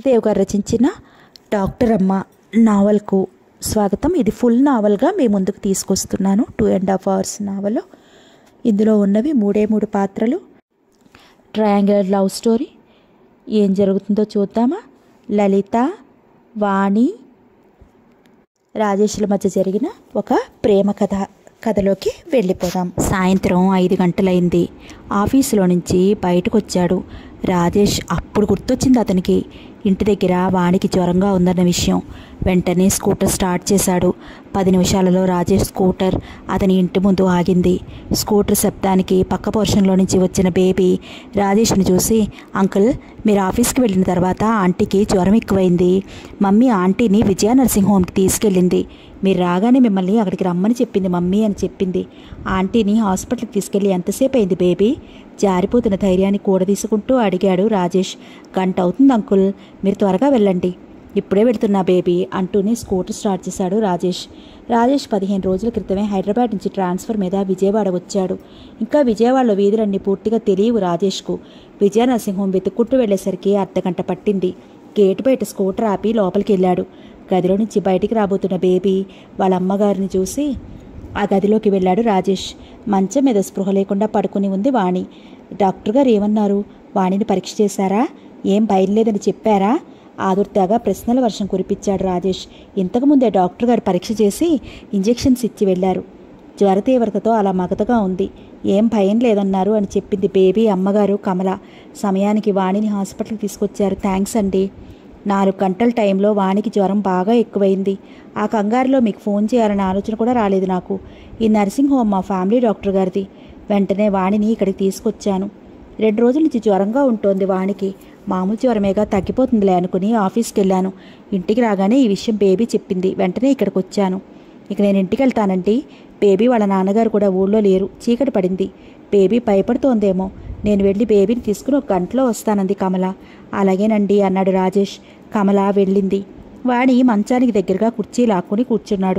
శేషదేవ్ గారు రచించిన డాక్టర్ అమ్మ నావల్కు స్వాగతం ఇది ఫుల్ నావల్గా మీ ముందుకు తీసుకొస్తున్నాను two and half hours novel ఇందులో ఉన్నవి మూడే మూడు పాత్రలు ట్రయాంగులర్ లవ్ స్టోరీ ఏం జరుగుతుందో చూద్దామా లలిత వాణి రాజేష్ల మధ్య జరిగిన ఒక ప్రేమ కథ కథలోకి వెళ్ళిపోదాం సాయంత్రం ఐదు గంటలైంది ఆఫీసులో నుంచి బయటకు వచ్చాడు రాజేష్ అప్పుడు గుర్తొచ్చింది అతనికి ఇంటి దగ్గర వానికి జ్వరంగా ఉందన్న విషయం వెంటనే స్కూటర్ స్టార్ట్ చేశాడు పది నిమిషాలలో రాజేష్ స్కూటర్ అతని ఇంటి ముందు ఆగింది స్కూటర్ శబ్దానికి పక్క పోర్షన్లో నుంచి వచ్చిన బేబీ రాజేష్ని చూసి అంకుల్ మీరు ఆఫీస్కి వెళ్ళిన తర్వాత ఆంటీకి జ్వరం ఎక్కువైంది మమ్మీ ఆంటీని విజయ నర్సింగ్ హోమ్కి తీసుకెళ్ళింది మీరు రాగానే మిమ్మల్ని అక్కడికి రమ్మని చెప్పింది మమ్మీ అని చెప్పింది ఆంటీని హాస్పిటల్కి తీసుకెళ్ళి ఎంతసేపు అయింది బేబీ జారిపోతున్న ధైర్యాన్ని కూడదీసుకుంటూ అడిగాడు రాజేష్ గంట అవుతుంది అంకుల్ మీరు త్వరగా వెళ్ళండి ఇప్పుడే వెళుతున్నా బేబీ అంటూనే స్కూటర్ స్టార్ట్ చేశాడు రాజేష్ రాజేష్ పదిహేను రోజుల క్రితమే హైదరాబాద్ నుంచి ట్రాన్స్ఫర్ మీద విజయవాడ వచ్చాడు ఇంకా విజయవాడలో వీధులన్నీ పూర్తిగా తెలియవు రాజేష్కు విజయ నర్సింగ్ హోమ్ వెతుక్కుంటూ వెళ్ళేసరికి అర్ధగంట పట్టింది గేటు బయట స్కూటర్ ఆపి లోపలికి వెళ్ళాడు గదిలో నుంచి బయటికి రాబోతున్న బేబీ వాళ్ళ అమ్మగారిని చూసి ఆ గదిలోకి వెళ్ళాడు రాజేష్ మంచం మీద స్పృహ లేకుండా పడుకుని ఉంది వాణి డాక్టర్ గారు ఏమన్నారు వాణిని పరీక్ష చేశారా ఏం బయలులేదని చెప్పారా ఆదుర్దాగా ప్రశ్నల వర్షం కురిపించాడు రాజేష్ ఇంతకుముందే డాక్టర్ గారు పరీక్ష చేసి ఇంజెక్షన్స్ ఇచ్చి వెళ్ళారు జ్వర తీవ్రతతో అలా మగతగా ఉంది ఏం భయం లేదన్నారు అని చెప్పింది బేబీ అమ్మగారు కమల సమయానికి వాణిని హాస్పిటల్కి తీసుకొచ్చారు థ్యాంక్స్ అండి నాలుగు గంటల టైంలో వానికి జ్వరం బాగా ఎక్కువైంది ఆ కంగారులో మీకు ఫోన్ చేయాలనే ఆలోచన కూడా రాలేదు నాకు ఈ నర్సింగ్ హోమ్ మా ఫ్యామిలీ డాక్టర్ గారిది వెంటనే వాణిని ఇక్కడికి తీసుకొచ్చాను రెండు రోజుల నుంచి జ్వరంగా ఉంటోంది వానికి మామూలు జ్వరమేగా తగ్గిపోతుందిలే అనుకుని ఆఫీస్కి వెళ్ళాను ఇంటికి రాగానే ఈ విషయం బేబీ చెప్పింది వెంటనే ఇక్కడికి వచ్చాను ఇక నేను ఇంటికి వెళ్తానండి బేబీ వాళ్ళ నాన్నగారు కూడా ఊళ్ళో లేరు చీకటి పడింది బేబీ భయపడుతోందేమో నేను వెళ్ళి బేబీని తీసుకుని ఒక గంటలో వస్తానంది కమల అలాగేనండి అన్నాడు రాజేష్ కమల వెళ్ళింది వాణి మంచానికి దగ్గరగా కుర్చీ లాక్కుని కూర్చున్నాడు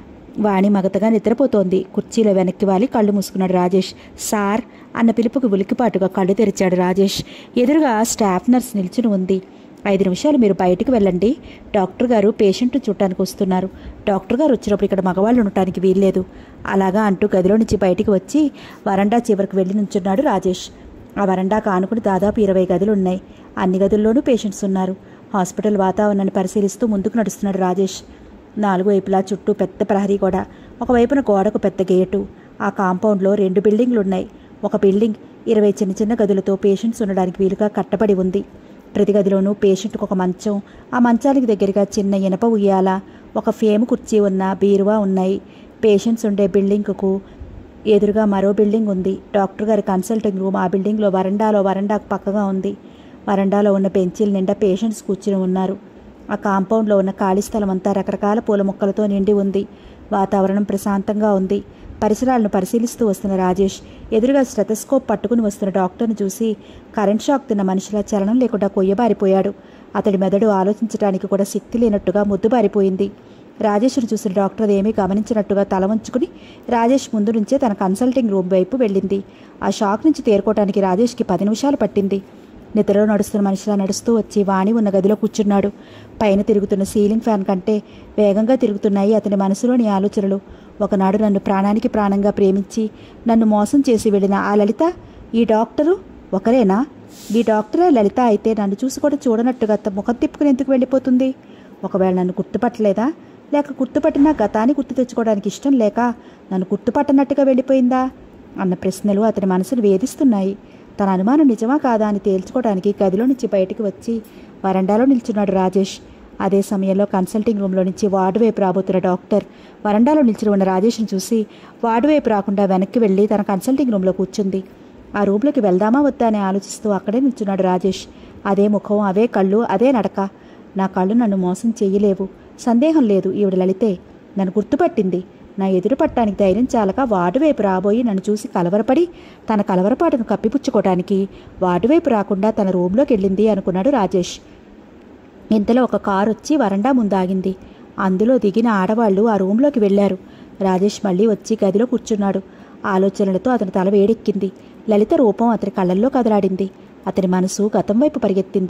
వాణి మగతగా నిద్రపోతోంది కుర్చీలో వెనక్కి వాలి కళ్ళు మూసుకున్నాడు రాజేష్ సార్ అన్న పిలుపుకి ఉలికిపాటుగా కళ్ళు తెరిచాడు రాజేష్ ఎదురుగా స్టాఫ్ నర్స్ నిల్చుని ఉంది ఐదు నిమిషాలు మీరు బయటికి వెళ్ళండి డాక్టర్ గారు పేషెంట్ని చూడటానికి వస్తున్నారు డాక్టర్ గారు వచ్చినప్పుడు ఇక్కడ మగవాళ్ళు ఉండటానికి వీల్లేదు అలాగా అంటూ గదిలో నుంచి బయటికి వచ్చి వరండా చివరికి వెళ్ళి నుంచున్నాడు రాజేష్ ఆ వరండాకు ఆనుకుని దాదాపు ఇరవై గదులు ఉన్నాయి అన్ని గదుల్లోనూ పేషెంట్స్ ఉన్నారు హాస్పిటల్ వాతావరణాన్ని పరిశీలిస్తూ ముందుకు నడుస్తున్నాడు రాజేష్ నాలుగు వైపులా చుట్టూ పెద్ద ప్రహరీ గోడ ఒకవైపున గోడకు పెద్ద గేటు ఆ కాంపౌండ్లో రెండు బిల్డింగ్లు ఉన్నాయి ఒక బిల్డింగ్ ఇరవై చిన్న చిన్న గదులతో పేషెంట్స్ ఉండడానికి వీలుగా కట్టబడి ఉంది ప్రతి గదిలోనూ పేషెంట్కి ఒక మంచం ఆ మంచానికి దగ్గరగా చిన్న ఇనప ఉయ్యాల ఒక ఫేమ్ కుర్చీ ఉన్న బీరువా ఉన్నాయి పేషెంట్స్ ఉండే బిల్డింగ్కు ఎదురుగా మరో బిల్డింగ్ ఉంది డాక్టర్ గారి కన్సల్టింగ్ రూమ్ ఆ బిల్డింగ్లో వరండాలో వరండాకు పక్కగా ఉంది వరండాలో ఉన్న బెంచీల నిండా పేషెంట్స్ కూర్చుని ఉన్నారు ఆ కాంపౌండ్లో ఉన్న ఖాళీ స్థలం అంతా రకరకాల పూల మొక్కలతో నిండి ఉంది వాతావరణం ప్రశాంతంగా ఉంది పరిసరాలను పరిశీలిస్తూ వస్తున్న రాజేష్ ఎదురుగా స్టెథస్కోప్ పట్టుకుని వస్తున్న డాక్టర్ను చూసి కరెంట్ షాక్ తిన్న మనిషిలా చలనం లేకుండా కొయ్యబారిపోయాడు అతడి మెదడు ఆలోచించడానికి కూడా శక్తి లేనట్టుగా ముద్దుబారిపోయింది రాజేష్ను చూసిన డాక్టర్ అదేమీ గమనించినట్టుగా తల వంచుకుని రాజేష్ ముందు నుంచే తన కన్సల్టింగ్ రూమ్ వైపు వెళ్ళింది ఆ షాక్ నుంచి తేరుకోవడానికి రాజేష్కి పది నిమిషాలు పట్టింది నిద్రలో నడుస్తున్న మనిషిలా నడుస్తూ వచ్చి వాణి ఉన్న గదిలో కూర్చున్నాడు పైన తిరుగుతున్న సీలింగ్ ఫ్యాన్ కంటే వేగంగా తిరుగుతున్నాయి అతని మనసులోని ఆలోచనలు ఒకనాడు నన్ను ప్రాణానికి ప్రాణంగా ప్రేమించి నన్ను మోసం చేసి వెళ్ళిన ఆ లలిత ఈ డాక్టరు ఒకరేనా ఈ డాక్టరే లలిత అయితే నన్ను చూసి కూడా చూడనట్టుగా త- ముఖం తిప్పుకుని ఎందుకు వెళ్ళిపోతుంది ఒకవేళ నన్ను గుర్తుపట్టలేదా లేక గుర్తుపట్టినా గతాన్ని గుర్తు తెచ్చుకోవడానికి ఇష్టం లేక నన్ను గుర్తుపట్టనట్టుగా వెళ్ళిపోయిందా అన్న ప్రశ్నలు అతని మనసును వేధిస్తున్నాయి తన అనుమానం నిజమా కాదా అని తేల్చుకోవడానికి గదిలో నుంచి బయటికి వచ్చి వరండాలో నిల్చున్నాడు రాజేష్ అదే సమయంలో కన్సల్టింగ్ రూమ్లో నుంచి వార్డు వైపు రాబోతున్న డాక్టర్ వరండాలో నిల్చుని ఉన్న రాజేష్ని చూసి వార్డు వైపు రాకుండా వెనక్కి వెళ్ళి తన కన్సల్టింగ్ రూమ్లో కూర్చుంది ఆ రూమ్లోకి వెళ్దామా వద్దా అని ఆలోచిస్తూ అక్కడే నిల్చున్నాడు రాజేష్ అదే ముఖం అవే కళ్ళు అదే నడక నా కళ్ళు నన్ను మోసం చెయ్యలేవు సందేహం లేదు ఈవిడ లలితే నన్ను గుర్తుపట్టింది నా ఎదురు పట్టడానికి ధైర్యం చాలక వార్డు వైపు రాబోయి నన్ను చూసి కలవరపడి తన కలవరపాటును కప్పిపుచ్చుకోవడానికి వార్డు వైపు రాకుండా తన రూమ్లోకి వెళ్ళింది అనుకున్నాడు రాజేష్ ఇంతలో ఒక కారు వచ్చి వరండా ముందు ఆగింది అందులో దిగిన ఆడవాళ్లు ఆ రూంలోకి వెళ్లారు రాజేష్ మళ్ళీ వచ్చి గదిలో కూర్చున్నాడు ఆలోచనలతో అతని తల వేడెక్కింది లలిత రూపం అతని కళ్ళల్లో కదలాడింది అతని మనసు గతం వైపు పరిగెత్తింది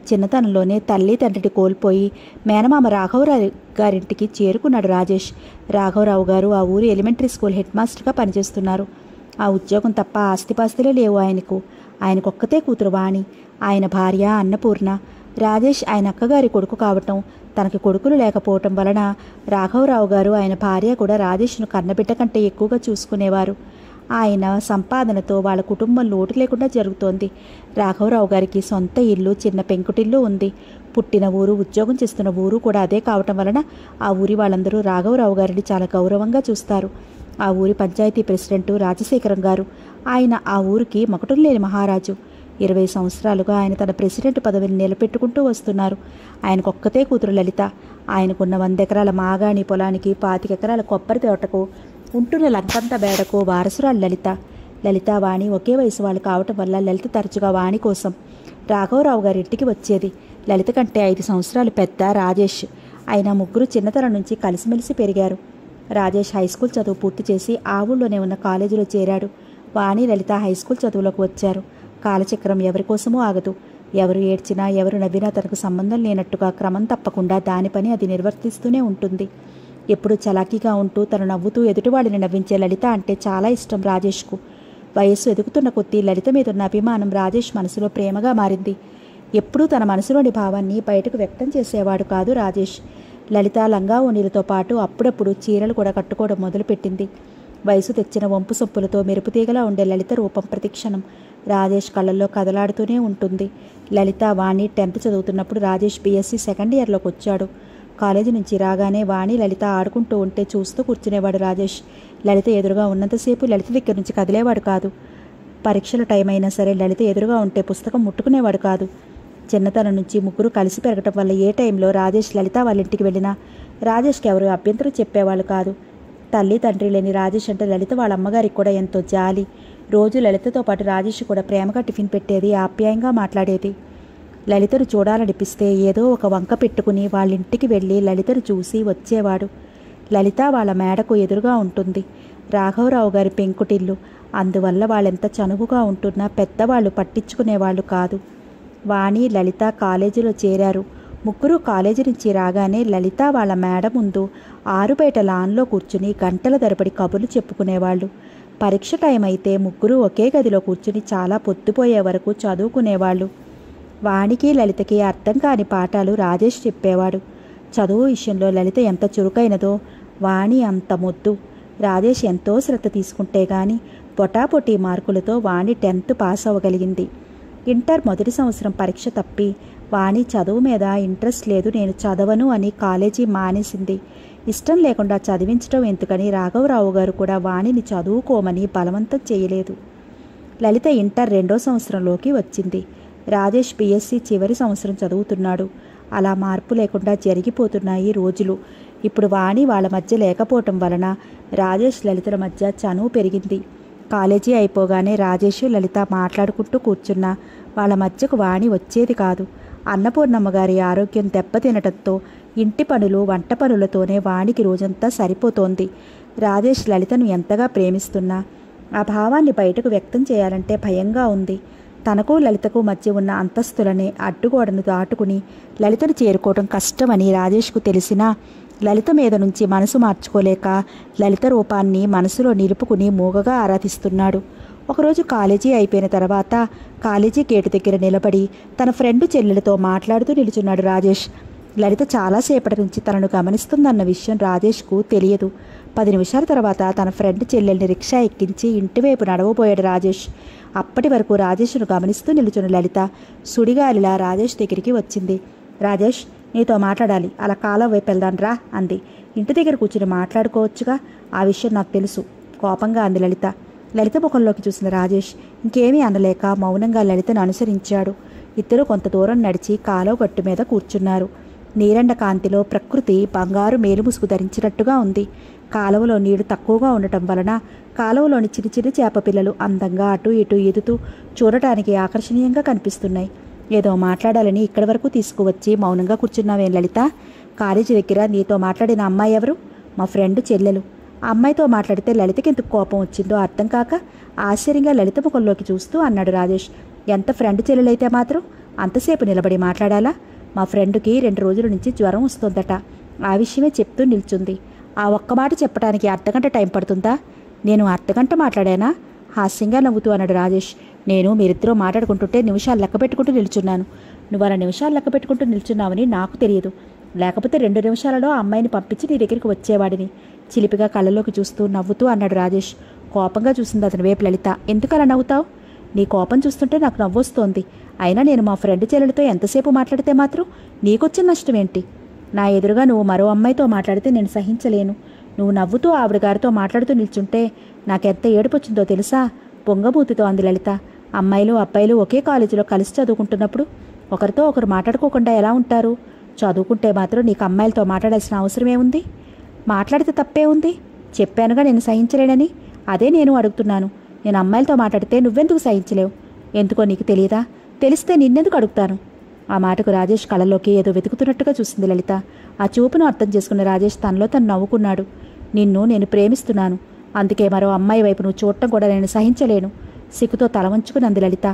చిన్నతనంలోనే తల్లి తండ్రిని కోల్పోయి మేనమామ రాఘవరావు గారింటికి చేరుకున్నాడు రాజేష్ రాఘవరావు గారు ఆ ఊరి ఎలిమెంటరీ స్కూల్ హెడ్ మాస్టర్గా పనిచేస్తున్నారు ఆ ఉద్యోగం తప్ప ఆస్తిపాస్తులే లేవు ఆయనకు ఆయనకొక్కతే కూతురు వాణి ఆయన భార్య అన్నపూర్ణ రాజేష్ ఆయన అక్కగారి కొడుకు కావటం తనకి కొడుకులు లేకపోవటం వలన రాఘవరావు గారు ఆయన భార్య కూడా రాజేష్ను కన్నబిడ్డ కంటే ఎక్కువగా చూసుకునేవారు ఆయన సంపాదనతో వాళ్ళ కుటుంబం లోటు లేకుండా జరుగుతోంది రాఘవరావు గారికి సొంత ఇల్లు చిన్న పెంకుటిల్లు ఉంది పుట్టిన ఊరు ఉద్యోగం చేస్తున్న ఊరు కూడా అదే కావటం వలన ఆ ఊరి వాళ్ళందరూ రాఘవరావు గారిని చాలా గౌరవంగా చూస్తారు ఆ ఊరి పంచాయతీ ప్రెసిడెంట్ రాజశేఖరం గారు ఆయన ఆ ఊరికి మకుటం లేని మహారాజు ఇరవై సంవత్సరాలుగా ఆయన తన ప్రెసిడెంట్ పదవిని నిలబెట్టుకుంటూ వస్తున్నారు ఆయనకొక్కతే కూతురు లలిత ఆయనకున్న వంద ఎకరాల మాగాణి పొలానికి పాతిక ఎకరాల కొబ్బరి తోటకు ఉంటున్న లంకంత బేడకు వారసురాలు లలిత లలిత వాణి ఒకే వయసు వాళ్ళు కావటం వల్ల లలిత తరచుగా వాణి కోసం రాఘవరావు గారి ఇంటికి వచ్చేది లలిత కంటే ఐదు సంవత్సరాలు పెద్ద రాజేష్ ఆయన ముగ్గురు చిన్నతనం నుంచి కలిసిమెలిసి పెరిగారు రాజేష్ హై స్కూల్ చదువు పూర్తి చేసి ఆ ఊళ్ళోనే ఉన్న కాలేజీలో చేరాడు వాణి లలిత హై స్కూల్ చదువులోకి వచ్చారు కాలచక్రం ఎవరి కోసమూ ఆగదు ఎవరు ఏడ్చినా ఎవరు నవ్వినా తనకు సంబంధం లేనట్టుగా క్రమం తప్పకుండా దాని పని అది నిర్వర్తిస్తూనే ఉంటుంది ఎప్పుడు చలాకీగా ఉంటూ తను నవ్వుతూ ఎదుటివాడిని నవ్వించే లలిత అంటే చాలా ఇష్టం రాజేష్కు వయస్సు ఎదుగుతున్న కొద్దీ లలిత మీద ఉన్న అభిమానం రాజేష్ మనసులో ప్రేమగా మారింది ఎప్పుడూ తన మనసులోని భావాన్ని బయటకు వ్యక్తం చేసేవాడు కాదు రాజేష్ లలిత లంగా ఓణీలతో పాటు అప్పుడప్పుడు చీరలు కూడా కట్టుకోవడం మొదలుపెట్టింది వయసు తెచ్చిన వంపు సొప్పులతో మెరుపుతీగలా ఉండే లలిత రూపం ప్రతిక్షణం రాజేష్ కళ్ళల్లో కదలాడుతూనే ఉంటుంది లలిత వాణి టెన్త్ చదువుతున్నప్పుడు రాజేష్ బీఎస్సీ సెకండ్ ఇయర్లోకి వచ్చాడు కాలేజీ నుంచి రాగానే వాణి లలిత ఆడుకుంటూ ఉంటే చూస్తూ కూర్చునేవాడు రాజేష్ లలిత ఎదురుగా ఉన్నంతసేపు లలిత దగ్గర నుంచి కదిలేవాడు కాదు పరీక్షల టైం అయినా సరే లలిత ఎదురుగా ఉంటే పుస్తకం ముట్టుకునేవాడు కాదు చిన్నతనం నుంచి ముగ్గురు కలిసి పెరగటం వల్ల ఏ టైంలో రాజేష్ లలిత వాళ్ళ ఇంటికి వెళ్ళినా రాజేష్కి ఎవరు అభ్యంతరం చెప్పేవాళ్ళు కాదు తల్లి తండ్రి లేని రాజేష్ అంటే లలిత వాళ్ళ అమ్మగారికి కూడా ఎంతో జాలి రోజు లలితతో పాటు రాజేష్ కూడా ప్రేమగా టిఫిన్ పెట్టేది ఆప్యాయంగా మాట్లాడేది లలితను చూడాలనిపిస్తే ఏదో ఒక వంక పెట్టుకుని వాళ్ళ ఇంటికి వెళ్ళి లలితను చూసి వచ్చేవాడు లలిత వాళ్ళ మేడకు ఎదురుగా ఉంటుంది రాఘవరావు గారి పెంకుటిల్లు అందువల్ల వాళ్ళెంత చనువుగా ఉంటున్నా పెద్దవాళ్ళు పట్టించుకునేవాళ్ళు కాదు వాణి లలిత కాలేజీలో చేరారు ముగ్గురు కాలేజీ నుంచి రాగానే లలిత వాళ్ళ మేడ ముందు ఆరుబయట లాన్లో కూర్చుని గంటల తరబడి కబుర్లు చెప్పుకునేవాళ్ళు పరీక్ష టైం అయితే ముగ్గురు ఒకే గదిలో కూర్చుని చాలా పొద్దుపోయే వరకు చదువుకునేవాళ్ళు వాణికి లలితకి అర్థం కాని పాఠాలు రాజేష్ చెప్పేవాడు చదువు విషయంలో లలిత ఎంత చురుకైనదో వాణి అంత మొద్దు రాజేష్ ఎంతో శ్రద్ధ తీసుకుంటే గాని పొటాపొటీ మార్కులతో వాణి టెన్త్ పాస్ అవ్వగలిగింది ఇంటర్ మొదటి సంవత్సరం పరీక్ష తప్పి వాణి చదువు మీద ఇంట్రెస్ట్ లేదు నేను చదవను అని కాలేజీ మానేసింది ఇష్టం లేకుండా చదివించడం ఎందుకని రాఘవరావు గారు కూడా వాణిని చదువుకోమని బలవంతం చేయలేదు లలిత ఇంటర్ రెండో సంవత్సరంలోకి వచ్చింది రాజేష్ బీఎస్సీ చివరి సంవత్సరం చదువుతున్నాడు అలా మార్పు లేకుండా జరిగిపోతున్నాయి రోజులు ఇప్పుడు వాణి వాళ్ళ మధ్య లేకపోవటం వలన రాజేష్ లలితల మధ్య చనువు పెరిగింది కాలేజీ అయిపోగానే రాజేష్ లలిత మాట్లాడుకుంటూ కూర్చున్నా వాళ్ళ మధ్యకు వాణి వచ్చేది కాదు అన్నపూర్ణమ్మ గారి ఆరోగ్యం దెబ్బతినటంతో ఇంటి పనులు వంట పనులతోనే వాణికి రోజంతా సరిపోతోంది రాజేష్ లలితను ఎంతగా ప్రేమిస్తున్నా ఆ భావాన్ని బయటకు వ్యక్తం చేయాలంటే భయంగా ఉంది తనకు లలితకు మధ్య ఉన్న అంతస్తులనే అడ్డుగోడను దాటుకుని లలితను చేరుకోవడం కష్టమని రాజేష్కు తెలిసినా లలిత మీద నుంచి మనసు మార్చుకోలేక లలిత రూపాన్ని మనసులో నిలుపుకుని మూగగా ఆరాధిస్తున్నాడు ఒకరోజు కాలేజీ అయిపోయిన తర్వాత కాలేజీ గేటు దగ్గర నిలబడి తన ఫ్రెండ్ చెల్లెలతో మాట్లాడుతూ నిలుచున్నాడు రాజేష్ లలిత చాలాసేపటి నుంచి తనను గమనిస్తుందన్న విషయం రాజేష్కు తెలియదు పది నిమిషాల తర్వాత తన ఫ్రెండ్ చెల్లెల్ని రిక్షా ఎక్కించి ఇంటివైపు నడవబోయాడు రాజేష్ అప్పటి వరకు రాజేష్ను గమనిస్తూ నిలుచున్న లలిత సుడిగాలిలా రాజేష్ దగ్గరికి వచ్చింది రాజేష్ నీతో మాట్లాడాలి అలా కాలం వైపు వెళ్దాం రా అంది ఇంటి దగ్గర కూర్చుని మాట్లాడుకోవచ్చుగా ఆ విషయం నాకు తెలుసు కోపంగా అంది లలిత లలిత ముఖంలోకి చూసిన రాజేష్ ఇంకేమీ అనలేక మౌనంగా లలితను అనుసరించాడు ఇద్దరు కొంత దూరం నడిచి కాలువ గట్టు మీద కూర్చున్నారు నీరెండ కాంతిలో ప్రకృతి బంగారు మేలుముసుగు ధరించినట్టుగా ఉంది కాలువలో నీరు తక్కువగా ఉండటం వలన కాలువలోని చిన్న చిన్న చేప పిల్లలు అందంగా అటు ఇటు ఈదుతూ చూడటానికి ఆకర్షణీయంగా కనిపిస్తున్నాయి ఏదో మాట్లాడాలని ఇక్కడి వరకు తీసుకువచ్చి మౌనంగా కూర్చున్నావేం లలిత కాలేజీ దగ్గర నీతో మాట్లాడిన అమ్మాయి ఎవరు మా ఫ్రెండ్ చెల్లెలు ఆ అమ్మాయితో మాట్లాడితే లలితకి ఎందుకు కోపం వచ్చిందో అర్థం కాక ఆశ్చర్యంగా లలిత ముఖంలోకి చూస్తూ అన్నాడు రాజేష్ ఎంత ఫ్రెండ్ చెల్లెలైతే మాత్రం అంతసేపు నిలబడి మాట్లాడాలా మా ఫ్రెండ్కి రెండు రోజుల నుంచి జ్వరం వస్తుందట ఆ విషయమే చెప్తూ నిల్చుంది ఆ ఒక్క మాట చెప్పడానికి అర్ధగంట టైం పడుతుందా నేను అర్ధగంట మాట్లాడానా హాస్యంగా నవ్వుతూ అన్నాడు రాజేష్ నేను మీరిద్దరూ మాట్లాడుకుంటుంటే నిమిషాలు లెక్క పెట్టుకుంటూ నిల్చున్నాను నువ్వు అలా నిమిషాలు లెక్క పెట్టుకుంటూ నిల్చున్నావని నాకు తెలియదు లేకపోతే రెండు నిమిషాలలో ఆ అమ్మాయిని పంపించి నీ దగ్గరికి వచ్చేవాడిని చిలిపిగా కళ్ళలోకి చూస్తూ నవ్వుతూ అన్నాడు రాజేష్ కోపంగా చూసింది అతని వైపు లలిత ఎందుకు అలా నవ్వుతావు నీ కోపం చూస్తుంటే నాకు నవ్వొస్తోంది అయినా నేను మా ఫ్రెండ్ చెల్లెలతో ఎంతసేపు మాట్లాడితే మాత్రం నీకొచ్చిన నష్టం ఏంటి నా ఎదురుగా నువ్వు మరో అమ్మాయితో మాట్లాడితే నేను సహించలేను నువ్వు నవ్వుతూ ఆవిడ గారితో మాట్లాడుతూ నిల్చుంటే నాకెంత ఏడుపొచ్చిందో తెలుసా పొంగబూతితో అంది లలిత అమ్మాయిలు అబ్బాయిలు ఒకే కాలేజీలో కలిసి చదువుకుంటున్నప్పుడు ఒకరితో ఒకరు మాట్లాడుకోకుండా ఎలా ఉంటారు చదువుకుంటే మాత్రం నీకు అమ్మాయిలతో మాట్లాడాల్సిన అవసరం ఏముంది మాట్లాడితే తప్పే ఉంది చెప్పానుగా నేను సహించలేనని అదే నేను అడుగుతున్నాను నేను అమ్మాయిలతో మాట్లాడితే నువ్వెందుకు సహించలేవు ఎందుకో నీకు తెలియదా తెలిస్తే నిన్నెందుకు అడుగుతాను ఆ మాటకు రాజేష్ కళ్ళలోకి ఏదో వెతుకుతున్నట్టుగా చూసింది లలిత ఆ చూపును అర్థం చేసుకున్న రాజేష్ తనలో తను నవ్వుకున్నాడు నిన్ను నేను ప్రేమిస్తున్నాను అందుకే మరో అమ్మాయి వైపు నువ్వు చూడటం కూడా నేను సహించలేను సిగ్గుతో తల వంచుకుని అంది లలిత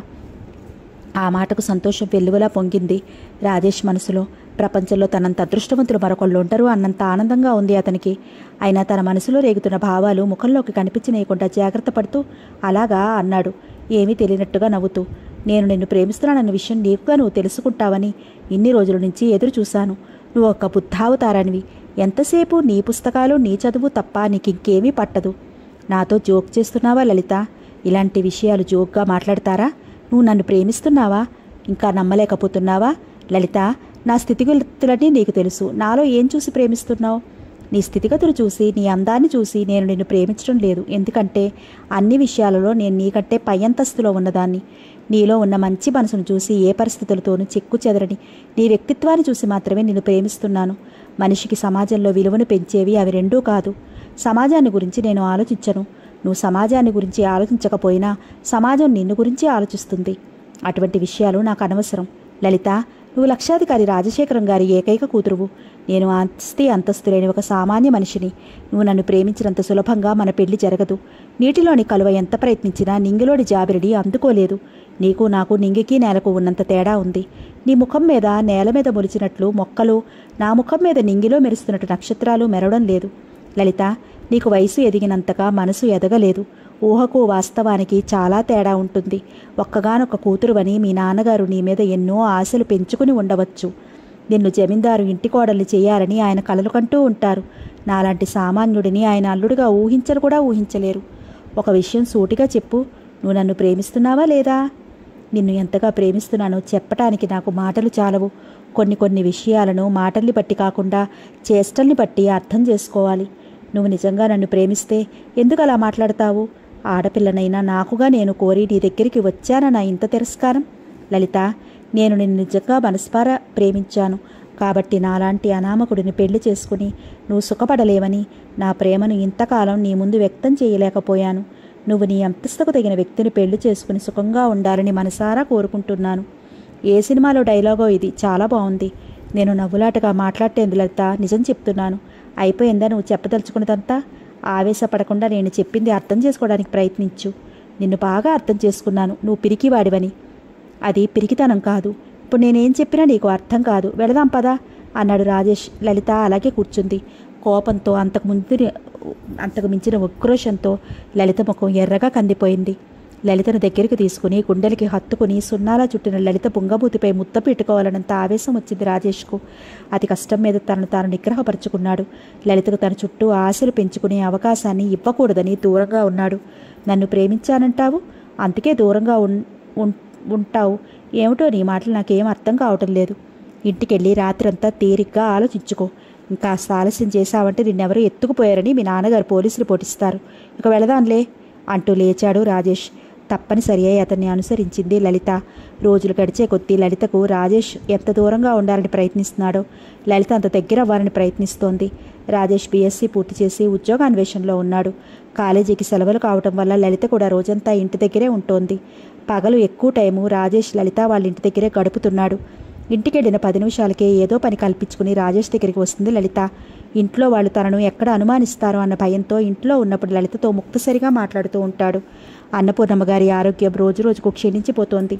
ఆ మాటకు సంతోషం వెల్లువలా పొంగింది రాజేష్ మనసులో ప్రపంచంలో తనంత అదృష్టవంతులు మరొకళ్ళు ఉండరు అన్నంత ఆనందంగా ఉంది అతనికి అయినా తన మనసులో రేగుతున్న భావాలు ముఖంలోకి కనిపించనీయకుండా జాగ్రత్త పడుతూ అలాగా అన్నాడు ఏమీ తెలియనట్టుగా నవ్వుతూ నేను నిన్ను ప్రేమిస్తున్నానన్న విషయం నీకుగా నువ్వు తెలుసుకుంటావని ఇన్ని రోజుల నుంచి ఎదురు చూశాను నువ్వు ఒక బుద్ధావతారానివి ఎంతసేపు నీ పుస్తకాలు నీ చదువు తప్ప నీకింకేమీ పట్టదు నాతో జోక్ చేస్తున్నావా లలిత ఇలాంటి విషయాలు జోక్గా మాట్లాడతారా నువ్వు నన్ను ప్రేమిస్తున్నావా ఇంకా నమ్మలేకపోతున్నావా లలిత నా స్థితిగతులన్నీ నీకు తెలుసు నాలో ఏం చూసి ప్రేమిస్తున్నావు నీ స్థితిగతులు చూసి నీ అందాన్ని చూసి నేను నిన్ను ప్రేమించడం లేదు ఎందుకంటే అన్ని విషయాలలో నేను నీకంటే పై అంతస్తులో ఉన్నదాన్ని నీలో ఉన్న మంచి మనసును చూసి ఏ పరిస్థితులతోనూ చెక్కు చెదరని నీ వ్యక్తిత్వాన్ని చూసి మాత్రమే నిన్ను ప్రేమిస్తున్నాను మనిషికి సమాజంలో విలువను పెంచేవి అవి రెండూ కాదు సమాజాన్ని గురించి నేను ఆలోచించను నువ్వు సమాజాన్ని గురించి ఆలోచించకపోయినా సమాజం నిన్ను గురించి ఆలోచిస్తుంది అటువంటి విషయాలు నాకు అనవసరం లలిత నువ్వు లక్షాధికారి రాజశేఖరం గారి ఏకైక కూతురువు నేను ఆస్తి అంతస్తు లేని ఒక సామాన్య మనిషిని నువ్వు నన్ను ప్రేమించినంత సులభంగా మన పెళ్లి జరగదు నీటిలోని కలువ ఎంత ప్రయత్నించినా నింగిలోని జాబిరిడి అందుకోలేదు నీకు నాకు నింగికి నేలకు ఉన్నంత తేడా ఉంది నీ ముఖం మీద నేల మీద మొలిచినట్లు మొక్కలు నా ముఖం మీద నింగిలో మెరుస్తున్నట్టు నక్షత్రాలు మెరవడం లేదు లలిత నీకు వయసు ఎదిగినంతగా మనసు ఎదగలేదు ఊహకు వాస్తవానికి చాలా తేడా ఉంటుంది ఒక్కగానొక్క కూతురువని మీ నాన్నగారు నీ మీద ఎన్నో ఆశలు పెంచుకుని ఉండవచ్చు నిన్ను జమీందారు ఇంటి కోడల్ని చేయాలని ఆయన కలలు కంటూ ఉంటారు నాలాంటి సామాన్యుడిని ఆయన అల్లుడిగా ఊహించరు కూడా ఊహించలేరు ఒక విషయం సూటిగా చెప్పు నువ్వు నన్ను ప్రేమిస్తున్నావా లేదా నిన్ను ఎంతగా ప్రేమిస్తున్నానో చెప్పటానికి నాకు మాటలు చాలవు కొన్ని కొన్ని విషయాలను మాటల్ని బట్టి కాకుండా చేష్టల్ని బట్టి అర్థం చేసుకోవాలి నువ్వు నిజంగా నన్ను ప్రేమిస్తే ఎందుకు అలా మాట్లాడతావు ఆడపిల్లనైనా నాకుగా నేను కోరి నీ దగ్గరికి వచ్చానన్న ఇంత తిరస్కారం లలిత నేను నిన్ను నిజంగా మనస్పార ప్రేమించాను కాబట్టి నాలాంటి అనామకుడిని పెళ్లి చేసుకుని నువ్వు సుఖపడలేవని నా ప్రేమను ఇంతకాలం నీ ముందు వ్యక్తం చేయలేకపోయాను నువ్వు నీ అంతస్తుకు తగిన వ్యక్తిని పెళ్లి చేసుకుని సుఖంగా ఉండాలని మనసారా కోరుకుంటున్నాను ఏ సినిమాలో డైలాగో ఇది చాలా బాగుంది నేను నవ్వులాటగా మాట్లాడటేందు లలిత నిజం చెప్తున్నాను అయిపోయిందా నువ్వు చెప్పదలుచుకున్నదంతా ఆవేశపడకుండా నేను చెప్పింది అర్థం చేసుకోవడానికి ప్రయత్నించు నిన్ను బాగా అర్థం చేసుకున్నాను నువ్వు పిరికివాడివని అది పిరికితనం కాదు ఇప్పుడు నేనేం చెప్పినా నీకు అర్థం కాదు వెళదాం పదా అన్నాడు రాజేష్ లలిత అలాగే కూర్చుంది కోపంతో అంతకు ముందు అంతకు మించిన ఉక్రోషంతో లలిత ముఖం ఎర్రగా కందిపోయింది లలితను దగ్గరికి తీసుకుని గుండెలకి హత్తుకుని సున్నాలా చుట్టిన లలిత పుంగబూతిపై ముద్ద పెట్టుకోవాలన్నంత ఆవేశం వచ్చింది రాజేష్కు అతి కష్టం మీద తనను తాను నిగ్రహపరుచుకున్నాడు లలితకు తన చుట్టూ ఆశలు పెంచుకునే అవకాశాన్ని ఇవ్వకూడదని దూరంగా ఉన్నాడు నన్ను ప్రేమించానంటావు అందుకే దూరంగా ఉన్ ఉన్- ఉంటావు ఏమిటో నీ మాటలు నాకేం అర్థం కావటం లేదు ఇంటికెళ్ళి రాత్రంతా తీరిగ్గా ఆలోచించుకో ఇంకాస్త ఆలస్యం చేశావంటే నిన్నెవరో ఎత్తుకుపోయారని మీ నాన్నగారు పోలీసులు పోటిస్తారు ఇక వెళదాంలే అంటూ లేచాడు రాజేష్ తప్పనిసరి అయి అతన్ని అనుసరించింది లలిత రోజులు గడిచే కొద్దీ లలితకు రాజేష్ ఎంత దూరంగా ఉండాలని ప్రయత్నిస్తున్నాడో లలిత అంత దగ్గర అవ్వాలని ప్రయత్నిస్తోంది రాజేష్ బీఎస్సీ పూర్తి చేసి ఉద్యోగాన్వేషణలో ఉన్నాడు కాలేజీకి సెలవులు కావటం వల్ల లలిత కూడా రోజంతా ఇంటి దగ్గరే ఉంటోంది పగలు ఎక్కువ టైము రాజేష్ లలిత వాళ్ళ ఇంటి దగ్గరే గడుపుతున్నాడు ఇంటికెళ్ళిన పది నిమిషాలకే ఏదో పని కల్పించుకుని రాజేష్ దగ్గరికి వస్తుంది లలిత ఇంట్లో వాళ్ళు తనను ఎక్కడ అనుమానిస్తారో అన్న భయంతో ఇంట్లో ఉన్నప్పుడు లలితతో ముక్తసరిగా మాట్లాడుతూ ఉంటాడు అన్నపూర్ణమ్మ గారి ఆరోగ్యం రోజు రోజుకు క్షీణించిపోతోంది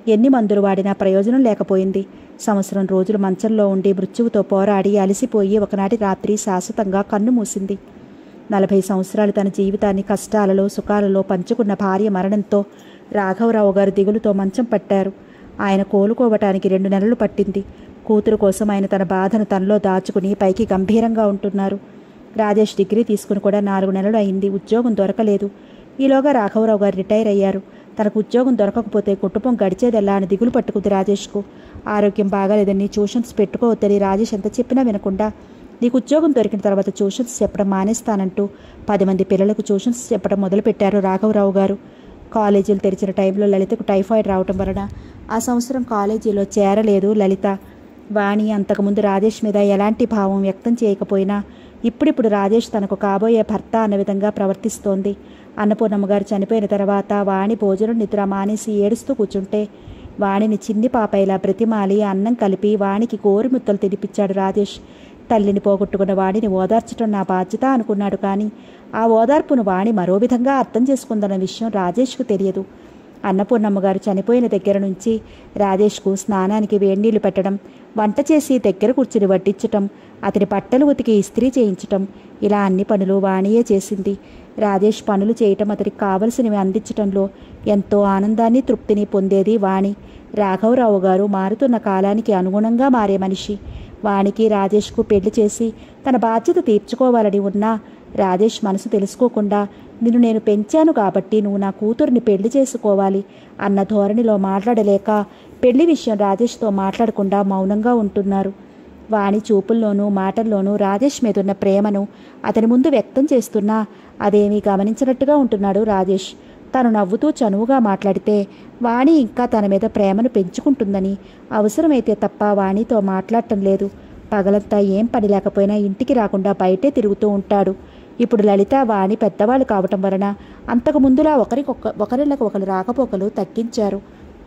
ఎన్ని మందులు వాడినా ప్రయోజనం లేకపోయింది సంవత్సరం రోజులు మంచంలో ఉండి మృత్యువుతో పోరాడి అలసిపోయి ఒకనాటి రాత్రి శాశ్వతంగా కన్ను మూసింది నలభై సంవత్సరాలు తన జీవితాన్ని కష్టాలలో సుఖాలలో పంచుకున్న భార్య మరణంతో రాఘవరావు గారు దిగులుతో మంచం పట్టారు ఆయన కోలుకోవటానికి రెండు నెలలు పట్టింది కూతురు కోసం ఆయన తన బాధను తనలో దాచుకుని పైకి గంభీరంగా ఉంటున్నారు రాజేష్ డిగ్రీ తీసుకుని కూడా నాలుగు నెలలు అయింది ఉద్యోగం దొరకలేదు ఈలోగా రాఘవరావు గారు రిటైర్ అయ్యారు తనకు ఉద్యోగం దొరకకపోతే కుటుంబం గడిచేదెల్లా అని దిగులు పట్టుకుంది రాజేష్కు ఆరోగ్యం బాగాలేదని ట్యూషన్స్ పెట్టుకోవద్దని రాజేష్ ఎంత చెప్పినా వినకుండా నీకు ఉద్యోగం దొరికిన తర్వాత ట్యూషన్స్ చెప్పడం మానేస్తానంటూ పది మంది పిల్లలకు ట్యూషన్స్ చెప్పడం మొదలుపెట్టారు రాఘవరావు గారు కాలేజీలు తెరిచిన టైంలో లలితకు టైఫాయిడ్ రావటం వలన ఆ సంవత్సరం కాలేజీలో చేరలేదు లలిత వాణి అంతకుముందు రాజేష్ మీద ఎలాంటి భావం వ్యక్తం చేయకపోయినా ఇప్పుడిప్పుడు రాజేష్ తనకు కాబోయే భర్త అన్న విధంగా ప్రవర్తిస్తోంది అన్నపూర్ణమ్మ గారు చనిపోయిన తర్వాత వాణి భోజనం నిద్ర మానేసి ఏడుస్తూ కూర్చుంటే వాణిని చిన్ని పాపైలా బ్రతిమాలి అన్నం కలిపి వాణికి గోరుముద్దలు తినిపించాడు రాజేష్ తల్లిని పోగొట్టుకున్న వాడిని ఓదార్చడం నా బాధ్యత అనుకున్నాడు కానీ ఆ ఓదార్పును వాణి మరో విధంగా అర్థం చేసుకుందన్న విషయం రాజేష్కు తెలియదు అన్నపూర్ణమ్మ గారు చనిపోయిన దగ్గర నుంచి రాజేష్కు స్నానానికి వేడినీళ్లు పెట్టడం వంట చేసి దగ్గర కూర్చుని వడ్డించటం అతని బట్టలు ఉతికి ఇస్త్రీ చేయించటం ఇలా అన్ని పనులు వాణియే చేసింది రాజేష్ పనులు చేయటం అతనికి కావలసినవి అందించటంలో ఎంతో ఆనందాన్ని తృప్తిని పొందేది వాణి రాఘవరావు గారు మారుతున్న కాలానికి అనుగుణంగా మారే మనిషి వానికి రాజేష్కు పెళ్లి చేసి తన బాధ్యత తీర్చుకోవాలని ఉన్నా రాజేష్ మనసు తెలుసుకోకుండా నిన్ను నేను పెంచాను కాబట్టి నువ్వు నా కూతుర్ని పెళ్లి చేసుకోవాలి అన్న ధోరణిలో మాట్లాడలేక పెళ్లి విషయం రాజేష్తో మాట్లాడకుండా మౌనంగా ఉంటున్నారు వాణి చూపుల్లోనూ మాటల్లోనూ రాజేష్ మీదున్న ప్రేమను అతని ముందు వ్యక్తం చేస్తున్నా అదేమీ గమనించినట్టుగా ఉంటున్నాడు రాజేష్ తను నవ్వుతూ చనువుగా మాట్లాడితే వాణి ఇంకా తన మీద ప్రేమను పెంచుకుంటుందని అవసరమైతే తప్ప వాణితో మాట్లాడటం లేదు పగలంతా ఏం పని లేకపోయినా ఇంటికి రాకుండా బయటే తిరుగుతూ ఉంటాడు ఇప్పుడు లలిత వాణి పెద్దవాళ్ళు కావటం వలన అంతకు ముందులా ఒకరికొక ఒకరిళ్ళకు ఒకరు రాకపోకలు తగ్గించారు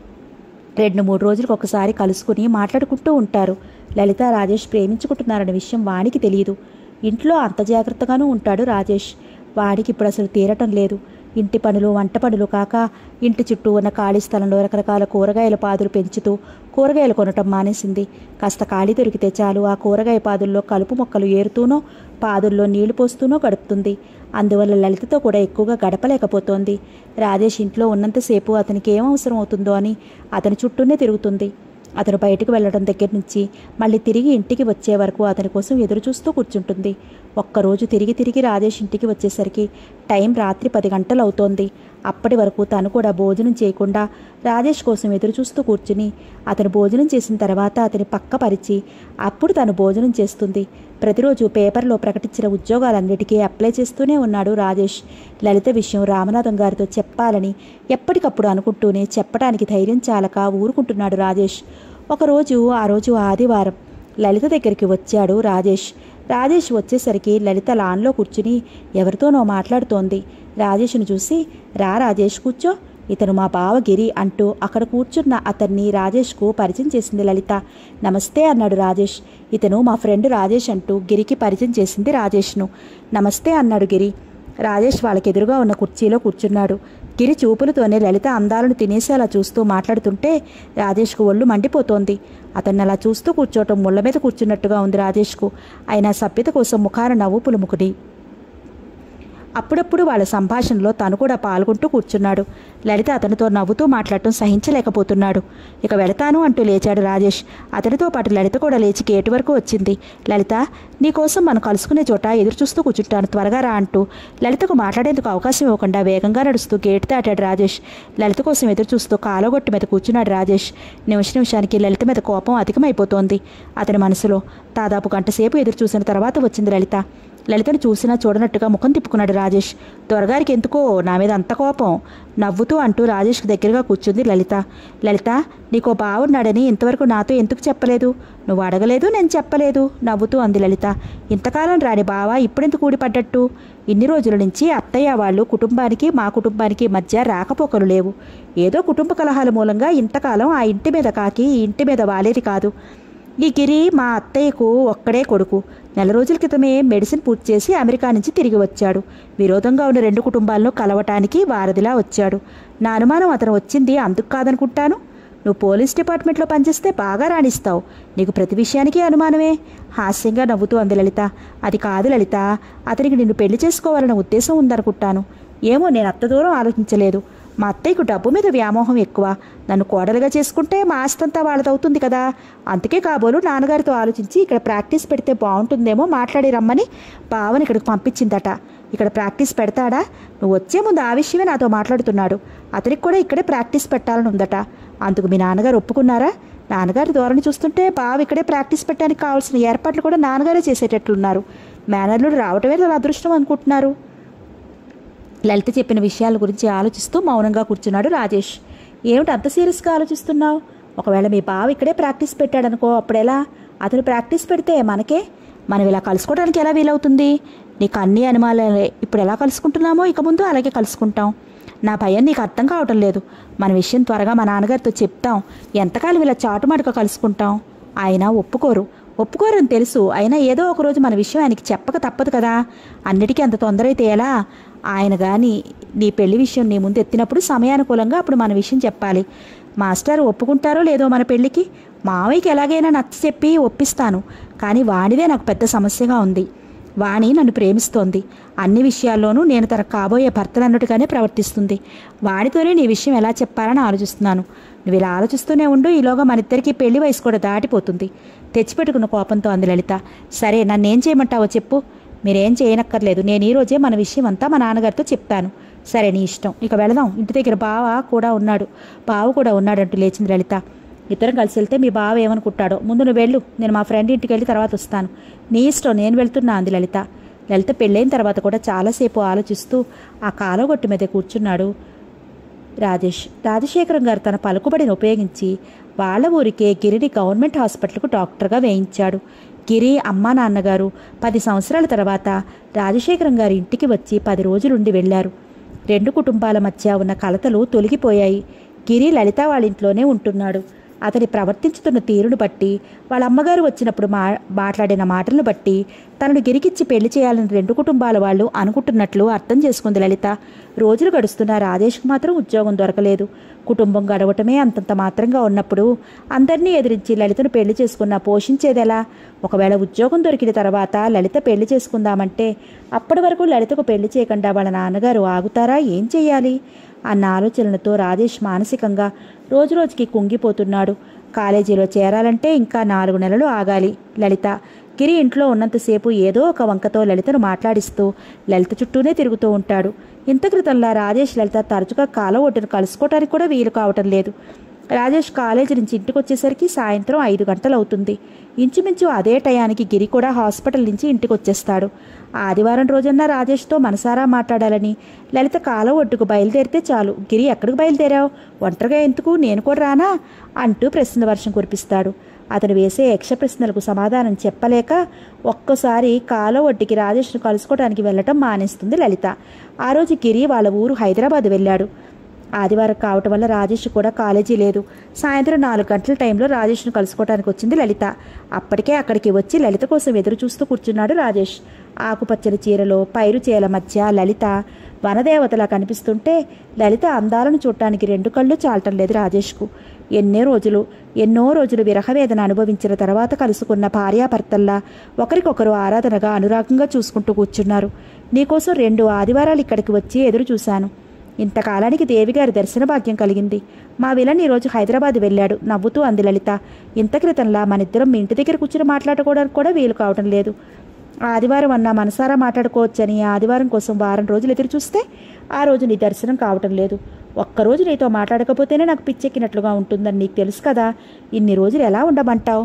రెండు మూడు రోజులకు ఒకసారి కలుసుకుని మాట్లాడుకుంటూ ఉంటారు లలిత రాజేష్ ప్రేమించుకుంటున్నారన్న విషయం వానికి తెలియదు ఇంట్లో అంత జాగ్రత్తగానూ ఉంటాడు రాజేష్ వాడికి ఇప్పుడు అసలు తీరటం లేదు ఇంటి పనులు వంట పనులు కాక ఇంటి చుట్టూ ఉన్న ఖాళీ స్థలంలో రకరకాల కూరగాయల పాదులు పెంచుతూ కూరగాయలు కొనటం మానేసింది కాస్త ఖాళీ దొరికితే చాలు ఆ కూరగాయ పాదుల్లో కలుపు మొక్కలు ఏరుతూనో పాదుల్లో నీళ్లు పోస్తూనో గడుపుతుంది అందువల్ల లలితతో కూడా ఎక్కువగా గడపలేకపోతోంది రాజేష్ ఇంట్లో ఉన్నంతసేపు అతనికి ఏం అవసరం అవుతుందో అని అతని చుట్టూనే తిరుగుతుంది అతను బయటకు వెళ్ళడం దగ్గర నుంచి మళ్ళీ తిరిగి ఇంటికి వచ్చే వరకు అతని కోసం ఎదురు చూస్తూ కూర్చుంటుంది ఒక్కరోజు తిరిగి తిరిగి రాజేష్ ఇంటికి వచ్చేసరికి టైం రాత్రి పది గంటలు అవుతోంది అప్పటి వరకు తను కూడా భోజనం చేయకుండా రాజేష్ కోసం ఎదురు చూస్తూ కూర్చుని అతను భోజనం చేసిన తర్వాత అతని పక్క పరిచి అప్పుడు తను భోజనం చేస్తుంది ప్రతిరోజు పేపర్లో ప్రకటించిన ఉద్యోగాలన్నిటికీ అప్లై చేస్తూనే ఉన్నాడు రాజేష్ లలిత విషయం రామనాథం గారితో చెప్పాలని ఎప్పటికప్పుడు అనుకుంటూనే చెప్పడానికి ధైర్యం చాలక ఊరుకుంటున్నాడు రాజేష్ ఒకరోజు ఆ రోజు ఆదివారం లలిత దగ్గరికి వచ్చాడు రాజేష్ రాజేష్ వచ్చేసరికి లలిత లాన్లో కూర్చుని ఎవరితోనో మాట్లాడుతోంది రాజేష్ను చూసి రా రాజేష్ కూర్చో ఇతను మా బావ గిరి అంటూ అక్కడ కూర్చున్న అతన్ని రాజేష్కు పరిచయం చేసింది లలిత నమస్తే అన్నాడు రాజేష్ ఇతను మా ఫ్రెండ్ రాజేష్ అంటూ గిరికి పరిచయం చేసింది రాజేష్ను నమస్తే అన్నాడు గిరి రాజేష్ వాళ్ళకి ఎదురుగా ఉన్న కుర్చీలో కూర్చున్నాడు గిరి చూపులతోనే లలిత అందాలను తినేసి అలా చూస్తూ మాట్లాడుతుంటే రాజేష్కు ఒళ్ళు మండిపోతోంది అతన్ని అలా చూస్తూ కూర్చోవటం ముళ్ళ మీద కూర్చున్నట్టుగా ఉంది రాజేష్కు అయినా సభ్యత కోసం ముఖాన నవ్వు పులుముకుని అప్పుడప్పుడు వాళ్ళ సంభాషణలో తను కూడా పాల్గొంటూ కూర్చున్నాడు లలిత అతనితో నవ్వుతూ మాట్లాడటం సహించలేకపోతున్నాడు ఇక వెళతాను అంటూ లేచాడు రాజేష్ అతనితో పాటు లలిత కూడా లేచి గేటు వరకు వచ్చింది లలిత నీకోసం మనం కలుసుకునే చోట ఎదురు చూస్తూ కూర్చుంటాను త్వరగా రా అంటూ లలితకు మాట్లాడేందుకు అవకాశం ఇవ్వకుండా వేగంగా నడుస్తూ గేటు దాటాడు రాజేష్ లలిత కోసం ఎదురు చూస్తూ కాలగొట్టు మీద కూర్చున్నాడు రాజేష్ నిమిష నిమిషానికి లలిత మీద కోపం అధికమైపోతోంది అతని మనసులో దాదాపు గంట సేపు ఎదురు చూసిన తర్వాత వచ్చింది లలిత లలితను చూసినా చూడనట్టుగా ముఖం తిప్పుకున్నాడు రాజేష్ దొరగారికి ఎందుకో నా మీద అంత కోపం నవ్వుతూ అంటూ రాజేష్కి దగ్గరగా కూర్చుంది లలిత లలిత నీకో బావున్నాడని ఇంతవరకు నాతో ఎందుకు చెప్పలేదు నువ్వు అడగలేదు నేను చెప్పలేదు నవ్వుతూ అంది లలిత ఇంతకాలం రాని బావ ఇప్పుడెందుకు ఊడిపడ్డట్టు ఇన్ని రోజుల నుంచి అత్తయ్య వాళ్ళు కుటుంబానికి మా కుటుంబానికి మధ్య రాకపోకలు లేవు ఏదో కుటుంబ కలహాల మూలంగా ఇంతకాలం ఆ ఇంటి మీద కాకి ఈ ఇంటి మీద వాలేది కాదు ఈ గిరి మా అత్తయ్యకు ఒక్కడే కొడుకు నెల రోజుల క్రితమే మెడిసిన్ పూర్తి చేసి అమెరికా నుంచి తిరిగి వచ్చాడు విరోధంగా ఉన్న రెండు కుటుంబాలను కలవటానికి వారధిలా వచ్చాడు నా అనుమానం అతను వచ్చింది అందుకు కాదనుకుంటాను నువ్వు పోలీస్ డిపార్ట్మెంట్లో పనిచేస్తే బాగా రాణిస్తావు నీకు ప్రతి విషయానికి అనుమానమే హాస్యంగా నవ్వుతూ అంది లలిత అది కాదు లలిత అతనికి నిన్ను పెళ్లి చేసుకోవాలన్న ఉద్దేశం ఉందనుకుంటాను ఏమో నేను అంత దూరం ఆలోచించలేదు మా అత్తయ్యకు డబ్బు మీద వ్యామోహం ఎక్కువ నన్ను కోడలుగా చేసుకుంటే మా ఆస్తంతా వాళ్ళదవుతుంది కదా అందుకే కాబోలు నాన్నగారితో ఆలోచించి ఇక్కడ ప్రాక్టీస్ పెడితే బాగుంటుందేమో మాట్లాడి రమ్మని బావని ఇక్కడికి పంపించిందట ఇక్కడ ప్రాక్టీస్ పెడతాడా నువ్వు వచ్చే ముందు ఆ విషయమే నాతో మాట్లాడుతున్నాడు అతనికి కూడా ఇక్కడే ప్రాక్టీస్ పెట్టాలని ఉందట అందుకు మీ నాన్నగారు ఒప్పుకున్నారా నాన్నగారి ధోరణి చూస్తుంటే బావ ఇక్కడే ప్రాక్టీస్ పెట్టడానికి కావాల్సిన ఏర్పాట్లు కూడా నాన్నగారే చేసేటట్లున్నారు మేనర్లు రావటమే తన అదృష్టం అనుకుంటున్నారు లలిత చెప్పిన విషయాల గురించి ఆలోచిస్తూ మౌనంగా కూర్చున్నాడు రాజేష్ ఏమిటి అంత సీరియస్గా ఆలోచిస్తున్నావు ఒకవేళ మీ బావ ఇక్కడే ప్రాక్టీస్ పెట్టాడనుకో అప్పుడెలా అతను ప్రాక్టీస్ పెడితే మనకే మనం ఇలా కలుసుకోవడానికి ఎలా వీలవుతుంది నీకు అన్ని అనుమానాలే ఇప్పుడు ఎలా కలుసుకుంటున్నామో ఇక ముందు అలాగే కలుసుకుంటాం నా భయం నీకు అర్థం కావటం లేదు మన విషయం త్వరగా మా నాన్నగారితో చెప్తాం ఎంతకాలం ఇలా చాటుమాటుగా కలుసుకుంటాం ఆయన ఒప్పుకోరు ఒప్పుకోరని తెలుసు అయినా ఏదో ఒక రోజు మన విషయం ఆయనకి చెప్పక తప్పదు కదా అన్నిటికీ అంత తొందర అయితే ఎలా ఆయన కానీ నీ పెళ్లి విషయం నీ ముందు ఎత్తినప్పుడు సమయానుకూలంగా అప్పుడు మన విషయం చెప్పాలి మాస్టర్ ఒప్పుకుంటారో లేదో మన పెళ్లికి మావయ్యకి ఎలాగైనా నచ్చ చెప్పి ఒప్పిస్తాను కానీ వాడిదే నాకు పెద్ద సమస్యగా ఉంది వాణి నన్ను ప్రేమిస్తోంది అన్ని విషయాల్లోనూ నేను తన కాబోయే భర్తనన్నట్టుగానే ప్రవర్తిస్తుంది వాడితోనే నీ విషయం ఎలా చెప్పాలని ఆలోచిస్తున్నాను నువ్వు ఇలా ఆలోచిస్తూనే ఉండు ఈలోగా మన ఇద్దరికి పెళ్లి వయసు కూడా దాటిపోతుంది తెచ్చిపెట్టుకున్న కోపంతో అంది లలిత సరే నన్నేం చేయమంటావో చెప్పు మీరేం చేయనక్కర్లేదు నేను ఈ రోజే మన విషయం అంతా మా నాన్నగారితో చెప్పాను సరే నీ ఇష్టం ఇక వెళదాం ఇంటి దగ్గర బావ కూడా ఉన్నాడు బావ కూడా ఉన్నాడంటూ లేచింది లలిత ఇద్దరం కలిసి వెళ్తే మీ బావ ఏమనుకుంటాడో ముందు నువ్వు వెళ్ళు నేను మా ఫ్రెండ్ ఇంటికి వెళ్ళి తర్వాత వస్తాను నీ ఇష్టం నేను వెళ్తున్నా అంది లలిత లలిత పెళ్ళైన తర్వాత కూడా చాలాసేపు ఆలోచిస్తూ ఆ కాలగొట్టు మీద కూర్చున్నాడు రాజేష్ రాజశేఖరం గారు తన పలుకుబడిని ఉపయోగించి వాళ్ళ ఊరికే గిరిని గవర్నమెంట్ హాస్పిటల్కు డాక్టర్గా వేయించాడు గిరి అమ్మా నాన్నగారు పది సంవత్సరాల తర్వాత రాజశేఖరం గారి ఇంటికి వచ్చి పది రోజులుండి వెళ్ళారు రెండు కుటుంబాల మధ్య ఉన్న కలతలు తొలగిపోయాయి గిరి లలిత వాళ్ళ ఇంట్లోనే ఉంటున్నాడు అతని ప్రవర్తించుతున్న తీరును బట్టి వాళ్ళ అమ్మగారు వచ్చినప్పుడు మా మాట్లాడిన మాటలను బట్టి తనను గిరికిచ్చి పెళ్లి చేయాలని రెండు కుటుంబాల వాళ్ళు అనుకుంటున్నట్లు అర్థం చేసుకుంది లలిత రోజులు గడుస్తున్నా రాజేష్కు మాత్రం ఉద్యోగం దొరకలేదు కుటుంబం గడవటమే అంతంత మాత్రంగా ఉన్నప్పుడు అందరినీ ఎదిరించి లలితను పెళ్లి చేసుకున్నా పోషించేదెలా ఒకవేళ ఉద్యోగం దొరికిన తర్వాత లలిత పెళ్లి చేసుకుందామంటే అప్పటి వరకు లలితకు పెళ్లి చేయకుండా వాళ్ళ నాన్నగారు ఆగుతారా ఏం చెయ్యాలి అన్న ఆలోచనలతో రాజేష్ మానసికంగా రోజురోజుకి కుంగిపోతున్నాడు కాలేజీలో చేరాలంటే ఇంకా నాలుగు నెలలు ఆగాలి లలిత గిరి ఇంట్లో ఉన్నంతసేపు ఏదో ఒక వంకతో లలితను మాట్లాడిస్తూ లలిత చుట్టూనే తిరుగుతూ ఉంటాడు ఇంత క్రితంలా రాజేష్ లలిత తరచుగా కాలం ఒడ్డును కలుసుకోవటానికి కూడా వీలు కావటం లేదు రాజేష్ కాలేజీ నుంచి ఇంటికి వచ్చేసరికి సాయంత్రం ఐదు గంటలు అవుతుంది ఇంచుమించు అదే టయానికి గిరి కూడా హాస్పిటల్ నుంచి ఇంటికి వచ్చేస్తాడు ఆదివారం రోజన్నా రాజేష్తో మనసారా మాట్లాడాలని లలిత కాలం ఒడ్డుకు బయలుదేరితే చాలు గిరి ఎక్కడికి బయలుదేరావు ఒంటరిగా ఎందుకు నేను కూడా రానా అంటూ ప్రశ్న వర్షం కురిపిస్తాడు అతను వేసే యక్ష ప్రశ్నలకు సమాధానం చెప్పలేక ఒక్కసారి కాలో ఒడ్డుకి రాజేష్ను కలుసుకోవడానికి వెళ్ళటం మానేస్తుంది లలిత ఆ రోజు గిరి వాళ్ళ ఊరు హైదరాబాద్ వెళ్ళాడు ఆదివారం కావటం వల్ల రాజేష్ కూడా కాలేజీ లేదు సాయంత్రం నాలుగు గంటల టైంలో రాజేష్ను కలుసుకోవడానికి వచ్చింది లలిత అప్పటికే అక్కడికి వచ్చి లలిత కోసం ఎదురు చూస్తూ కూర్చున్నాడు రాజేష్ ఆకుపచ్చని చీరలో పైరు చీరల మధ్య లలిత వనదేవతలా కనిపిస్తుంటే లలిత అందాలను చూడటానికి రెండు కళ్ళు చాలటం లేదు రాజేష్కు ఎన్నో రోజులు ఎన్నో రోజులు విరహవేదన అనుభవించిన తర్వాత కలుసుకున్న భార్యాభర్తల్లా ఒకరికొకరు ఆరాధనగా అనురాగంగా చూసుకుంటూ కూర్చున్నారు నీకోసం రెండు ఆదివారాలు ఇక్కడికి వచ్చి ఎదురు చూశాను ఇంతకాలానికి దేవిగారి దర్శన భాగ్యం కలిగింది మా విలన్ ఈరోజు హైదరాబాద్ వెళ్ళాడు నవ్వుతూ అంది లలిత ఇంత క్రితంలా మనిద్దరం మీ ఇంటి దగ్గర కూర్చుని మాట్లాడుకోవడానికి కూడా వీలు కావటం లేదు ఆదివారం అన్నా మనసారా మాట్లాడుకోవచ్చని ఆదివారం కోసం వారం రోజులు ఎదురు చూస్తే ఆ రోజు నీ దర్శనం కావటం లేదు ఒక్కరోజు నీతో మాట్లాడకపోతేనే నాకు పిచ్చెక్కినట్లుగా ఉంటుందని నీకు తెలుసు కదా ఇన్ని రోజులు ఎలా ఉండమంటావు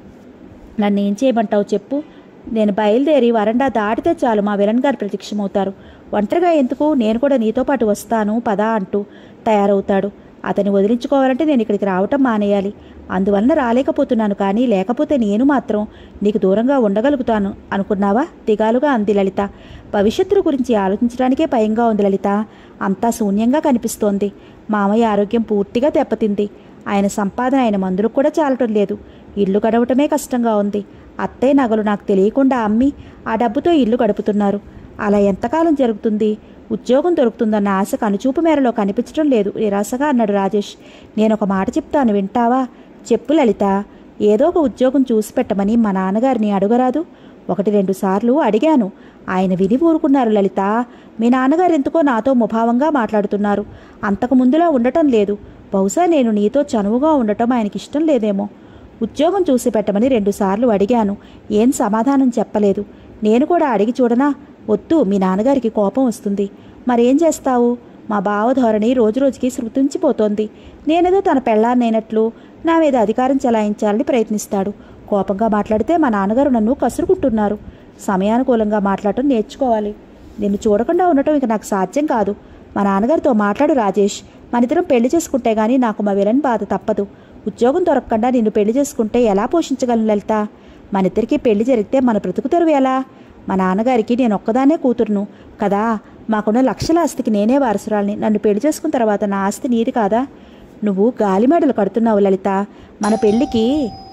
నన్ను ఏం చేయమంటావు చెప్పు నేను బయలుదేరి వరండా దాటితే చాలు మా విలన్ గారు ప్రత్యక్షమవుతారు ఒంటరిగా ఎందుకు నేను కూడా నీతో పాటు వస్తాను పదా అంటూ తయారవుతాడు అతన్ని వదిలించుకోవాలంటే నేను ఇక్కడికి రావటం మానేయాలి అందువలన రాలేకపోతున్నాను కానీ లేకపోతే నేను మాత్రం నీకు దూరంగా ఉండగలుగుతాను అనుకున్నావా దిగాలుగా అంది లలిత భవిష్యత్తు గురించి ఆలోచించడానికే భయంగా ఉంది లలిత అంతా శూన్యంగా కనిపిస్తోంది మామయ్య ఆరోగ్యం పూర్తిగా దెబ్బతింది ఆయన సంపాదన ఆయన మందులకు కూడా చాలటం లేదు ఇల్లు గడవటమే కష్టంగా ఉంది అత్తయ్య నగలు నాకు తెలియకుండా అమ్మి ఆ డబ్బుతో ఇల్లు గడుపుతున్నారు అలా ఎంతకాలం జరుగుతుంది ఉద్యోగం దొరుకుతుందన్న ఆశ కనుచూపు మేరలో కనిపించడం లేదు నిరాశగా అన్నాడు రాజేష్ నేను ఒక మాట చెప్తాను వింటావా చెప్పు లలిత ఏదో ఒక ఉద్యోగం చూసి పెట్టమని మా నాన్నగారిని అడగరాదు ఒకటి రెండు సార్లు అడిగాను ఆయన విని ఊరుకున్నారు లలిత మీ నాన్నగారు ఎందుకో నాతో ముభావంగా మాట్లాడుతున్నారు అంతకు ముందులా ఉండటం లేదు బహుశా నేను నీతో చనువుగా ఉండటం ఆయనకి ఇష్టం లేదేమో ఉద్యోగం చూసి పెట్టమని రెండుసార్లు అడిగాను ఏం సమాధానం చెప్పలేదు నేను కూడా అడిగి చూడనా వద్దు మీ నాన్నగారికి కోపం వస్తుంది మరేం చేస్తావు మా బావ ధోరణి రోజురోజుకి శృతించిపోతోంది నేనేదో తన పెళ్ళాన్నైనట్లు నా మీద అధికారం చెలాయించాలని ప్రయత్నిస్తాడు కోపంగా మాట్లాడితే మా నాన్నగారు నన్ను కసురుకుంటున్నారు సమయానుకూలంగా మాట్లాడటం నేర్చుకోవాలి నిన్ను చూడకుండా ఉండటం ఇక నాకు సాధ్యం కాదు మా నాన్నగారితో మాట్లాడు రాజేష్ మనిద్దరం పెళ్లి చేసుకుంటే గానీ నాకు మా విలన్ బాధ తప్పదు ఉద్యోగం దొరకకుండా నిన్ను పెళ్లి చేసుకుంటే ఎలా పోషించగలను లలిత మనిద్దరికీ పెళ్లి జరిగితే మన బ్రతుకు తెరువు ఎలా మా నాన్నగారికి నేను ఒక్కదానే కూతురును కదా మాకున్న లక్షల ఆస్తికి నేనే వారసురాల్ని నన్ను పెళ్లి చేసుకున్న తర్వాత నా ఆస్తి నీది కాదా నువ్వు గాలిమేడలు కడుతున్నావు లలిత మన పెళ్లికి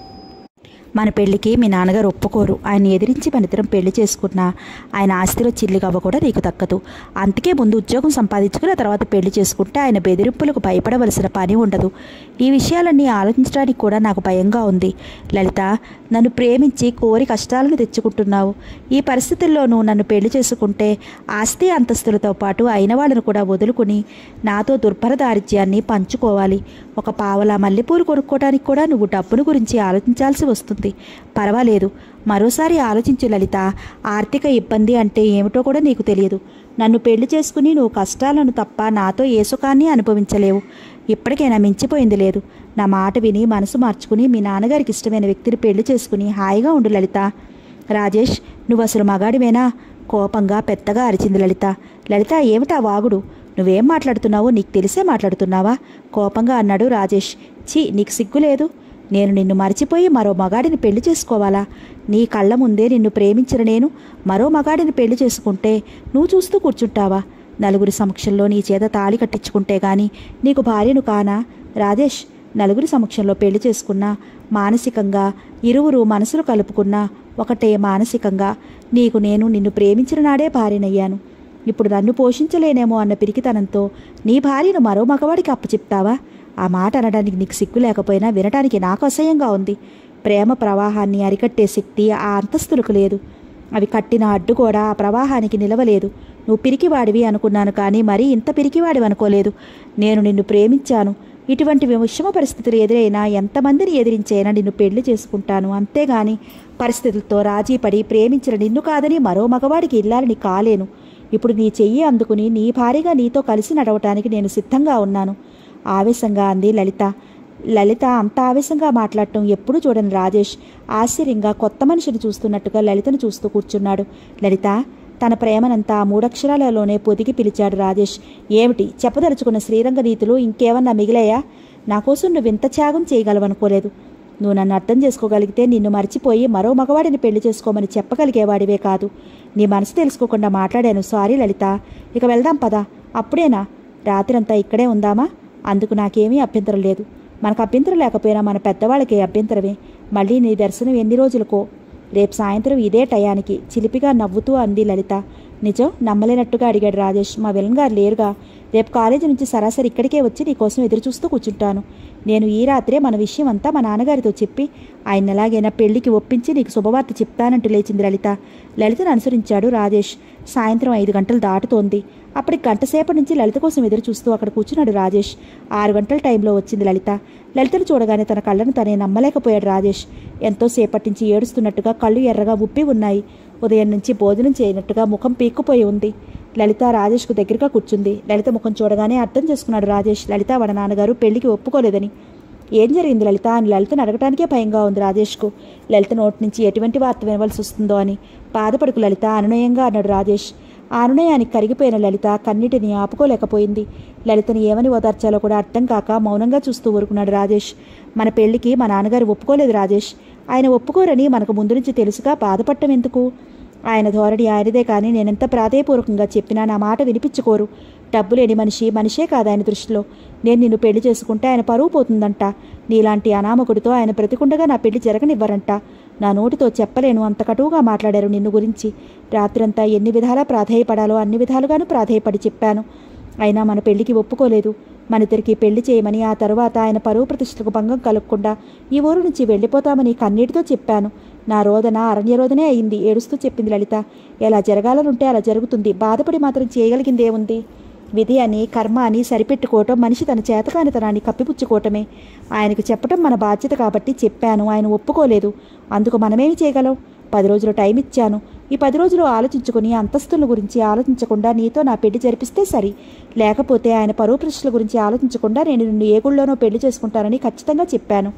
మన పెళ్లికి మీ నాన్నగారు ఒప్పుకోరు ఆయన ఎదిరించి మన ఇద్దరం పెళ్లి చేసుకున్నా ఆయన ఆస్తిలో చిల్లిగవ్వ కూడా నీకు దక్కదు అందుకే ముందు ఉద్యోగం సంపాదించుకుని ఆ తర్వాత పెళ్లి చేసుకుంటే ఆయన బెదిరింపులకు భయపడవలసిన పని ఉండదు ఈ విషయాలన్నీ ఆలోచించడానికి కూడా నాకు భయంగా ఉంది లలిత నన్ను ప్రేమించి కోరి కష్టాలను తెచ్చుకుంటున్నావు ఈ పరిస్థితుల్లో నువ్వు నన్ను పెళ్లి చేసుకుంటే ఆస్తి అంతస్తులతో పాటు అయిన వాళ్ళను కూడా వదులుకుని నాతో దుర్భర దారిద్ర్యాన్ని పంచుకోవాలి ఒక పావలా మల్లెపూలు కొనుక్కోవడానికి కూడా నువ్వు డబ్బును గురించి ఆలోచించాల్సి వస్తుంది పర్వాలేదు మరోసారి ఆలోచించు లలిత ఆర్థిక ఇబ్బంది అంటే ఏమిటో కూడా నీకు తెలియదు నన్ను పెళ్లి చేసుకుని నువ్వు కష్టాలను తప్ప నాతో ఏ సుఖాన్ని అనుభవించలేవు ఇప్పటికైనా మించిపోయింది లేదు నా మాట విని మనసు మార్చుకుని మీ నాన్నగారికి ఇష్టమైన వ్యక్తిని పెళ్లి చేసుకుని హాయిగా ఉండు లలిత రాజేష్ నువ్వు అసలు మగాడివేనా కోపంగా పెద్దగా అరిచింది లలిత లలిత ఏమిటా వాగుడు నువ్వేం మాట్లాడుతున్నావో నీకు తెలిసే మాట్లాడుతున్నావా కోపంగా అన్నాడు రాజేష్ ఛీ నీకు సిగ్గు లేదు నేను నిన్ను మర్చిపోయి మరో మగాడిని పెళ్లి చేసుకోవాలా నీ కళ్ళ ముందే నిన్ను ప్రేమించిన నేను మరో మగాడిని పెళ్లి చేసుకుంటే నువ్వు చూస్తూ కూర్చుంటావా నలుగురి సమక్షంలో నీ చేత తాళి కట్టించుకుంటే గాని నీకు భార్యను కానా రాజేష్ నలుగురి సమక్షంలో పెళ్లి చేసుకున్నా మానసికంగా ఇరువురు మనసులు కలుపుకున్నా ఒకటే మానసికంగా నీకు నేను నిన్ను ప్రేమించిన నాడే భార్యనయ్యాను ఇప్పుడు నన్ను పోషించలేనేమో అన్న పిరికితనంతో నీ భార్యను మరో మగవాడికి అప్పచెప్తావా ఆ మాట అనడానికి నీకు సిగ్గు లేకపోయినా వినటానికి నాకు అసహ్యంగా ఉంది ప్రేమ ప్రవాహాన్ని అరికట్టే శక్తి ఆ అంతస్తులకు లేదు అవి కట్టిన అడ్డు కూడా ఆ ప్రవాహానికి నిలవలేదు నువ్వు పిరికివాడివి అనుకున్నాను కానీ మరీ ఇంత పిరికివాడివి అనుకోలేదు నేను నిన్ను ప్రేమించాను ఇటువంటి విషమ పరిస్థితులు ఎదురైనా ఎంతమందిని ఎదిరించైనా నిన్ను పెళ్లి చేసుకుంటాను అంతేగాని పరిస్థితులతో రాజీ పడి ప్రేమించిన నిన్ను కాదని మరో మగవాడికి ఇల్లాలని కాలేను ఇప్పుడు నీ చెయ్యి అందుకుని నీ భారీగా నీతో కలిసి నడవటానికి నేను సిద్ధంగా ఉన్నాను ఆవేశంగా అంది లలిత లలిత అంత ఆవేశంగా మాట్లాడటం ఎప్పుడూ చూడని రాజేష్ ఆశ్చర్యంగా కొత్త మనిషిని చూస్తున్నట్టుగా లలితను చూస్తూ కూర్చున్నాడు లలిత తన ప్రేమనంతా ఆ మూడక్షరాలలోనే పొదిగి పిలిచాడు రాజేష్ ఏమిటి చెప్పదలుచుకున్న శ్రీరంగ నీతులు ఇంకేమన్నా మిగిలాయా నా కోసం నువ్వు ఇంత త్యాగం చేయగలవనుకోలేదు నువ్వు నన్ను అర్థం చేసుకోగలిగితే నిన్ను మర్చిపోయి మరో మగవాడిని పెళ్లి చేసుకోమని చెప్పగలిగేవాడివే కాదు నీ మనసు తెలుసుకోకుండా మాట్లాడాను సారీ లలిత ఇక వెళ్దాం పదా అప్పుడేనా రాత్రంతా ఇక్కడే ఉందామా అందుకు నాకేమీ అభ్యంతరం లేదు మనకు అభ్యంతరం లేకపోయినా మన పెద్దవాళ్ళకి అభ్యంతరమే మళ్ళీ నీ దర్శనం ఎన్ని రోజులకో రేపు సాయంత్రం ఇదే టయానికి చిలిపిగా నవ్వుతూ అంది లలిత నిజం నమ్మలేనట్టుగా అడిగాడు రాజేష్ మా విలన్ గారు లేరుగా రేపు కాలేజీ నుంచి సరాసరి ఇక్కడికే వచ్చి నీ కోసం ఎదురు చూస్తూ కూర్చుంటాను నేను ఈ రాత్రే మన విషయం అంతా మా నాన్నగారితో చెప్పి ఆయన ఎలాగైనా పెళ్లికి ఒప్పించి నీకు శుభవార్త చెప్తానంటూ లేచింది లలిత లలితను అనుసరించాడు రాజేష్ సాయంత్రం ఐదు గంటలు దాటుతోంది అప్పటికి గంటసేపటి నుంచి లలిత కోసం ఎదురు చూస్తూ అక్కడ కూర్చున్నాడు రాజేష్ ఆరు గంటల టైంలో వచ్చింది లలిత లలితను చూడగానే తన కళ్ళను తనే నమ్మలేకపోయాడు రాజేష్ ఎంతో సేపటి నుంచి ఏడుస్తున్నట్టుగా కళ్ళు ఎర్రగా ఉప్పి ఉన్నాయి ఉదయం నుంచి భోజనం చేయనట్టుగా ముఖం పీక్కుపోయి ఉంది లలిత రాజేష్కు దగ్గరగా కూర్చుంది లలిత ముఖం చూడగానే అర్థం చేసుకున్నాడు రాజేష్ లలిత వాళ్ళ నాన్నగారు పెళ్లికి ఒప్పుకోలేదని ఏం జరిగింది లలిత అని లలితను అడగటానికే భయంగా ఉంది రాజేష్కు లలిత నోటి నుంచి ఎటువంటి వార్త వినవలసి వస్తుందో అని బాధపడుకు లలిత అనునయంగా అన్నాడు రాజేష్ ఆ అనునయానికి కరిగిపోయిన లలిత కన్నిటిని ఆపుకోలేకపోయింది లలితని ఏమని ఓదార్చాలో కూడా అర్థం కాక మౌనంగా చూస్తూ ఊరుకున్నాడు రాజేష్ మన పెళ్లికి మా నాన్నగారు ఒప్పుకోలేదు రాజేష్ ఆయన ఒప్పుకోరని మనకు ముందు నుంచి తెలుసుగా బాధపడటం ఎందుకు ఆయన ధోరణి ఆయనదే కానీ నేనెంత ప్రాధేయపూర్వకంగా చెప్పినా నా మాట వినిపించుకోరు డబ్బు లేని మనిషి మనిషే కాదు ఆయన దృష్టిలో నేను నిన్ను పెళ్లి చేసుకుంటే ఆయన పరువు పోతుందంట నీలాంటి అనామకుడితో ఆయన బ్రతికుండగా నా పెళ్లి జరగనివ్వరంట నా నోటితో చెప్పలేను అంత కటువుగా మాట్లాడారు నిన్ను గురించి రాత్రంతా ఎన్ని విధాలా ప్రాధేయపడాలో అన్ని విధాలుగాను ప్రాధేయపడి చెప్పాను అయినా మన పెళ్లికి ఒప్పుకోలేదు మన ఇద్దరికి పెళ్లి చేయమని ఆ తరువాత ఆయన పరువు ప్రతిష్టలకు భంగం కలగకుండా ఈ ఊరు నుంచి వెళ్ళిపోతామని కన్నీటితో చెప్పాను నా రోదన అరణ్యరోదనే అయింది ఏడుస్తూ చెప్పింది లలిత ఎలా జరగాలనుంటే అలా జరుగుతుంది బాధపడి మాత్రం చేయగలిగిందేముంది విధి అని కర్మ అని సరిపెట్టుకోవటం మనిషి తన చేతకానితనాన్ని కప్పిపుచ్చుకోవటమే ఆయనకు చెప్పటం మన బాధ్యత కాబట్టి చెప్పాను ఆయన ఒప్పుకోలేదు అందుకు మనమేమి చేయగలం పది రోజులు టైం ఇచ్చాను ఈ పది రోజులు ఆలోచించుకుని అంతస్తుల గురించి ఆలోచించకుండా నీతో నా పెళ్లి జరిపిస్తే సరి లేకపోతే ఆయన పరువు ప్రశ్నల గురించి ఆలోచించకుండా నేను నిన్ను ఏ గుళ్ళోనో పెళ్లి చేసుకుంటానని ఖచ్చితంగా చెప్పాను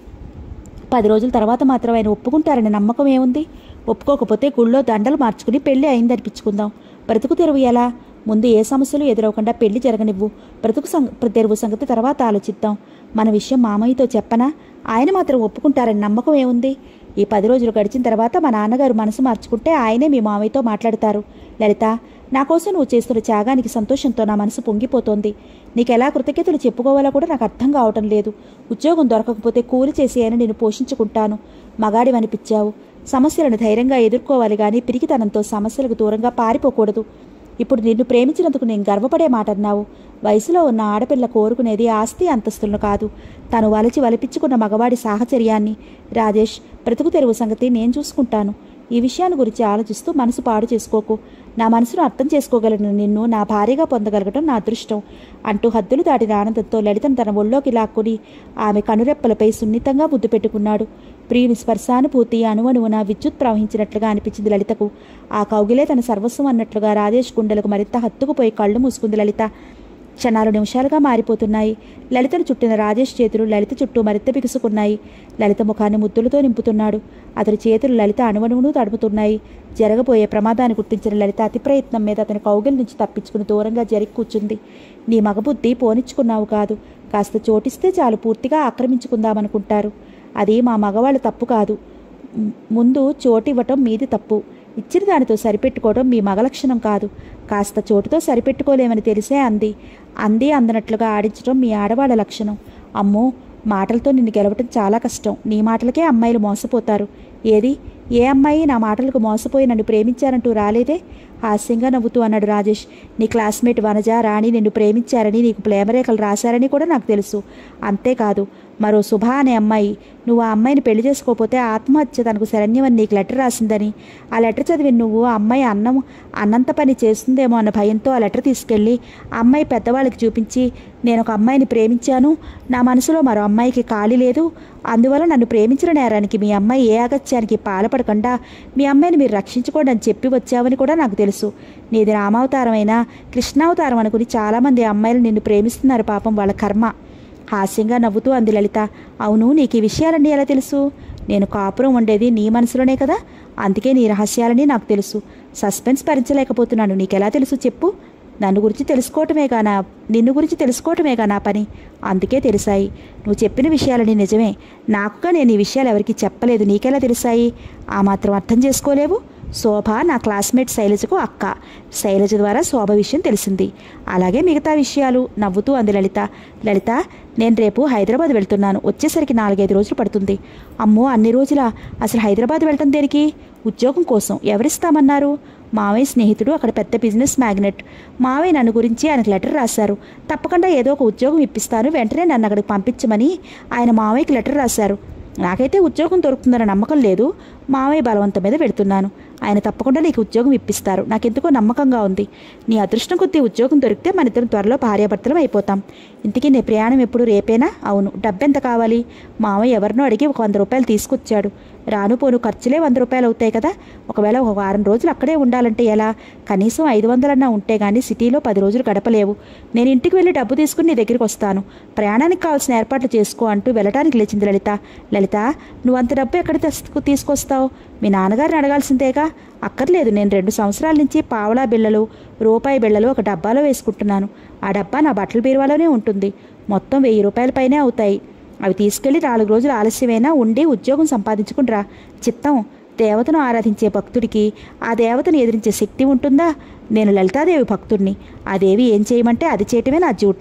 పది రోజుల తర్వాత మాత్రం ఆయన ఒప్పుకుంటారని నమ్మకం ఏముంది ఒప్పుకోకపోతే గుళ్ళో దండలు మార్చుకుని పెళ్లి అయిందనిపించుకుందాం బ్రతుకు తెరువు ఎలా ముందు ఏ సమస్యలు ఎదురవకుండా పెళ్లి జరగనివ్వు బ్రతుకు సంగ తెరువు సంగతి తర్వాత ఆలోచిద్దాం మన విషయం మామయ్యతో చెప్పనా ఆయన మాత్రం ఒప్పుకుంటారని నమ్మకం ఏముంది ఈ పది రోజులు గడిచిన తర్వాత మా నాన్నగారు మనసు మార్చుకుంటే ఆయనే మీ మామయ్యతో మాట్లాడతారు లలిత నా కోసం నువ్వు చేస్తున్న త్యాగానికి సంతోషంతో నా మనసు పొంగిపోతోంది నీకు ఎలా కృతజ్ఞతలు చెప్పుకోవాలో కూడా నాకు అర్థం కావటం లేదు ఉద్యోగం దొరకకపోతే కూలి చేసి అయినా నేను పోషించుకుంటాను మగాడివనిపించావు సమస్యలను ధైర్యంగా ఎదుర్కోవాలి కానీ పిరికితనంతో సమస్యలకు దూరంగా పారిపోకూడదు ఇప్పుడు నిన్ను ప్రేమించినందుకు నేను గర్వపడే మాట అన్నావు వయసులో ఉన్న ఆడపిల్ల కోరుకునేది ఆస్తి అంతస్తులను కాదు తను వలచి వలిపించుకున్న మగవాడి సాహచర్యాన్ని రాజేష్ బ్రతుకు తెరువు సంగతి నేను చూసుకుంటాను ఈ విషయాన్ని గురించి ఆలోచిస్తూ మనసు పాడు చేసుకోకు నా మనసును అర్థం చేసుకోగలను నిన్ను నా భార్యగా పొందగలగటం నా అదృష్టం అంటూ హద్దులు దాటిన ఆనందంతో లలితను తన ఒళ్ళోకి లాక్కుని ఆమె కనురెప్పలపై సున్నితంగా ముద్దు పెట్టుకున్నాడు ప్రియుని స్పర్శానుభూతి అణువణువున విద్యుత్ ప్రవహించినట్లుగా అనిపించింది లలితకు ఆ కౌగిలే తన సర్వస్వం అన్నట్లుగా రాజేష్ గుండెలకు మరింత హత్తుకుపోయి కళ్ళు మూసుకుంది లలిత క్షణాలు నిమిషాలుగా మారిపోతున్నాయి లలితను చుట్టిన రాజేష్ చేతులు లలిత చుట్టూ మరింత బిగుసుకున్నాయి లలిత ముఖాన్ని ముద్దులతో నింపుతున్నాడు అతని చేతులు లలిత అణువణువును తడుపుతున్నాయి జరగబోయే ప్రమాదాన్ని గుర్తించిన లలిత అతి ప్రయత్నం మీద అతని కౌగిలి నుంచి తప్పించుకుని దూరంగా జరిగి కూర్చుంది నీ మగబుద్ధి పోనిచ్చుకున్నావు కాదు కాస్త చోటిస్తే చాలు పూర్తిగా ఆక్రమించుకుందామనుకుంటారు అది మా మగవాళ్ళ తప్పు కాదు మ్- ముందు చోటివ్వటం మీది తప్పు ఇచ్చిన దానితో సరిపెట్టుకోవడం మీ మగ లక్షణం కాదు కాస్త చోటుతో సరిపెట్టుకోలేమని తెలిసే అంది అంది అందనట్లుగా ఆడించడం మీ ఆడవాళ్ళ లక్షణం అమ్మో మాటలతో నిన్ను గెలవటం చాలా కష్టం నీ మాటలకే అమ్మాయిలు మోసపోతారు ఏది ఏ అమ్మాయి నా మాటలకు మోసపోయి నన్ను ప్రేమించారంటూ రాలేదే హాస్యంగా నవ్వుతూ అన్నాడు రాజేష్ నీ క్లాస్మేట్ వనజ రాణి నిన్ను ప్రేమించారని నీకు ప్రేమరేఖలు రాశారని కూడా నాకు తెలుసు అంతేకాదు మరో శుభ అనే అమ్మాయి నువ్వు ఆ అమ్మాయిని పెళ్లి చేసుకోకపోతే ఆత్మహత్య తనకు శరణ్యమని నీకు లెటర్ రాసిందని ఆ లెటర్ చదివి నువ్వు ఆ అమ్మాయి అన్నం అన్నంత పని చేస్తుందేమో అన్న భయంతో ఆ లెటర్ తీసుకెళ్ళి ఆ అమ్మాయి పెద్దవాళ్ళకి చూపించి నేను ఒక అమ్మాయిని ప్రేమించాను నా మనసులో మరో అమ్మాయికి ఖాళీ లేదు అందువల్ల నన్ను ప్రేమించిన నేరానికి మీ అమ్మాయి ఏ అగత్యానికి పాల్పడకుండా మీ అమ్మాయిని మీరు రక్షించుకోండి అని చెప్పి వచ్చావని కూడా నాకు తెలుసు నీది రామావతారమైనా కృష్ణావతారం అనుకుని చాలామంది అమ్మాయిలు నిన్ను ప్రేమిస్తున్నారు పాపం వాళ్ళ కర్మ హాస్యంగా నవ్వుతూ అంది లలిత అవును నీకు ఈ విషయాలన్నీ ఎలా తెలుసు నేను కాపురం ఉండేది నీ మనసులోనే కదా అందుకే నీ రహస్యాలని నాకు తెలుసు సస్పెన్స్ భరించలేకపోతున్నాను నీకెలా తెలుసు చెప్పు నన్ను గురించి తెలుసుకోవటమేగా నా నిన్ను గురించి తెలుసుకోవటమేగా నా పని అందుకే తెలిసాయి నువ్వు చెప్పిన విషయాలని నిజమే నాకుగా నేను ఈ విషయాలు ఎవరికి చెప్పలేదు నీకెలా తెలిసాయి ఆ మాత్రం అర్థం చేసుకోలేవు శోభ నా క్లాస్మేట్ శైలజకు అక్క శైలజ ద్వారా శోభ విషయం తెలిసింది అలాగే మిగతా విషయాలు నవ్వుతూ అంది లలిత లలిత నేను రేపు హైదరాబాద్ వెళ్తున్నాను వచ్చేసరికి నాలుగైదు రోజులు పడుతుంది అమ్మో అన్ని రోజులా అసలు హైదరాబాద్ వెళ్ళటం దేనికి ఉద్యోగం కోసం ఎవరిస్తామన్నారు మావయ్య స్నేహితుడు అక్కడ పెద్ద బిజినెస్ మ్యాగ్నెట్ మావయ్య నన్ను గురించి ఆయనకు లెటర్ రాశారు తప్పకుండా ఏదో ఒక ఉద్యోగం ఇప్పిస్తాను వెంటనే నన్ను అక్కడికి పంపించమని ఆయన మావయ్యకి లెటర్ రాశారు నాకైతే ఉద్యోగం దొరుకుతుందన్న నమ్మకం లేదు మావయ్య బలవంతం మీద వెళ్తున్నాను ఆయన తప్పకుండా నీకు ఉద్యోగం ఇప్పిస్తారు నాకెందుకో నమ్మకంగా ఉంది నీ అదృష్టం కొద్దీ ఉద్యోగం దొరికితే మన ఇద్దరం త్వరలో భార్యాభర్తలం అయిపోతాం ఇంతకీ నీ ప్రయాణం ఎప్పుడు రేపేనా అవును డబ్బెంత కావాలి మావయ్య ఎవరినో అడిగి ఒక వంద రూపాయలు తీసుకొచ్చాడు రాను పోను ఖర్చులే వంద రూపాయలు అవుతాయి కదా ఒకవేళ ఒక వారం రోజులు అక్కడే ఉండాలంటే ఎలా కనీసం ఐదు వందలన్నా ఉంటే గానీ సిటీలో పది రోజులు గడపలేవు నేను ఇంటికి వెళ్ళి డబ్బు తీసుకుని నీ దగ్గరికి వస్తాను ప్రయాణానికి కావాల్సిన ఏర్పాట్లు చేసుకో అంటూ వెళ్ళటానికి లేచింది లలిత లలిత నువ్వు అంత డబ్బు ఎక్కడ తీసుకు తీసుకొస్తావు మీ నాన్నగారిని అడగాల్సిందేగా అక్కర్లేదు నేను రెండు సంవత్సరాల నుంచి పావలా బిళ్ళలు రూపాయి బిళ్ళలు ఒక డబ్బాలో వేసుకుంటున్నాను ఆ డబ్బా నా బట్టల బీరువాలోనే ఉంటుంది మొత్తం వెయ్యి రూపాయల పైనే అవుతాయి అవి తీసుకెళ్లి నాలుగు రోజులు ఆలస్యమైనా ఉండి ఉద్యోగం సంపాదించుకునిరా చిత్తం దేవతను ఆరాధించే భక్తుడికి ఆ దేవతను ఎదిరించే శక్తి ఉంటుందా నేను లలితాదేవి భక్తుడిని ఆ దేవి ఏం చేయమంటే అది చేయటమే నా డ్యూటీ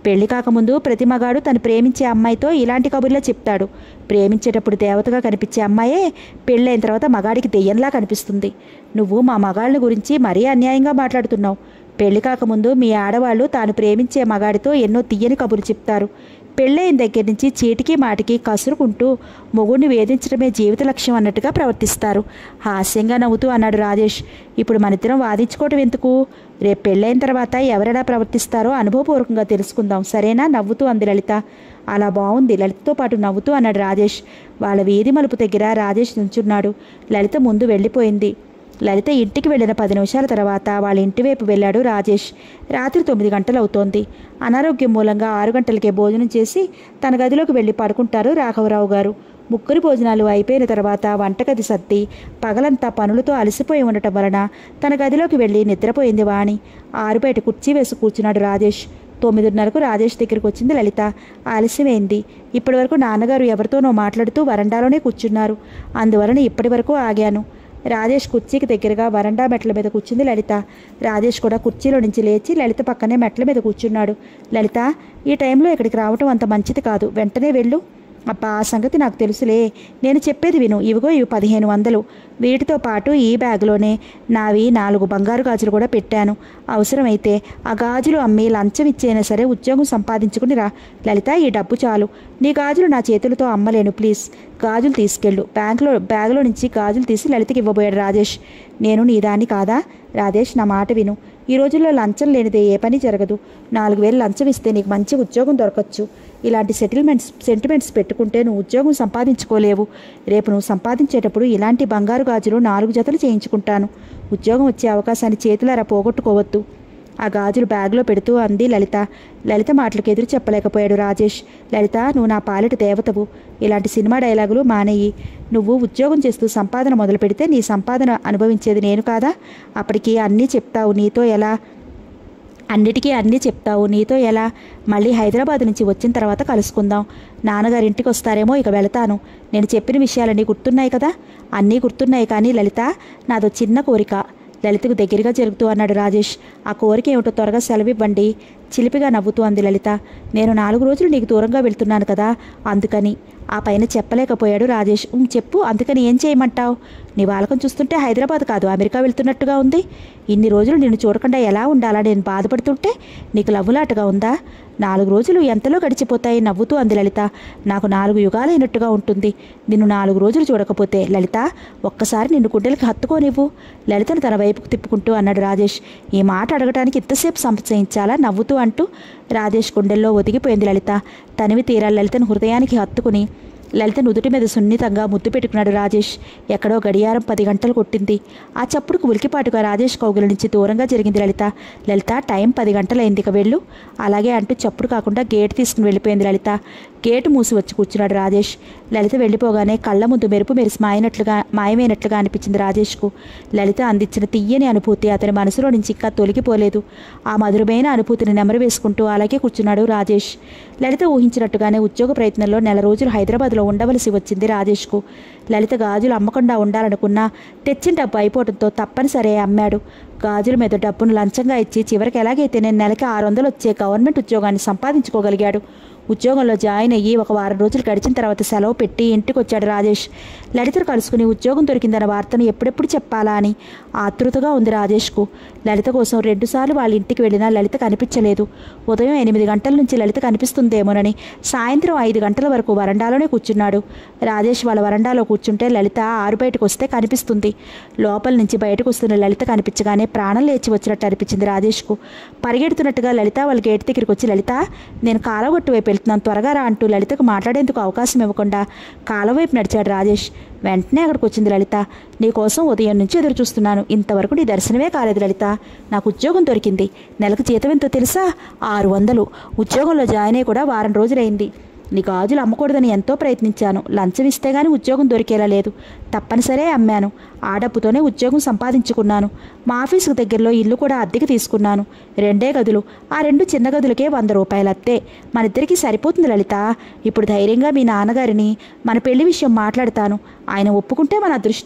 పెళ్లి కాకముందు ప్రతి మగాడు తను ప్రేమించే అమ్మాయితో ఇలాంటి కబుర్లే చెప్తాడు ప్రేమించేటప్పుడు దేవతగా కనిపించే అమ్మాయే పెళ్ళైన తర్వాత మగాడికి దెయ్యంలా కనిపిస్తుంది నువ్వు మా మగాళ్ళ గురించి మరీ అన్యాయంగా మాట్లాడుతున్నావు పెళ్లి కాకముందు మీ ఆడవాళ్ళు తాను ప్రేమించే మగాడితో ఎన్నో తీయని కబుర్లు చెప్తారు పెళ్ళైన దగ్గర నుంచి చీటికి మాటికి కసురుకుంటూ మొగుడిని వేధించడమే జీవిత లక్ష్యం అన్నట్టుగా ప్రవర్తిస్తారు హాస్యంగా నవ్వుతూ అన్నాడు రాజేష్ ఇప్పుడు మనిద్దరం వాదించుకోవటం ఎందుకు రేపు పెళ్ళైన తర్వాత ఎవరెలా ప్రవర్తిస్తారో అనుభవపూర్వకంగా తెలుసుకుందాం సరేనా నవ్వుతూ అంది లలిత అలా బాగుంది లలితతో పాటు నవ్వుతూ అన్నాడు రాజేష్ వాళ్ళ వీధి మలుపు దగ్గర రాజేష్ నుంచున్నాడు లలిత ముందు వెళ్ళిపోయింది లలిత ఇంటికి వెళ్ళిన పది నిమిషాల తర్వాత వాళ్ళ ఇంటి వైపు వెళ్ళాడు రాజేష్ రాత్రి తొమ్మిది గంటలు అవుతోంది అనారోగ్యం మూలంగా ఆరు గంటలకే భోజనం చేసి తన గదిలోకి వెళ్ళి పడుకుంటారు రాఘవరావు గారు ముగ్గురు భోజనాలు అయిపోయిన తర్వాత వంటగది సర్ది పగలంతా పనులతో అలసిపోయి ఉండటం వలన తన గదిలోకి వెళ్ళి నిద్రపోయింది వాణి ఆరు బయట కుర్చీ వేసి కూర్చున్నాడు రాజేష్ తొమ్మిదిన్నరకు రాజేష్ దగ్గరికి వచ్చింది లలిత ఆలస్యమైంది ఇప్పటివరకు నాన్నగారు ఎవరితోనో మాట్లాడుతూ వరండాలోనే కూర్చున్నారు అందువలన ఇప్పటి వరకు ఆగాను రాజేష్ కుర్చీకి దగ్గరగా వరండా మెట్ల మీద కూర్చుంది లలిత రాజేష్ కూడా కుర్చీలో నుంచి లేచి లలిత పక్కనే మెట్ల మీద కూర్చున్నాడు లలిత ఈ టైంలో ఇక్కడికి రావటం అంత మంచిది కాదు వెంటనే వెళ్ళు అబ్బా ఆ సంగతి నాకు తెలుసులే నేను చెప్పేది విను ఇవిగో ఇవి పదిహేను వందలు వీటితో పాటు ఈ బ్యాగ్లోనే నావి నాలుగు బంగారు గాజులు కూడా పెట్టాను అవసరమైతే ఆ గాజులు అమ్మి లంచం ఇచ్చైనా సరే ఉద్యోగం సంపాదించుకుని రా లలిత ఈ డబ్బు చాలు నీ గాజులు నా చేతులతో అమ్మలేను ప్లీజ్ గాజులు తీసుకెళ్ళు బ్యాంకులో బ్యాగ్లో నుంచి గాజులు తీసి లలితకి ఇవ్వబోయాడు రాజేష్ నేను నీ దాన్ని కాదా రాజేష్ నా మాట విను ఈ రోజుల్లో లంచం లేనిదే ఏ పని జరగదు నాలుగు వేలు లంచం ఇస్తే నీకు మంచి ఉద్యోగం దొరకచ్చు ఇలాంటి సెటిల్మెంట్స్ సెంటిమెంట్స్ పెట్టుకుంటే నువ్వు ఉద్యోగం సంపాదించుకోలేవు రేపు నువ్వు సంపాదించేటప్పుడు ఇలాంటి బంగారు గాజులు నాలుగు జతలు చేయించుకుంటాను ఉద్యోగం వచ్చే అవకాశాన్ని చేతులారా పోగొట్టుకోవద్దు ఆ గాజులు బ్యాగ్లో పెడుతూ అంది లలిత లలిత మాటలకు ఎదురు చెప్పలేకపోయాడు రాజేష్ లలిత నువ్వు నా పాలిట దేవతవు ఇలాంటి సినిమా డైలాగులు మానేయి నువ్వు ఉద్యోగం చేస్తూ సంపాదన మొదలు పెడితే నీ సంపాదన అనుభవించేది నేను కాదా అప్పటికి అన్నీ చెప్తావు నీతో ఎలా అన్నిటికీ అన్నీ చెప్తావు నీతో ఎలా మళ్ళీ హైదరాబాద్ నుంచి వచ్చిన తర్వాత కలుసుకుందాం నాన్నగారి ఇంటికి వస్తారేమో ఇక వెళతాను నేను చెప్పిన విషయాలన్నీ గుర్తున్నాయి కదా అన్నీ గుర్తున్నాయి కానీ లలిత నాదో చిన్న కోరిక లలితకు దగ్గరగా జరుగుతూ అన్నాడు రాజేష్ ఆ కోరిక ఏమిటో త్వరగా సెలవివ్వండి చిలిపిగా నవ్వుతూ అంది లలిత నేను నాలుగు రోజులు నీకు దూరంగా వెళ్తున్నాను కదా అందుకని ఆ పైన చెప్పలేకపోయాడు రాజేష్ "ఉమ్, చెప్పు అందుకని ఏం చేయమంటావు నీ వాలకం చూస్తుంటే హైదరాబాద్ కాదు అమెరికా వెళ్తున్నట్టుగా ఉంది ఇన్ని రోజులు నిన్ను చూడకుండా ఎలా ఉండాలా నేను బాధపడుతుంటే నీకు లవ్వులాటగా ఉందా నాలుగు రోజులు ఎంతలో గడిచిపోతాయి నవ్వుతూ అంది లలిత నాకు నాలుగు యుగాలైనట్టుగా ఉంటుంది నిన్ను నాలుగు రోజులు చూడకపోతే లలిత ఒక్కసారి నిన్ను గుండెలకి హత్తుకోనివ్వు లలితను తన వైపుకు తిప్పుకుంటూ అన్నాడు రాజేష్ ఈ మాట అడగటానికి ఇంతసేపు సంశయించాలా నవ్వుతూ అంటూ రాజేష్ గుండెల్లో ఒదిగిపోయింది లలిత తనివి తీరా లలితను హృదయానికి హత్తుకుని లలిత నుదుటి మీద సున్నితంగా ముద్దు పెట్టుకున్నాడు రాజేష్ ఎక్కడో గడియారం పది గంటలు కొట్టింది ఆ చప్పుడుకు ఉలికిపాటుగా రాజేష్ కౌగుల నుంచి దూరంగా జరిగింది లలిత లలిత టైం పది గంటలైంది ఇక వెళ్ళు అలాగే అంటూ చప్పుడు కాకుండా గేట్ తీసుకుని వెళ్ళిపోయింది లలిత గేటు మూసి వచ్చి కూర్చున్నాడు రాజేష్ లలిత వెళ్ళిపోగానే కళ్ళ ముందు మెరుపు మెరిసి మాయనట్లుగా మాయమైనట్లుగా అనిపించింది రాజేష్కు లలిత అందించిన తీయని అనుభూతి అతని మనసులో నుంచి ఇంకా తొలగిపోలేదు ఆ మధురమైన అనుభూతిని నెమరు వేసుకుంటూ అలాగే కూర్చున్నాడు రాజేష్ లలిత ఊహించినట్టుగానే ఉద్యోగ ప్రయత్నంలో నెల రోజులు హైదరాబాద్లో ఉండవలసి వచ్చింది రాజేష్కు లలిత గాజులు అమ్మకుండా ఉండాలనుకున్నా తెచ్చిన డబ్బు అయిపోవడంతో తప్పనిసరి అమ్మాడు గాజుల మీద డబ్బును లంచంగా ఇచ్చి చివరికి ఎలాగైతే నేను నెలకి ఆరు వందలు వచ్చే గవర్నమెంట్ ఉద్యోగాన్ని సంపాదించుకోగలిగాడు ఉద్యోగంలో జాయిన్ అయ్యి ఒక వారం రోజులు గడిచిన తర్వాత సెలవు పెట్టి ఇంటికి వచ్చాడు రాజేష్ లలితను కలుసుకుని ఉద్యోగం దొరికిందన్న వార్తను ఎప్పుడెప్పుడు చెప్పాలా అని ఆతృతగా ఉంది రాజేష్కు లలిత కోసం రెండుసార్లు వాళ్ళ ఇంటికి వెళ్ళినా లలిత కనిపించలేదు ఉదయం ఎనిమిది గంటల నుంచి లలిత కనిపిస్తుందేమోనని సాయంత్రం ఐదు గంటల వరకు వరండాలోనే కూర్చున్నాడు రాజేష్ వాళ్ళ వరండాలో కూర్చుంటే లలిత ఆరు బయటకు వస్తే కనిపిస్తుంది లోపల నుంచి బయటకు వస్తున్న లలిత కనిపించగానే ప్రాణం లేచి వచ్చినట్టు అనిపించింది రాజేష్కు పరిగెడుతున్నట్టుగా లలిత వాళ్ళ గేట్ దగ్గరికి వచ్చి లలిత నేను కాలగొట్టు వైపు వెళ్తున్నాను త్వరగా రా అంటూ లలితకు మాట్లాడేందుకు అవకాశం ఇవ్వకుండా కాలం వైపు నడిచాడు రాజేష్ వెంటనే అక్కడికి వచ్చింది లలిత నీకోసం ఉదయం నుంచి ఎదురు చూస్తున్నాను ఇంతవరకు నీ దర్శనమే కాలేదు లలిత నాకు ఉద్యోగం దొరికింది నెలకు జీతం ఎంతో తెలుసా ఆరు వందలు ఉద్యోగంలో జాయిన్ అయ్యి కూడా వారం రోజులైంది నీ గాజులు అమ్మకూడదని ఎంతో ప్రయత్నించాను లంచం ఇస్తే గానీ ఉద్యోగం దొరికేలా లేదు తప్పనిసరే అమ్మాను ఆ డబ్బుతోనే ఉద్యోగం సంపాదించుకున్నాను మా ఆఫీసుకు దగ్గరలో ఇల్లు కూడా అద్దెకి తీసుకున్నాను రెండే గదులు ఆ రెండు చిన్న గదులకే వంద రూపాయలు అత్తే మన ఇద్దరికి సరిపోతుంది లలిత ఇప్పుడు ధైర్యంగా మీ నాన్నగారిని మన పెళ్లి విషయం మాట్లాడతాను ఆయన ఒప్పుకుంటే మన అదృష్టం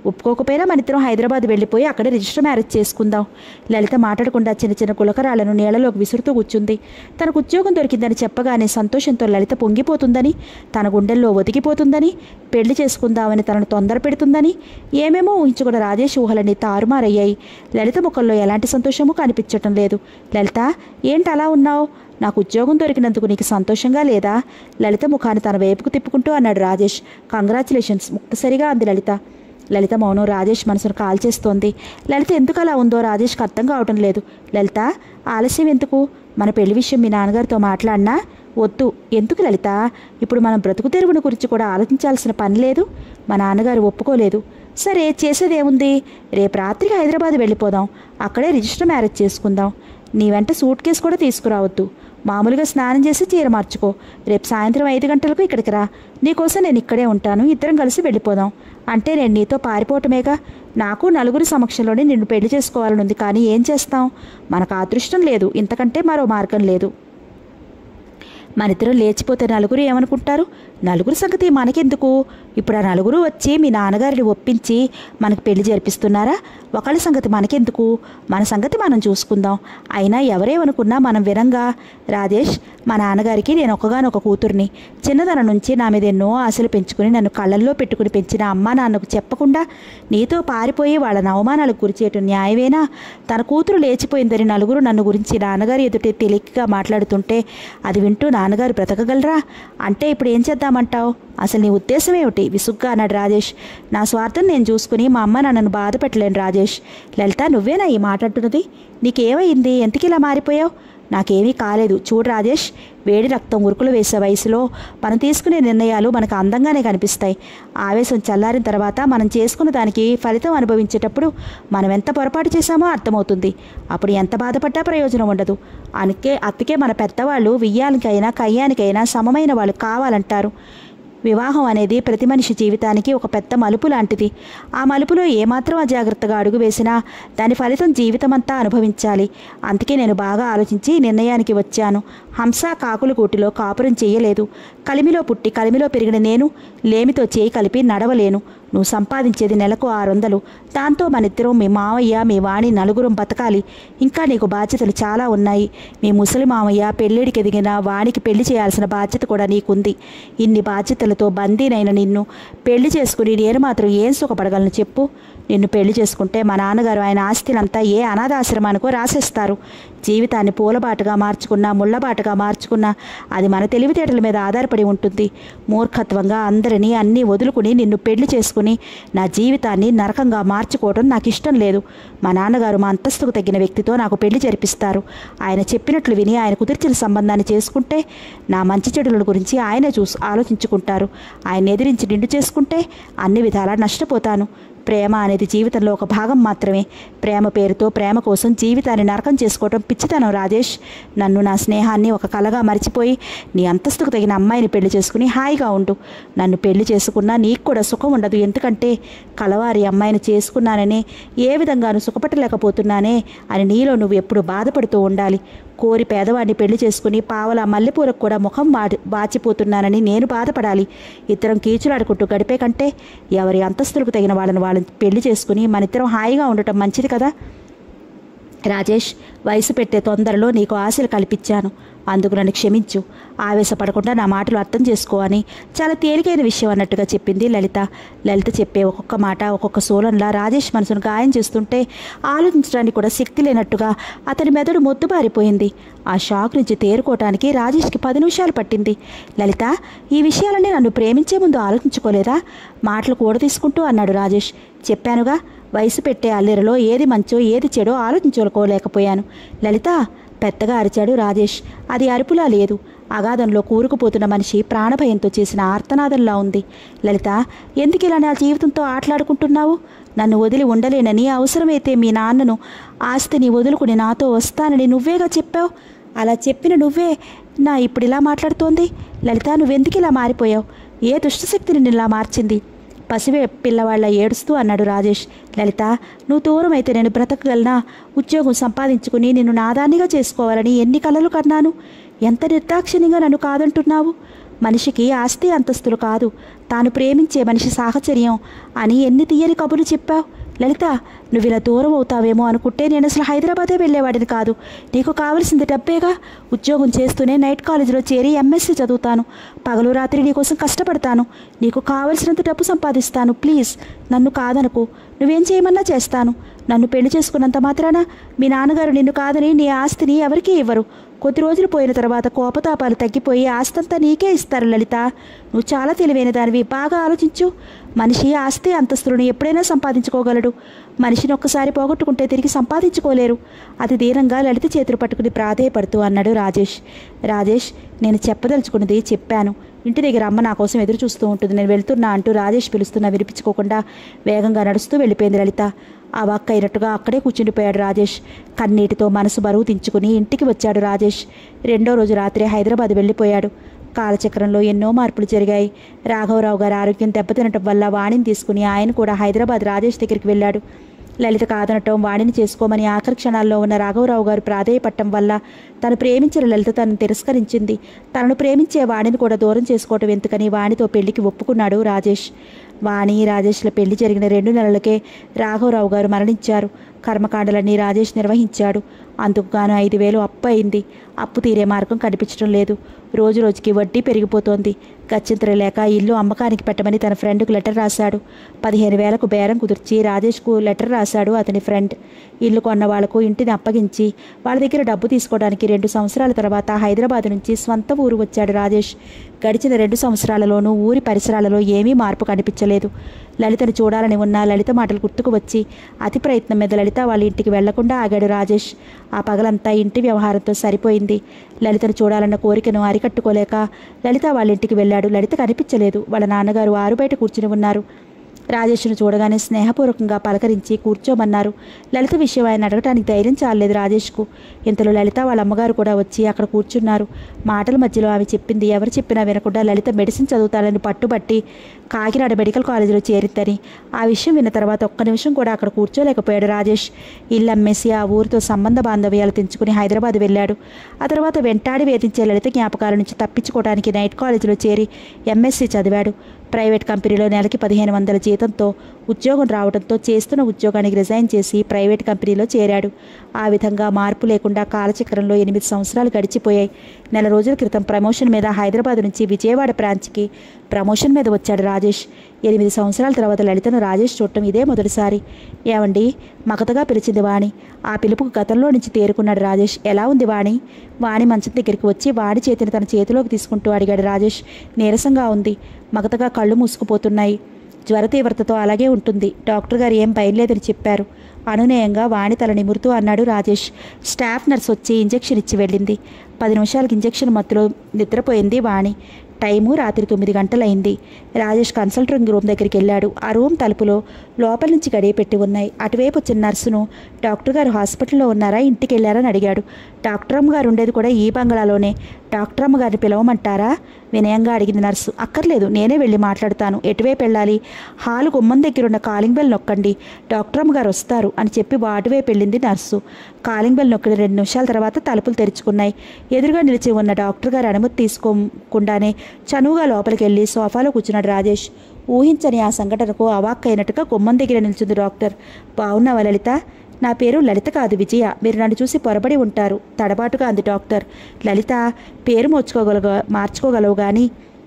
ఒప్పుకోకపోయినా మన ఇద్దరం హైదరాబాద్ వెళ్ళిపోయి అక్కడే రిజిస్టర్ మ్యారేజ్ చేసుకుందాం లలిత మాట్లాడకుండా చిన్న చిన్న కులకరాలను నీళ్లలోకి విసురుతూ కూర్చుంది తనకు ఉద్యోగం దొరికిందని చెప్పగానే సంతోషంతో లలిత పొంగిపోతుందని తన గుండెల్లో ఒదిగిపోతుందని పెళ్లి చేసుకుందామని తనను తొందర పెడుతుందని ఏమేమో ఊహించుకున్న రాజేష్ ఊహలన్నీ తారుమారయ్యాయి లలిత ముఖంలో ఎలాంటి సంతోషము కనిపించటం లేదు లలిత ఏంటి అలా ఉన్నావు నాకు ఉద్యోగం దొరికినందుకు నీకు సంతోషంగా లేదా లలిత ముఖాన్ని తన వైపుకు తిప్పుకుంటూ అన్నాడు రాజేష్ కంగ్రాచులేషన్స్ ముక్తసరిగా అంది లలిత లలిత మౌనం రాజేష్ మనసును కాల్చేస్తోంది లలిత ఎందుకు అలా ఉందో రాజేష్కి అర్థం కావటం లేదు లలిత ఆలస్యం ఎందుకు మన పెళ్లి విషయం మీ నాన్నగారితో మాట్లాడినా వద్దు ఎందుకు లలిత ఇప్పుడు మనం బ్రతుకు తెరువుని గురించి కూడా ఆలోచించాల్సిన పని లేదు మా నాన్నగారు ఒప్పుకోలేదు సరే చేసేదేముంది రేపు రాత్రికి హైదరాబాద్ వెళ్ళిపోదాం అక్కడే రిజిస్టర్ మ్యారేజ్ చేసుకుందాం నీ వెంట సూట్ కేసు కూడా తీసుకురావద్దు మామూలుగా స్నానం చేసి చీర మార్చుకో రేపు సాయంత్రం ఐదు గంటలకు ఇక్కడికి రా నీకోసం నేను ఇక్కడే ఉంటాను ఇద్దరం కలిసి వెళ్ళిపోదాం అంటే నేను నీతో పారిపోవటమేగా నాకు నలుగురి సమక్షంలోనే నిన్ను పెళ్లి చేసుకోవాలనుంది కానీ ఏం చేస్తాం మనకు అదృష్టం లేదు ఇంతకంటే మరో మార్గం లేదు మనిద్దరం లేచిపోతే నలుగురు ఏమనుకుంటారు నలుగురు సంగతి మనకెందుకు ఇప్పుడు ఆ నలుగురు వచ్చి మీ నాన్నగారిని ఒప్పించి మనకు పెళ్లి జరిపిస్తున్నారా ఒకళ్ళ సంగతి మనకెందుకు మన సంగతి మనం చూసుకుందాం అయినా ఎవరేమనుకున్నా మనం వినంగా రాజేష్ మా నాన్నగారికి నేను ఒక్కగానొక కూతుర్ని చిన్నదనం నుంచి నా మీద ఎన్నో ఆశలు పెంచుకుని నన్ను కళ్ళల్లో పెట్టుకుని పెంచిన అమ్మా నాన్నకు చెప్పకుండా నీతో పారిపోయి వాళ్ళ అవమానాలకు గురిచేయటం న్యాయమేనా తన కూతురు లేచిపోయిందని నలుగురు నన్ను గురించి నాన్నగారి ఎదుటే తేలికగా మాట్లాడుతుంటే అది వింటూ నాన్నగారు బ్రతకగలరా అంటే ఇప్పుడు ఏం చేద్దామంటావు అసలు నీ ఉద్దేశం ఏమిటి విసుగ్గా అన్నాడు రాజేష్ నా స్వార్థం నేను చూసుకుని మా అమ్మ నన్ను బాధ పెట్టలేను రాజేష్ లలిత నువ్వేనా ఈ మాట అంటున్నది నీకేమైంది ఎందుకు ఇలా మారిపోయావు నాకేమీ కాలేదు చూడు రాజేష్ వేడి రక్తం ఉరుకులు వేసే వయసులో మనం తీసుకునే నిర్ణయాలు మనకు అందంగానే కనిపిస్తాయి ఆవేశం చల్లారిన తర్వాత మనం చేసుకున్న దానికి ఫలితం అనుభవించేటప్పుడు మనం ఎంత పొరపాటు చేశామో అర్థమవుతుంది అప్పుడు ఎంత బాధపడ్డా ప్రయోజనం ఉండదు అందుకే అతికే మన పెద్దవాళ్ళు వియ్యానికైనా కయ్యానికైనా సమమైన వాళ్ళు కావాలంటారు వివాహం అనేది ప్రతి మనిషి జీవితానికి ఒక పెద్ద మలుపు లాంటిది ఆ మలుపులో ఏమాత్రం అజాగ్రత్తగా అడుగు వేసినా దాని ఫలితం జీవితమంతా అనుభవించాలి అందుకే నేను బాగా ఆలోచించి నిర్ణయానికి వచ్చాను హంస కాకుల కూటిలో కాపురం చేయలేదు కలిమిలో పుట్టి కలిమిలో పెరిగిన నేను లేమితో చేయి కలిపి నడవలేను నువ్వు సంపాదించేది నెలకు ఆరు వందలు దాంతో మనిద్దరం మీ మావయ్య మీ వాణి నలుగురం బతకాలి ఇంకా నీకు బాధ్యతలు చాలా ఉన్నాయి మీ ముసలి మావయ్య పెళ్ళిడికి ఎదిగిన వానికి పెళ్లి చేయాల్సిన బాధ్యత కూడా నీకుంది ఇన్ని బాధ్యతలతో బందీనైన నిన్ను పెళ్లి చేసుకుని నేను మాత్రం ఏం సుఖపడగలను చెప్పు నిన్ను పెళ్లి చేసుకుంటే మా నాన్నగారు ఆయన ఆస్తినంతా ఏ అనాథాశ్రమానికో రాసేస్తారు జీవితాన్ని పూలబాటుగా మార్చుకున్నా ముళ్ళబాటుగా మార్చుకున్నా అది మన తెలివితేటల మీద ఆధారపడి ఉంటుంది మూర్ఖత్వంగా అందరినీ అన్నీ వదులుకుని నిన్ను పెళ్లి చేసుకుని నా జీవితాన్ని నరకంగా మార్చుకోవడం నాకు ఇష్టం లేదు మా నాన్నగారు మా అంతస్తుకు తగిన వ్యక్తితో నాకు పెళ్లి జరిపిస్తారు ఆయన చెప్పినట్లు విని ఆయన కుదిర్చిన సంబంధాన్ని చేసుకుంటే నా మంచి చెడుల గురించి ఆయనే చూసి ఆలోచించుకుంటారు ఆయన ఎదిరించి నిండు చేసుకుంటే అన్ని విధాలా నష్టపోతాను ప్రేమ అనేది జీవితంలో ఒక భాగం మాత్రమే ప్రేమ పేరుతో ప్రేమ కోసం జీవితాన్ని నరకం చేసుకోవటం పిచ్చితనం రాజేష్ నన్ను నా స్నేహాన్ని ఒక కలగా మర్చిపోయి నీ అంతస్తుకు తగిన అమ్మాయిని పెళ్లి చేసుకుని హాయిగా ఉండు నన్ను పెళ్లి చేసుకున్నా నీకు కూడా సుఖం ఉండదు ఎందుకంటే కలవారి అమ్మాయిని చేసుకున్నాననే ఏ విధంగానూ సుఖపట్టలేకపోతున్నానే అని నీలో నువ్వు ఎప్పుడు బాధపడుతూ ఉండాలి కోరి పేదవాడిని పెళ్లి చేసుకుని పావల మల్లెపూరకు కూడా ముఖం వాడి వాచిపోతున్నానని నేను బాధపడాలి ఇద్దరం కీచులాడుకుంటూ గడిపే కంటే ఎవరి అంతస్తులకు తగిన వాళ్ళని వాళ్ళని పెళ్లి చేసుకుని మనిద్దరం హాయిగా ఉండటం మంచిది కదా రాజేష్ వయసు పెట్టే తొందరలో నీకు ఆశలు కల్పించాను అందుకు నన్ను క్షమించు ఆవేశపడకుండా నా మాటలు అర్థం చేసుకో అని చాలా తేలికైన విషయం అన్నట్టుగా చెప్పింది లలిత లలిత చెప్పే ఒక్కొక్క మాట ఒక్కొక్క సోలంలా రాజేష్ మనసును గాయం చేస్తుంటే ఆలోచించడానికి కూడా శక్తి లేనట్టుగా అతని మెదడు మొద్దుబారిపోయింది ఆ షాక్ నుంచి తేరుకోవటానికి రాజేష్కి పది నిమిషాలు పట్టింది లలిత ఈ విషయాలన్నీ నన్ను ప్రేమించే ముందు ఆలోచించుకోలేదా మాటలు కూడా తీసుకుంటూ అన్నాడు రాజేష్ చెప్పానుగా వయసు పెట్టే అల్లెరలో ఏది మంచో ఏది చెడో ఆలోచించుకోలేకపోయాను లలిత పెద్దగా అరిచాడు రాజేష్ అది అరుపులా లేదు అగాధంలో కూరుకుపోతున్న మనిషి ప్రాణభయంతో చేసిన ఆర్తనాదంలా ఉంది లలిత ఎందుకు ఇలా నా జీవితంతో ఆటలాడుకుంటున్నావు నన్ను వదిలి ఉండలేనని అవసరమైతే మీ నాన్నను ఆస్తిని వదులుకుని నాతో వస్తానని నువ్వేగా చెప్పావు అలా చెప్పిన నువ్వే నా ఇప్పుడు ఇలా మాట్లాడుతోంది లలిత నువ్వెందుకు ఇలా మారిపోయావు ఏ దుష్టశక్తిని నిన్ను మార్చింది పసివే పిల్లవాళ్ళ ఏడుస్తూ అన్నాడు రాజేష్ లలిత నువ్వు దూరం అయితే నేను బ్రతకగలనా ఉద్యోగం సంపాదించుకుని నిన్ను నాదానిగా చేసుకోవాలని ఎన్ని కలలు కన్నాను ఎంత నిర్దాక్షిణ్యంగా నన్ను కాదంటున్నావు మనిషికి ఆస్తి అంతస్తులు కాదు తాను ప్రేమించే మనిషి సాహచర్యం అని ఎన్ని తీయని కబుర్లు చెప్పావు లలిత నువ్వు ఇలా దూరం అవుతావేమో అనుకుంటే నేను అసలు హైదరాబాదే వెళ్ళేవాడిని కాదు నీకు కావలసింది డబ్బేగా ఉద్యోగం చేస్తూనే నైట్ కాలేజీలో చేరి ఎంఎస్సీ చదువుతాను పగలు రాత్రి నీకోసం కష్టపడతాను నీకు కావలసినంత డబ్బు సంపాదిస్తాను ప్లీజ్ నన్ను కాదనకు నువ్వేం చేయమన్నా చేస్తాను నన్ను పెళ్లి చేసుకున్నంత మాత్రాన మీ నాన్నగారు నిన్ను కాదని నీ ఆస్తిని ఎవరికీ ఇవ్వరు కొద్ది రోజులు పోయిన తర్వాత కోపతాపాలు తగ్గిపోయి ఆస్తంతా నీకే ఇస్తారు లలిత నువ్వు చాలా తెలివైన దానివి బాగా ఆలోచించు మనిషి ఆస్తి అంతస్తులను ఎప్పుడైనా సంపాదించుకోగలడు మనిషిని ఒక్కసారి పోగొట్టుకుంటే తిరిగి సంపాదించుకోలేరు అది దీనంగా లలిత చేతులు పట్టుకుని ప్రాధేయపడుతూ అన్నాడు రాజేష్ రాజేష్ నేను చెప్పదలుచుకున్నది చెప్పాను ఇంటి దగ్గర అమ్మ నా కోసం ఎదురు చూస్తూ ఉంటుంది నేను వెళ్తున్నా అంటూ రాజేష్ పిలుస్తున్నా వినిపించుకోకుండా వేగంగా నడుస్తూ వెళ్ళిపోయింది లలిత ఆ వాక్క అయినట్టుగా అక్కడే కూర్చుండిపోయాడు రాజేష్ కన్నీటితో మనసు బరువు దించుకుని ఇంటికి వచ్చాడు రాజేష్ రెండో రోజు రాత్రి హైదరాబాద్ వెళ్ళిపోయాడు కాలచక్రంలో ఎన్నో మార్పులు జరిగాయి రాఘవరావు గారి ఆరోగ్యం దెబ్బతినటం వల్ల వాణిని తీసుకుని ఆయన కూడా హైదరాబాద్ రాజేష్ దగ్గరికి వెళ్ళాడు లలిత కాదనటం వాణిని చేసుకోమని ఆఖరి క్షణాల్లో ఉన్న రాఘవరావు గారు ప్రాధేయపట్టం వల్ల తను ప్రేమించిన లలిత తనను తిరస్కరించింది తనను ప్రేమించే వాణిని కూడా దూరం చేసుకోవటం ఎందుకని వాణితో పెళ్లికి ఒప్పుకున్నాడు రాజేష్ వాణి రాజేష్ల పెళ్లి జరిగిన రెండు నెలలకే రాఘవరావు గారు మరణించారు కర్మకాండలన్నీ రాజేష్ నిర్వహించాడు అందుకు గాను ఐదు వేలు అప్పు అయింది అప్పు తీరే మార్గం కనిపించడం లేదు రోజు రోజుకి వడ్డీ పెరిగిపోతోంది గత్యంతరం లేక ఇల్లు అమ్మకానికి పెట్టమని తన ఫ్రెండ్కు లెటర్ రాశాడు పదిహేను వేలకు బేరం కుదిర్చి రాజేష్కు లెటర్ రాశాడు అతని ఫ్రెండ్ ఇల్లు కొన్న వాళ్లకు ఇంటిని అప్పగించి వాళ్ళ దగ్గర డబ్బు తీసుకోవడానికి రెండు సంవత్సరాల తర్వాత హైదరాబాద్ నుంచి స్వంత ఊరు వచ్చాడు రాజేష్ గడిచిన రెండు సంవత్సరాలలోనూ ఊరి పరిసరాలలో ఏమీ మార్పు కనిపించలేదు లలితను చూడాలని ఉన్న లలిత మాటలు గుర్తుకు వచ్చి అతి ప్రయత్నం మీద లలిత వాళ్ళ ఇంటికి వెళ్లకుండా ఆగాడు రాజేష్ ఆ పగలంతా ఇంటి వ్యవహారంతో సరిపోయింది లలితను చూడాలన్న కోరికను అరికట్టుకోలేక లలిత వాళ్ళ ఇంటికి వెళ్ళాడు లలిత కనిపించలేదు వాళ్ళ నాన్నగారు ఆరు బయట కూర్చుని ఉన్నారు రాజేష్ను చూడగానే స్నేహపూర్వకంగా పలకరించి కూర్చోమన్నారు లలిత విషయం ఆయన అడగటానికి ధైర్యం చాలలేదు రాజేష్కు ఇంతలో లలిత వాళ్ళ అమ్మగారు కూడా వచ్చి అక్కడ కూర్చున్నారు మాటల మధ్యలో ఆమె చెప్పింది ఎవరు చెప్పినా వినకుండా లలిత మెడిసిన్ చదువుతానని పట్టుబట్టి కాకినాడ మెడికల్ కాలేజీలో చేరిద్దని ఆ విషయం విన్న తర్వాత ఒక్క నిమిషం కూడా అక్కడ కూర్చోలేకపోయాడు రాజేష్ ఇల్లు అమ్మేసి ఆ ఊరితో సంబంధ బాంధవ్యాలు తెంచుకుని హైదరాబాద్ వెళ్ళాడు ఆ తర్వాత వెంటాడి వేధించే లలిత జ్ఞాపకాల నుంచి తప్పించుకోవడానికి నైట్ కాలేజీలో చేరి ఎంఎస్సీ చదివాడు ప్రైవేట్ కంపెనీలో నెలకి పదిహేను వందల జీతంతో ఉద్యోగం రావడంతో చేస్తున్న ఉద్యోగానికి రిజైన్ చేసి ప్రైవేట్ కంపెనీలో చేరాడు ఆ విధంగా మార్పు లేకుండా కాలచక్రంలో ఎనిమిది సంవత్సరాలు గడిచిపోయాయి నెల రోజుల క్రితం ప్రమోషన్ మీద హైదరాబాద్ నుంచి విజయవాడ బ్రాంచ్కి ప్రమోషన్ మీద వచ్చాడు రాజేష్ ఎనిమిది సంవత్సరాల తర్వాత లలితను రాజేష్ చూడటం ఇదే మొదటిసారి ఏమండి మగతగా పిలిచింది వాణి ఆ పిలుపుకు గతంలో నుంచి తేరుకున్నాడు రాజేష్ ఎలా ఉంది వాణి వాణి మంచం దగ్గరికి వచ్చి వాడి చేతిని తన చేతిలోకి తీసుకుంటూ అడిగాడు రాజేష్ నీరసంగా ఉంది మగతగా కళ్ళు మూసుకుపోతున్నాయి జ్వర తీవ్రతతో అలాగే ఉంటుంది డాక్టర్ గారు ఏం భయం లేదని చెప్పారు అనునయంగా వాణి తల నిమురుతూ అన్నాడు రాజేష్ స్టాఫ్ నర్స్ వచ్చి ఇంజెక్షన్ ఇచ్చి వెళ్ళింది పది నిమిషాలకి ఇంజెక్షన్ మత్తులో నిద్రపోయింది వాణి టైము రాత్రి తొమ్మిది గంటలైంది రాజేష్ కన్సల్టింగ్ రూమ్ దగ్గరికి వెళ్ళాడు ఆ రూమ్ తలుపులో లోపల నుంచి గడియ పెట్టి ఉన్నాయి అటువైపు వచ్చిన నర్సును డాక్టర్ గారు హాస్పిటల్లో ఉన్నారా ఇంటికి వెళ్ళారని అడిగాడు డాక్టర్ అమ్మ గారు ఉండేది కూడా ఈ బంగ్లాలోనే డాక్టర్ అమ్మ గారిని పిలవమంటారా వినయంగా అడిగింది నర్సు అక్కర్లేదు నేనే వెళ్ళి మాట్లాడతాను ఎటువైపు వెళ్ళాలి హాలు గుమ్మం దగ్గర ఉన్న కాలింగ్ బెల్ నొక్కండి డాక్టర్ అమ్మ గారు వస్తారు అని చెప్పి వాటివైపు వెళ్ళింది నర్సు కాలింగ్ బెల్ నొక్కిన రెండు నిమిషాల తర్వాత తలుపులు తెరుచుకున్నాయి ఎదురుగా నిలిచి ఉన్న డాక్టర్ గారు అనుమతి తీసుకోకుండానే చనువుగా లోపలికి వెళ్ళి సోఫాలో కూర్చున్నాడు రాజేష్ ఊహించని ఆ సంఘటనకు అవాక్కైనట్టుగా గుమ్మం దగ్గర నిల్చుంది డాక్టర్ బాగున్నావా లలిత నా పేరు లలిత కాదు విజయ మీరు నన్ను చూసి పొరబడి ఉంటారు తడబాటుగా అంది డాక్టర్ లలిత పేరు మార్చుకోగలగా మార్చుకోగలవు కానీ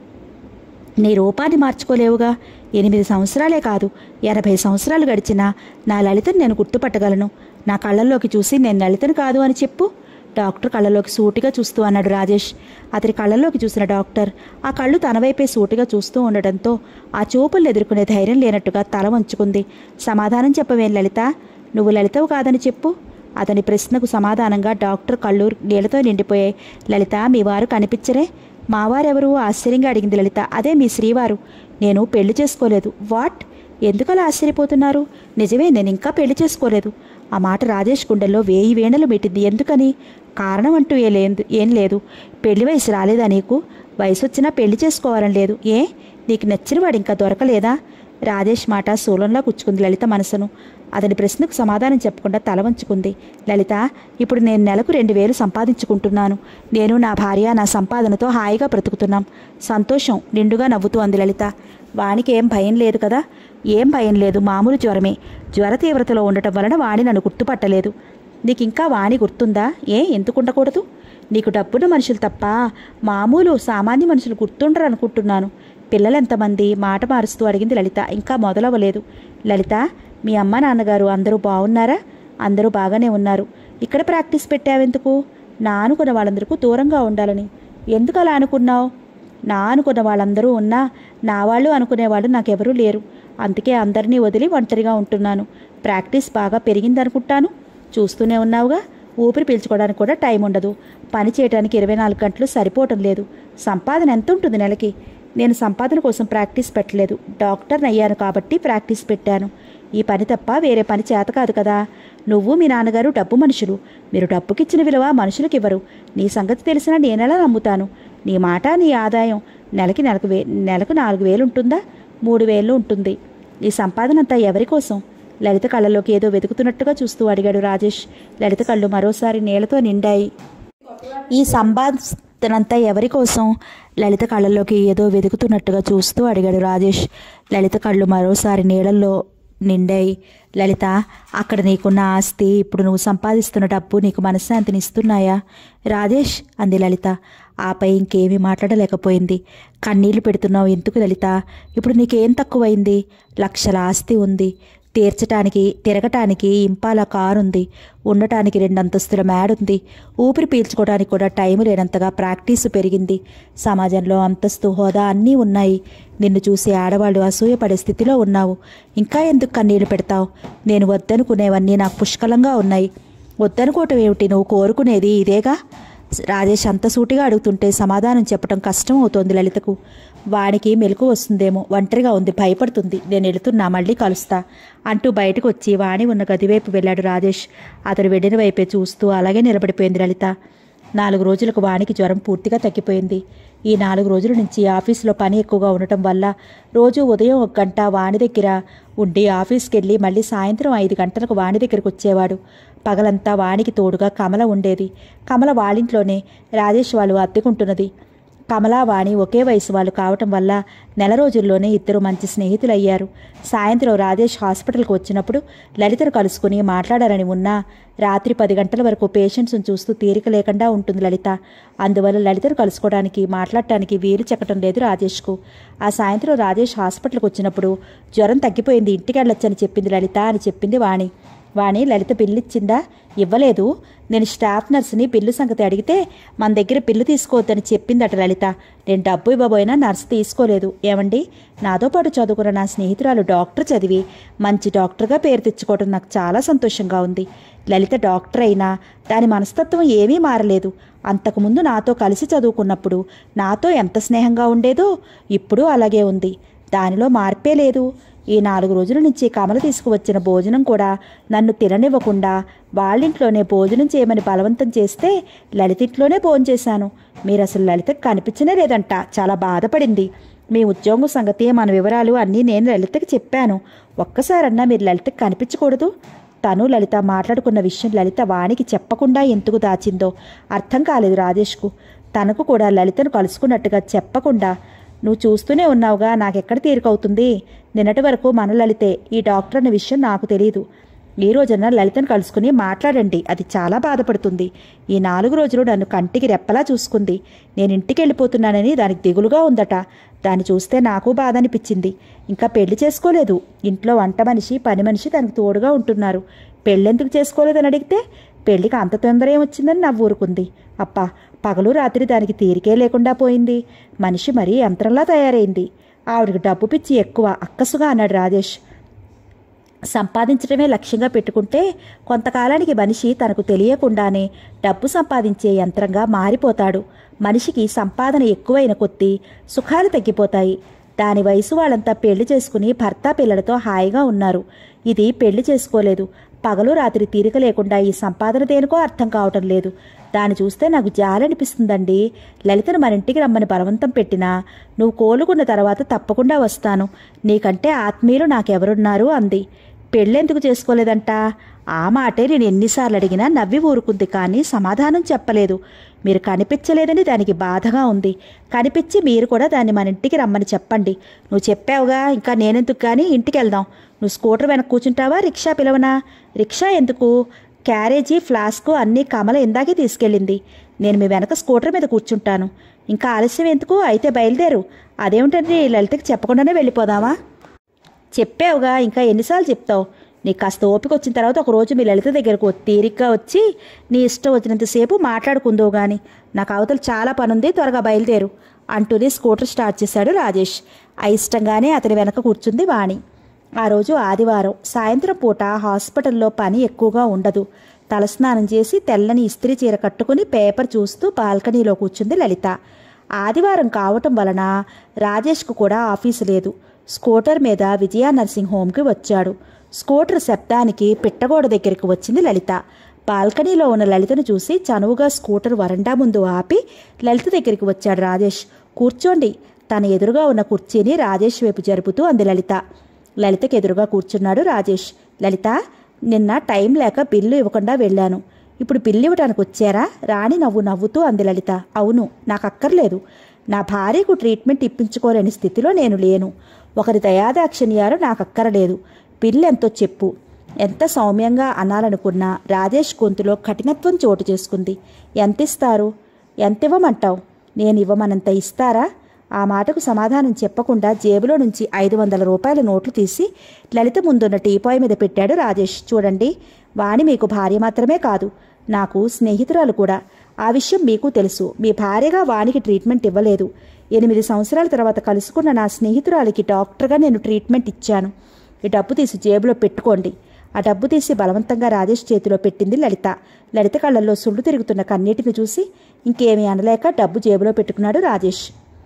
నీ రూపాన్ని మార్చుకోలేవుగా ఎనిమిది సంవత్సరాలే కాదు ఎనభై సంవత్సరాలు గడిచినా నా లలితను నేను గుర్తుపట్టగలను నా కళ్ళల్లోకి చూసి నేను లలితను కాదు అని చెప్పు డాక్టర్ కళ్ళలోకి సూటిగా చూస్తూ అన్నాడు రాజేష్ అతని కళ్ళల్లోకి చూసిన డాక్టర్ ఆ కళ్ళు తన వైపే సూటిగా చూస్తూ ఉండడంతో ఆ చూపులను ఎదుర్కొనే ధైర్యం లేనట్టుగా తల వంచుకుంది సమాధానం చెప్పవేం లలిత నువ్వు లలితవు కాదని చెప్పు అతని ప్రశ్నకు సమాధానంగా డాక్టర్ కళ్ళు నీళ్లతో నిండిపోయాయి లలిత మీ వారు కనిపించరే మావారెవరు ఆశ్చర్యంగా అడిగింది లలిత అదే మీ శ్రీవారు నేను పెళ్లి చేసుకోలేదు వాట్ ఎందుకలా ఆశ్చర్యపోతున్నారు నిజమే నేను ఇంకా పెళ్లి చేసుకోలేదు ఆ మాట రాజేష్ గుండెల్లో వేయి వేణలు పెట్టింది ఎందుకని కారణం అంటూ ఏ లేదు ఏం లేదు పెళ్లి వయసు రాలేదా నీకు వయసు వచ్చినా పెళ్లి చేసుకోవాలని లేదు ఏ నీకు నచ్చిన వాడు ఇంకా దొరకలేదా రాజేష్ మాట శూలంలో కూర్చుకుంది లలిత మనసును అతని ప్రశ్నకు సమాధానం చెప్పకుండా తల వంచుకుంది లలిత ఇప్పుడు నేను నెలకు రెండు వేలు సంపాదించుకుంటున్నాను నేను నా భార్య నా సంపాదనతో హాయిగా బ్రతుకుతున్నాం సంతోషం నిండుగా నవ్వుతూ అంది లలిత వానికి ఏం భయం లేదు కదా ఏం భయం లేదు మామూలు జ్వరమే జ్వర తీవ్రతలో ఉండటం వలన వాణి నన్ను గుర్తుపట్టలేదు నీకు ఇంకా వాణి గుర్తుందా ఏ ఎందుకు ఉండకూడదు నీకు డబ్బున్న మనుషులు తప్ప మామూలు సామాన్య మనుషులు గుర్తుండరు అనుకుంటున్నాను పిల్లలు ఎంతమంది మాట మారుస్తూ అడిగింది లలిత ఇంకా మొదలవ్వలేదు లలిత మీ అమ్మ నాన్నగారు అందరూ బాగున్నారా అందరూ బాగానే ఉన్నారు ఇక్కడ ప్రాక్టీస్ పెట్టావెందుకు నా అనుకున్న వాళ్ళందరికీ దూరంగా ఉండాలని ఎందుకు అలా అనుకున్నావు నా అనుకున్న వాళ్ళందరూ ఉన్నా నా వాళ్ళు అనుకునేవాళ్ళు నాకెవరూ లేరు అందుకే అందరినీ వదిలి ఒంటరిగా ఉంటున్నాను ప్రాక్టీస్ బాగా పెరిగిందనుకుంటాను చూస్తూనే ఉన్నావుగా ఊపిరి పీల్చుకోవడానికి కూడా టైం ఉండదు పని చేయడానికి ఇరవై నాలుగు గంటలు సరిపోవటం లేదు సంపాదన ఎంత ఉంటుంది నెలకి నేను సంపాదన కోసం ప్రాక్టీస్ పెట్టలేదు డాక్టర్ని అయ్యాను కాబట్టి ప్రాక్టీస్ పెట్టాను ఈ పని తప్ప వేరే పని చేత కాదు కదా నువ్వు మీ నాన్నగారు డబ్బు మనుషులు మీరు డబ్బుకిచ్చిన విలువ మనుషులకు ఇవ్వరు నీ సంగతి తెలిసినా నేనెలా నమ్ముతాను నీ మాట నీ ఆదాయం నెలకి నెలకు వే నెలకు నాలుగు వేలు ఉంటుందా మూడు వేలు ఉంటుంది ఈ సంపాదన అంతా ఎవరి కోసం లలిత కళ్ళలోకి ఏదో వెతుకుతున్నట్టుగా చూస్తూ అడిగాడు రాజేష్ లలిత కళ్ళు మరోసారి నీళ్లతో నిండాయి ఈ సంపాదనంతా ఎవరి కోసం లలిత కళ్ళలోకి ఏదో వెతుకుతున్నట్టుగా చూస్తూ అడిగాడు రాజేష్ లలిత కళ్ళు మరోసారి నీళ్ళల్లో నిండాయి లలిత అక్కడ నీకున్న ఆస్తి ఇప్పుడు నువ్వు సంపాదిస్తున్న డబ్బు నీకు మనశ్శాంతిని ఇస్తున్నాయా రాజేష్ అంది లలిత ఆపై ఇంకేమీ మాట్లాడలేకపోయింది కన్నీళ్లు పెడుతున్నావు ఎందుకు లలిత ఇప్పుడు నీకేం తక్కువైంది లక్షల ఆస్తి ఉంది తీర్చటానికి తిరగటానికి ఇంపాల కారు ఉంది ఉండటానికి రెండంతస్తుల మేడ ఉంది ఊపిరి పీల్చుకోవడానికి కూడా టైం లేనంతగా ప్రాక్టీసు పెరిగింది సమాజంలో అంతస్తు హోదా అన్నీ ఉన్నాయి నిన్ను చూసి ఆడవాళ్ళు అసూయపడే స్థితిలో ఉన్నావు ఇంకా ఎందుకు కన్నీళ్లు పెడతావు నేను వద్దనుకునేవన్నీ నాకు పుష్కలంగా ఉన్నాయి వద్దనుకోవటం ఏమిటి నువ్వు కోరుకునేది ఇదేగా రాజేష్ అంత సూటిగా అడుగుతుంటే సమాధానం చెప్పడం కష్టం అవుతోంది లలితకు వానికి మెలకు వస్తుందేమో ఒంటరిగా ఉంది భయపడుతుంది నేను వెళుతున్నా మళ్ళీ కలుస్తా అంటూ బయటకు వచ్చి వాణి ఉన్న గది వైపు వెళ్ళాడు రాజేష్ అతడు వెళ్ళిన వైపే చూస్తూ అలాగే నిలబడిపోయింది లలిత నాలుగు రోజులకు వానికి జ్వరం పూర్తిగా తగ్గిపోయింది ఈ నాలుగు రోజుల నుంచి ఆఫీసులో పని ఎక్కువగా ఉండటం వల్ల రోజు ఉదయం ఒక గంట వాణి దగ్గర ఉండి ఆఫీస్కి వెళ్ళి మళ్ళీ సాయంత్రం ఐదు గంటలకు వాణి దగ్గరకు వచ్చేవాడు పగలంతా వానికి తోడుగా కమల ఉండేది కమల వాళ్ళింట్లోనే రాజేష్ వాళ్ళు అద్దెకుంటున్నది కమలా వాణి ఒకే వయసు వాళ్ళు కావటం వల్ల నెల రోజుల్లోనే ఇద్దరు మంచి స్నేహితులయ్యారు సాయంత్రం రాజేష్ హాస్పిటల్కి వచ్చినప్పుడు లలితను కలుసుకుని మాట్లాడాలని ఉన్నా రాత్రి పది గంటల వరకు పేషెంట్స్ను చూస్తూ తీరిక లేకుండా ఉంటుంది లలిత అందువల్ల లలితను కలుసుకోవడానికి మాట్లాడటానికి వీలు చెక్కటం లేదు రాజేష్కు ఆ సాయంత్రం రాజేష్ హాస్పిటల్కి వచ్చినప్పుడు జ్వరం తగ్గిపోయింది ఇంటికి వెళ్ళొచ్చని చెప్పింది లలిత అని చెప్పింది వాణి వాణి లలిత బిల్లు ఇచ్చిందా ఇవ్వలేదు నేను స్టాఫ్ నర్సుని బిల్లు సంగతి అడిగితే మన దగ్గర బిల్లు తీసుకోవద్దని చెప్పిందట లలిత నేను డబ్బు ఇవ్వబోయినా నర్సు తీసుకోలేదు ఏమండి నాతో పాటు చదువుకున్న నా స్నేహితురాలు డాక్టర్ చదివి మంచి డాక్టర్గా పేరు తెచ్చుకోవడం నాకు చాలా సంతోషంగా ఉంది లలిత డాక్టర్ అయినా దాని మనస్తత్వం ఏమీ మారలేదు అంతకుముందు నాతో కలిసి చదువుకున్నప్పుడు నాతో ఎంత స్నేహంగా ఉండేదో ఇప్పుడు అలాగే ఉంది దానిలో మార్పే లేదు ఈ నాలుగు రోజుల నుంచి కమల తీసుకువచ్చిన భోజనం కూడా నన్ను తిననివ్వకుండా వాళ్ళింట్లోనే భోజనం చేయమని బలవంతం చేస్తే లలితింట్లోనే భోజనం చేశాను మీరు అసలు లలితకు కనిపించనే లేదంట చాలా బాధపడింది మీ ఉద్యోగం సంగతి మన వివరాలు అన్నీ నేను లలితకి చెప్పాను ఒక్కసారన్నా మీరు లలితకి కనిపించకూడదు తను లలిత మాట్లాడుకున్న విషయం లలిత వానికి చెప్పకుండా ఎందుకు దాచిందో అర్థం కాలేదు రాజేష్కు తనకు కూడా లలితను కలుసుకున్నట్టుగా చెప్పకుండా నువ్వు చూస్తూనే ఉన్నావుగా నాకెక్కడ తీరికవుతుంది నిన్నటి వరకు మన లలితే ఈ డాక్టర్ అనే విషయం నాకు తెలియదు ఈ రోజున లలితను కలుసుకుని మాట్లాడండి అది చాలా బాధపడుతుంది ఈ నాలుగు రోజులు నన్ను కంటికి రెప్పలా చూసుకుంది నేను ఇంటికి వెళ్ళిపోతున్నానని దానికి దిగులుగా ఉందట దాన్ని చూస్తే నాకు బాధ అనిపించింది ఇంకా పెళ్లి చేసుకోలేదు ఇంట్లో వంట మనిషి పని మనిషి దానికి తోడుగా ఉంటున్నారు పెళ్ళెందుకు చేసుకోలేదని అడిగితే పెళ్లికి అంత తొందర ఏమొచ్చిందని నవ్వు ఊరుకుంది అప్పా పగలు రాత్రి దానికి తీరికే లేకుండా పోయింది మనిషి మరీ యంత్రంలా తయారైంది ఆవిడకి డబ్బు పిచ్చి ఎక్కువ అక్కసుగా అన్నాడు రాజేష్ సంపాదించడమే లక్ష్యంగా పెట్టుకుంటే కొంతకాలానికి మనిషి తనకు తెలియకుండానే డబ్బు సంపాదించే యంత్రంగా మారిపోతాడు మనిషికి సంపాదన ఎక్కువైన కొద్దీ సుఖాలు తగ్గిపోతాయి దాని వయసు వాళ్ళంతా పెళ్లి చేసుకుని భర్త పిల్లలతో హాయిగా ఉన్నారు ఇది పెళ్లి చేసుకోలేదు పగలు రాత్రి తీరిక లేకుండా ఈ సంపాదన దేనికో అర్థం కావటం లేదు దాన్ని చూస్తే నాకు జాలనిపిస్తుందండి లలితను మన ఇంటికి రమ్మని బలవంతం పెట్టినా నువ్వు కోలుకున్న తర్వాత తప్పకుండా వస్తాను నీకంటే ఆత్మీయులు నాకెవరున్నారు అంది పెళ్ళెందుకు చేసుకోలేదంట ఆ మాటే నేను ఎన్నిసార్లు అడిగినా నవ్వి ఊరుకుంది కానీ సమాధానం చెప్పలేదు మీరు కనిపించలేదని దానికి బాధగా ఉంది కనిపించి మీరు కూడా దాన్ని మన ఇంటికి రమ్మని చెప్పండి నువ్వు చెప్పావుగా ఇంకా నేనెందుకు కానీ ఇంటికి వెళ్దాం నువ్వు స్కూటర్ వెనక కూర్చుంటావా రిక్షా పిలవనా రిక్షా ఎందుకు క్యారేజీ ఫ్లాస్క్ అన్నీ కమల ఇందాకే తీసుకెళ్ళింది నేను మీ వెనక స్కూటర్ మీద కూర్చుంటాను ఇంకా ఆలస్యం ఎందుకు అయితే బయలుదేరు అదేమిటండి లలితకి చెప్పకుండానే వెళ్ళిపోదామా చెప్పావుగా ఇంకా ఎన్నిసార్లు చెప్తావు నీకు కాస్త ఓపిక వచ్చిన తర్వాత ఒక రోజు మీ లలిత దగ్గరకు తీరిగ్గా వచ్చి నీ ఇష్టం వచ్చినంతసేపు మాట్లాడుకుందువు గాని నాకు అవతల చాలా పనుంది త్వరగా బయలుదేరు అంటూనే స్కూటర్ స్టార్ట్ చేశాడు రాజేష్ అయిష్టంగానే అతని వెనక కూర్చుంది వాణి ఆ రోజు ఆదివారం సాయంత్రం పూట హాస్పిటల్లో పని ఎక్కువగా ఉండదు తలస్నానం చేసి తెల్లని ఇస్త్రీ చీర కట్టుకుని పేపర్ చూస్తూ బాల్కనీలో కూర్చుంది లలిత ఆదివారం కావటం వలన రాజేష్కు కూడా ఆఫీసు లేదు స్కూటర్ మీద విజయ నర్సింగ్ హోమ్కి వచ్చాడు స్కూటర్ శబ్దానికి పిట్టగోడ దగ్గరికి వచ్చింది లలిత బాల్కనీలో ఉన్న లలితను చూసి చనువుగా స్కూటర్ వరండా ముందు ఆపి లలిత దగ్గరికి వచ్చాడు రాజేష్ కూర్చోండి తన ఎదురుగా ఉన్న కుర్చీని రాజేష్ వైపు జరుపుతూ అంది లలిత లలితకి ఎదురుగా కూర్చున్నాడు రాజేష్ లలిత నిన్న టైం లేక బిల్లు ఇవ్వకుండా వెళ్ళాను ఇప్పుడు బిల్లు ఇవ్వడానికి వచ్చారా రాణి నవ్వు నవ్వుతూ అంది లలిత అవును నాకు అక్కర్లేదు నా భార్యకు ట్రీట్మెంట్ ఇప్పించుకోలేని స్థితిలో నేను లేను ఒకరి దయాదాక్షిణ్యాలు నాకు అక్కరలేదు బిల్లు ఎంతో చెప్పు ఎంత సౌమ్యంగా అనాలనుకున్నా రాజేష్ గొంతులో కఠినత్వం చోటు చేసుకుంది ఎంత ఇస్తారు ఎంత ఇవ్వమంటావు నేను ఇవ్వమనంత ఇస్తారా ఆ మాటకు సమాధానం చెప్పకుండా జేబులో నుంచి ఐదు వందల రూపాయల నోట్లు తీసి లలిత ముందున్న టీపాయ్ మీద పెట్టాడు రాజేష్ చూడండి వాణి మీకు భార్య మాత్రమే కాదు నాకు స్నేహితురాలు కూడా ఆ విషయం మీకు తెలుసు మీ భార్యగా వానికి ట్రీట్మెంట్ ఇవ్వలేదు ఎనిమిది సంవత్సరాల తర్వాత కలుసుకున్న నా స్నేహితురాలికి డాక్టర్గా నేను ట్రీట్మెంట్ ఇచ్చాను ఈ డబ్బు తీసి జేబులో పెట్టుకోండి ఆ డబ్బు తీసి బలవంతంగా రాజేష్ చేతిలో పెట్టింది లలిత లలిత కళ్ళల్లో సుళ్ళు తిరుగుతున్న కన్నీటిని చూసి ఇంకేమీ అనలేక డబ్బు జేబులో పెట్టుకున్నాడు రాజేష్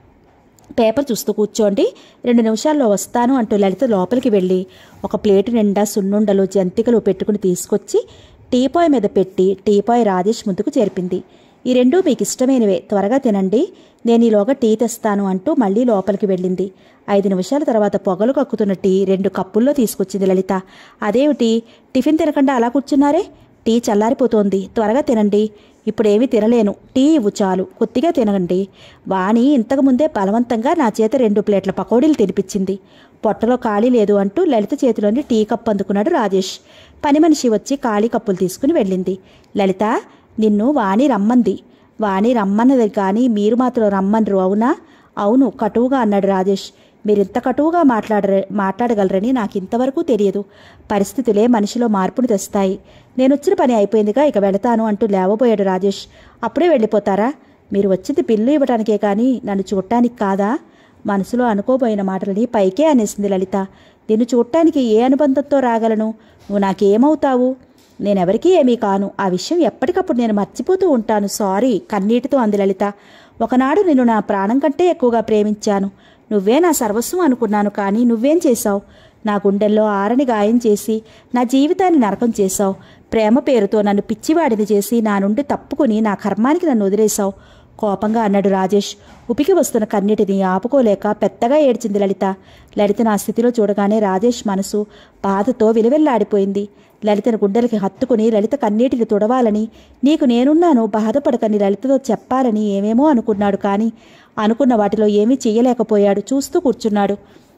పేపర్ చూస్తూ కూర్చోండి రెండు నిమిషాల్లో వస్తాను అంటూ లలిత లోపలికి వెళ్ళి ఒక ప్లేటు నిండా సున్నుండలు జంతికలు పెట్టుకుని తీసుకొచ్చి టీపాయ్ మీద పెట్టి టీపాయ్ రాజేష్ ముందుకు చేర్పింది ఈ రెండూ మీకు ఇష్టమైనవే త్వరగా తినండి నేను ఈలోగా టీ తెస్తాను అంటూ మళ్ళీ లోపలికి వెళ్ళింది ఐదు నిమిషాల తర్వాత పొగలు కక్కుతున్న టీ రెండు కప్పుల్లో తీసుకొచ్చింది లలిత అదేమిటి టిఫిన్ తినకుండా అలా కూర్చున్నారే టీ చల్లారిపోతోంది త్వరగా తినండి ఇప్పుడేమీ తినలేను టీ ఇవ్వు చాలు కొద్దిగా తినండి వాణి ఇంతకుముందే బలవంతంగా నా చేత రెండు ప్లేట్ల పకోడీలు తినిపించింది పొట్టలో ఖాళీ లేదు అంటూ లలిత చేతిలోని టీ కప్పు అందుకున్నాడు రాజేష్ పని మనిషి వచ్చి ఖాళీ కప్పులు తీసుకుని వెళ్ళింది లలిత నిన్ను వాణి రమ్మంది వాణి రమ్మన్నది కానీ మీరు మాత్రం రమ్మనరు అవునా అవును కటువుగా అన్నాడు రాజేష్ మీరింత కటువుగా మాట్లాడరే మాట్లాడగలరని నాకు ఇంతవరకు తెలియదు పరిస్థితులే మనిషిలో మార్పును తెస్తాయి నేను వచ్చిన పని అయిపోయిందిగా ఇక వెళతాను అంటూ లేవబోయాడు రాజేష్ అప్పుడే వెళ్ళిపోతారా మీరు వచ్చింది బిల్లు ఇవ్వడానికే కానీ నన్ను చూడటానికి కాదా మనసులో అనుకోబోయిన మాటలని పైకే అనేసింది లలిత నిన్ను చూడటానికి ఏ అనుబంధంతో రాగలను నువ్వు నాకేమవుతావు నేనెవరికీ ఏమీ కాను ఆ విషయం ఎప్పటికప్పుడు నేను మర్చిపోతూ ఉంటాను సారీ కన్నీటితో అంది లలిత ఒకనాడు నిన్ను నా ప్రాణం కంటే ఎక్కువగా ప్రేమించాను నువ్వే నా సర్వస్వం అనుకున్నాను కానీ నువ్వేం చేశావు నా గుండెల్లో ఆరని గాయం చేసి నా జీవితాన్ని నరకం చేశావు ప్రేమ పేరుతో నన్ను పిచ్చివాడిని చేసి నా నుండి తప్పుకుని నా కర్మానికి నన్ను వదిలేశావు కోపంగా అన్నాడు రాజేష్ ఉపికి వస్తున్న కన్నీటిని ఆపుకోలేక పెద్దగా ఏడ్చింది లలిత లలిత నా స్థితిలో చూడగానే రాజేష్ మనసు బాధతో విలువెల్లాడిపోయింది లలితను గుండెలకి హత్తుకుని లలిత కన్నీటిని తుడవాలని నీకు నేనున్నాను బాధపడకని లలితతో చెప్పాలని ఏమేమో అనుకున్నాడు కానీ అనుకున్న వాటిలో ఏమీ చెయ్యలేకపోయాడు చూస్తూ కూర్చున్నాడు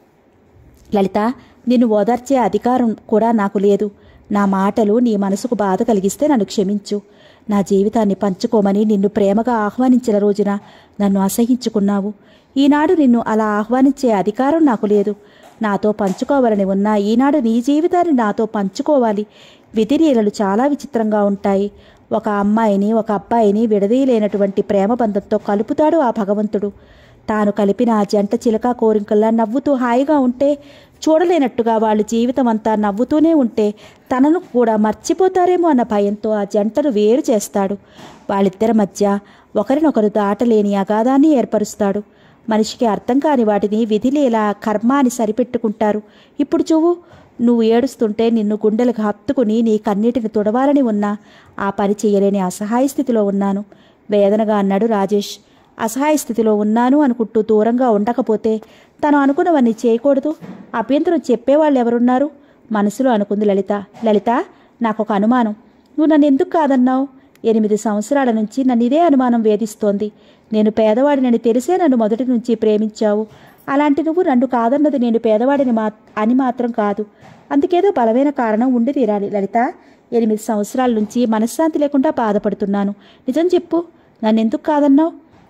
లలిత నిన్ను ఓదార్చే అధికారం కూడా నాకు లేదు నా మాటలు నీ మనసుకు బాధ కలిగిస్తే నన్ను క్షమించు నా జీవితాన్ని పంచుకోమని నిన్ను ప్రేమగా ఆహ్వానించిన రోజున నన్ను అసహించుకున్నావు ఈనాడు నిన్ను అలా ఆహ్వానించే అధికారం నాకు లేదు నాతో పంచుకోవాలని ఉన్నా ఈనాడు నీ జీవితాన్ని నాతో పంచుకోవాలి విధిలీలలు చాలా విచిత్రంగా ఉంటాయి ఒక అమ్మాయిని ఒక అబ్బాయిని విడదీయలేనటువంటి ప్రేమ బంధంతో కలుపుతాడు ఆ భగవంతుడు తాను కలిపిన ఆ జంట చిలక కోరింకల్లా నవ్వుతూ హాయిగా ఉంటే చూడలేనట్టుగా వాళ్ళ జీవితం అంతా నవ్వుతూనే ఉంటే తనను కూడా మర్చిపోతారేమో అన్న భయంతో ఆ జంటను వేరు చేస్తాడు వాళ్ళిద్దరి మధ్య ఒకరినొకరు దాటలేని అగాధాన్ని ఏర్పరుస్తాడు మనిషికి అర్థం కాని వాటిని విధిలేలా కర్మ అని సరిపెట్టుకుంటారు ఇప్పుడు చూవు నువ్వు ఏడుస్తుంటే నిన్ను గుండెలకు హత్తుకుని నీ కన్నీటిని తుడవాలని ఉన్నా ఆ పని చేయలేని అసహాయ స్థితిలో ఉన్నాను వేదనగా అన్నాడు రాజేష్ అసహాయ స్థితిలో ఉన్నాను అనుకుంటూ దూరంగా ఉండకపోతే తను అనుకున్నవన్నీ చేయకూడదు అభ్యంతరం చెప్పేవాళ్ళు ఎవరున్నారు మనసులో అనుకుంది లలిత లలిత నాకు ఒక అనుమానం నువ్వు నన్ను ఎందుకు కాదన్నావు ఎనిమిది సంవత్సరాల నుంచి నన్ను ఇదే అనుమానం వేధిస్తోంది నేను పేదవాడినని తెలిసే నన్ను మొదటి నుంచి ప్రేమించావు అలాంటి నువ్వు నన్ను కాదన్నది నేను పేదవాడిని మా అని మాత్రం కాదు అందుకేదో బలమైన కారణం ఉండి తీరాలి లలిత ఎనిమిది సంవత్సరాల నుంచి మనశ్శాంతి లేకుండా బాధపడుతున్నాను నిజం చెప్పు నన్ను ఎందుకు కాదన్నావు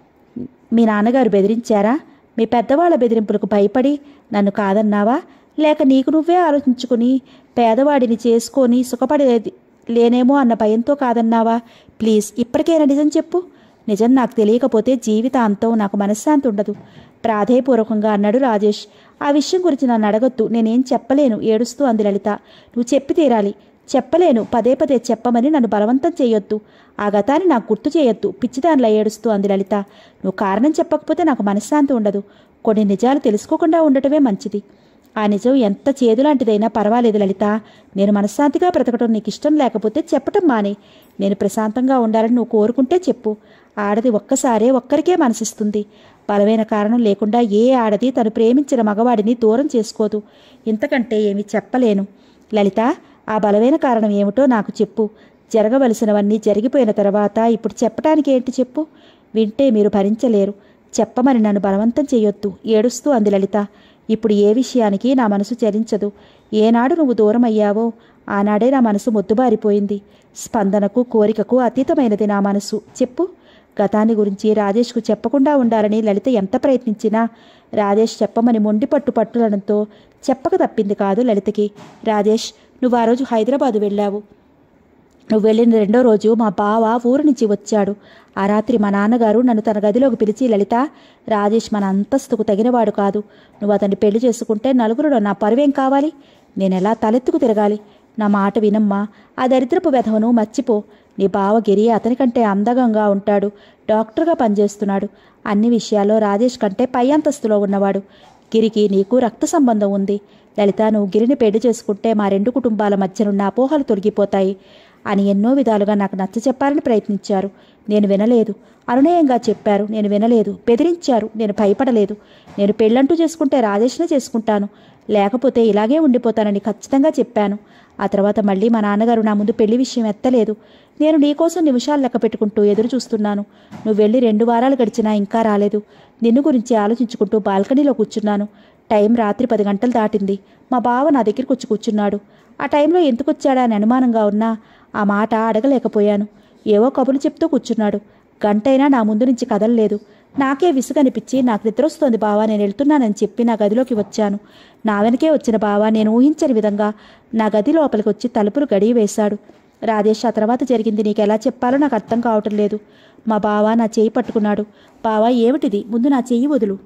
మీ నాన్నగారు బెదిరించారా మీ పెద్దవాళ్ళ బెదిరింపులకు భయపడి నన్ను కాదన్నావా లేక నీకు నువ్వే ఆలోచించుకుని పేదవాడిని చేసుకొని సుఖపడేది లేనేమో అన్న భయంతో కాదన్నావా ప్లీజ్ ఇప్పటికైనా నిజం చెప్పు నిజం నాకు తెలియకపోతే జీవితాంతం నాకు మనశ్శాంతి ఉండదు ప్రాధేయపూర్వకంగా అన్నాడు రాజేష్ ఆ విషయం గురించి నన్ను అడగొద్దు నేనేం చెప్పలేను ఏడుస్తూ అంది లలిత నువ్వు చెప్పి తీరాలి చెప్పలేను పదే పదే చెప్పమని నన్ను బలవంతం చేయొద్దు ఆ గతాన్ని నాకు గుర్తు చేయొద్దు పిచ్చిదానిలా ఏడుస్తూ అంది లలిత నువ్వు కారణం చెప్పకపోతే నాకు మనశ్శాంతి ఉండదు కొన్ని నిజాలు తెలుసుకోకుండా ఉండటమే మంచిది ఆ నిజం ఎంత చేదులాంటిదైనా పర్వాలేదు లలిత నేను మనశ్శాంతిగా బ్రతకడం నీకు ఇష్టం లేకపోతే చెప్పటం మానే నేను ప్రశాంతంగా ఉండాలని నువ్వు కోరుకుంటే చెప్పు ఆడది ఒక్కసారే ఒక్కరికే మనసిస్తుంది బలమైన కారణం లేకుండా ఏ ఆడది తను ప్రేమించిన మగవాడిని దూరం చేసుకోదు ఇంతకంటే ఏమీ చెప్పలేను లలిత ఆ బలమైన కారణం ఏమిటో నాకు చెప్పు జరగవలసినవన్నీ జరిగిపోయిన తర్వాత ఇప్పుడు చెప్పడానికి ఏంటి చెప్పు వింటే మీరు భరించలేరు చెప్పమని నన్ను బలవంతం చేయొద్దు ఏడుస్తూ అంది లలిత ఇప్పుడు ఏ విషయానికి నా మనసు చలించదు ఏనాడు నువ్వు దూరం అయ్యావో ఆనాడే నా మనసు మొద్దుబారిపోయింది స్పందనకు కోరికకు అతీతమైనది నా మనసు చెప్పు గతాన్ని గురించి రాజేష్కు చెప్పకుండా ఉండాలని లలిత ఎంత ప్రయత్నించినా రాజేష్ చెప్పమని మొండి పట్టు పట్టులడంతో చెప్పక తప్పింది కాదు లలితకి రాజేష్ నువ్వు ఆ రోజు హైదరాబాదు వెళ్ళావు నువ్వు వెళ్ళిన రెండో రోజు మా బావ ఊరు నుంచి వచ్చాడు ఆ రాత్రి మా నాన్నగారు నన్ను తన గదిలోకి పిలిచి లలిత రాజేష్ మన అంతస్తుకు తగినవాడు కాదు నువ్వు అతన్ని పెళ్లి చేసుకుంటే నలుగురిలో నా పరువేం కావాలి నేను ఎలా తలెత్తుకు తిరగాలి నా మాట వినమ్మా ఆ దరిద్రపు వెధవను మర్చిపో నీ బావ గిరి అతనికంటే అందగంగా ఉంటాడు డాక్టర్గా పనిచేస్తున్నాడు అన్ని విషయాల్లో రాజేష్ కంటే పై అంతస్తులో ఉన్నవాడు గిరికి నీకు రక్త సంబంధం ఉంది లలిత నువ్వు గిరిని పెళ్లి చేసుకుంటే మా రెండు కుటుంబాల మధ్యనున్న అపోహలు తొలగిపోతాయి అని ఎన్నో విధాలుగా నాకు నచ్చ చెప్పాలని ప్రయత్నించారు నేను వినలేదు అనునయంగా చెప్పారు నేను వినలేదు బెదిరించారు నేను భయపడలేదు నేను పెళ్ళంటూ చేసుకుంటే రాజేష్నే చేసుకుంటాను లేకపోతే ఇలాగే ఉండిపోతానని ఖచ్చితంగా చెప్పాను ఆ తర్వాత మళ్ళీ మా నాన్నగారు నా ముందు పెళ్లి విషయం ఎత్తలేదు నేను నీకోసం నిమిషాలు లెక్క పెట్టుకుంటూ ఎదురు చూస్తున్నాను నువ్వు వెళ్ళి రెండు వారాలు గడిచినా ఇంకా రాలేదు నిన్ను గురించి ఆలోచించుకుంటూ బాల్కనీలో కూర్చున్నాను టైం రాత్రి పది గంటలు దాటింది మా బావ నా దగ్గరికి వచ్చి కూర్చున్నాడు ఆ టైంలో ఎందుకు వచ్చాడా అని అనుమానంగా ఉన్నా ఆ మాట అడగలేకపోయాను ఏవో కబులు చెప్తూ కూర్చున్నాడు గంటైనా నా ముందు నుంచి కదలలేదు నాకే విసుగనిపించి నాకు నిద్రొస్తోంది బావా నేను వెళ్తున్నానని చెప్పి నా గదిలోకి వచ్చాను నా వెనకే వచ్చిన బావా నేను ఊహించని విధంగా నా గది లోపలికి వచ్చి తలుపులు గడియ వేశాడు రాజేష్ ఆ తర్వాత జరిగింది నీకు ఎలా చెప్పాలో నాకు అర్థం కావటం లేదు మా బావ నా చేయి పట్టుకున్నాడు బావా ఏమిటిది ముందు నా చెయ్యి వదులు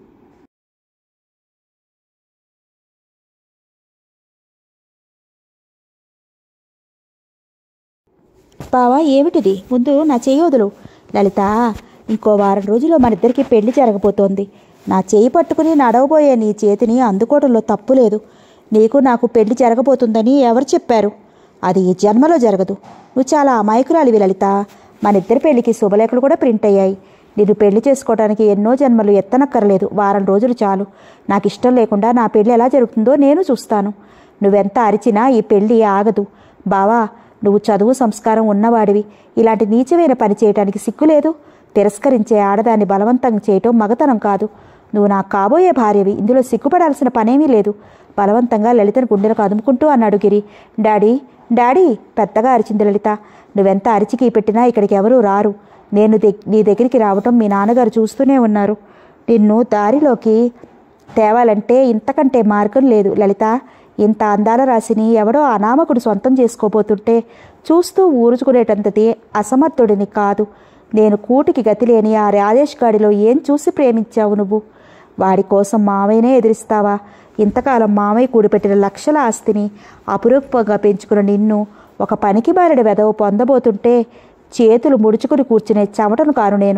బావా ఏమిటిది ముందు నా చెయ్యి వదులు లలిత ఇంకో వారం రోజుల్లో మనిద్దరికి పెళ్లి జరగబోతోంది నా చేయి పట్టుకుని నడవబోయే నీ చేతిని అందుకోవడంలో తప్పు లేదు నీకు నాకు పెళ్లి జరగబోతుందని ఎవరు చెప్పారు అది ఈ జన్మలో జరగదు నువ్వు చాలా అమాయకురాలివి లలిత మన ఇద్దరి పెళ్లికి శుభలేఖలు కూడా ప్రింట్ అయ్యాయి నిన్ను పెళ్లి చేసుకోవడానికి ఎన్నో జన్మలు ఎత్తనక్కర్లేదు వారం రోజులు చాలు నాకు ఇష్టం లేకుండా నా పెళ్లి ఎలా జరుగుతుందో నేను చూస్తాను నువ్వెంత అరిచినా ఈ పెళ్లి ఆగదు బావా నువ్వు చదువు సంస్కారం ఉన్నవాడివి ఇలాంటి నీచమైన పని చేయటానికి సిగ్గులేదు తిరస్కరించే ఆడదాన్ని బలవంతం చేయటం మగతనం కాదు నువ్వు నా కాబోయే భార్యవి ఇందులో సిగ్గుపడాల్సిన పనేమీ లేదు బలవంతంగా లలితను గుండెలకు అదుముకుంటూ అన్నాడు గిరి డాడీ డాడీ పెద్దగా అరిచింది లలిత నువ్వెంత అరిచికి పెట్టినా ఇక్కడికి ఎవరూ రారు నేను దగ్- నీ దగ్గరికి రావటం మీ నాన్నగారు చూస్తూనే ఉన్నారు నిన్ను దారిలోకి తేవాలంటే ఇంతకంటే మార్గం లేదు లలిత ఇంత అందాల రాశిని ఎవడో అనామకుడు సొంతం చేసుకోబోతుంటే చూస్తూ ఊరుచుకునేటంతది అసమర్థుడిని కాదు నేను కూటికి గతి లేని ఆ రాజేష్ గాడిలో ఏం చూసి ప్రేమించావు నువ్వు వాడి కోసం మావయ్యనే ఎదిరిస్తావా ఇంతకాలం మామయ్య కూడిపెట్టిన లక్షల ఆస్తిని అపురూపంగా పెంచుకున్న నిన్ను ఒక పనికి బారిన వెదవ పొందబోతుంటే చేతులు ముడుచుకుని కూర్చునే చెమటను కాను నేను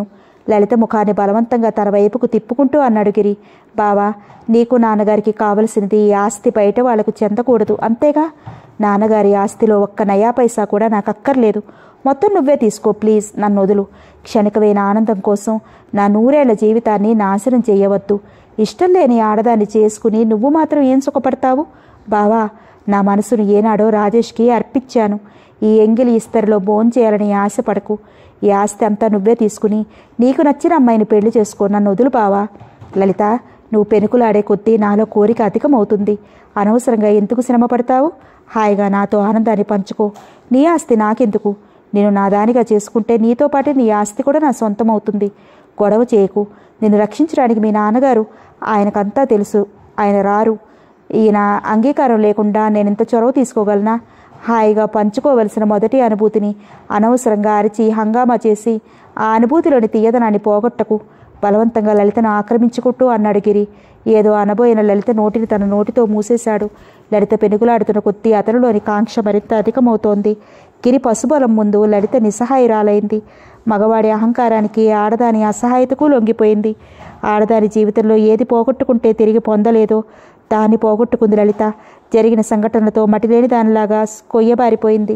లలిత ముఖాన్ని బలవంతంగా తన వైపుకు తిప్పుకుంటూ అన్నాడు గిరి బావా నీకు నాన్నగారికి కావలసినది ఈ ఆస్తి బయట వాళ్లకు చెందకూడదు అంతేగా నాన్నగారి ఆస్తిలో ఒక్క నయా పైసా కూడా నాకు అక్కర్లేదు మొత్తం నువ్వే తీసుకో ప్లీజ్ నన్ను వదులు క్షణికమైన ఆనందం కోసం నా నూరేళ్ల జీవితాన్ని నాశనం చేయవద్దు ఇష్టం లేని ఆడదాన్ని చేసుకుని నువ్వు మాత్రం ఏం సుఖపడతావు బావా నా మనసును ఏనాడో రాజేష్కి అర్పించాను ఈ ఎంగిలి ఇస్తరిలో భోంచేయాలని ఆశపడకు ఈ ఆస్తి అంతా నువ్వే తీసుకుని నీకు నచ్చిన అమ్మాయిని పెళ్లి చేసుకో నన్ను వదులు బావా లలిత నువ్వు పెనుకులాడే కొద్దీ నాలో కోరిక అధికమవుతుంది అనవసరంగా ఎందుకు శ్రమ పడతావు హాయిగా నాతో ఆనందాన్ని పంచుకో నీ ఆస్తి నాకెందుకు నేను నా దానిగా చేసుకుంటే నీతో పాటు నీ ఆస్తి కూడా నా సొంతం అవుతుంది గొడవ చేయకు నిన్ను రక్షించడానికి మీ నాన్నగారు ఆయనకంతా తెలుసు ఆయన రారు ఈయన అంగీకారం లేకుండా నేను ఇంత చొరవ తీసుకోగలనా హాయిగా పంచుకోవలసిన మొదటి అనుభూతిని అనవసరంగా అరిచి హంగామా చేసి ఆ అనుభూతిలోని తీయదనాన్ని పోగొట్టకు బలవంతంగా లలితను ఆక్రమించుకుంటూ అన్నాడు గిరి ఏదో అనబోయిన లలిత నోటిని తన నోటితో మూసేశాడు లలిత పెనుగులాడుతున్న కొద్దీ అతనిలోని కాంక్ష మరింత అధికమవుతోంది గిరి పశుబలం ముందు లలిత నిస్సహాయురాలైంది మగవాడి అహంకారానికి ఆడదాని అసహాయతకు లొంగిపోయింది ఆడదాని జీవితంలో ఏది పోగొట్టుకుంటే తిరిగి పొందలేదో దాన్ని పోగొట్టుకుంది లలిత జరిగిన సంఘటనలతో మటిలేని దానిలాగా కొయ్యబారిపోయింది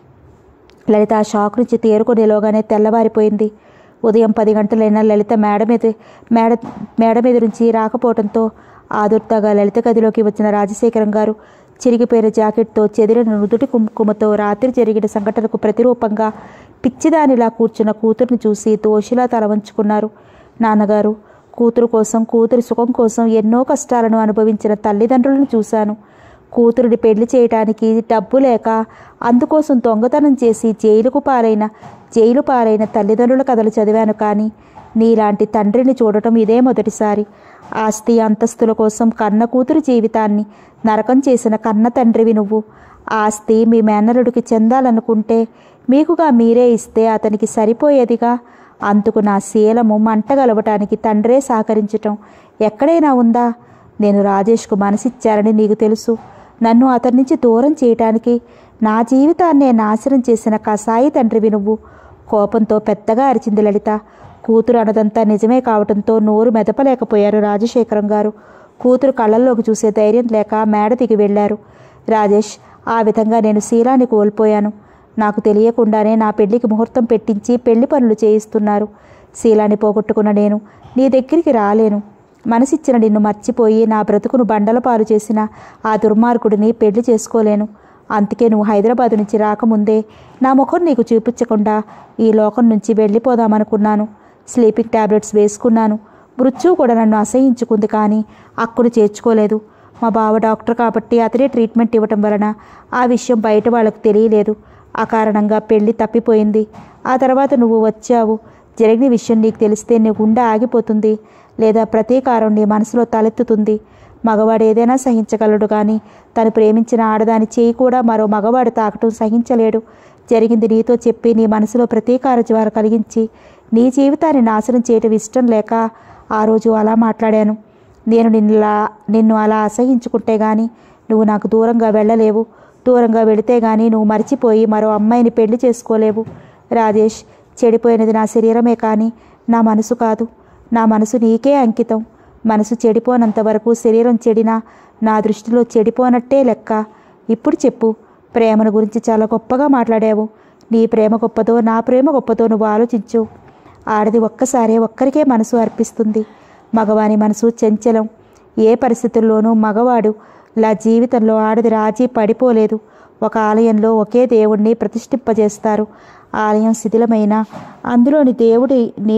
లలిత ఆ షాక్ నుంచి తేరుకునేలోగానే తెల్లబారిపోయింది ఉదయం పది గంటలైనా లలిత మేడ మీద మేడ మేడ మీద నుంచి రాకపోవడంతో ఆదుర్తగా లలిత గదిలోకి వచ్చిన రాజశేఖరం గారు చిరిగిపోయిన జాకెట్తో చెదిరిన నుదుటి కుంకుమతో రాత్రి జరిగిన సంఘటనకు ప్రతిరూపంగా పిచ్చిదానిలా కూర్చున్న కూతుర్ని చూసి దోషిలా తల వంచుకున్నారు నాన్నగారు కూతురు కోసం కూతురి సుఖం కోసం ఎన్నో కష్టాలను అనుభవించిన తల్లిదండ్రులను చూశాను కూతురుని పెళ్లి చేయటానికి డబ్బు లేక అందుకోసం దొంగతనం చేసి జైలుకు పాలైన జైలు పాలైన తల్లిదండ్రుల కథలు చదివాను కానీ నీలాంటి తండ్రిని చూడటం ఇదే మొదటిసారి ఆస్తి అంతస్తుల కోసం కన్న కూతురు జీవితాన్ని నరకం చేసిన కన్న తండ్రివి నువ్వు ఆస్తి మీ మేనరుడికి చెందాలనుకుంటే మీకుగా మీరే ఇస్తే అతనికి సరిపోయేదిగా అందుకు నా శీలము మంటగలవటానికి తండ్రే సహకరించటం ఎక్కడైనా ఉందా నేను రాజేష్కు మనసిచ్చారని నీకు తెలుసు నన్ను అతని నుంచి దూరం చేయటానికి నా జీవితాన్నే నాశనం చేసిన కసాయి తండ్రివి నువ్వు కోపంతో పెద్దగా అరిచింది లలిత కూతురు అన్నదంతా నిజమే కావటంతో నోరు మెదపలేకపోయారు రాజశేఖరం గారు కూతురు కళ్ళల్లోకి చూసే ధైర్యం లేక మేడ దిగి వెళ్లారు రాజేష్ ఆ విధంగా నేను శీలాన్ని కోల్పోయాను నాకు తెలియకుండానే నా పెళ్లికి ముహూర్తం పెట్టించి పెళ్లి పనులు చేయిస్తున్నారు శీలాన్ని పోగొట్టుకున్న నేను నీ దగ్గరికి రాలేను మనసిచ్చిన నిన్ను మర్చిపోయి నా బ్రతుకును బండల పాలు చేసిన ఆ దుర్మార్గుడిని పెళ్లి చేసుకోలేను అందుకే నువ్వు హైదరాబాద్ నుంచి రాకముందే నా ముఖం నీకు చూపించకుండా ఈ లోకం నుంచి వెళ్ళిపోదామనుకున్నాను స్లీపింగ్ టాబ్లెట్స్ వేసుకున్నాను మృత్యువు కూడా నన్ను అసహించుకుంది కానీ అక్కుడు చేర్చుకోలేదు మా బావ డాక్టర్ కాబట్టి అతనే ట్రీట్మెంట్ ఇవ్వటం వలన ఆ విషయం బయట వాళ్ళకు తెలియలేదు ఆ కారణంగా పెళ్లి తప్పిపోయింది ఆ తర్వాత నువ్వు వచ్చావు జరిగిన విషయం నీకు తెలిస్తే నీ గుండె ఆగిపోతుంది లేదా ప్రతీకారం నీ మనసులో తలెత్తుతుంది మగవాడు ఏదైనా సహించగలడు కానీ తను ప్రేమించిన ఆడదాని చేయి కూడా మరో మగవాడు తాకటం సహించలేడు జరిగింది నీతో చెప్పి నీ మనసులో ప్రతీకార జ్వాల కలిగించి నీ జీవితాన్ని నాశనం చేయటం ఇష్టం లేక ఆ రోజు అలా మాట్లాడాను నేను నిన్నులా నిన్ను అలా అసహించుకుంటే గాని నువ్వు నాకు దూరంగా వెళ్ళలేవు దూరంగా వెళితే గాని నువ్వు మర్చిపోయి మరో అమ్మాయిని పెళ్లి చేసుకోలేవు రాజేష్ చెడిపోయినది నా శరీరమే కానీ నా మనసు కాదు నా మనసు నీకే అంకితం మనసు చెడిపోనంత వరకు శరీరం చెడినా నా దృష్టిలో చెడిపోనట్టే లెక్క ఇప్పుడు చెప్పు ప్రేమను గురించి చాలా గొప్పగా మాట్లాడావు నీ ప్రేమ గొప్పదో నా ప్రేమ గొప్పదో నువ్వు ఆలోచించు ఆడది ఒక్కసారే ఒక్కరికే మనసు అర్పిస్తుంది మగవాని మనసు చంచలం ఏ పరిస్థితుల్లోనూ మగవాడు ఇలా జీవితంలో ఆడది రాజీ పడిపోలేదు ఒక ఆలయంలో ఒకే దేవుణ్ణి ప్రతిష్ఠింపజేస్తారు ఆలయం శిథిలమైన అందులోని దేవుడి నీ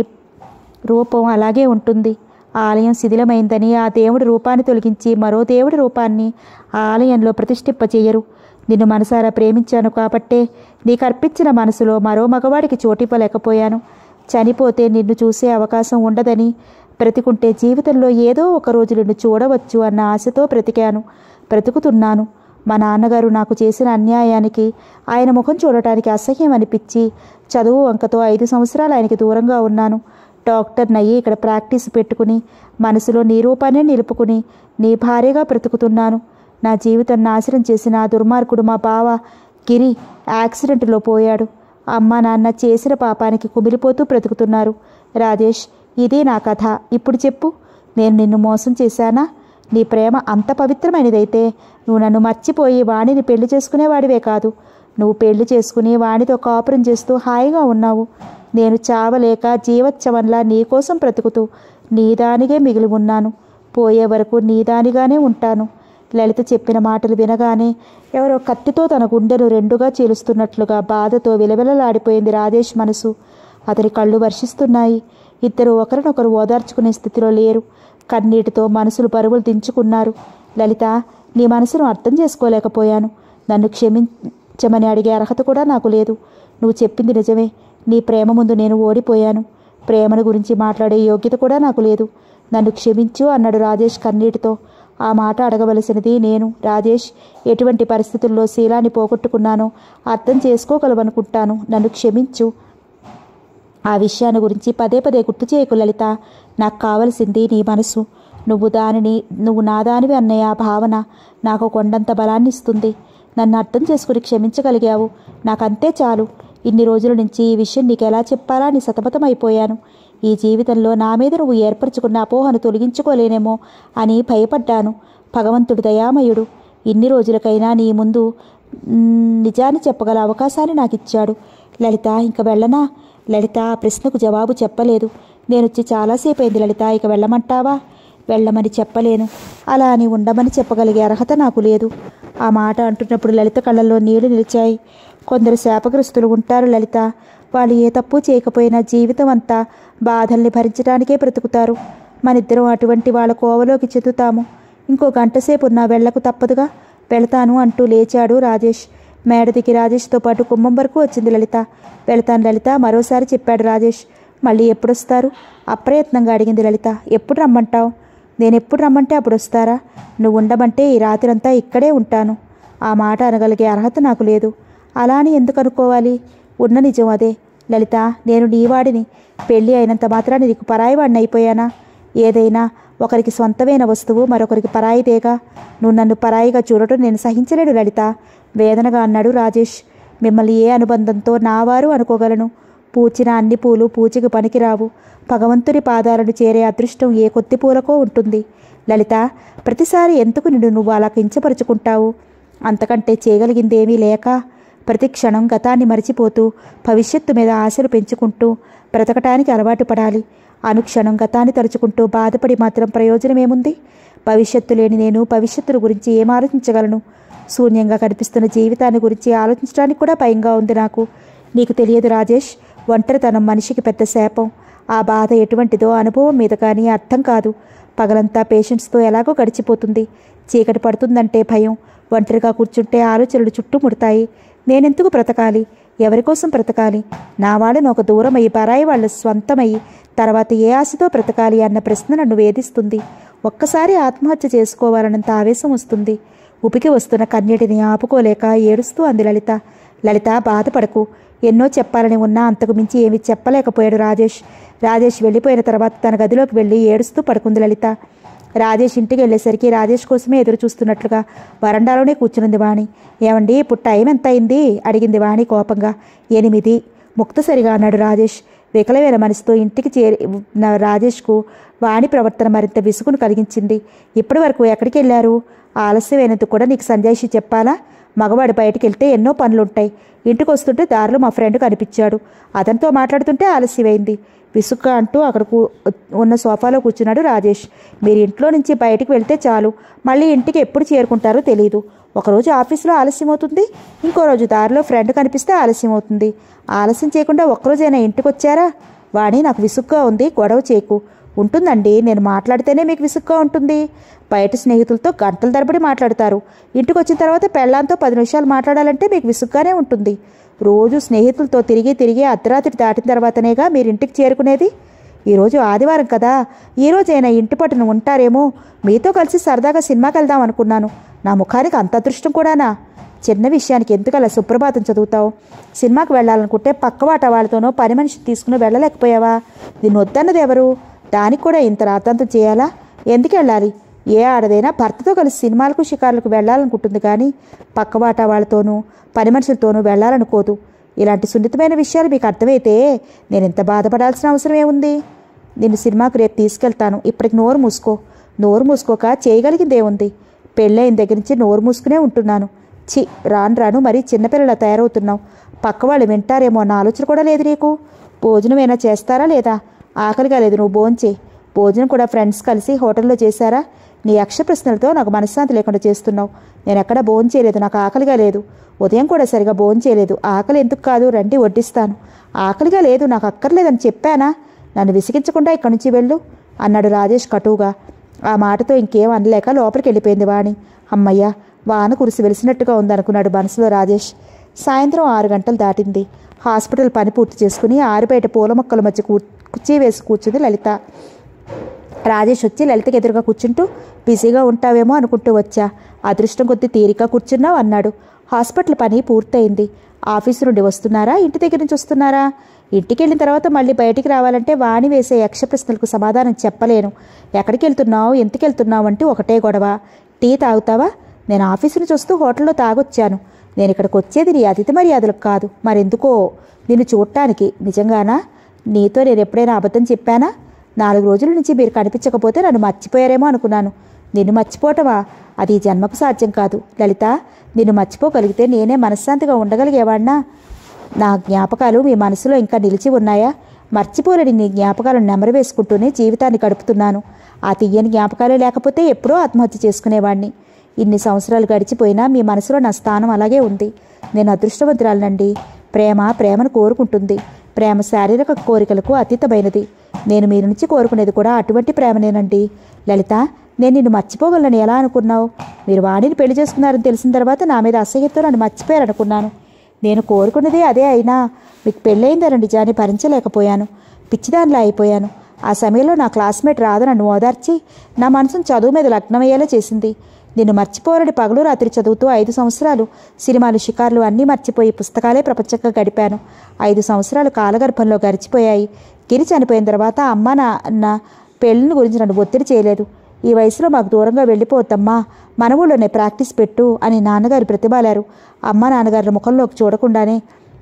రూపం అలాగే ఉంటుంది ఆ ఆలయం శిథిలమైందని ఆ దేవుడి రూపాన్ని తొలగించి మరో దేవుడి రూపాన్ని ఆ ఆలయంలో ప్రతిష్ఠింపచేయరు నిన్ను మనసారా ప్రేమించాను కాబట్టే నీకు అర్పించిన మనసులో మరో మగవాడికి చోటివ్వలేకపోయాను చనిపోతే నిన్ను చూసే అవకాశం ఉండదని బ్రతికుంటే జీవితంలో ఏదో ఒక రోజు నిన్ను చూడవచ్చు అన్న ఆశతో బ్రతికాను బ్రతుకుతున్నాను మా నాన్నగారు నాకు చేసిన అన్యాయానికి ఆయన ముఖం చూడటానికి అసహ్యం అనిపించి చదువు వంకతో ఐదు సంవత్సరాలు ఆయనకి దూరంగా ఉన్నాను డాక్టర్ నయ్యి ఇక్కడ ప్రాక్టీస్ పెట్టుకుని మనసులో నీ రూపాన్ని నిలుపుకుని నీ భార్యగా బ్రతుకుతున్నాను నా జీవితం నాశనం చేసిన ఆ దుర్మార్గుడు మా బావ గిరి యాక్సిడెంట్లో పోయాడు అమ్మ నాన్న చేసిన పాపానికి కుమిలిపోతూ బ్రతుకుతున్నారు రాజేష్ ఇది నా కథ ఇప్పుడు చెప్పు నేను నిన్ను మోసం చేశానా నీ ప్రేమ అంత పవిత్రమైనదైతే నువ్వు నన్ను మర్చిపోయి వాణిని పెళ్లి చేసుకునేవాడివే కాదు నువ్వు పెళ్లి చేసుకుని వాణితో కాపురం చేస్తూ హాయిగా ఉన్నావు నేను చావలేక జీవోత్సవంలా నీకోసం బ్రతుకుతూ నీదానిగే మిగిలి ఉన్నాను పోయే వరకు నీదానిగానే ఉంటాను లలిత చెప్పిన మాటలు వినగానే ఎవరో కత్తితో తన గుండెను రెండుగా చీలుస్తున్నట్లుగా బాధతో విలవిలలాడిపోయింది రాజేష్ మనసు అతని కళ్ళు వర్షిస్తున్నాయి ఇద్దరు ఒకరినొకరు ఓదార్చుకునే స్థితిలో లేరు కన్నీటితో మనసులు పరుగులు దించుకున్నారు లలిత నీ మనసును అర్థం చేసుకోలేకపోయాను నన్ను క్షమించమని అడిగే అర్హత కూడా నాకు లేదు నువ్వు చెప్పింది నిజమే నీ ప్రేమ ముందు నేను ఓడిపోయాను ప్రేమను గురించి మాట్లాడే యోగ్యత కూడా నాకు లేదు నన్ను క్షమించు అన్నాడు రాజేష్ కన్నీటితో ఆ మాట అడగవలసినది నేను రాజేష్ ఎటువంటి పరిస్థితుల్లో శీలాన్ని పోగొట్టుకున్నానో అర్థం చేసుకోగలవనుకుంటాను నన్ను క్షమించు ఆ విషయాన్ని గురించి పదే పదే గుర్తు చేయకు లలిత నాకు కావలసింది నీ మనసు నువ్వు దానిని నువ్వు నాదానివి అన్న ఆ భావన నాకు కొండంత బలాన్ని ఇస్తుంది నన్ను అర్థం చేసుకుని క్షమించగలిగావు నాకంతే చాలు ఇన్ని రోజుల నుంచి ఈ విషయం నీకు ఎలా చెప్పాలా అని సతమతమైపోయాను ఈ జీవితంలో నా మీద నువ్వు ఏర్పరచుకున్న అపోహను తొలగించుకోలేనేమో అని భయపడ్డాను భగవంతుడు దయామయుడు ఇన్ని రోజులకైనా నీ ముందు మ్, నిజాన్ని చెప్పగల అవకాశాన్ని నాకు ఇచ్చాడు లలిత ఇంక వెళ్ళనా లలిత ఆ ప్రశ్నకు జవాబు చెప్పలేదు నేను వచ్చి చాలాసేపు అయింది లలిత ఇక వెళ్ళమంటావా వెళ్ళమని చెప్పలేను అలా అని ఉండమని చెప్పగలిగే అర్హత నాకు లేదు ఆ మాట అంటున్నప్పుడు లలిత కళ్ళల్లో నీళ్లు నిలిచాయి కొందరు శాపగ్రస్తులు ఉంటారు లలిత వాళ్ళు ఏ తప్పు చేయకపోయినా జీవితం అంతా బాధల్ని భరించడానికే బ్రతుకుతారు మనిద్దరం అటువంటి వాళ్ళ కోవలోకి చెందుతాము ఇంకో గంట సేపు నా వెళ్ళకు తప్పదుగా వెళతాను అంటూ లేచాడు రాజేష్ మేడ దిగి రాజేష్తో పాటు కుమ్మం వరకు వచ్చింది లలిత వెళతాను లలిత మరోసారి చెప్పాడు రాజేష్ మళ్ళీ ఎప్పుడొస్తారు అప్రయత్నంగా అడిగింది లలిత ఎప్పుడు రమ్మంటావు నేను ఎప్పుడు రమ్మంటే అప్పుడు వస్తారా నువ్వు ఉండమంటే ఈ రాత్రంతా ఇక్కడే ఉంటాను ఆ మాట అనగలిగే అర్హత నాకు లేదు అలా అని ఎందుకు అనుకోవాలి ఉన్న నిజం అదే లలిత నేను నీవాడిని పెళ్ళి అయినంత మాత్రాన్ని నీకు పరాయివాడిని అయిపోయానా ఏదైనా ఒకరికి సొంతమైన వస్తువు మరొకరికి పరాయిదేగా నువ్వు నన్ను పరాయిగా చూడటం నేను సహించలేడు లలిత వేదనగా అన్నాడు రాజేష్ మిమ్మల్ని ఏ అనుబంధంతో నావారు అనుకోగలను పూచిన అన్ని పూలు పూచికి పనికిరావు భగవంతుని పాదాలను చేరే అదృష్టం ఏ కొద్ది పూలకో ఉంటుంది లలిత ప్రతిసారి ఎందుకు నిన్ను నువ్వు అలా కించపరుచుకుంటావు అంతకంటే చేయగలిగిందేమీ లేక ప్రతి క్షణం గతాన్ని మరిచిపోతూ భవిష్యత్తు మీద ఆశలు పెంచుకుంటూ బ్రతకటానికి అలవాటు పడాలి అనుక్షణం గతాన్ని తలుచుకుంటూ బాధపడి మాత్రం ప్రయోజనమేముంది భవిష్యత్తు లేని నేను భవిష్యత్తును గురించి ఏం ఆలోచించగలను శూన్యంగా కనిపిస్తున్న జీవితాన్ని గురించి ఆలోచించడానికి కూడా భయంగా ఉంది నాకు నీకు తెలియదు రాజేష్ ఒంటరితనం మనిషికి పెద్ద శాపం ఆ బాధ ఎటువంటిదో అనుభవం మీద కానీ అర్థం కాదు పగలంతా పేషెంట్స్తో ఎలాగో గడిచిపోతుంది చీకటి పడుతుందంటే భయం ఒంటరిగా కూర్చుంటే ఆలోచనలు చుట్టుముడతాయి నేనెందుకు బ్రతకాలి ఎవరి కోసం బ్రతకాలి నా వాళ్ళను ఒక దూరమయ్యి పరాయి వాళ్ళ స్వంతమయ్యి తర్వాత ఏ ఆశతో బ్రతకాలి అన్న ప్రశ్న నన్ను వేధిస్తుంది ఒక్కసారి ఆత్మహత్య చేసుకోవాలన్నంత ఆవేశం వస్తుంది ఉపికి వస్తున్న కన్యటిని ఆపుకోలేక ఏడుస్తూ అంది లలిత లలిత బాధపడకు ఎన్నో చెప్పాలని ఉన్నా అంతకు మించి ఏమీ చెప్పలేకపోయాడు రాజేష్ రాజేష్ వెళ్ళిపోయిన తర్వాత తన గదిలోకి వెళ్ళి ఏడుస్తూ పడుకుంది లలిత రాజేష్ ఇంటికి వెళ్ళేసరికి రాజేష్ కోసమే ఎదురు చూస్తున్నట్లుగా వరండాలోనే కూర్చునుంది వాణి ఏమండి ఇప్పుడు టైం ఎంత అయింది అడిగింది వాణి కోపంగా ఎనిమిది ముక్తసరిగా అన్నాడు రాజేష్ వికలమైన మనసుతో ఇంటికి చేరి ఉన్న రాజేష్కు వాణి ప్రవర్తన మరింత విసుగును కలిగించింది ఇప్పటి వరకు ఎక్కడికి వెళ్ళారు ఆలస్యమైనందుకు కూడా నీకు సంజాయిషి చెప్పాలా మగవాడు బయటికి వెళ్తే ఎన్నో పనులుంటాయి ఇంటికి వస్తుంటే దారిలో మా ఫ్రెండ్ కనిపించాడు అతనితో మాట్లాడుతుంటే ఆలస్యమైంది విసుగ్గా అంటూ అక్కడ కూ- ఉన్న సోఫాలో కూర్చున్నాడు రాజేష్ మీరు ఇంట్లో నుంచి బయటికి వెళ్తే చాలు మళ్ళీ ఇంటికి ఎప్పుడు చేరుకుంటారో తెలియదు ఒకరోజు ఆఫీసులో ఆలస్యం అవుతుంది ఇంకో రోజు దారిలో ఫ్రెండ్ కనిపిస్తే ఆలస్యం అవుతుంది ఆలస్యం చేయకుండా ఒక్కరోజైనా ఇంటికి వచ్చారా వాణి నాకు విసుగ్గా ఉంది గొడవ చేయకు ఉంటుందండి నేను మాట్లాడితేనే మీకు విసుగ్గా ఉంటుంది బయట స్నేహితులతో గంటల తరబడి మాట్లాడతారు ఇంటికి వచ్చిన తర్వాత పెళ్ళాంతో పది నిమిషాలు మాట్లాడాలంటే మీకు విసుగ్గానే ఉంటుంది రోజు స్నేహితులతో తిరిగి తిరిగి అర్ధరాత్రి దాటిన తర్వాతనేగా మీరు ఇంటికి చేరుకునేది ఈరోజు ఆదివారం కదా ఈరోజైనా ఇంటి పట్టున ఉంటారేమో మీతో కలిసి సరదాగా సినిమాకి వెళ్దాం అనుకున్నాను నా ముఖానికి అంత అదృష్టం కూడానా చిన్న విషయానికి ఎందుకు అలా సుప్రభాతం చదువుతావు సినిమాకి వెళ్ళాలనుకుంటే పక్కవాట వాళ్ళతోనో పని మనిషిని తీసుకుని వెళ్ళలేకపోయావా నిన్ను వద్దన్నది ఎవరు దానికి కూడా ఇంత రాతాంతం చేయాలా ఎందుకు వెళ్ళాలి ఏ ఆడదైనా భర్తతో కలిసి సినిమాలకు షికారులకు వెళ్ళాలనుకుంటుంది కానీ పక్కవాట వాళ్ళతోనూ పని మనుషులతోనూ వెళ్ళాలనుకోదు ఇలాంటి సున్నితమైన విషయాలు మీకు అర్థమైతే నేను ఎంత బాధపడాల్సిన అవసరం ఏముంది నిన్ను సినిమాకు రేపు తీసుకెళ్తాను ఇప్పటికి నోరు మూసుకో నోరు మూసుకోక చేయగలిగింది ఏముంది పెళ్ళైన దగ్గర నుంచి నోరు మూసుకునే ఉంటున్నాను చి రాను రాను మరీ చిన్నపిల్లలా తయారవుతున్నావు పక్క వాళ్ళు వింటారేమో అన్న ఆలోచన కూడా లేదు నీకు భోజనం ఏమైనా చేస్తారా లేదా ఆకలిగా లేదు నువ్వు భోంచే భోజనం కూడా ఫ్రెండ్స్ కలిసి హోటల్లో చేశారా నీ యక్ష ప్రశ్నలతో నాకు మనశ్శాంతి లేకుండా చేస్తున్నావు నేను ఎక్కడ భోజనం చేయలేదు నాకు ఆకలిగా లేదు ఉదయం కూడా సరిగా భోజనం చేయలేదు ఆకలి ఎందుకు కాదు రండి వడ్డిస్తాను ఆకలిగా లేదు నాకు అక్కర్లేదని చెప్పానా నన్ను విసిగించకుండా ఇక్కడి నుంచి వెళ్ళు అన్నాడు రాజేష్ కటువుగా ఆ మాటతో ఇంకేం అనలేక లోపలికి వెళ్ళిపోయింది వాణి అమ్మయ్య వాన కురిసి వెలిసినట్టుగా ఉందనుకున్నాడు మనసులో రాజేష్ సాయంత్రం ఆరు గంటలు దాటింది హాస్పిటల్ పని పూర్తి చేసుకుని ఆరుబయట పూల మొక్కల మధ్య కూ కుర్చీ వేసి కూర్చుంది లలిత రాజేష్ వచ్చి లలితకి ఎదురుగా కూర్చుంటూ బిజీగా ఉంటావేమో అనుకుంటూ వచ్చా అదృష్టం కొద్దీ తీరిక కూర్చున్నావు అన్నాడు హాస్పిటల్ పని పూర్తయింది ఆఫీసు నుండి వస్తున్నారా ఇంటి దగ్గర నుంచి వస్తున్నారా ఇంటికి వెళ్ళిన తర్వాత మళ్ళీ బయటికి రావాలంటే వాణి వేసే యక్ష ప్రశ్నలకు సమాధానం చెప్పలేను ఎక్కడికి వెళ్తున్నావు ఎందుకు వెళ్తున్నావు అంటే ఒకటే గొడవ టీ తాగుతావా నేను ఆఫీసు నుంచి వస్తూ హోటల్లో తాగొచ్చాను నేను ఇక్కడికి వచ్చేది నీ అతిథి మర్యాదలకు కాదు మరెందుకో నిన్ను చూడటానికి నిజంగానా నీతో నేను ఎప్పుడైనా అబద్ధం చెప్పానా నాలుగు రోజుల నుంచి మీరు కనిపించకపోతే నన్ను మర్చిపోయారేమో అనుకున్నాను నిన్ను మర్చిపోవటమా అది ఈ జన్మకు సాధ్యం కాదు లలిత నిన్ను మర్చిపోగలిగితే నేనే మనశ్శాంతిగా ఉండగలిగేవాడినా నా జ్ఞాపకాలు మీ మనసులో ఇంకా నిలిచి ఉన్నాయా మర్చిపోలేని నీ జ్ఞాపకాలను నెమరవేసుకుంటూనే జీవితాన్ని గడుపుతున్నాను ఆ తీయని జ్ఞాపకాలే లేకపోతే ఎప్పుడో ఆత్మహత్య చేసుకునేవాడిని ఇన్ని సంవత్సరాలు గడిచిపోయినా మీ మనసులో నా స్థానం అలాగే ఉంది నేను అదృష్టవంతురాలనండి ప్రేమ ప్రేమను కోరుకుంటుంది ప్రేమ శారీరక కోరికలకు అతీతమైనది నేను మీ నుంచి కోరుకునేది కూడా అటువంటి ప్రేమనేనండి లలిత నేను నిన్ను మర్చిపోగలను ఎలా అనుకున్నావు మీరు వాణిని పెళ్లి చేసుకున్నారని తెలిసిన తర్వాత నా మీద అసహ్యతో నన్ను మర్చిపోయారనుకున్నాను నేను కోరుకున్నదే అదే అయినా మీకు పెళ్ళయిందన్న నిజాన్ని భరించలేకపోయాను పిచ్చిదానిలా అయిపోయాను ఆ సమయంలో నా క్లాస్మేట్ రాధ నన్ను ఓదార్చి నా మనసును చదువు మీద లగ్నమయ్యేలా చేసింది నిన్ను మర్చిపోవాలని పగలు రాత్రి చదువుతూ ఐదు సంవత్సరాలు సినిమాలు షికార్లు అన్నీ మర్చిపోయి పుస్తకాలే ప్రపంచంగా గడిపాను ఐదు సంవత్సరాలు కాలగర్భంలో గడిచిపోయాయి గిరి చనిపోయిన తర్వాత అమ్మ నాన్న పెళ్ళిని గురించి నన్ను ఒత్తిడి చేయలేదు ఈ వయసులో మాకు దూరంగా వెళ్ళిపోవద్దమ్మా మన ఊళ్ళోనే ప్రాక్టీస్ పెట్టు అని నాన్నగారు ప్రతిమాలారు అమ్మ నాన్నగారి ముఖంలోకి చూడకుండానే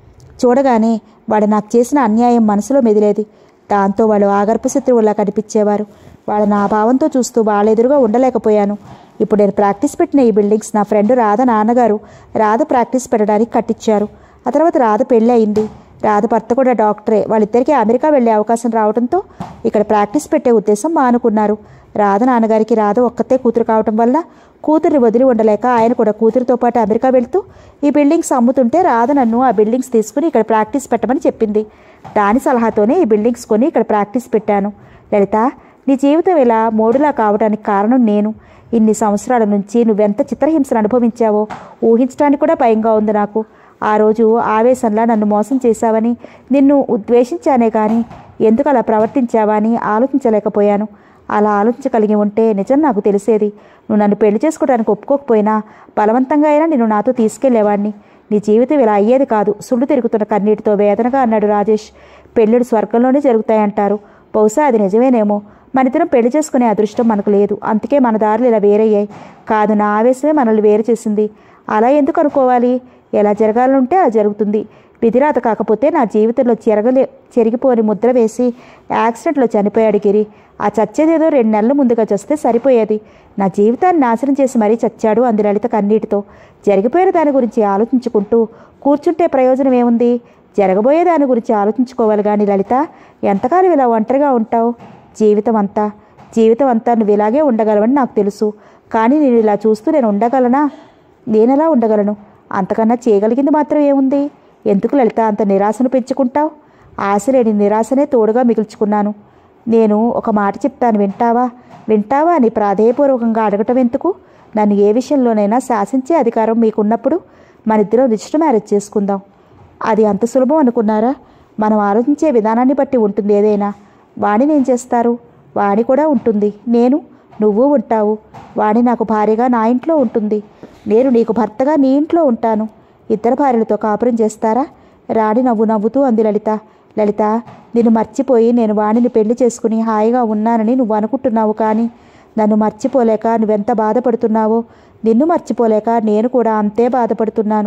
చూడగానే వాడు నాకు చేసిన అన్యాయం మనసులో మెదిలేది దాంతో వాళ్ళు ఆగర్భ శత్రువులా కనిపించేవారు వాళ్ళ నా భావంతో చూస్తూ వాళ్ళ ఎదురుగా ఉండలేకపోయాను ఇప్పుడు నేను ప్రాక్టీస్ పెట్టిన ఈ బిల్డింగ్స్ నా ఫ్రెండ్ రాధ నాన్నగారు రాధ ప్రాక్టీస్ పెట్టడానికి కట్టించారు ఆ తర్వాత రాధ పెళ్ళి అయింది రాధ భర్త కూడా డాక్టరే వాళ్ళిద్దరికీ అమెరికా వెళ్ళే అవకాశం రావడంతో ఇక్కడ ప్రాక్టీస్ పెట్టే ఉద్దేశం మానుకున్నారు రాధ నాన్నగారికి రాధ ఒక్కతే కూతురు కావటం వల్ల కూతుర్ని వదిలి ఉండలేక ఆయన కూడా కూతురుతో పాటు అమెరికా వెళ్తూ ఈ బిల్డింగ్స్ అమ్ముతుంటే రాధ నన్ను ఆ బిల్డింగ్స్ తీసుకుని ఇక్కడ ప్రాక్టీస్ పెట్టమని చెప్పింది దాని సలహాతోనే ఈ బిల్డింగ్స్ కొని ఇక్కడ ప్రాక్టీస్ పెట్టాను లలిత నీ జీవితం ఇలా మోడులా కావడానికి కారణం నేను ఇన్ని సంవత్సరాల నుంచి నువ్వెంత చిత్రహింసను అనుభవించావో ఊహించడానికి కూడా భయంగా ఉంది నాకు ఆ రోజు ఆవేశంలా నన్ను మోసం చేశావని నిన్ను ఉద్వేషించానే కానీ ఎందుకు అలా ప్రవర్తించావా అని ఆలోచించలేకపోయాను అలా ఆలోచించగలిగి ఉంటే నిజం నాకు తెలిసేది నువ్వు నన్ను పెళ్లి చేసుకోవడానికి ఒప్పుకోకపోయినా బలవంతంగా అయినా నిన్ను నాతో తీసుకెళ్లేవాడిని నీ జీవితం ఇలా అయ్యేది కాదు సుళ్ళు తిరుగుతున్న కన్నీటితో వేదనగా అన్నాడు రాజేష్ పెళ్ళిడు స్వర్గంలోనే జరుగుతాయంటారు బహుశా అది నిజమేనేమో మనిద్దరం పెళ్లి చేసుకునే అదృష్టం మనకు లేదు అందుకే మన దారులు ఇలా వేరయ్యాయి కాదు నా ఆవేశమే మనల్ని వేరు చేసింది అలా ఎందుకు అనుకోవాలి ఎలా జరగాలంటే అలా జరుగుతుంది విధిరాత కాకపోతే నా జీవితంలో చెరగలే చెరిగిపోని ముద్ర వేసి యాక్సిడెంట్లో చనిపోయాడు గిరి ఆ చచ్చేదేదో రెండు నెలల ముందుగా చస్తే సరిపోయేది నా జీవితాన్ని నాశనం చేసి మరీ చచ్చాడు అంది లలిత కన్నీటితో జరిగిపోయిన దాని గురించి ఆలోచించుకుంటూ కూర్చుంటే ప్రయోజనం ఏముంది జరగబోయే దాని గురించి ఆలోచించుకోవాలి కానీ లలిత ఎంతకాలం ఇలా ఒంటరిగా ఉంటావు జీవితం అంతా జీవితం అంతా నువ్వు ఇలాగే ఉండగలవని నాకు తెలుసు కానీ నేను ఇలా చూస్తూ నేను ఉండగలనా నేనెలా ఉండగలను అంతకన్నా చేయగలిగింది మాత్రం ఏముంది ఎందుకు లలిత అంత నిరాశను పెంచుకుంటావు ఆశ లేని నిరాశనే తోడుగా మిగుల్చుకున్నాను నేను ఒక మాట చెప్తాను వింటావా వింటావా అని ప్రాధేయపూర్వకంగా అడగటం ఎందుకు నన్ను ఏ విషయంలోనైనా శాసించే అధికారం మీకున్నప్పుడు మనిద్దరం రిజిస్టర్ మ్యారేజ్ చేసుకుందాం అది అంత సులభం అనుకున్నారా మనం ఆలోచించే విధానాన్ని బట్టి ఉంటుంది ఏదైనా వాణిని ఏం చేస్తారు వాణి కూడా ఉంటుంది నేను నువ్వు ఉంటావు వాణి నాకు భార్యగా నా ఇంట్లో ఉంటుంది నేను నీకు భర్తగా నీ ఇంట్లో ఉంటాను ఇద్దరు భార్యలతో కాపురం చేస్తారా రాణి నవ్వు నవ్వుతూ అంది లలిత లలిత నిన్ను మర్చిపోయి నేను వాణిని పెళ్లి చేసుకుని హాయిగా ఉన్నానని నువ్వు అనుకుంటున్నావు కానీ నన్ను మర్చిపోలేక నువ్వెంత బాధపడుతున్నావో నిన్ను మర్చిపోలేక నేను కూడా అంతే బాధపడుతున్నాను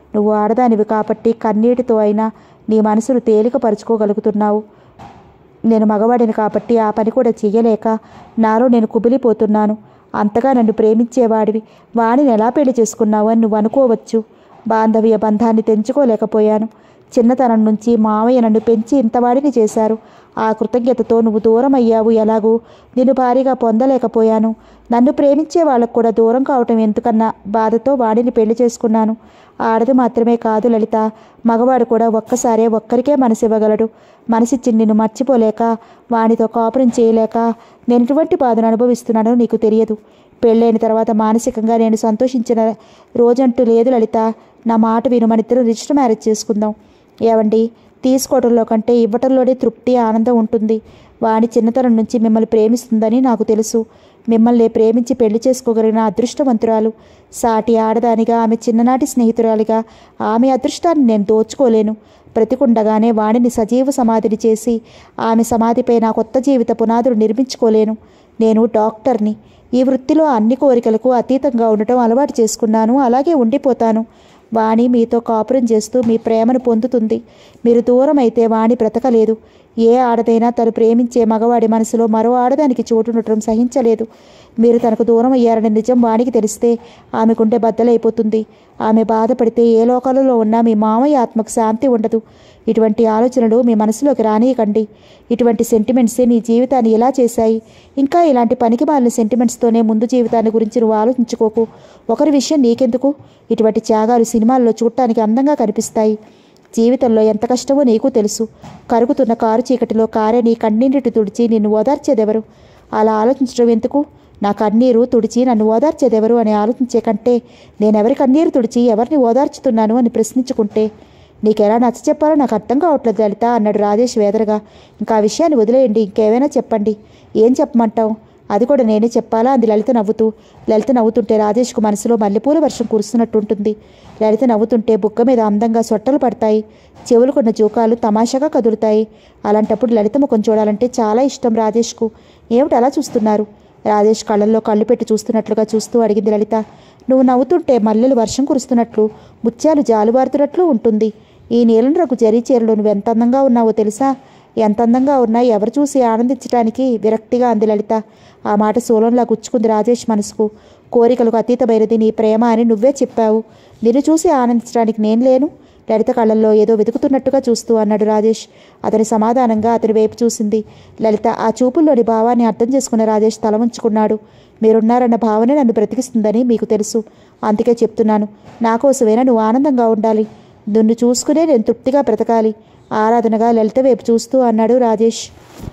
నువ్వు ఆడదానివి కాబట్టి కన్నీటితో అయినా నీ మనసును తేలికపరుచుకోగలుగుతున్నావు నేను మగవాడిని కాబట్టి ఆ పని కూడా చెయ్యలేక నాలో నేను కుమిలిపోతున్నాను అంతగా నన్ను ప్రేమించేవాడివి వాడిని ఎలా పెళ్లి చేసుకున్నావు అని నువ్వు అనుకోవచ్చు బాంధవ్య బంధాన్ని తెంచుకోలేకపోయాను చిన్నతనం నుంచి మావయ్య నన్ను పెంచి ఇంతవాడిని చేశారు ఆ కృతజ్ఞతతో నువ్వు దూరం అయ్యావు ఎలాగూ నిన్ను భారీగా పొందలేకపోయాను నన్ను ప్రేమించే వాళ్ళకు కూడా దూరం కావటం ఎందుకన్నా బాధతో వాడిని పెళ్లి చేసుకున్నాను ఆడది మాత్రమే కాదు లలిత మగవాడు కూడా ఒక్కసారే ఒక్కరికే మనసు ఇవ్వగలడు మనసిచ్చి నిన్ను మర్చిపోలేక వానితో కాపురం చేయలేక నేను ఎటువంటి బాధను అనుభవిస్తున్నానో నీకు తెలియదు పెళ్ళైన తర్వాత మానసికంగా నేను సంతోషించిన రోజంటూ లేదు లలిత నా మాట విను మన ఇద్దరం రిజిస్టర్ మ్యారేజ్ చేసుకుందాం ఏవండి తీసుకోవడంలో కంటే ఇవ్వటంలోనే తృప్తి ఆనందం ఉంటుంది వాడి చిన్నతనం నుంచి మిమ్మల్ని ప్రేమిస్తుందని నాకు తెలుసు మిమ్మల్ని ప్రేమించి పెళ్లి చేసుకోగలిగిన అదృష్టవంతురాలు సాటి ఆడదానిగా ఆమె చిన్ననాటి స్నేహితురాలిగా ఆమె అదృష్టాన్ని నేను దోచుకోలేను బ్రతికుండగానే వాడిని సజీవ సమాధిని చేసి ఆమె సమాధిపై నా కొత్త జీవిత పునాదులు నిర్మించుకోలేను నేను డాక్టర్ని ఈ వృత్తిలో అన్ని కోరికలకు అతీతంగా ఉండటం అలవాటు చేసుకున్నాను అలాగే ఉండిపోతాను వాణి మీతో కాపురం చేస్తూ మీ ప్రేమను పొందుతుంది మీరు దూరం అయితే వాణి బ్రతకలేదు ఏ ఆడదైనా తను ప్రేమించే మగవాడి మనసులో మరో ఆడదానికి చోటుండటం సహించలేదు మీరు తనకు దూరం అయ్యారనే నిజం వానికి తెలిస్తే ఆమె గుండె బద్దలైపోతుంది ఆమె బాధపడితే ఏ లోకాలలో ఉన్నా మీ మామయ్య ఆత్మకు శాంతి ఉండదు ఇటువంటి ఆలోచనలు మీ మనసులోకి రానియకండి ఇటువంటి సెంటిమెంట్సే నీ జీవితాన్ని ఎలా చేశాయి ఇంకా ఇలాంటి పనికి మాలిన సెంటిమెంట్స్తోనే ముందు జీవితాన్ని గురించి నువ్వు ఆలోచించుకోకు ఒకరి విషయం నీకెందుకు ఇటువంటి త్యాగాలు సినిమాల్లో చూడటానికి అందంగా కనిపిస్తాయి జీవితంలో ఎంత కష్టమో నీకు తెలుసు కరుగుతున్న కారు చీకటిలో కారే నీ కన్నీటి తుడిచి నిన్ను ఓదార్చేదెవరు అలా ఆలోచించడం ఎందుకు నా కన్నీరు తుడిచి నన్ను ఓదార్చేదెవరు అని ఆలోచించే కంటే నేనెవరి కన్నీరు తుడిచి ఎవరిని ఓదార్చుతున్నాను అని ప్రశ్నించుకుంటే నీకెలా నచ్చ చెప్పాలో నాకు అర్థం కావట్లేదు లలిత అన్నాడు రాజేష్ వేదరగా ఇంకా ఆ విషయాన్ని వదిలేయండి ఇంకేమైనా చెప్పండి ఏం చెప్పమంటావు అది కూడా నేనే చెప్పాలా అంది లలిత నవ్వుతూ లలిత నవ్వుతుంటే రాజేష్కు మనసులో మల్లెపూల వర్షం కురుస్తున్నట్టుంటుంది లలిత నవ్వుతుంటే బుగ్గ మీద అందంగా సొట్టలు పడతాయి చెవులుకున్న జూకాలు తమాషాగా కదులుతాయి అలాంటప్పుడు లలిత ముఖం చూడాలంటే చాలా ఇష్టం రాజేష్కు ఏమిటి అలా చూస్తున్నారు రాజేష్ కళ్ళల్లో కళ్ళు పెట్టి చూస్తున్నట్లుగా చూస్తూ అడిగింది లలిత నువ్వు నవ్వుతుంటే మల్లెలు వర్షం కురుస్తున్నట్లు ముత్యాలు జాలువారుతున్నట్లు ఉంటుంది ఈ నీలం రంగు జరీ చీరలో నువ్వు ఎంత అందంగా ఉన్నావో తెలుసా ఎంత అందంగా ఉన్నా ఎవరు చూసి ఆనందించడానికి విరక్తిగా అంది లలిత ఆ మాట సోలంలా గుచ్చుకుంది రాజేష్ మనసుకు కోరికలకు అతీతమైనది నీ ప్రేమ అని నువ్వే చెప్పావు నిన్ను చూసి ఆనందించడానికి నేను లేను లలిత కళ్ళల్లో ఏదో వెతుకుతున్నట్టుగా చూస్తూ అన్నాడు రాజేష్ అతని సమాధానంగా అతని వైపు చూసింది లలిత ఆ చూపుల్లోని భావాన్ని అర్థం చేసుకున్న రాజేష్ తల ఉంచుకున్నాడు మీరున్నారన్న భావనే నన్ను బ్రతికిస్తుందని మీకు తెలుసు అందుకే చెప్తున్నాను నా కోసమైనా నువ్వు ఆనందంగా ఉండాలి నిన్ను చూసుకునే నేను తృప్తిగా బ్రతకాలి ఆరాధనగా లలిత వైపు చూస్తూ అన్నాడు రాజేష్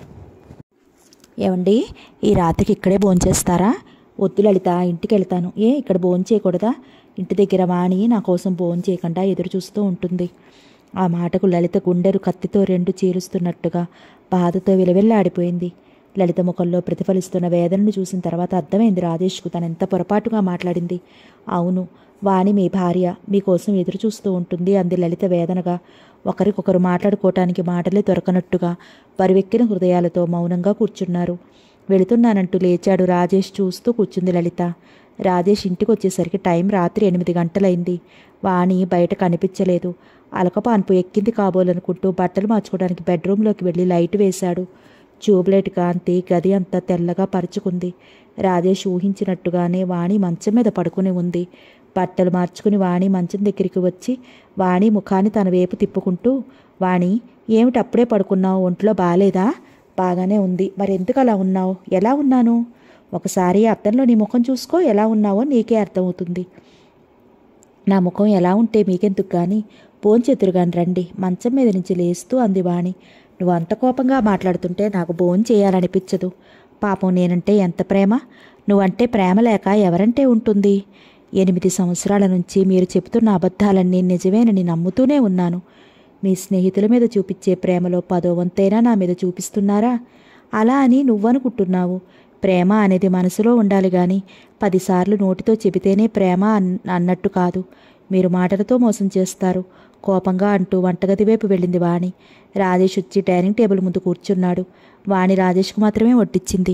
ఏమండి ఈ రాత్రికి ఇక్కడే భోంచేస్తారా వద్దు లలిత ఇంటికి వెళ్తాను ఏ ఇక్కడ భోజనం చేయకూడదా ఇంటి దగ్గర వాణి నా కోసం భోజనం చేయకుండా ఎదురు చూస్తూ ఉంటుంది ఆ మాటకు లలిత గుండెరు కత్తితో రెండు చీరుస్తున్నట్టుగా బాధతో విలవిల్లాడిపోయింది లలిత ముఖంలో ప్రతిఫలిస్తున్న వేదనను చూసిన తర్వాత అర్థమైంది రాజేష్కు తను ఎంత పొరపాటుగా మాట్లాడింది అవును వాణి మీ భార్య మీకోసం ఎదురు చూస్తూ ఉంటుంది అంది లలిత వేదనగా ఒకరికొకరు మాట్లాడుకోవటానికి మాటలే దొరకనట్టుగా పరివెక్కిన హృదయాలతో మౌనంగా కూర్చున్నారు వెళుతున్నానంటూ లేచాడు రాజేష్ చూస్తూ కూర్చుంది లలిత రాజేష్ ఇంటికి వచ్చేసరికి టైం రాత్రి ఎనిమిది గంటలైంది వాణి బయట కనిపించలేదు అలకపాన్పు ఎక్కింది కాబోలనుకుంటూ బట్టలు మార్చుకోవడానికి బెడ్రూమ్లోకి వెళ్ళి లైట్ వేశాడు ట్యూబ్లైట్ కాంతి గది అంతా తెల్లగా పరుచుకుంది రాజేష్ ఊహించినట్టుగానే వాణి మంచం మీద పడుకుని ఉంది బట్టలు మార్చుకుని వాణి మంచం దగ్గరికి వచ్చి వాణి ముఖాన్ని తన వైపు తిప్పుకుంటూ వాణి ఏమిటి అప్పుడే పడుకున్నావు ఒంట్లో బాగాలేదా బాగానే ఉంది మరి ఎందుకు అలా ఉన్నావు ఎలా ఉన్నాను ఒకసారి అద్దంలో నీ ముఖం చూసుకో ఎలా ఉన్నావో నీకే అర్థమవుతుంది నా ముఖం ఎలా ఉంటే మీకెందుకు కానీ భోంచెతురుగాని రండి మంచం మీద నుంచి లేస్తూ అంది వాణి నువ్వు అంత కోపంగా మాట్లాడుతుంటే నాకు భోజనం చేయాలనిపించదు పాపం నేనంటే ఎంత ప్రేమ నువ్వంటే ప్రేమ లేక ఎవరంటే ఉంటుంది ఎనిమిది సంవత్సరాల నుంచి మీరు చెబుతున్న అబద్ధాలన్నీ నిజమేనని నమ్ముతూనే ఉన్నాను మీ స్నేహితుల మీద చూపించే ప్రేమలో పదో వంతైనా నా మీద చూపిస్తున్నారా అలా అని నువ్వనుకుంటున్నావు ప్రేమ అనేది మనసులో ఉండాలి గాని పదిసార్లు నోటితో చెబితేనే ప్రేమ అన్ అన్నట్టు కాదు మీరు మాటలతో మోసం చేస్తారు కోపంగా అంటూ వంటగది వైపు వెళ్ళింది వాణి రాజేష్ వచ్చి డైనింగ్ టేబుల్ ముందు కూర్చున్నాడు వాణి రాజేష్కు మాత్రమే వడ్డించింది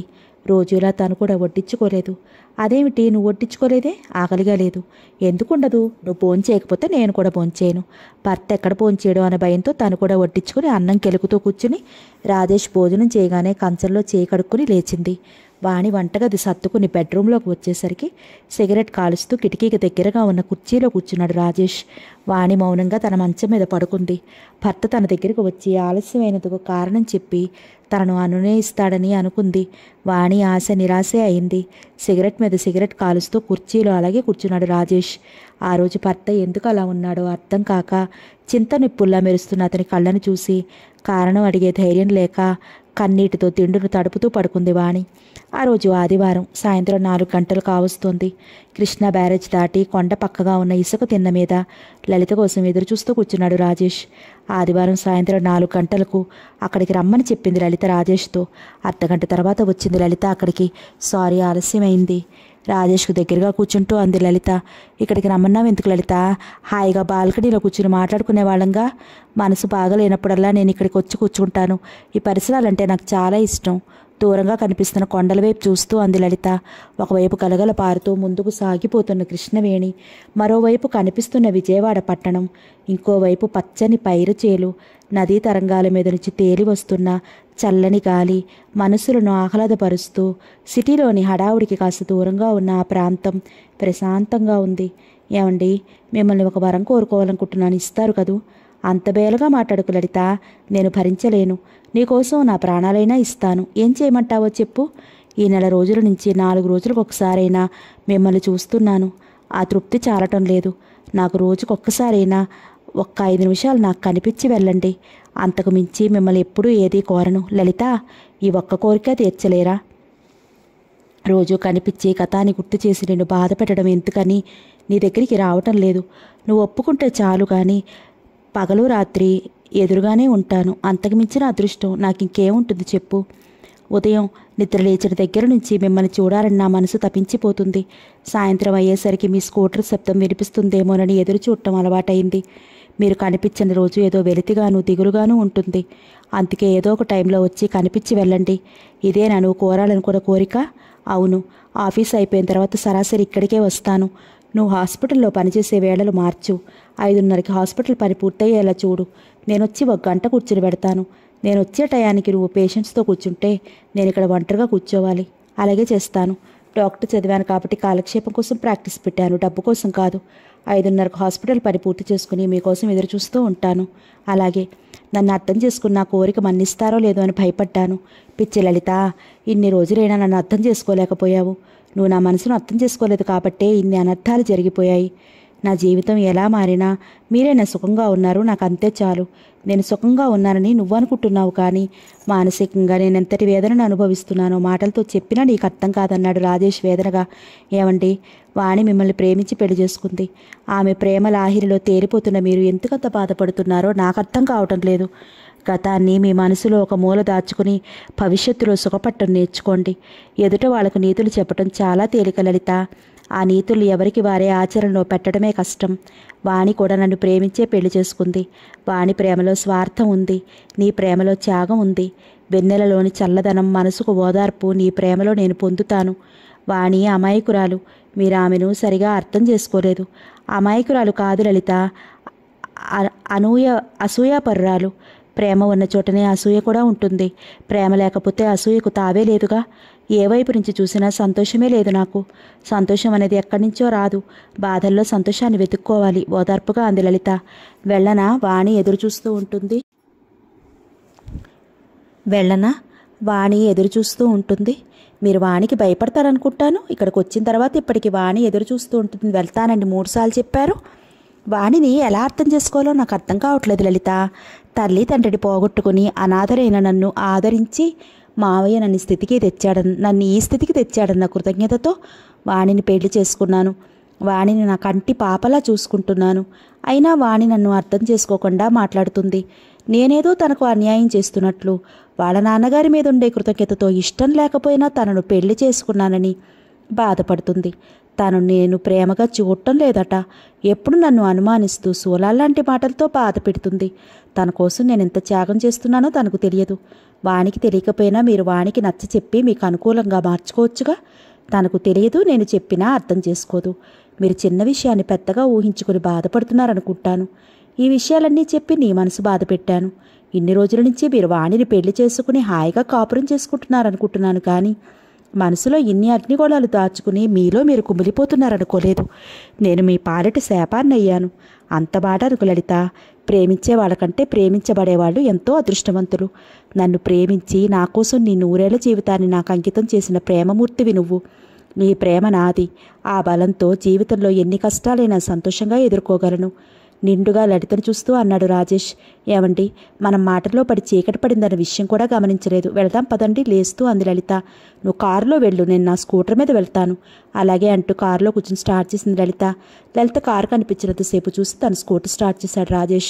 రోజులా తను కూడా వడ్డించుకోలేదు అదేమిటి నువ్వు వడ్డించుకోలేదే ఆకలిగా లేదు ఎందుకుండదు నువ్వు భోంచేయకపోతే చేయకపోతే నేను కూడా భోంచేయను భర్త ఎక్కడ భోంచేయడం అనే భయంతో తను కూడా వడ్డించుకుని అన్నం కెలుకుతూ కూర్చుని రాజేష్ భోజనం చేయగానే కంచంలో చేయి కడుక్కుని లేచింది వాణి వంటగది సర్దుకుని బెడ్రూమ్లోకి వచ్చేసరికి సిగరెట్ కాలుస్తూ కిటికీకి దగ్గరగా ఉన్న కుర్చీలో కూర్చున్నాడు రాజేష్ వాణి మౌనంగా తన మంచం మీద పడుకుంది భర్త తన దగ్గరకు వచ్చి ఆలస్యమైనందుకు కారణం చెప్పి తనను అనునయిస్తాడని అనుకుంది వాణి ఆశ నిరాశే అయింది సిగరెట్ మీద సిగరెట్ కాలుస్తూ కుర్చీలో అలాగే కూర్చున్నాడు రాజేష్ ఆ రోజు భర్త ఎందుకు అలా ఉన్నాడో అర్థం కాక చింత నిప్పుల్లా మెరుస్తున్న అతని కళ్ళను చూసి కారణం అడిగే ధైర్యం లేక కన్నీటితో తిండును తడుపుతూ పడుకుంది వాణి ఆ రోజు ఆదివారం సాయంత్రం నాలుగు గంటలు కావస్తోంది కృష్ణా బ్యారేజ్ దాటి కొండ పక్కగా ఉన్న ఇసుక తిన్న మీద లలిత కోసం ఎదురు చూస్తూ కూర్చున్నాడు రాజేష్ ఆదివారం సాయంత్రం నాలుగు గంటలకు అక్కడికి రమ్మని చెప్పింది లలిత రాజేష్తో అర్ధగంట తర్వాత వచ్చింది లలిత అక్కడికి సారీ ఆలస్యమైంది రాజేష్కు దగ్గరగా కూర్చుంటూ అంది లలిత ఇక్కడికి రమ్మన్నావు ఎందుకు లలిత హాయిగా బాల్కనీలో కూర్చుని మాట్లాడుకునే వాళ్ళంగా మనసు బాగలేనప్పుడల్లా నేను ఇక్కడికి వచ్చి కూర్చుంటాను ఈ పరిసరాలంటే నాకు చాలా ఇష్టం దూరంగా కనిపిస్తున్న కొండల వైపు చూస్తూ అంది లలిత ఒకవైపు కలగల పారుతూ ముందుకు సాగిపోతున్న కృష్ణవేణి మరోవైపు కనిపిస్తున్న విజయవాడ పట్టణం ఇంకోవైపు పచ్చని పైరు చేలు నదీ తరంగాల మీద నుంచి తేలి వస్తున్న చల్లని గాలి మనసులను ఆహ్లాదపరుస్తూ సిటీలోని హడావుడికి కాస్త దూరంగా ఉన్న ఆ ప్రాంతం ప్రశాంతంగా ఉంది ఏమండి మిమ్మల్ని ఒక వరం కోరుకోవాలనుకుంటున్నాను ఇస్తారు కదూ అంత బేలగా మాట్లాడుకు లలిత నేను భరించలేను నీకోసం నా ప్రాణాలైనా ఇస్తాను ఏం చేయమంటావో చెప్పు ఈ నెల రోజుల నుంచి నాలుగు రోజులకు ఒకసారైనా మిమ్మల్ని చూస్తున్నాను ఆ తృప్తి చాలటం లేదు నాకు రోజుకు ఒక్కసారైనా ఒక్క ఐదు నిమిషాలు నాకు కనిపించి వెళ్ళండి అంతకు మించి మిమ్మల్ని ఎప్పుడూ ఏదీ కోరను లలిత ఈ ఒక్క కోరిక తీర్చలేరా రోజు కనిపించి కథాని గుర్తు చేసి నిన్ను బాధ పెట్టడం ఎందుకని నీ దగ్గరికి రావటం లేదు నువ్వు ఒప్పుకుంటే చాలు కానీ పగలు రాత్రి ఎదురుగానే ఉంటాను అంతకు మించిన అదృష్టం నాకు ఇంకేముంటుంది చెప్పు ఉదయం నిద్ర లేచిన దగ్గర నుంచి మిమ్మల్ని చూడాలని నా మనసు తపించిపోతుంది సాయంత్రం అయ్యేసరికి మీ స్కూటర్ శబ్దం వినిపిస్తుందేమోనని ఎదురు చూడటం అలవాటైంది మీరు కనిపించని రోజు ఏదో వెలితిగాను దిగులుగాను ఉంటుంది అందుకే ఏదో ఒక టైంలో వచ్చి కనిపించి వెళ్ళండి ఇదే నన్ను కోరాలనుకున్న కోరిక అవును ఆఫీస్ అయిపోయిన తర్వాత సరాసరి ఇక్కడికే వస్తాను నువ్వు హాస్పిటల్లో పనిచేసే వేళలు మార్చు ఐదున్నరకి హాస్పిటల్ పని పూర్తయ్యేలా చూడు నేను వచ్చి ఒక గంట కూర్చుని పెడతాను నేను వచ్చే టయానికి నువ్వు పేషెంట్స్తో కూర్చుంటే నేను ఇక్కడ ఒంటరిగా కూర్చోవాలి అలాగే చేస్తాను డాక్టర్ చదివాను కాబట్టి కాలక్షేపం కోసం ప్రాక్టీస్ పెట్టాను డబ్బు కోసం కాదు ఐదున్నరకు హాస్పిటల్ పని పూర్తి చేసుకుని మీకోసం ఎదురు చూస్తూ ఉంటాను అలాగే నన్ను అర్థం చేసుకున్న నా కోరిక మన్నిస్తారో లేదో అని భయపడ్డాను పిచ్చి లలిత ఇన్ని రోజులైనా నన్ను అర్థం చేసుకోలేకపోయావు నువ్వు నా మనసును అర్థం చేసుకోలేదు కాబట్టే ఇన్ని అనర్థాలు జరిగిపోయాయి నా జీవితం ఎలా మారినా మీరే నా సుఖంగా ఉన్నారు నాకు అంతే చాలు నేను సుఖంగా ఉన్నానని నువ్వు అనుకుంటున్నావు కానీ మానసికంగా నేను ఎంతటి వేదనను అనుభవిస్తున్నానో మాటలతో చెప్పినా నీకు అర్థం కాదన్నాడు రాజేష్ వేదనగా ఏమండి వాణి మిమ్మల్ని ప్రేమించి పెళ్లి చేసుకుంది ఆమె ప్రేమ లాహిరిలో తేలిపోతున్న మీరు ఎందుకంత బాధపడుతున్నారో నాకు అర్థం కావటం లేదు గతాన్ని మీ మనసులో ఒక మూల దాచుకుని భవిష్యత్తులో సుఖపట్టం నేర్చుకోండి ఎదుట వాళ్ళకు నీతులు చెప్పటం చాలా తేలిక లలిత ఆ నీతులు ఎవరికి వారే ఆచరణలో పెట్టడమే కష్టం వాణి కూడా నన్ను ప్రేమించే పెళ్లి చేసుకుంది వాణి ప్రేమలో స్వార్థం ఉంది నీ ప్రేమలో త్యాగం ఉంది వెన్నెలలోని చల్లదనం మనసుకు ఓదార్పు నీ ప్రేమలో నేను పొందుతాను వాణి అమాయకురాలు మీరు ఆమెను సరిగా అర్థం చేసుకోలేదు అమాయకురాలు కాదు లలిత అ- అనూయ అసూయాపర్రాలు ప్రేమ ఉన్న చోటనే అసూయ కూడా ఉంటుంది ప్రేమ లేకపోతే అసూయకు తావే లేదుగా ఏ వైపు నుంచి చూసినా సంతోషమే లేదు నాకు సంతోషం అనేది ఎక్కడి నుంచో రాదు బాధల్లో సంతోషాన్ని వెతుక్కోవాలి ఓదార్పుగా అంది లలిత వెళ్ళనా వాణి ఎదురు చూస్తూ ఉంటుంది వెళ్ళనా వాణి ఎదురు చూస్తూ ఉంటుంది మీరు వాణికి భయపడతారనుకుంటాను ఇక్కడికి వచ్చిన తర్వాత ఇప్పటికి వాణి ఎదురు చూస్తూ ఉంటుంది వెళ్తానండి మూడుసార్లు చెప్పారు వాణిని ఎలా అర్థం చేసుకోవాలో నాకు అర్థం కావట్లేదు లలిత తల్లి తండ్రిని పోగొట్టుకుని అనాథరైన నన్ను ఆదరించి మావయ్య నన్ను ఈ స్థితికి తెచ్చాడని నన్ను ఈ స్థితికి తెచ్చాడన్న కృతజ్ఞతతో వాణిని పెళ్లి చేసుకున్నాను వాణిని నా కంటి పాపలా చూసుకుంటున్నాను అయినా వాణి నన్ను అర్థం చేసుకోకుండా మాట్లాడుతుంది నేనేదో తనకు అన్యాయం చేస్తున్నట్లు వాళ్ళ నాన్నగారి మీద ఉండే కృతజ్ఞతతో ఇష్టం లేకపోయినా తనను పెళ్లి చేసుకున్నానని బాధపడుతుంది తను నేను ప్రేమగా చూడటం లేదట ఎప్పుడు నన్ను అనుమానిస్తూ సోలాల్లాంటి మాటలతో బాధ పెడుతుంది తన కోసం నేను ఎంత త్యాగం చేస్తున్నానో తనకు తెలియదు వానికి తెలియకపోయినా మీరు వానికి నచ్చ చెప్పి మీకు అనుకూలంగా మార్చుకోవచ్చుగా తనకు తెలియదు నేను చెప్పినా అర్థం చేసుకోదు మీరు చిన్న విషయాన్ని పెద్దగా ఊహించుకుని బాధపడుతున్నారనుకుంటాను ఈ విషయాలన్నీ చెప్పి నీ మనసు బాధ పెట్టాను ఇన్ని రోజుల నుంచి మీరు వాణిని పెళ్లి చేసుకుని హాయిగా కాపురం చేసుకుంటున్నారనుకుంటున్నాను కానీ మనసులో ఇన్ని అగ్నిగోళాలు దాచుకుని మీలో మీరు కుమిలిపోతున్నారనుకోలేదు నేను మీ పాలిట శాపాన్ని అయ్యాను అంత మాట అనుకు లలిత ప్రేమించే వాళ్ళకంటే ప్రేమించబడేవాళ్ళు ఎంతో అదృష్టవంతులు నన్ను ప్రేమించి నా కోసం నీ నూరేళ్ల జీవితాన్ని నాకు అంకితం చేసిన ప్రేమమూర్తివి నువ్వు నీ ప్రేమ నాది ఆ బలంతో జీవితంలో ఎన్ని కష్టాలైనా సంతోషంగా ఎదుర్కోగలను నిండుగా లలితను చూస్తూ అన్నాడు రాజేష్ ఏమండి మనం మాటల్లో పడి చీకటి పడిందన్న విషయం కూడా గమనించలేదు వెళదాం పదండి లేస్తూ అంది లలిత నువ్వు కారులో వెళ్ళు నేను నా స్కూటర్ మీద వెళ్తాను అలాగే అంటూ కారులో కూర్చుని స్టార్ట్ చేసింది లలిత లలిత కారు కనిపించినంతసేపు చూసి తను స్కూటర్ స్టార్ట్ చేశాడు రాజేష్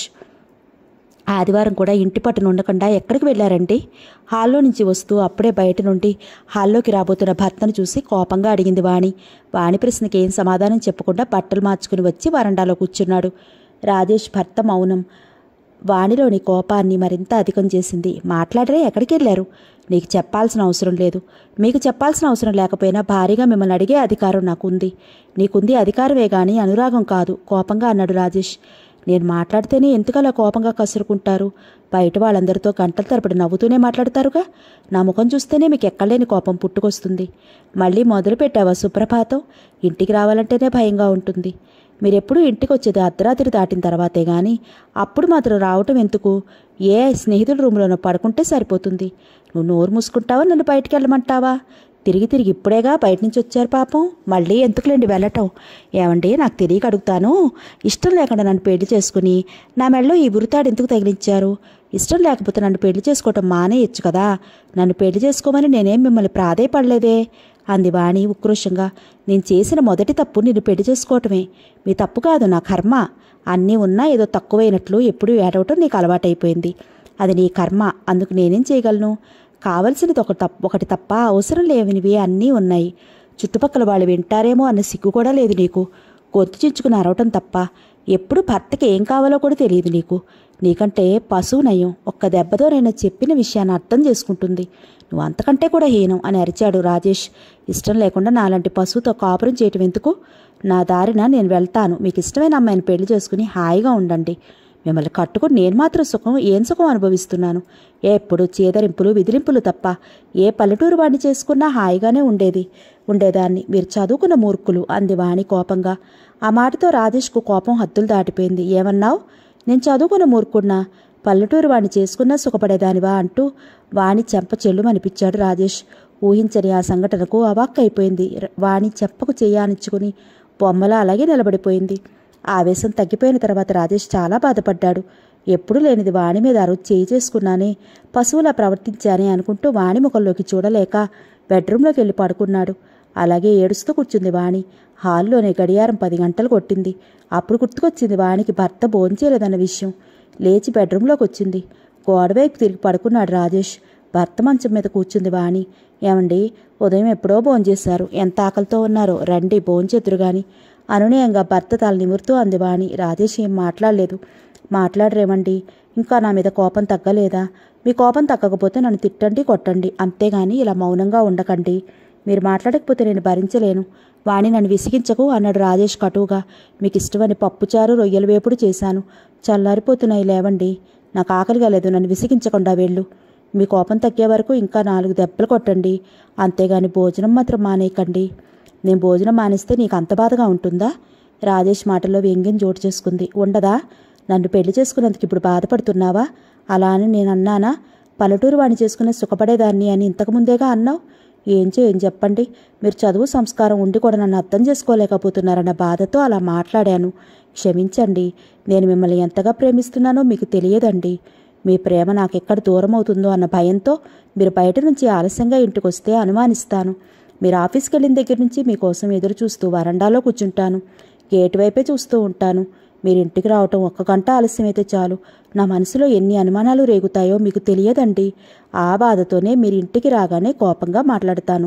ఆదివారం కూడా ఇంటి పట్టున ఉండకుండా ఎక్కడికి వెళ్ళారండి హాల్లో నుంచి వస్తూ అప్పుడే బయట నుండి హాల్లోకి రాబోతున్న భర్తను చూసి కోపంగా అడిగింది వాణి వాణి ప్రశ్నకి ఏం సమాధానం చెప్పకుండా బట్టలు మార్చుకుని వచ్చి వరండాలో కూర్చున్నాడు రాజేష్ భర్త మౌనం వాణిలోని కోపాన్ని మరింత అధికం చేసింది మాట్లాడరే ఎక్కడికి వెళ్ళారు నీకు చెప్పాల్సిన అవసరం లేదు మీకు చెప్పాల్సిన అవసరం లేకపోయినా భారీగా మిమ్మల్ని అడిగే అధికారం నాకుంది నీకుంది అధికారమే గాని అనురాగం కాదు కోపంగా అన్నాడు రాజేష్ నేను మాట్లాడితేనే ఎందుకలా కోపంగా కసురుకుంటారు బయట వాళ్ళందరితో గంటల తరబడి నవ్వుతూనే మాట్లాడతారుగా నా ముఖం చూస్తేనే మీకు ఎక్కలేని కోపం పుట్టుకొస్తుంది మళ్ళీ మొదలు పెట్టావా సుప్రభాతం ఇంటికి రావాలంటేనే భయంగా ఉంటుంది మీరెప్పుడు ఇంటికి వచ్చేది అర్ధరాత్రి దాటిన తర్వాతే గాని అప్పుడు మాత్రం రావటం ఎందుకు ఏ స్నేహితుల రూమ్లోనో పడుకుంటే సరిపోతుంది నువ్వు నోరు మూసుకుంటావా నన్ను బయటికి వెళ్ళమంటావా తిరిగి తిరిగి ఇప్పుడేగా బయట నుంచి వచ్చారు పాపం మళ్ళీ ఎందుకులేండి వెళ్ళటం ఏమండి నాకు తెలియక అడుగుతాను ఇష్టం లేకుండా నన్ను పెళ్లి చేసుకుని నా మెడలో ఈ ఉరితాడు ఎందుకు తగిలించారు ఇష్టం లేకపోతే నన్ను పెళ్లి చేసుకోవటం మానేయచ్చు కదా నన్ను పెళ్లి చేసుకోమని నేనేం మిమ్మల్ని ప్రాధేయపడలేదే అంది వాణి ఉక్రోషంగా నేను చేసిన మొదటి తప్పు నిన్ను పెళ్లి చేసుకోవటమే మీ తప్పు కాదు నా కర్మ అన్నీ ఉన్నా ఏదో తక్కువైనట్లు ఎప్పుడూ ఏడవటం నీకు అలవాటైపోయింది అది నీ కర్మ అందుకు నేనేం చేయగలను కావలసినది ఒక తప్ప ఒకటి తప్ప అవసరం లేనివి అన్నీ ఉన్నాయి చుట్టుపక్కల వాళ్ళు వింటారేమో అన్న సిగ్గు కూడా లేదు నీకు గొంతు చించుకుని అరవటం తప్ప ఎప్పుడు భర్తకి ఏం కావాలో కూడా తెలియదు నీకు నీకంటే పశువు నయం ఒక్క దెబ్బతో నేను చెప్పిన విషయాన్ని అర్థం చేసుకుంటుంది నువ్వు అంతకంటే కూడా హీనం అని అరిచాడు రాజేష్ ఇష్టం లేకుండా నాలాంటి పశువుతో కాపురం చేయటం ఎందుకు నా దారిన నేను వెళ్తాను మీకు ఇష్టమైన అమ్మాయిని పెళ్లి చేసుకుని హాయిగా ఉండండి మిమ్మల్ని కట్టుకుని నేను మాత్రం సుఖం ఏం సుఖం అనుభవిస్తున్నాను ఎప్పుడు చేదరింపులు విదిలింపులు తప్ప ఏ పల్లెటూరు వాడిని చేసుకున్నా హాయిగానే ఉండేది ఉండేదాన్ని మీరు చదువుకున్న మూర్ఖులు అంది వాణి కోపంగా ఆ మాటతో రాజేష్కు కోపం హద్దులు దాటిపోయింది ఏమన్నావు నేను చదువుకున్న మూర్ఖున్నా పల్లెటూరు వాణ్ణి చేసుకున్నా సుఖపడేదానివా అంటూ వాణి చెంప చెల్లుమనిపించాడు రాజేష్ ఊహించని ఆ సంఘటనకు అవాక్కైపోయింది వాణి చెప్పకు చెయ్యానిచ్చుకుని బొమ్మలా అలాగే నిలబడిపోయింది ఆవేశం తగ్గిపోయిన తర్వాత రాజేష్ చాలా బాధపడ్డాడు ఎప్పుడు లేనిది వాణి మీద అరువు చేయి చేసుకున్నానే పశువులా ప్రవర్తించానే అనుకుంటూ వాణి ముఖంలోకి చూడలేక బెడ్రూంలోకి వెళ్ళి పడుకున్నాడు అలాగే ఏడుస్తూ కూర్చుంది వాణి హాల్లోనే గడియారం పది గంటలు కొట్టింది అప్పుడు గుర్తుకొచ్చింది వాణికి భర్త భోంచేయలేదన్న విషయం లేచి బెడ్రూంలోకి వచ్చింది గోడవైపు తిరిగి పడుకున్నాడు రాజేష్ భర్త మంచం మీద కూర్చుంది వాణి ఏమండి ఉదయం ఎప్పుడో భోంచేశారు ఎంత ఆకలితో ఉన్నారో రండి భోంచెద్దురు గాని అనునయంగా భర్త తల నిమురుతూ అంది వాణి రాజేష్ ఏం మాట్లాడలేదు మాట్లాడరేమండి ఇంకా నా మీద కోపం తగ్గలేదా మీ కోపం తగ్గకపోతే నన్ను తిట్టండి కొట్టండి అంతేగాని ఇలా మౌనంగా ఉండకండి మీరు మాట్లాడకపోతే నేను భరించలేను వాణి నన్ను విసిగించకు అన్నాడు రాజేష్ కటువుగా మీకు ఇష్టమని పప్పుచారు రొయ్యల వేపుడు చేశాను చల్లారిపోతున్నాయి లేవండి నాకు ఆకలిగా లేదు నన్ను విసిగించకుండా వెళ్ళు మీ కోపం తగ్గే వరకు ఇంకా నాలుగు దెబ్బలు కొట్టండి అంతేగాని భోజనం మాత్రం మానేయకండి నేను భోజనం మానేస్తే నీకు అంత బాధగా ఉంటుందా రాజేష్ మాటల్లో వ్యంగ్యం చోటు చేసుకుంది ఉండదా నన్ను పెళ్లి చేసుకున్నందుకు ఇప్పుడు బాధపడుతున్నావా అలా అని నేను అన్నానా పల్లెటూరు వాణ్ణి చేసుకునే సుఖపడేదాన్ని అని ఇంతకుముందేగా అన్నావు ఏం చేయం చెప్పండి మీరు చదువు సంస్కారం ఉండి కూడా నన్ను అర్థం చేసుకోలేకపోతున్నారన్న బాధతో అలా మాట్లాడాను క్షమించండి నేను మిమ్మల్ని ఎంతగా ప్రేమిస్తున్నానో మీకు తెలియదండి మీ ప్రేమ నాకెక్కడ దూరం అవుతుందో అన్న భయంతో మీరు బయట నుంచి ఆలస్యంగా ఇంటికి వస్తే అనుమానిస్తాను మీరు ఆఫీస్కి వెళ్ళిన దగ్గర నుంచి మీకోసం ఎదురు చూస్తూ వరండాలో కూర్చుంటాను గేటు వైపే చూస్తూ ఉంటాను మీరు ఇంటికి రావటం ఒక్క గంట ఆలస్యమైతే చాలు నా మనసులో ఎన్ని అనుమానాలు రేగుతాయో మీకు తెలియదండి ఆ బాధతోనే మీరు ఇంటికి రాగానే కోపంగా మాట్లాడతాను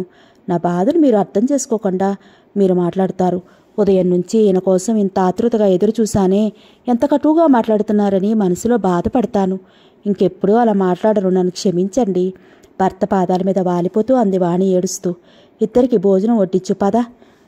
నా బాధను మీరు అర్థం చేసుకోకుండా మీరు మాట్లాడతారు ఉదయం నుంచి ఈయన కోసం ఇంత ఆతృతగా ఎదురు చూశానే ఎంత కటువుగా మాట్లాడుతున్నారని మనసులో బాధపడతాను ఇంకెప్పుడూ అలా మాట్లాడరు నన్ను క్షమించండి భర్త పాదాల మీద వాలిపోతూ అంది వాణి ఏడుస్తూ ఇద్దరికి భోజనం వడ్డించు పద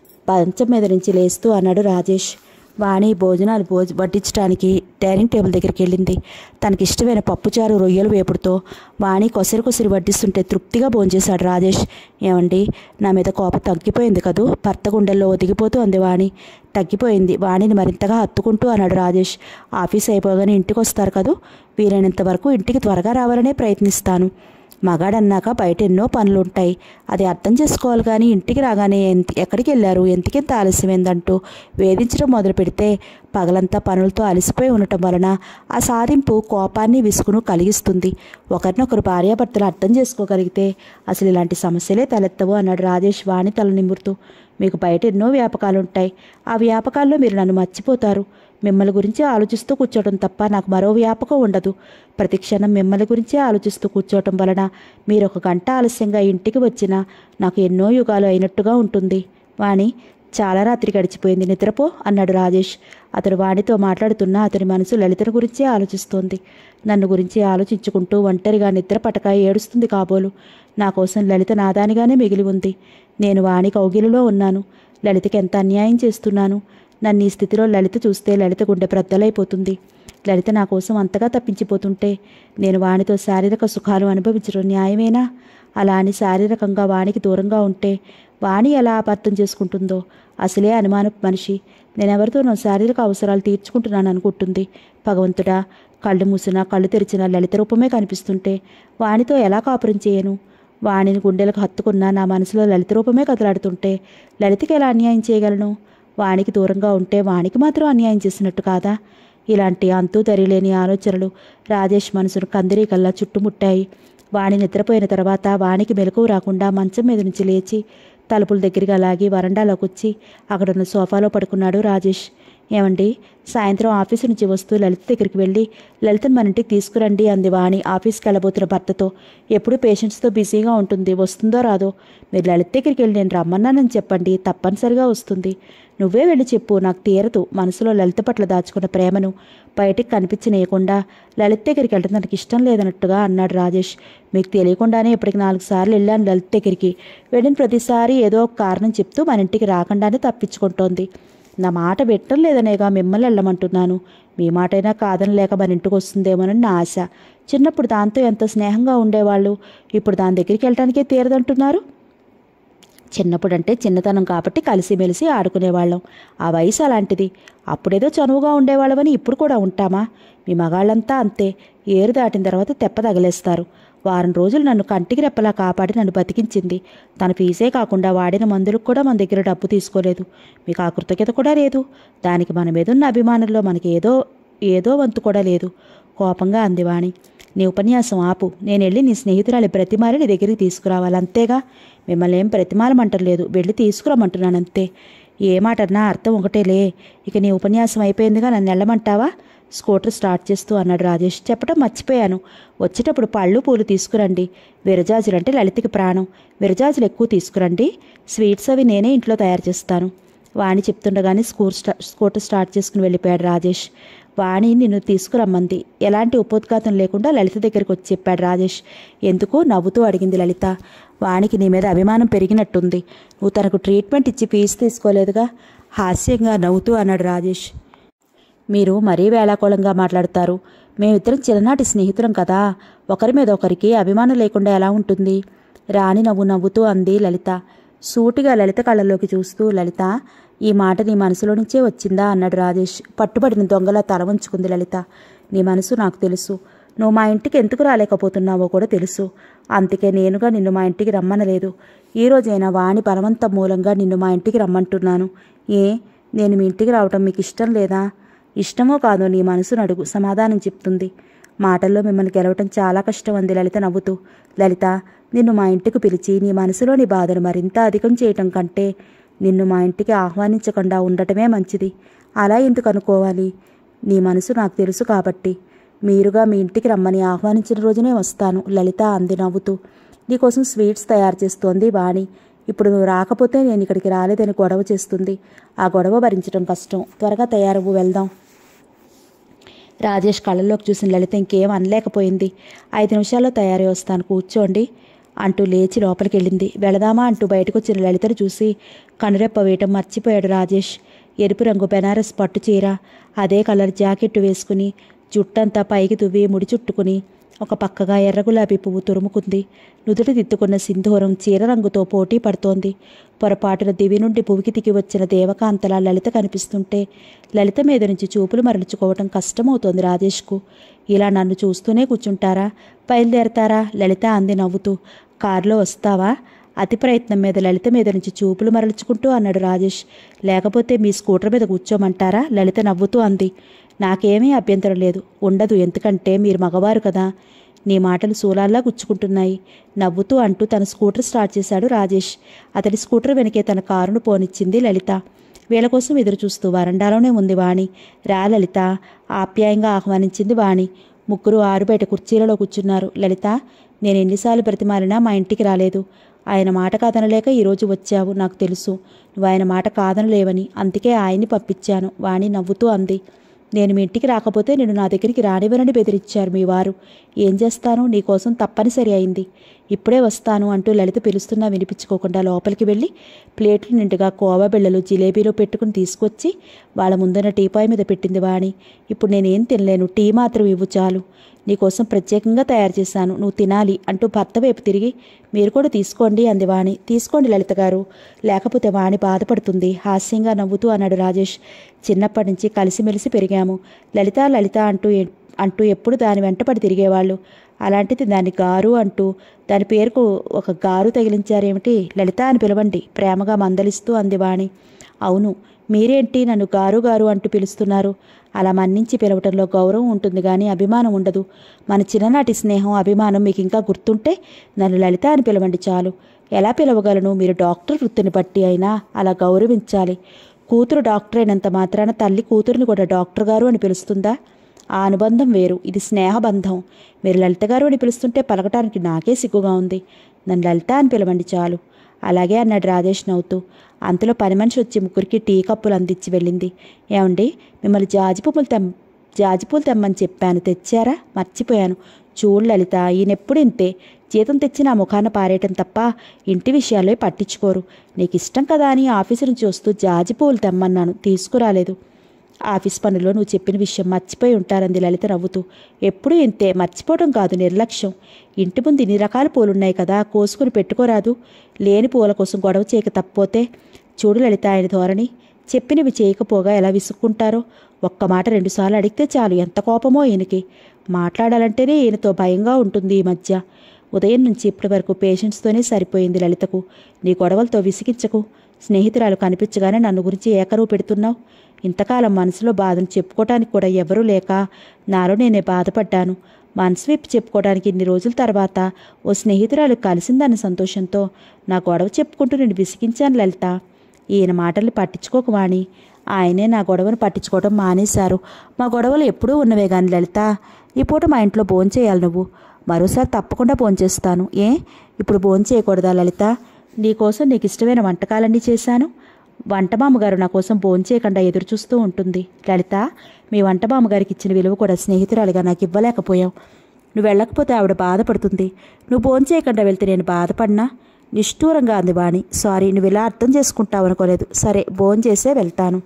పంచం మీద నుంచి లేస్తూ అన్నాడు రాజేష్ వాణి భోజనాలు భోజ వడ్డించడానికి డైనింగ్ టేబుల్ దగ్గరికి వెళ్ళింది తనకి ఇష్టమైన పప్పుచారు రొయ్యలు వేపుడుతో వాణి కొసరి కొసరి వడ్డిస్తుంటే తృప్తిగా భోంచేశాడు రాజేష్ ఏమండి నా మీద కోపం తగ్గిపోయింది కదూ భర్త గుండెల్లో ఒదిగిపోతూ అంది వాణి తగ్గిపోయింది వాణిని మరింతగా హత్తుకుంటూ అన్నాడు రాజేష్ ఆఫీస్ అయిపోగానే ఇంటికి వస్తారు కదూ వీలైనంత వరకు ఇంటికి త్వరగా రావాలనే ప్రయత్నిస్తాను మగాడన్నాక బయట ఎన్నో పనులు ఉంటాయి అది అర్థం చేసుకోవాలి కానీ ఇంటికి రాగానే ఎంత ఎక్కడికి వెళ్ళారు ఎంతకెంత ఆలస్యమైందంటూ వేధించడం మొదలు పెడితే పగలంతా పనులతో అలసిపోయి ఉండటం వలన ఆ సాధింపు కోపాన్ని విసుగును కలిగిస్తుంది ఒకరినొకరు భార్యాభర్తలు అర్థం చేసుకోగలిగితే అసలు ఇలాంటి సమస్యలే తలెత్తవు అన్నాడు రాజేష్ వాణి తల నిమురుతూ మీకు బయట ఎన్నో వ్యాపకాలు ఉంటాయి ఆ వ్యాపకాల్లో మీరు నన్ను మర్చిపోతారు మిమ్మల్ని గురించి ఆలోచిస్తూ కూర్చోవడం తప్ప నాకు మరో వ్యాపకం ఉండదు ప్రతి క్షణం మిమ్మల్ని గురించే ఆలోచిస్తూ కూర్చోవటం వలన మీరు ఒక గంట ఆలస్యంగా ఇంటికి వచ్చినా నాకు ఎన్నో యుగాలు అయినట్టుగా ఉంటుంది వాణి చాలా రాత్రి గడిచిపోయింది నిద్రపో అన్నాడు రాజేష్ అతడు వాణితో మాట్లాడుతున్నా అతని మనసు లలితను గురించే ఆలోచిస్తోంది నన్ను గురించి ఆలోచించుకుంటూ ఒంటరిగా నిద్ర పటక ఏడుస్తుంది కాబోలు నా కోసం లలిత నాదానిగానే మిగిలి ఉంది నేను వాణి కౌగిలిలో ఉన్నాను లలితకి ఎంత అన్యాయం చేస్తున్నాను నన్ను ఈ స్థితిలో లలిత చూస్తే లలిత గుండె బ్రద్దలైపోతుంది లలిత నా కోసం అంతగా తప్పించిపోతుంటే నేను వానితో శారీరక సుఖాలు అనుభవించడం న్యాయమేనా అలా అని శారీరకంగా వానికి దూరంగా ఉంటే వాణి ఎలా అపార్థం చేసుకుంటుందో అసలే అనుమానపు మనిషి నేనెవరితోనో శారీరక అవసరాలు తీర్చుకుంటున్నాను అనుకుంటుంది భగవంతుడా కళ్ళు మూసినా కళ్ళు తెరిచిన లలిత రూపమే కనిపిస్తుంటే వానితో ఎలా కాపురం చేయను వాణిని గుండెలకు హత్తుకున్న నా మనసులో లలిత రూపమే కదలాడుతుంటే లలితకి ఎలా అన్యాయం చేయగలను వానికి దూరంగా ఉంటే వానికి మాత్రం అన్యాయం చేసినట్టు కాదా ఇలాంటి అంతూ దరిలేని ఆలోచనలు రాజేష్ మనసును కందిరీకల్లా చుట్టుముట్టాయి వాణి నిద్రపోయిన తర్వాత వానికి మెలకువ రాకుండా మంచం మీద నుంచి లేచి తలుపుల దగ్గరగా లాగి వరండాలోకి వచ్చి అక్కడున్న సోఫాలో పడుకున్నాడు రాజేష్ ఏమండి సాయంత్రం ఆఫీసు నుంచి వస్తూ లలిత దగ్గరికి వెళ్ళి లలితను మన ఇంటికి తీసుకురండి అంది వాణి ఆఫీస్కి వెళ్ళబోతున్న భర్తతో ఎప్పుడు పేషెంట్స్తో బిజీగా ఉంటుంది వస్తుందో రాదో మీరు లలిత దగ్గరికి వెళ్ళి నేను రమ్మన్నానని చెప్పండి తప్పనిసరిగా వస్తుంది నువ్వే వెళ్ళి చెప్పు నాకు తీరదు మనసులో లలిత పట్ల దాచుకున్న ప్రేమను బయటికి కనిపించనీయకుండా లలిత దగ్గరికి వెళ్ళడం నాకు ఇష్టం లేదన్నట్టుగా అన్నాడు రాజేష్ మీకు తెలియకుండానే ఇప్పటికి నాలుగు సార్లు వెళ్ళాను లలిత దగ్గరికి వెళ్ళిన ప్రతిసారి ఏదో ఒక కారణం చెప్తూ మన ఇంటికి రాకుండానే తప్పించుకుంటోంది నా మాట పెట్టడం లేదనేగా మిమ్మల్ని వెళ్ళమంటున్నాను మీ మాటైనా కాదని లేక మన ఇంటికి వస్తుందేమోనని నా ఆశ చిన్నప్పుడు దాంతో ఎంత స్నేహంగా ఉండేవాళ్ళు ఇప్పుడు దాని దగ్గరికి వెళ్ళటానికే తీరదంటున్నారు చిన్నప్పుడు అంటే చిన్నతనం కాబట్టి కలిసిమెలిసి ఆడుకునేవాళ్ళం ఆ వయసు అలాంటిది అప్పుడేదో చనువుగా ఉండేవాళ్ళమని ఇప్పుడు కూడా ఉంటామా మీ మగాళ్ళంతా అంతే ఏరు దాటిన తర్వాత తెప్ప తగిలేస్తారు వారం రోజులు నన్ను కంటికి రెప్పలా కాపాడి నన్ను బతికించింది తన ఫీజే కాకుండా వాడిన మందులకు కూడా మన దగ్గర డబ్బు తీసుకోలేదు మీకు ఆ కృతజ్ఞత కూడా లేదు దానికి మన మీద ఉన్న అభిమానంలో మనకి ఏదో ఏదో వంతు కూడా లేదు కోపంగా అంది వాణి నీ ఉపన్యాసం ఆపు నేను వెళ్ళి నీ స్నేహితురాలి ప్రతిమారి నీ దగ్గరికి తీసుకురావాలి అంతేగా మిమ్మల్ని ఏం ప్రతిమాలమంటలేదు వెళ్ళి తీసుకురమ్మంటున్నాను అంతే ఏ మాటన్నా అర్థం ఒకటేలే ఇక నీ ఉపన్యాసం అయిపోయిందిగా నన్ను వెళ్ళమంటావా స్కూటర్ స్టార్ట్ చేస్తూ అన్నాడు రాజేష్ చెప్పడం మర్చిపోయాను వచ్చేటప్పుడు పళ్ళు పూలు తీసుకురండి విరజాజులు అంటే లలితకి ప్రాణం విరజాజులు ఎక్కువ తీసుకురండి స్వీట్స్ అవి నేనే ఇంట్లో తయారు చేస్తాను వాణి చెప్తుండగానే స్కూర్ స్టా స్కూటర్ స్టార్ట్ చేసుకుని వెళ్ళిపోయాడు రాజేష్ వాణి నిన్ను తీసుకురమ్మంది ఎలాంటి ఉపోద్ఘాతం లేకుండా లలిత దగ్గరికి వచ్చి చెప్పాడు రాజేష్ ఎందుకు నవ్వుతూ అడిగింది లలిత వానికి నీ మీద అభిమానం పెరిగినట్టుంది నువ్వు తనకు ట్రీట్మెంట్ ఇచ్చి ఫీజు తీసుకోలేదుగా హాస్యంగా నవ్వుతూ అన్నాడు రాజేష్ మీరు మరీ వేళాకోళంగా మాట్లాడతారు మేమిద్దరం చిన్ననాటి స్నేహితులం కదా ఒకరి మీద ఒకరికి అభిమానం లేకుండా ఎలా ఉంటుంది రాణి నవ్వు నవ్వుతూ అంది లలిత సూటిగా లలిత కళ్ళలోకి చూస్తూ లలిత ఈ మాట నీ మనసులో నుంచే వచ్చిందా అన్నాడు రాజేష్ పట్టుబడిన దొంగలా తల వంచుకుంది లలిత నీ మనసు నాకు తెలుసు నువ్వు మా ఇంటికి ఎందుకు రాలేకపోతున్నావో కూడా తెలుసు అందుకే నేనుగా నిన్ను మా ఇంటికి రమ్మనలేదు ఈ రోజైనా వాణి బలవంతం మూలంగా నిన్ను మా ఇంటికి రమ్మంటున్నాను ఏ నేను మీ ఇంటికి రావటం మీకు ఇష్టం లేదా ఇష్టమో కాదో నీ మనసును అడుగు సమాధానం చెప్తుంది మాటల్లో మిమ్మల్ని గెలవటం చాలా కష్టం అంది లలిత నవ్వుతూ లలిత నిన్ను మా ఇంటికి పిలిచి నీ మనసులోని బాధను మరింత అధికం చేయటం కంటే నిన్ను మా ఇంటికి ఆహ్వానించకుండా ఉండటమే మంచిది అలా ఎందుకు అనుకోవాలి నీ మనసు నాకు తెలుసు కాబట్టి మీరుగా మీ ఇంటికి రమ్మని ఆహ్వానించిన రోజునే వస్తాను లలిత అంది నవ్వుతూ నీకోసం స్వీట్స్ తయారు చేస్తోంది వాణి ఇప్పుడు నువ్వు రాకపోతే నేను ఇక్కడికి రాలేదని గొడవ చేస్తుంది ఆ గొడవ భరించడం కష్టం త్వరగా తయారవ్వు వెళ్దాం రాజేష్ కళ్ళల్లోకి చూసిన లలిత ఇంకేం అనలేకపోయింది ఐదు నిమిషాల్లో తయారై వస్తాను కూర్చోండి అంటూ లేచి లోపలికి వెళ్ళింది వెళదామా అంటూ బయటకు వచ్చిన లలితను చూసి కనురెప్ప వేయటం మర్చిపోయాడు రాజేష్ ఎరుపు రంగు బెనారస్ పట్టు చీర అదే కలర్ జాకెట్ వేసుకుని జుట్టంతా పైకి తువ్వి ముడి చుట్టుకుని ఒక పక్కగా ఎర్ర గులాబీ పువ్వు తురుముకుంది నుదుటి దిద్దుకున్న సింధూరం చీర రంగుతో పోటీ పడుతోంది పొరపాటున దివి నుండి పువికి దిగి వచ్చిన దేవకాంతలా లలిత కనిపిస్తుంటే లలిత మీద నుంచి చూపులు మరల్చుకోవటం కష్టమవుతోంది రాజేష్కు ఇలా నన్ను చూస్తూనే కూర్చుంటారా బయలుదేరతారా లలిత అంది నవ్వుతూ కారులో వస్తావా అతి ప్రయత్నం మీద లలిత మీద నుంచి చూపులు మరల్చుకుంటూ అన్నాడు రాజేష్ లేకపోతే మీ స్కూటర్ మీద కూర్చోమంటారా లలిత నవ్వుతూ అంది నాకేమీ అభ్యంతరం లేదు ఉండదు ఎందుకంటే మీరు మగవారు కదా నీ మాటలు శూలాల్లా గుచ్చుకుంటున్నాయి నవ్వుతూ అంటూ తన స్కూటర్ స్టార్ట్ చేశాడు రాజేష్ అతడి స్కూటర్ వెనకే తన కారును పోనిచ్చింది లలిత వీళ్ళ కోసం ఎదురు చూస్తూ వరండాలోనే ఉంది వాణి రా లలిత ఆప్యాయంగా ఆహ్వానించింది వాణి ముగ్గురు ఆరు బయట కుర్చీలలో కూర్చున్నారు లలిత నేను ఎన్నిసార్లు బ్రతిమాలినా మా ఇంటికి రాలేదు ఆయన మాట కాదనలేక ఈరోజు వచ్చావు నాకు తెలుసు నువ్వు ఆయన మాట కాదనలేవని అందుకే ఆయన్ని పంపించాను వాణి నవ్వుతూ అంది నేను మీ ఇంటికి రాకపోతే నేను నా దగ్గరికి రానివ్వనని బెదిరించారు మీ వారు ఏం చేస్తాను నీకోసం తప్పనిసరి అయింది ఇప్పుడే వస్తాను అంటూ లలిత పిలుస్తున్నా వినిపించుకోకుండా లోపలికి వెళ్ళి ప్లేట్లు నిండుగా కోవా బిళ్ళలు జిలేబీలో పెట్టుకుని తీసుకొచ్చి వాళ్ళ ముందున్న టీపాయ్ మీద పెట్టింది వాణి ఇప్పుడు నేనేం తినలేను టీ మాత్రం ఇవ్వు చాలు నీకోసం ప్రత్యేకంగా తయారు చేశాను నువ్వు తినాలి అంటూ భర్త వైపు తిరిగి మీరు కూడా తీసుకోండి అంది వాణి తీసుకోండి లలిత గారు లేకపోతే వాణి బాధపడుతుంది హాస్యంగా నవ్వుతూ అన్నాడు రాజేష్ చిన్నప్పటి నుంచి కలిసిమెలిసి పెరిగాము లలిత లలిత అంటూ ఎ- అంటూ ఎప్పుడు దాని వెంటపడి తిరిగేవాళ్ళు అలాంటిది దాని గారు అంటూ దాని పేరుకు ఒక గారు తగిలించారేమిటి లలిత అని పిలవండి ప్రేమగా మందలిస్తూ అంది వాణి అవును మీరేంటి నన్ను గారు గారు అంటూ పిలుస్తున్నారు అలా మన్నించి పిలవటంలో గౌరవం ఉంటుంది కానీ అభిమానం ఉండదు మన చిన్ననాటి స్నేహం అభిమానం మీకు ఇంకా గుర్తుంటే నన్ను లలిత అని పిలవండి చాలు ఎలా పిలవగలను మీరు డాక్టర్ వృత్తిని బట్టి అయినా అలా గౌరవించాలి కూతురు డాక్టర్ అయినంత మాత్రాన తల్లి కూతురుని కూడా డాక్టర్ గారు అని పిలుస్తుందా ఆ అనుబంధం వేరు ఇది స్నేహబంధం మీరు లలిత గారు అని పిలుస్తుంటే పలకటానికి నాకే సిగ్గుగా ఉంది నన్ను లలిత అని పిలవండి చాలు అలాగే అన్నాడు రాజేష్ నవ్వుతూ అంతలో పని మనిషి వచ్చి ముగ్గురికి టీ కప్పులు అందించి వెళ్ళింది ఏమండి మిమ్మల్ని జాజి పువ్వులు తెమ్ జాజి పూలు తెమ్మని చెప్పాను తెచ్చారా మర్చిపోయాను చూడు లలిత ఈయనెప్పుడు ఇంతే జీతం తెచ్చి నా ముఖాన పారేయటం తప్ప ఇంటి విషయాలే పట్టించుకోరు నీకు ఇష్టం కదా అని ఆఫీసు నుంచి వస్తూ జాజి పువ్వులు తెమ్మన్నాను తీసుకురాలేదు ఆఫీస్ పనుల్లో నువ్వు చెప్పిన విషయం మర్చిపోయి ఉంటారంది లలిత నవ్వుతూ ఎప్పుడూ ఇంతే మర్చిపోవడం కాదు నిర్లక్ష్యం ఇంటి ముందు ఇన్ని రకాల పూలున్నాయి కదా కోసుకుని పెట్టుకోరాదు లేని పూల కోసం గొడవ చేయక తప్పోతే చూడు లలిత ఆయన ధోరణి చెప్పినవి చేయకపోగా ఎలా విసుక్కుంటారో ఒక్క మాట రెండుసార్లు అడిగితే చాలు ఎంత కోపమో ఈయనకి మాట్లాడాలంటేనే ఈయనతో భయంగా ఉంటుంది ఈ మధ్య ఉదయం నుంచి ఇప్పటి వరకు పేషెంట్స్తోనే సరిపోయింది లలితకు నీ గొడవలతో విసిగించకు స్నేహితురాలు కనిపించగానే నన్ను గురించి ఏకరువు పెడుతున్నావు ఇంతకాలం మనసులో బాధను చెప్పుకోవటానికి కూడా ఎవరూ లేక నాలో నేనే బాధపడ్డాను మనసు విప్పి చెప్పుకోవడానికి ఇన్ని రోజుల తర్వాత ఓ స్నేహితురాలు కలిసిందన్న సంతోషంతో నా గొడవ చెప్పుకుంటూ నేను విసిగించాను లలిత ఈయన మాటల్ని పట్టించుకోకు వాణి ఆయనే నా గొడవను పట్టించుకోవడం మానేశారు మా గొడవలు ఎప్పుడూ ఉన్నవే గాని లలిత ఈ పూట మా ఇంట్లో భోంచేయాలి నువ్వు మరోసారి తప్పకుండా భోంచేస్తాను ఏ ఇప్పుడు భోంచేయకూడదా లలిత నీకోసం నీకు ఇష్టమైన వంటకాలన్నీ చేశాను వంట మామగారు నా కోసం భోంచేయకుండా ఎదురు చూస్తూ ఉంటుంది లలిత మీ వంట మామగారికి ఇచ్చిన విలువ కూడా స్నేహితురాలిగా నాకు ఇవ్వలేకపోయావు నువ్వు వెళ్ళకపోతే ఆవిడ బాధపడుతుంది నువ్వు భోంచేయకుండా వెళ్తే నేను బాధపడినా నిష్ఠూరంగా అంది వాణి సారీ నువ్వు ఇలా అర్థం చేసుకుంటావు అనుకోలేదు సరే భోంచేసే వెళ్తాను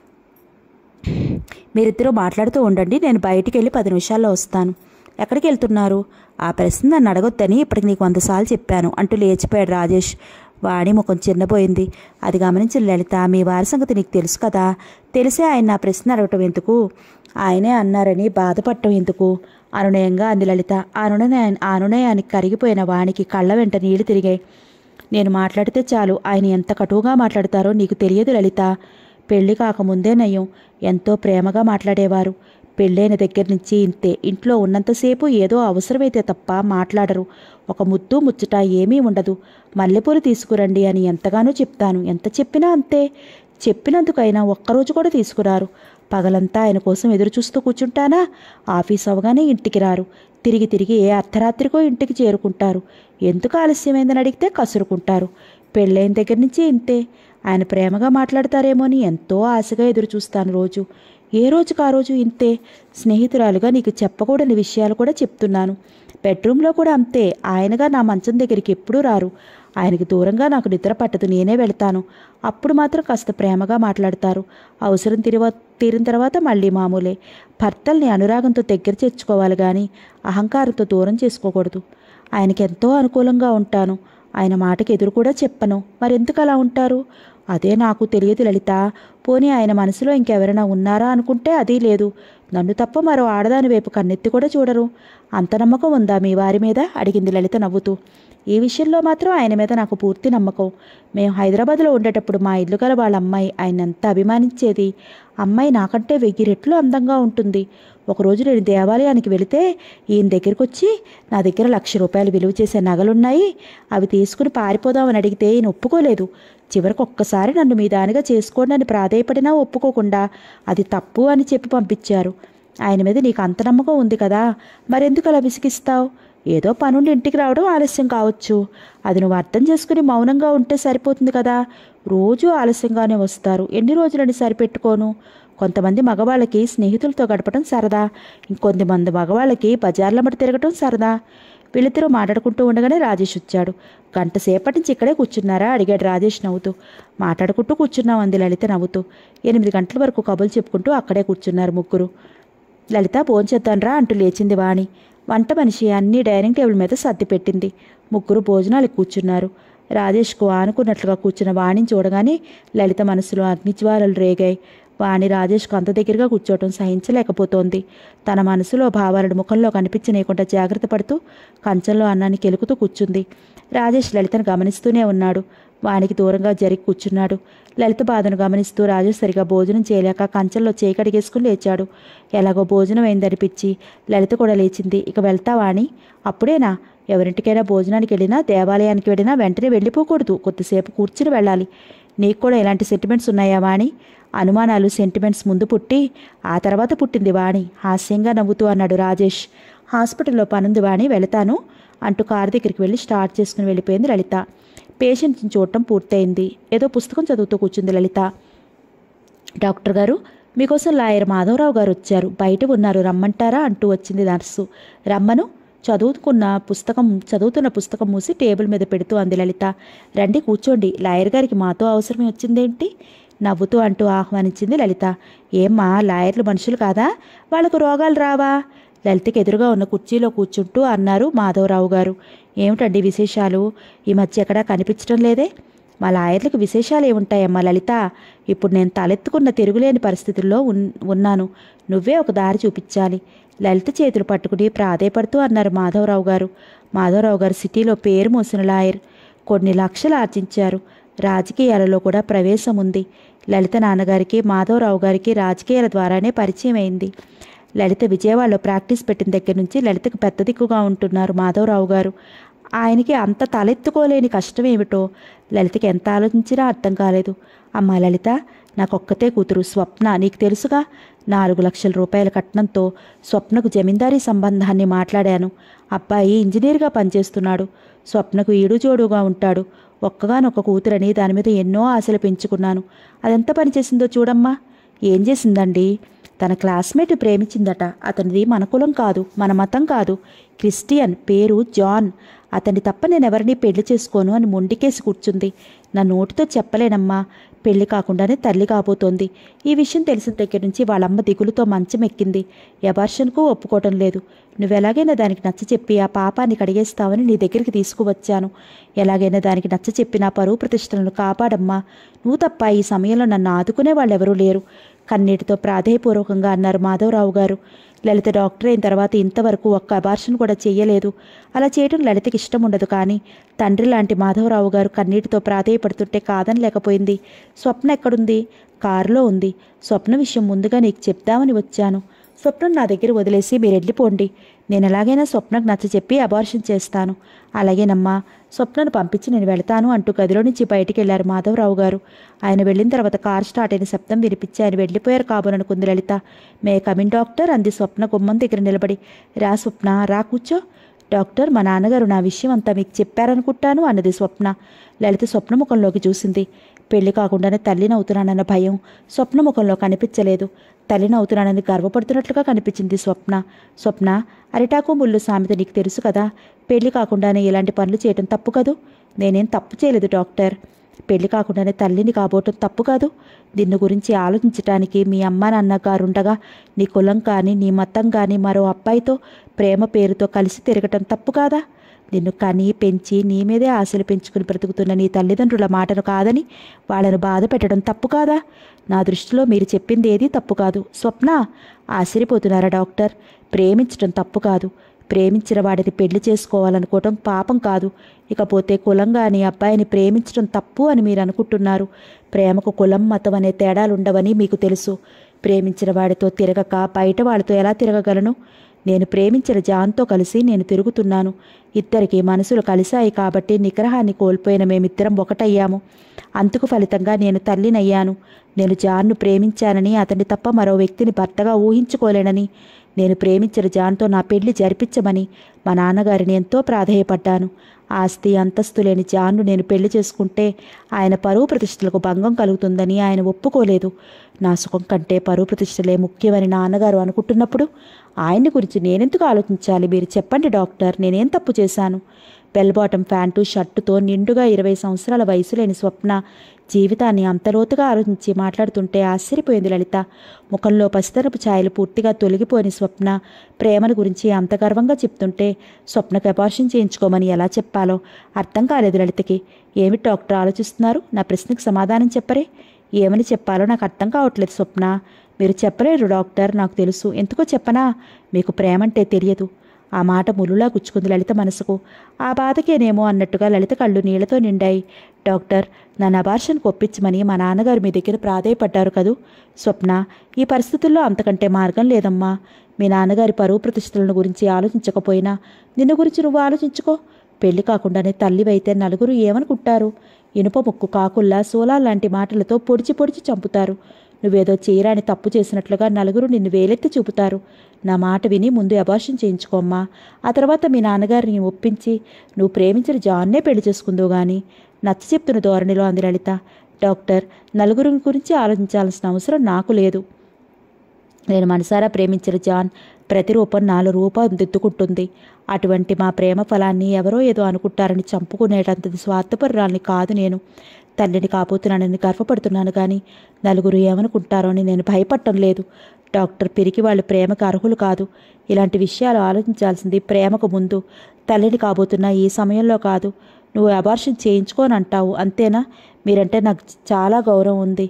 మీరిద్దరూ మాట్లాడుతూ ఉండండి నేను బయటికి వెళ్ళి పది నిమిషాల్లో వస్తాను ఎక్కడికి వెళ్తున్నారు ఆ ప్రశ్న నన్ను అడగొద్దని ఇప్పటికి నీకు వంద సార్లు చెప్పాను అంటూ లేచిపోయాడు రాజేష్ వాణి ముఖం చిన్నపోయింది అది గమనించిన లలిత మీ వారి సంగతి నీకు తెలుసు కదా తెలిసే ఆయన నా ప్రశ్న అడగటం ఎందుకు ఆయనే అన్నారని బాధపడటం ఎందుకు అనునయంగా అంది లలిత ఆ అనునయ ఆ అనునయానికి కరిగిపోయిన వానికి కళ్ళ వెంట నీళ్లు తిరిగాయి నేను మాట్లాడితే చాలు ఆయన ఎంత కటువుగా మాట్లాడతారో నీకు తెలియదు లలిత పెళ్లి కాకముందే నయ్యం ఎంతో ప్రేమగా మాట్లాడేవారు పెళ్ళైన దగ్గర నుంచి ఇంతే ఇంట్లో ఉన్నంతసేపు ఏదో అవసరమైతే తప్ప మాట్లాడరు ఒక ముద్దు ముచ్చట ఏమీ ఉండదు మల్లెపూలు తీసుకురండి అని ఎంతగానో చెప్తాను ఎంత చెప్పినా అంతే చెప్పినందుకైనా ఒక్కరోజు కూడా తీసుకురారు పగలంతా ఆయన కోసం ఎదురు చూస్తూ కూర్చుంటానా ఆఫీస్ అవగానే ఇంటికి రారు తిరిగి తిరిగి ఏ అర్ధరాత్రికో ఇంటికి చేరుకుంటారు ఎందుకు ఆలస్యమైందని అడిగితే కసురుకుంటారు పెళ్ళైన దగ్గర నుంచి ఇంతే ఆయన ప్రేమగా మాట్లాడతారేమో అని ఎంతో ఆశగా ఎదురు చూస్తాను రోజు ఏ రోజుకు ఆ రోజు ఇంతే స్నేహితురాలుగా నీకు చెప్పకూడని విషయాలు కూడా చెప్తున్నాను బెడ్రూమ్లో కూడా అంతే ఆయనగా నా మంచం దగ్గరికి ఎప్పుడూ రారు ఆయనకి దూరంగా నాకు నిద్ర పట్టదు నేనే వెళ్తాను అప్పుడు మాత్రం కాస్త ప్రేమగా మాట్లాడతారు అవసరం తిరివ తీరిన తర్వాత మళ్ళీ మామూలే భర్తల్ని అనురాగంతో దగ్గర చేర్చుకోవాలి కానీ అహంకారంతో దూరం చేసుకోకూడదు ఆయనకి ఎంతో అనుకూలంగా ఉంటాను ఆయన మాటకి ఎదురు కూడా చెప్పను మరెందుకు అలా ఉంటారు అదే నాకు తెలియదు లలిత పోనీ ఆయన మనసులో ఇంకెవరైనా ఉన్నారా అనుకుంటే అది లేదు నన్ను తప్ప మరో ఆడదాని వైపు కన్నెత్తి కూడా చూడరు అంత నమ్మకం ఉందా మీ వారి మీద అడిగింది లలిత నవ్వుతూ ఈ విషయంలో మాత్రం ఆయన మీద నాకు పూర్తి నమ్మకం మేము హైదరాబాద్లో ఉండేటప్పుడు మా ఇల్లు గల వాళ్ళ అమ్మాయి ఆయన ఎంత అభిమానించేది అమ్మాయి నాకంటే వెయ్యి రెట్లు అందంగా ఉంటుంది ఒకరోజు నేను దేవాలయానికి వెళితే ఈయన దగ్గరికి వచ్చి నా దగ్గర లక్ష రూపాయలు విలువ చేసే నగలున్నాయి అవి తీసుకుని పారిపోదామని అడిగితే ఈయన ఒప్పుకోలేదు చివరికి ఒక్కసారి నన్ను మీ దానిగా చేసుకోండి అని ప్రాధేయపడినా ఒప్పుకోకుండా అది తప్పు అని చెప్పి పంపించారు ఆయన మీద నీకు అంత నమ్మకం ఉంది కదా మరెందుకు అలా విసిగిస్తావు ఏదో పనుండి ఇంటికి రావడం ఆలస్యం కావచ్చు అది నువ్వు అర్థం చేసుకుని మౌనంగా ఉంటే సరిపోతుంది కదా రోజు ఆలస్యంగానే వస్తారు ఎన్ని రోజులని సరిపెట్టుకోను కొంతమంది మగవాళ్ళకి స్నేహితులతో గడపడం సరదా ఇంకొంతమంది మగవాళ్ళకి బజార్లమ్మటి తిరగటం సరదా వీళ్ళిద్దరూ మాట్లాడుకుంటూ ఉండగానే రాజేష్ వచ్చాడు గంట సేపటి నుంచి ఇక్కడే కూర్చున్నారా అడిగాడు రాజేష్ నవ్వుతూ మాట్లాడుకుంటూ కూర్చున్నాం అంది లలిత నవ్వుతూ ఎనిమిది గంటల వరకు కబులు చెప్పుకుంటూ అక్కడే కూర్చున్నారు ముగ్గురు లలిత భోంచేద్దాన్రా అంటూ లేచింది వాణి వంట మనిషి అన్ని డైనింగ్ టేబుల్ మీద సర్ది పెట్టింది ముగ్గురు భోజనాలు కూర్చున్నారు రాజేష్కు ఆనుకున్నట్లుగా కూర్చున్న వాణిని చూడగానే లలిత మనసులో అగ్నిజ్వాలలు రేగాయి వాణి రాజేష్కు అంత దగ్గరగా కూర్చోవటం సహించలేకపోతోంది తన మనసులో భావాలను ముఖంలో కనిపించనీయకుండా జాగ్రత్త పడుతూ కంచంలో అన్నాన్ని కెలుకుతూ కూర్చుంది రాజేష్ లలితను గమనిస్తూనే ఉన్నాడు వానికి దూరంగా జరిగి కూర్చున్నాడు లలిత బాధను గమనిస్తూ రాజేష్ సరిగా భోజనం చేయలేక కంచంలో చేయి కడిగేసుకుని లేచాడు ఎలాగో భోజనం అయిందనిపించి లలిత కూడా లేచింది ఇక వెళ్తావా అని అప్పుడేనా ఎవరింటికైనా భోజనానికి వెళ్ళినా దేవాలయానికి వెళ్ళినా వెంటనే వెళ్ళిపోకూడదు కొద్దిసేపు కూర్చుని వెళ్ళాలి నీకు కూడా ఇలాంటి సెంటిమెంట్స్ ఉన్నాయా వాణి అనుమానాలు సెంటిమెంట్స్ ముందు పుట్టి ఆ తర్వాత పుట్టింది వాణి హాస్యంగా నవ్వుతూ అన్నాడు రాజేష్ హాస్పిటల్లో పనుంది వాణి వెళతాను అంటూ కారు దగ్గరికి వెళ్ళి స్టార్ట్ చేసుకుని వెళ్ళిపోయింది లలిత పేషెంట్ని చూడటం పూర్తయింది ఏదో పుస్తకం చదువుతూ కూర్చుంది లలిత డాక్టర్ గారు మీకోసం లాయర్ మాధవరావు గారు వచ్చారు బయట ఉన్నారు రమ్మంటారా అంటూ వచ్చింది నర్సు రమ్మను చదువుకున్న పుస్తకం చదువుతున్న పుస్తకం మూసి టేబుల్ మీద పెడుతూ అంది లలిత రండి కూర్చోండి లాయర్ గారికి మాతో అవసరమే వచ్చిందేంటి నవ్వుతూ అంటూ ఆహ్వానించింది లలిత ఏమ్మా లాయర్లు మనుషులు కాదా వాళ్ళకు రోగాలు రావా లలితకి ఎదురుగా ఉన్న కుర్చీలో కూర్చుంటూ అన్నారు మాధవరావు గారు ఏమిటండి విశేషాలు ఈ మధ్య ఎక్కడా కనిపించడం లేదే మా లాయర్లకు విశేషాలు ఏముంటాయమ్మా లలిత ఇప్పుడు నేను తలెత్తుకున్న తిరుగులేని పరిస్థితుల్లో ఉన్ ఉన్నాను నువ్వే ఒక దారి చూపించాలి లలిత చేతులు పట్టుకుని ప్రాధేయపడుతూ అన్నారు మాధవరావు గారు మాధవరావు గారు సిటీలో పేరు మోసిన లాయర్ కొన్ని లక్షలు ఆర్జించారు రాజకీయాలలో కూడా ప్రవేశం ఉంది లలిత నాన్నగారికి మాధవరావు గారికి రాజకీయాల ద్వారానే పరిచయం అయింది లలిత విజయవాడలో ప్రాక్టీస్ పెట్టిన దగ్గర నుంచి లలితకు పెద్ద దిక్కుగా ఉంటున్నారు మాధవరావు గారు ఆయనకి అంత తలెత్తుకోలేని కష్టం ఏమిటో లలితకి ఎంత ఆలోచించినా అర్థం కాలేదు అమ్మా లలిత నాకొక్కతే కూతురు స్వప్న నీకు తెలుసుగా నాలుగు లక్షల రూపాయల కట్నంతో స్వప్నకు జమీందారీ సంబంధాన్ని మాట్లాడాను అబ్బాయి ఇంజనీర్గా పనిచేస్తున్నాడు స్వప్నకు ఈడుజోడుగా ఉంటాడు ఒక్కగానొక్క కూతురని దాని మీద ఎన్నో ఆశలు పెంచుకున్నాను అదెంత పనిచేసిందో చూడమ్మా ఏం చేసిందండి తన క్లాస్మేట్ ప్రేమించిందట అతనిది మన కులం కాదు మన మతం కాదు క్రిస్టియన్ పేరు జాన్ అతన్ని తప్ప నేను ఎవరిని పెళ్లి చేసుకోను అని మొండికేసి కూర్చుంది నా నోటితో చెప్పలేనమ్మా పెళ్లి కాకుండానే తల్లి కాబోతోంది ఈ విషయం తెలిసిన దగ్గర నుంచి వాళ్ళమ్మ దిగులుతో మంచం ఎక్కింది ఎబార్షన్కు ఒప్పుకోవటం లేదు నువ్వెలాగైనా దానికి నచ్చ చెప్పి ఆ పాపాన్ని కడిగేస్తావని నీ దగ్గరికి తీసుకువచ్చాను ఎలాగైనా దానికి నచ్చ చెప్పి నా పరువు ప్రతిష్టలను కాపాడమ్మా నువ్వు తప్ప ఈ సమయంలో నన్ను ఆదుకునే వాళ్ళెవరూ లేరు కన్నీటితో ప్రాధేయపూర్వకంగా అన్నారు మాధవరావు గారు లలిత డాక్టర్ అయిన తర్వాత ఇంతవరకు ఒక్క అబార్షన్ కూడా చెయ్యలేదు అలా చేయడం లలితకి ఇష్టం ఉండదు కానీ తండ్రి లాంటి మాధవరావు గారు కన్నీటితో ప్రాధేయపడుతుంటే కాదనలేకపోయింది స్వప్న ఎక్కడుంది కారులో ఉంది స్వప్న విషయం ముందుగా నీకు చెప్దామని వచ్చాను స్వప్నం నా దగ్గర వదిలేసి మీరు వెళ్ళిపోండి నేను ఎలాగైనా స్వప్నకు నచ్చ చెప్పి అబార్షన్ చేస్తాను అలాగేనమ్మా స్వప్నను పంపించి నేను వెళతాను అంటూ గదిలో నుంచి బయటికి వెళ్లారు మాధవరావు గారు ఆయన వెళ్ళిన తర్వాత కార్ స్టార్ట్ అయిన శబ్దం వినిపించి ఆయన వెళ్ళిపోయారు కాబోననుకుంది లలిత మే కమిన్ డాక్టర్ అంది స్వప్న గుమ్మం దగ్గర నిలబడి రా స్వప్న రా కూర్చో డాక్టర్ మా నాన్నగారు నా విషయం అంతా మీకు చెప్పారనుకుంటాను అన్నది స్వప్న లలిత స్వప్న ముఖంలోకి చూసింది పెళ్లి కాకుండానే తల్లిని అవుతున్నానన్న భయం స్వప్న ముఖంలో కనిపించలేదు తల్లిని అవుతున్నానని గర్వపడుతున్నట్లుగా కనిపించింది స్వప్న స్వప్న అరిటాకు ముళ్ళు సామెత నీకు తెలుసు కదా పెళ్లి కాకుండానే ఇలాంటి పనులు చేయటం తప్పు కదూ నేనేం తప్పు చేయలేదు డాక్టర్ పెళ్లి కాకుండానే తల్లిని కాబోవటం తప్పు కాదు దీని గురించి ఆలోచించటానికి మీ అమ్మ నాన్న గారుండగా నీ కులం కానీ నీ మతం కానీ మరో అబ్బాయితో ప్రేమ పేరుతో కలిసి తిరగటం తప్పు కాదా నిన్ను కని పెంచి నీ మీదే ఆశలు పెంచుకుని బ్రతుకుతున్న నీ తల్లిదండ్రుల మాటను కాదని వాళ్ళను బాధ పెట్టడం తప్పు కాదా నా దృష్టిలో మీరు చెప్పింది ఏదీ తప్పు కాదు స్వప్న ఆశ్చర్యపోతున్నారా డాక్టర్ ప్రేమించడం తప్పు కాదు ప్రేమించిన వాడిని పెళ్లి చేసుకోవాలనుకోవటం పాపం కాదు ఇకపోతే కులంగా నీ అబ్బాయిని ప్రేమించడం తప్పు అని మీరు అనుకుంటున్నారు ప్రేమకు కులం మతం అనే తేడాలుండవని మీకు తెలుసు ప్రేమించిన వాడితో తిరగక బయట వాళ్ళతో ఎలా తిరగగలను నేను ప్రేమించిన జాన్తో కలిసి నేను తిరుగుతున్నాను ఇద్దరికి మనసులు కలిశాయి కాబట్టి నిగ్రహాన్ని కోల్పోయిన మేమిద్దరం ఒకటయ్యాము అందుకు ఫలితంగా నేను తల్లినయ్యాను నేను జాన్ను ప్రేమించానని అతన్ని తప్ప మరో వ్యక్తిని భర్తగా ఊహించుకోలేనని నేను ప్రేమించిన జాన్తో నా పెళ్లి జరిపించమని మా నాన్నగారిని ఎంతో ప్రాధేయపడ్డాను ఆస్తి అంతస్తు లేని జాన్ను నేను పెళ్లి చేసుకుంటే ఆయన పరువు ప్రతిష్టలకు భంగం కలుగుతుందని ఆయన ఒప్పుకోలేదు నా సుఖం కంటే పరువు ప్రతిష్టలే ముఖ్యమని నాన్నగారు అనుకుంటున్నప్పుడు ఆయన్ని గురించి నేనెందుకు ఆలోచించాలి మీరు చెప్పండి డాక్టర్ నేనేం తప్పు చేశాను బెల్ బాటం ప్యాంటు షర్టుతో నిండుగా ఇరవై సంవత్సరాల వయసు లేని స్వప్న జీవితాన్ని అంత లోతుగా ఆలోచించి మాట్లాడుతుంటే ఆశ్చర్యపోయింది లలిత ముఖంలో పసితరపు ఛాయలు పూర్తిగా తొలగిపోయిన స్వప్న ప్రేమను గురించి అంత గర్వంగా చెప్తుంటే స్వప్నకు అపార్షన్ చేయించుకోమని ఎలా చెప్పాలో అర్థం కాలేదు లలితకి ఏమి డాక్టర్ ఆలోచిస్తున్నారు నా ప్రశ్నకు సమాధానం చెప్పరే ఏమని చెప్పాలో నాకు అర్థం కావట్లేదు స్వప్న మీరు చెప్పలేరు డాక్టర్ నాకు తెలుసు ఎందుకో చెప్పనా మీకు ప్రేమంటే తెలియదు ఆ మాట ములులా గుచ్చుకుంది లలిత మనసుకు ఆ బాధకేనేమో అన్నట్టుగా లలిత కళ్ళు నీళ్లతో నిండాయి డాక్టర్ నన్ను అబార్షన్కి ఒప్పించమని మా నాన్నగారు మీ దగ్గర ప్రాధేయపడ్డారు కదూ స్వప్న ఈ పరిస్థితుల్లో అంతకంటే మార్గం లేదమ్మా మీ నాన్నగారి పరువు ప్రతిష్టలను గురించి ఆలోచించకపోయినా నిన్ను గురించి నువ్వు ఆలోచించుకో పెళ్లి కాకుండానే తల్లివైతే నలుగురు ఏమనుకుంటారు ఇనుప ముక్కు కాకుల్లా సోలా లాంటి మాటలతో పొడిచి పొడిచి చంపుతారు నువ్వేదో చేయరాని తప్పు చేసినట్లుగా నలుగురు నిన్ను వేలెత్తి చూపుతారు నా మాట విని ముందు అబార్షన్ చేయించుకోమ్మా ఆ తర్వాత మీ నాన్నగారిని ఒప్పించి నువ్వు ప్రేమించిన జాన్నే పెళ్లి చేసుకుందో గాని నచ్చ చెప్తున్న ధోరణిలో అంది లలిత డాక్టర్ నలుగురి గురించి ఆలోచించాల్సిన అవసరం నాకు లేదు నేను మనసారా ప్రేమించిన జాన్ ప్రతిరూపం నాలో రూపం దిద్దుకుంటుంది అటువంటి మా ప్రేమ ఫలాన్ని ఎవరో ఏదో అనుకుంటారని చంపుకునేటంతది స్వార్థపరురాల్ని కాదు నేను తల్లిని కాబోతున్నానని గర్వపడుతున్నాను కానీ నలుగురు ఏమనుకుంటారో అని నేను భయపడటం లేదు డాక్టర్ పిరికి వాళ్ళు ప్రేమకు అర్హులు కాదు ఇలాంటి విషయాలు ఆలోచించాల్సింది ప్రేమకు ముందు తల్లిని కాబోతున్న ఈ సమయంలో కాదు నువ్వు అబార్షన్ చేయించుకోనంటావు అంతేనా మీరంటే నాకు చాలా గౌరవం ఉంది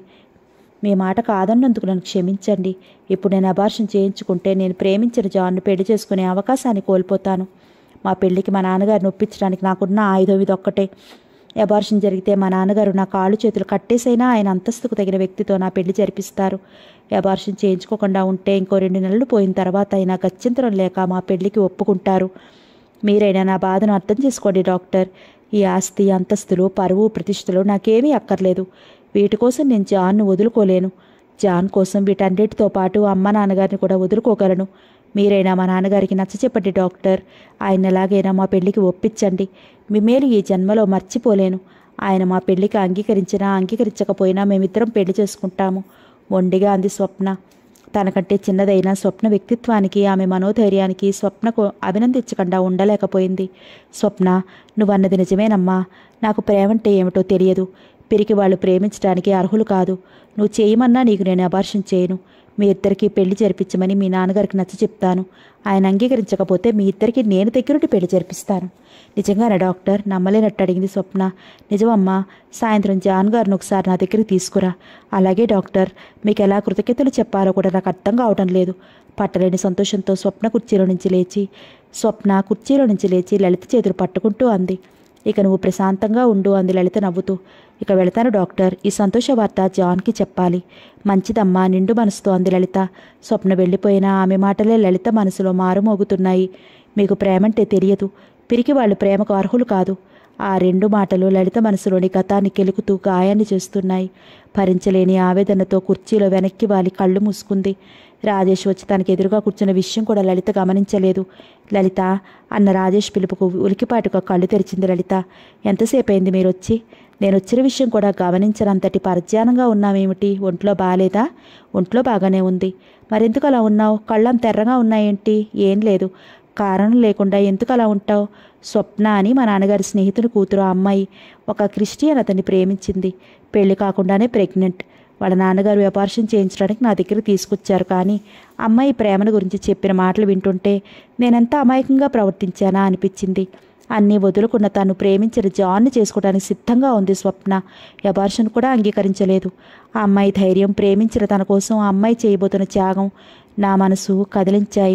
మీ మాట కాదన్నందుకు నన్ను క్షమించండి ఇప్పుడు నేను అబార్షన్ చేయించుకుంటే నేను ప్రేమించిన జాన్ను పెళ్లి చేసుకునే అవకాశాన్ని కోల్పోతాను మా పెళ్లికి మా నాన్నగారిని ఒప్పించడానికి నాకున్న ఆయుధం ఇది ఒక్కటే అబార్షన్ జరిగితే మా నాన్నగారు నా కాళ్ళు చేతులు కట్టేసైనా ఆయన అంతస్తుకు తగిన వ్యక్తితో నా పెళ్లి జరిపిస్తారు అబార్షన్ చేయించుకోకుండా ఉంటే ఇంకో రెండు నెలలు పోయిన తర్వాత అయినా గత్యంతరం లేక మా పెళ్లికి ఒప్పుకుంటారు మీరైనా నా బాధను అర్థం చేసుకోండి డాక్టర్ ఈ ఆస్తి అంతస్తులు పరువు ప్రతిష్టలు నాకేమీ అక్కర్లేదు వీటి కోసం నేను జాన్ను వదులుకోలేను జాన్ కోసం వీటన్నిటితో పాటు అమ్మ నాన్నగారిని కూడా వదులుకోగలను మీరైనా మా నాన్నగారికి నచ్చ చెప్పండి డాక్టర్ ఆయన ఎలాగైనా మా పెళ్లికి ఒప్పించండి మీ మేలు ఈ జన్మలో మర్చిపోలేను ఆయన మా పెళ్లికి అంగీకరించినా అంగీకరించకపోయినా మేమిద్దరం పెళ్లి చేసుకుంటాము మొండిగా అంది స్వప్న తనకంటే చిన్నదైన స్వప్న వ్యక్తిత్వానికి ఆమె మనోధైర్యానికి స్వప్నకు అభినందించకుండా ఉండలేకపోయింది స్వప్న నువ్వన్నది నిజమేనమ్మా నాకు ప్రేమంటే ఏమిటో తెలియదు పిరికి వాళ్ళు ప్రేమించడానికి అర్హులు కాదు నువ్వు చేయమన్నా నీకు నేను అబార్షన్ చేయను మీ ఇద్దరికి పెళ్లి జరిపించమని మీ నాన్నగారికి నచ్చ చెప్తాను ఆయన అంగీకరించకపోతే మీ ఇద్దరికి నేను దగ్గరుండి పెళ్లి జరిపిస్తాను నిజంగానే డాక్టర్ నమ్మలేనట్టు అడిగింది స్వప్న నిజమమ్మా సాయంత్రం జాన్ గారిని ఒకసారి నా దగ్గరికి తీసుకురా అలాగే డాక్టర్ మీకు ఎలా కృతజ్ఞతలు చెప్పాలో కూడా నాకు అర్థం కావటం లేదు పట్టలేని సంతోషంతో స్వప్న కుర్చీలో నుంచి లేచి స్వప్న కుర్చీలో నుంచి లేచి లలిత చేతులు పట్టుకుంటూ అంది ఇక నువ్వు ప్రశాంతంగా ఉండు అంది లలిత నవ్వుతూ ఇక వెళతాను డాక్టర్ ఈ సంతోష వార్త జాన్కి చెప్పాలి మంచిదమ్మా నిండు మనసుతో అంది లలిత స్వప్న వెళ్ళిపోయినా ఆమె మాటలే లలిత మనసులో మారుమోగుతున్నాయి మీకు ప్రేమంటే తెలియదు పిరికి వాళ్ళు ప్రేమకు అర్హులు కాదు ఆ రెండు మాటలు లలిత మనసులోని గతాన్ని కెలుకుతూ గాయాన్ని చేస్తున్నాయి భరించలేని ఆవేదనతో కుర్చీలో వెనక్కి వాలి కళ్ళు మూసుకుంది రాజేష్ వచ్చి తనకి ఎదురుగా కూర్చున్న విషయం కూడా లలిత గమనించలేదు లలిత అన్న రాజేష్ పిలుపుకు ఉలికిపాటుగా కళ్ళు తెరిచింది లలిత ఎంతసేపు అయింది మీరు వచ్చి నేను వచ్చిన విషయం కూడా గమనించనంతటి పరధ్యానంగా ఉన్నామేమిటి ఒంట్లో బాగాలేదా ఒంట్లో బాగానే ఉంది మరెందుకు అలా ఉన్నావు కళ్ళం తెర్రగా ఉన్నాయేంటి ఏం లేదు కారణం లేకుండా ఎందుకు అలా ఉంటావు స్వప్న అని మా నాన్నగారి స్నేహితుని కూతురు ఆ అమ్మాయి ఒక క్రిస్టియన్ అతన్ని ప్రేమించింది పెళ్లి కాకుండానే ప్రెగ్నెంట్ వాళ్ళ నాన్నగారు వ్యాపారం చేయించడానికి నా దగ్గర తీసుకొచ్చారు కానీ అమ్మాయి ప్రేమను గురించి చెప్పిన మాటలు వింటుంటే నేనెంత అమాయకంగా ప్రవర్తించానా అనిపించింది అన్నీ వదులుకున్న తను ప్రేమించిన జాన్ని చేసుకోవడానికి సిద్ధంగా ఉంది స్వప్న యబార్షన్ కూడా అంగీకరించలేదు ఆ అమ్మాయి ధైర్యం ప్రేమించిన తన కోసం ఆ అమ్మాయి చేయబోతున్న త్యాగం నా మనసు కదిలించాయి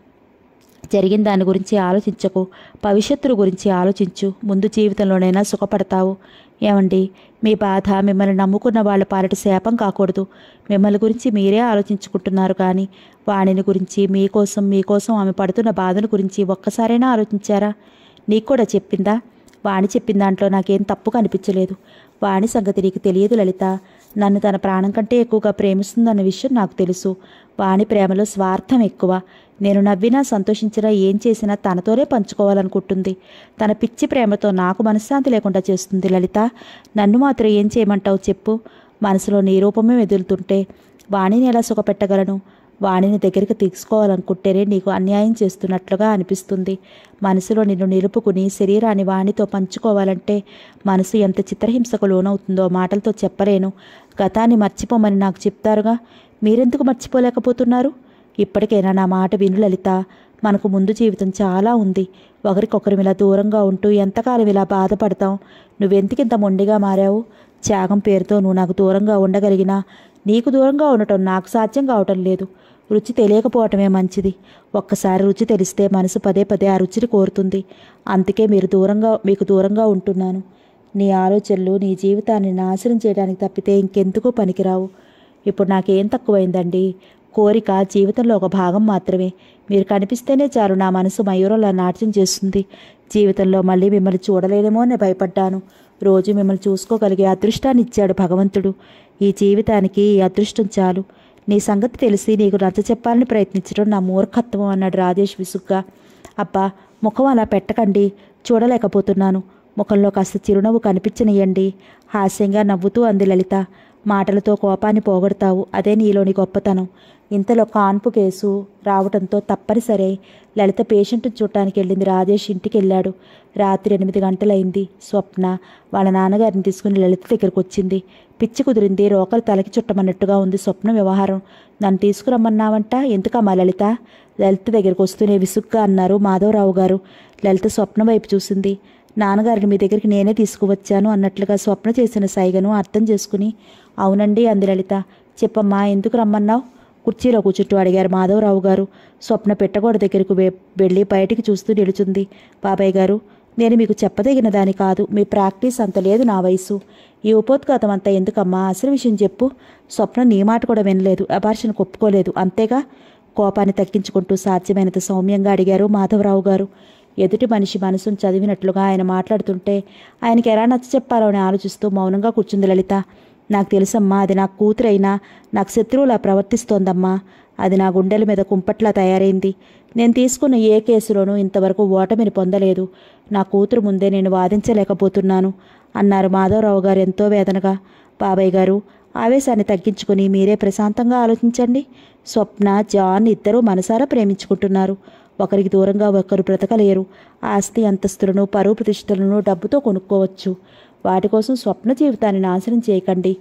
జరిగిన దాని గురించి ఆలోచించకు భవిష్యత్తు గురించి ఆలోచించు ముందు జీవితంలోనైనా సుఖపడతావు ఏమండి మీ బాధ మిమ్మల్ని నమ్ముకున్న వాళ్ళ పాలట శాపం కాకూడదు మిమ్మల్ని గురించి మీరే ఆలోచించుకుంటున్నారు కానీ వాణిని గురించి మీకోసం మీకోసం ఆమె పడుతున్న బాధను గురించి ఒక్కసారైనా ఆలోచించారా నీకు కూడా చెప్పిందా వాణి చెప్పిన దాంట్లో నాకేం తప్పు కనిపించలేదు వాణి సంగతి నీకు తెలియదు లలిత నన్ను తన ప్రాణం కంటే ఎక్కువగా ప్రేమిస్తుందన్న విషయం నాకు తెలుసు వాణి ప్రేమలో స్వార్థం ఎక్కువ నేను నవ్వినా సంతోషించినా ఏం చేసినా తనతోనే పంచుకోవాలనుకుంటుంది తన పిచ్చి ప్రేమతో నాకు మనశ్శాంతి లేకుండా చేస్తుంది లలిత నన్ను మాత్రం ఏం చేయమంటావు చెప్పు మనసులో నీ రూపమే మెదులుతుంటే వాణిని ఎలా సుఖపెట్టగలను వాణిని దగ్గరికి తీసుకోవాలనుకుంటేనే నీకు అన్యాయం చేస్తున్నట్లుగా అనిపిస్తుంది మనసులో నిన్ను నిలుపుకుని శరీరాన్ని వాణితో పంచుకోవాలంటే మనసు ఎంత చిత్రహింసకు లోనవుతుందో మాటలతో చెప్పలేను గతాన్ని మర్చిపోమని నాకు చెప్తారుగా మీరెందుకు మర్చిపోలేకపోతున్నారు ఇప్పటికైనా నా మాట విను లలిత మనకు ముందు జీవితం చాలా ఉంది ఒకరికొకరు ఇలా దూరంగా ఉంటూ ఎంతకాలం ఇలా బాధపడతాం నువ్వెందుకింత మొండిగా మారావు త్యాగం పేరుతో నువ్వు నాకు దూరంగా ఉండగలిగినా నీకు దూరంగా ఉండటం నాకు సాధ్యం కావటం లేదు రుచి తెలియకపోవటమే మంచిది ఒక్కసారి రుచి తెలిస్తే మనసు పదే పదే ఆ రుచిని కోరుతుంది అందుకే మీరు దూరంగా మీకు దూరంగా ఉంటున్నాను నీ ఆలోచనలు నీ జీవితాన్ని నాశనం చేయడానికి తప్పితే ఇంకెందుకు పనికిరావు ఇప్పుడు నాకేం తక్కువైందండి కోరిక జీవితంలో ఒక భాగం మాత్రమే మీరు కనిపిస్తేనే చాలు నా మనసు మయూరంలా నాట్యం చేస్తుంది జీవితంలో మళ్ళీ మిమ్మల్ని చూడలేనేమో అని భయపడ్డాను రోజు మిమ్మల్ని చూసుకోగలిగే అదృష్టాన్ని ఇచ్చాడు భగవంతుడు ఈ జీవితానికి ఈ అదృష్టం చాలు నీ సంగతి తెలిసి నీకు నచ్చ చెప్పాలని ప్రయత్నించడం నా మూర్ఖత్వం అన్నాడు రాజేష్ విసుగ్గా అబ్బా ముఖం అలా పెట్టకండి చూడలేకపోతున్నాను ముఖంలో కాస్త చిరునవ్వు కనిపించనియండి హాస్యంగా నవ్వుతూ అంది లలిత మాటలతో కోపాన్ని పోగొడతావు అదే నీలోని గొప్పతనం ఇంతలో కాన్పు కేసు రావడంతో తప్పనిసరి లలిత పేషెంట్ చూడటానికి వెళ్ళింది రాజేష్ ఇంటికి వెళ్ళాడు రాత్రి ఎనిమిది గంటలైంది స్వప్న వాళ్ళ నాన్నగారిని తీసుకుని లలిత దగ్గరకు వచ్చింది పిచ్చి కుదిరింది రోకలు తలకి చుట్టమన్నట్టుగా ఉంది స్వప్న వ్యవహారం నన్ను తీసుకురమ్మన్నావంట ఎందుకమ్మా లలిత లలిత దగ్గరకు వస్తూనే విసుగ్గా అన్నారు మాధవరావు గారు లలిత స్వప్న వైపు చూసింది నాన్నగారిని మీ దగ్గరికి నేనే తీసుకువచ్చాను అన్నట్లుగా స్వప్న చేసిన సైగను అర్థం చేసుకుని అవునండి అంది లలిత చెప్పమ్మా ఎందుకు రమ్మన్నావు కుర్చీలో కూర్చుంటూ అడిగారు మాధవరావు గారు స్వప్న పెట్టగోడ దగ్గరకు వె- వెళ్ళి బయటికి చూస్తూ నిలుచుంది బాబాయ్ గారు నేను మీకు చెప్పదగిన దాని కాదు మీ ప్రాక్టీస్ అంత లేదు నా వయసు ఈ ఉపోద్ఘాతం అంతా ఎందుకమ్మా అసలు విషయం చెప్పు స్వప్న నీ మాట కూడా వినలేదు అబార్షను ఒప్పుకోలేదు అంతేగా కోపాన్ని తగ్గించుకుంటూ సాధ్యమైనంత సౌమ్యంగా అడిగారు మాధవరావు గారు ఎదుటి మనిషి మనసును చదివినట్లుగా ఆయన మాట్లాడుతుంటే ఆయనకి ఎలా నచ్చ చెప్పాలో అని ఆలోచిస్తూ మౌనంగా కూర్చుంది లలిత నాకు తెలుసమ్మా అది నా కూతురైనా నాకు శత్రువులా ప్రవర్తిస్తోందమ్మా అది నా గుండెల మీద కుంపట్లా తయారైంది నేను తీసుకున్న ఏ కేసులోనూ ఇంతవరకు ఓటమిని పొందలేదు నా కూతురు ముందే నేను వాదించలేకపోతున్నాను అన్నారు మాధవరావు గారు ఎంతో వేదనగా బాబాయ్ గారు ఆవేశాన్ని తగ్గించుకుని మీరే ప్రశాంతంగా ఆలోచించండి స్వప్న జాన్ ఇద్దరూ మనసారా ప్రేమించుకుంటున్నారు ఒకరికి దూరంగా ఒకరు బ్రతకలేరు ఆస్తి అంతస్తులను పరువు ప్రతిష్టలను డబ్బుతో కొనుక్కోవచ్చు వాటి కోసం స్వప్న జీవితాన్ని నాశనం చేయకండి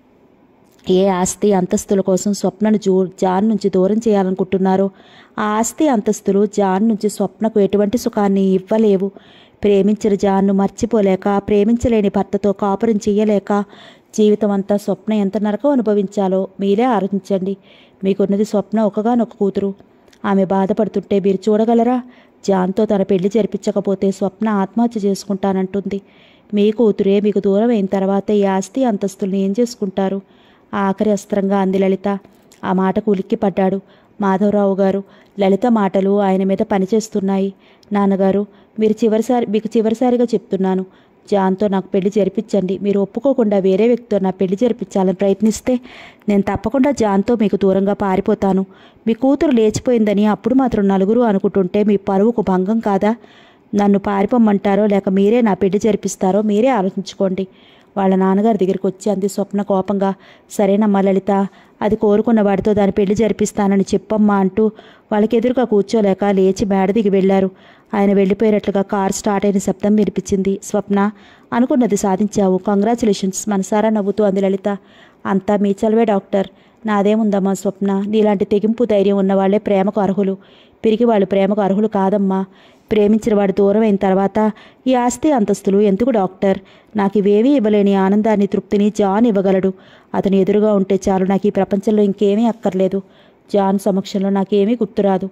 ఏ ఆస్తి అంతస్తుల కోసం స్వప్నను జూ జాన్ నుంచి దూరం చేయాలనుకుంటున్నారో ఆ ఆస్తి అంతస్తులు జాన్ నుంచి స్వప్నకు ఎటువంటి సుఖాన్ని ఇవ్వలేవు ప్రేమించిన జాన్ను మర్చిపోలేక ప్రేమించలేని భర్తతో కాపురం చెయ్యలేక జీవితం అంతా స్వప్న ఎంత నరకం అనుభవించాలో మీరే ఆలోచించండి మీకున్నది స్వప్న ఒకగానొక కూతురు ఆమె బాధపడుతుంటే మీరు చూడగలరా జాన్తో తన పెళ్లి జరిపించకపోతే స్వప్న ఆత్మహత్య చేసుకుంటానంటుంది మీ కూతురే మీకు దూరం అయిన తర్వాత ఈ ఆస్తి అంతస్తుల్ని ఏం చేసుకుంటారు ఆఖరి అస్త్రంగా అంది లలిత ఆ మాటకు ఉలిక్కి పడ్డాడు మాధవరావు గారు లలిత మాటలు ఆయన మీద పనిచేస్తున్నాయి నాన్నగారు మీరు చివరిసారి మీకు చివరిసారిగా చెప్తున్నాను జాన్తో నాకు పెళ్లి జరిపించండి మీరు ఒప్పుకోకుండా వేరే వ్యక్తితో నా పెళ్లి జరిపించాలని ప్రయత్నిస్తే నేను తప్పకుండా జాన్తో మీకు దూరంగా పారిపోతాను మీ కూతురు లేచిపోయిందని అప్పుడు మాత్రం నలుగురు అనుకుంటుంటే మీ పరువుకు భంగం కాదా నన్ను పారిపోమ్మంటారో లేక మీరే నా పెళ్లి జరిపిస్తారో మీరే ఆలోచించుకోండి వాళ్ళ నాన్నగారి దగ్గరికి వచ్చి అంది స్వప్న కోపంగా సరేనమ్మా లలిత అది కోరుకున్న వాడితో దాని పెళ్లి జరిపిస్తానని చెప్పమ్మా అంటూ వాళ్ళకి ఎదురుగా కూర్చోలేక లేచి మేడ దిగి వెళ్లారు ఆయన వెళ్ళిపోయినట్లుగా కార్ స్టార్ట్ అయిన శబ్దం వినిపించింది స్వప్న అనుకున్నది సాధించావు కంగ్రాచులేషన్స్ మనసారా నవ్వుతూ అంది లలిత అంతా మీ చలవే డాక్టర్ నాదేముందమ్మా స్వప్న నీలాంటి తెగింపు ధైర్యం ఉన్న వాళ్ళే ప్రేమకు అర్హులు పిరిగి వాళ్ళు ప్రేమకు అర్హులు కాదమ్మా ప్రేమించిన వాడు దూరం అయిన తర్వాత ఈ ఆస్తి అంతస్తులు ఎందుకు డాక్టర్ నాకు ఇవేమీ ఇవ్వలేని ఆనందాన్ని తృప్తిని జాన్ ఇవ్వగలడు అతను ఎదురుగా ఉంటే చాలు నాకు ఈ ప్రపంచంలో ఇంకేమీ అక్కర్లేదు జాన్ సమక్షంలో నాకేమీ గుర్తురాదు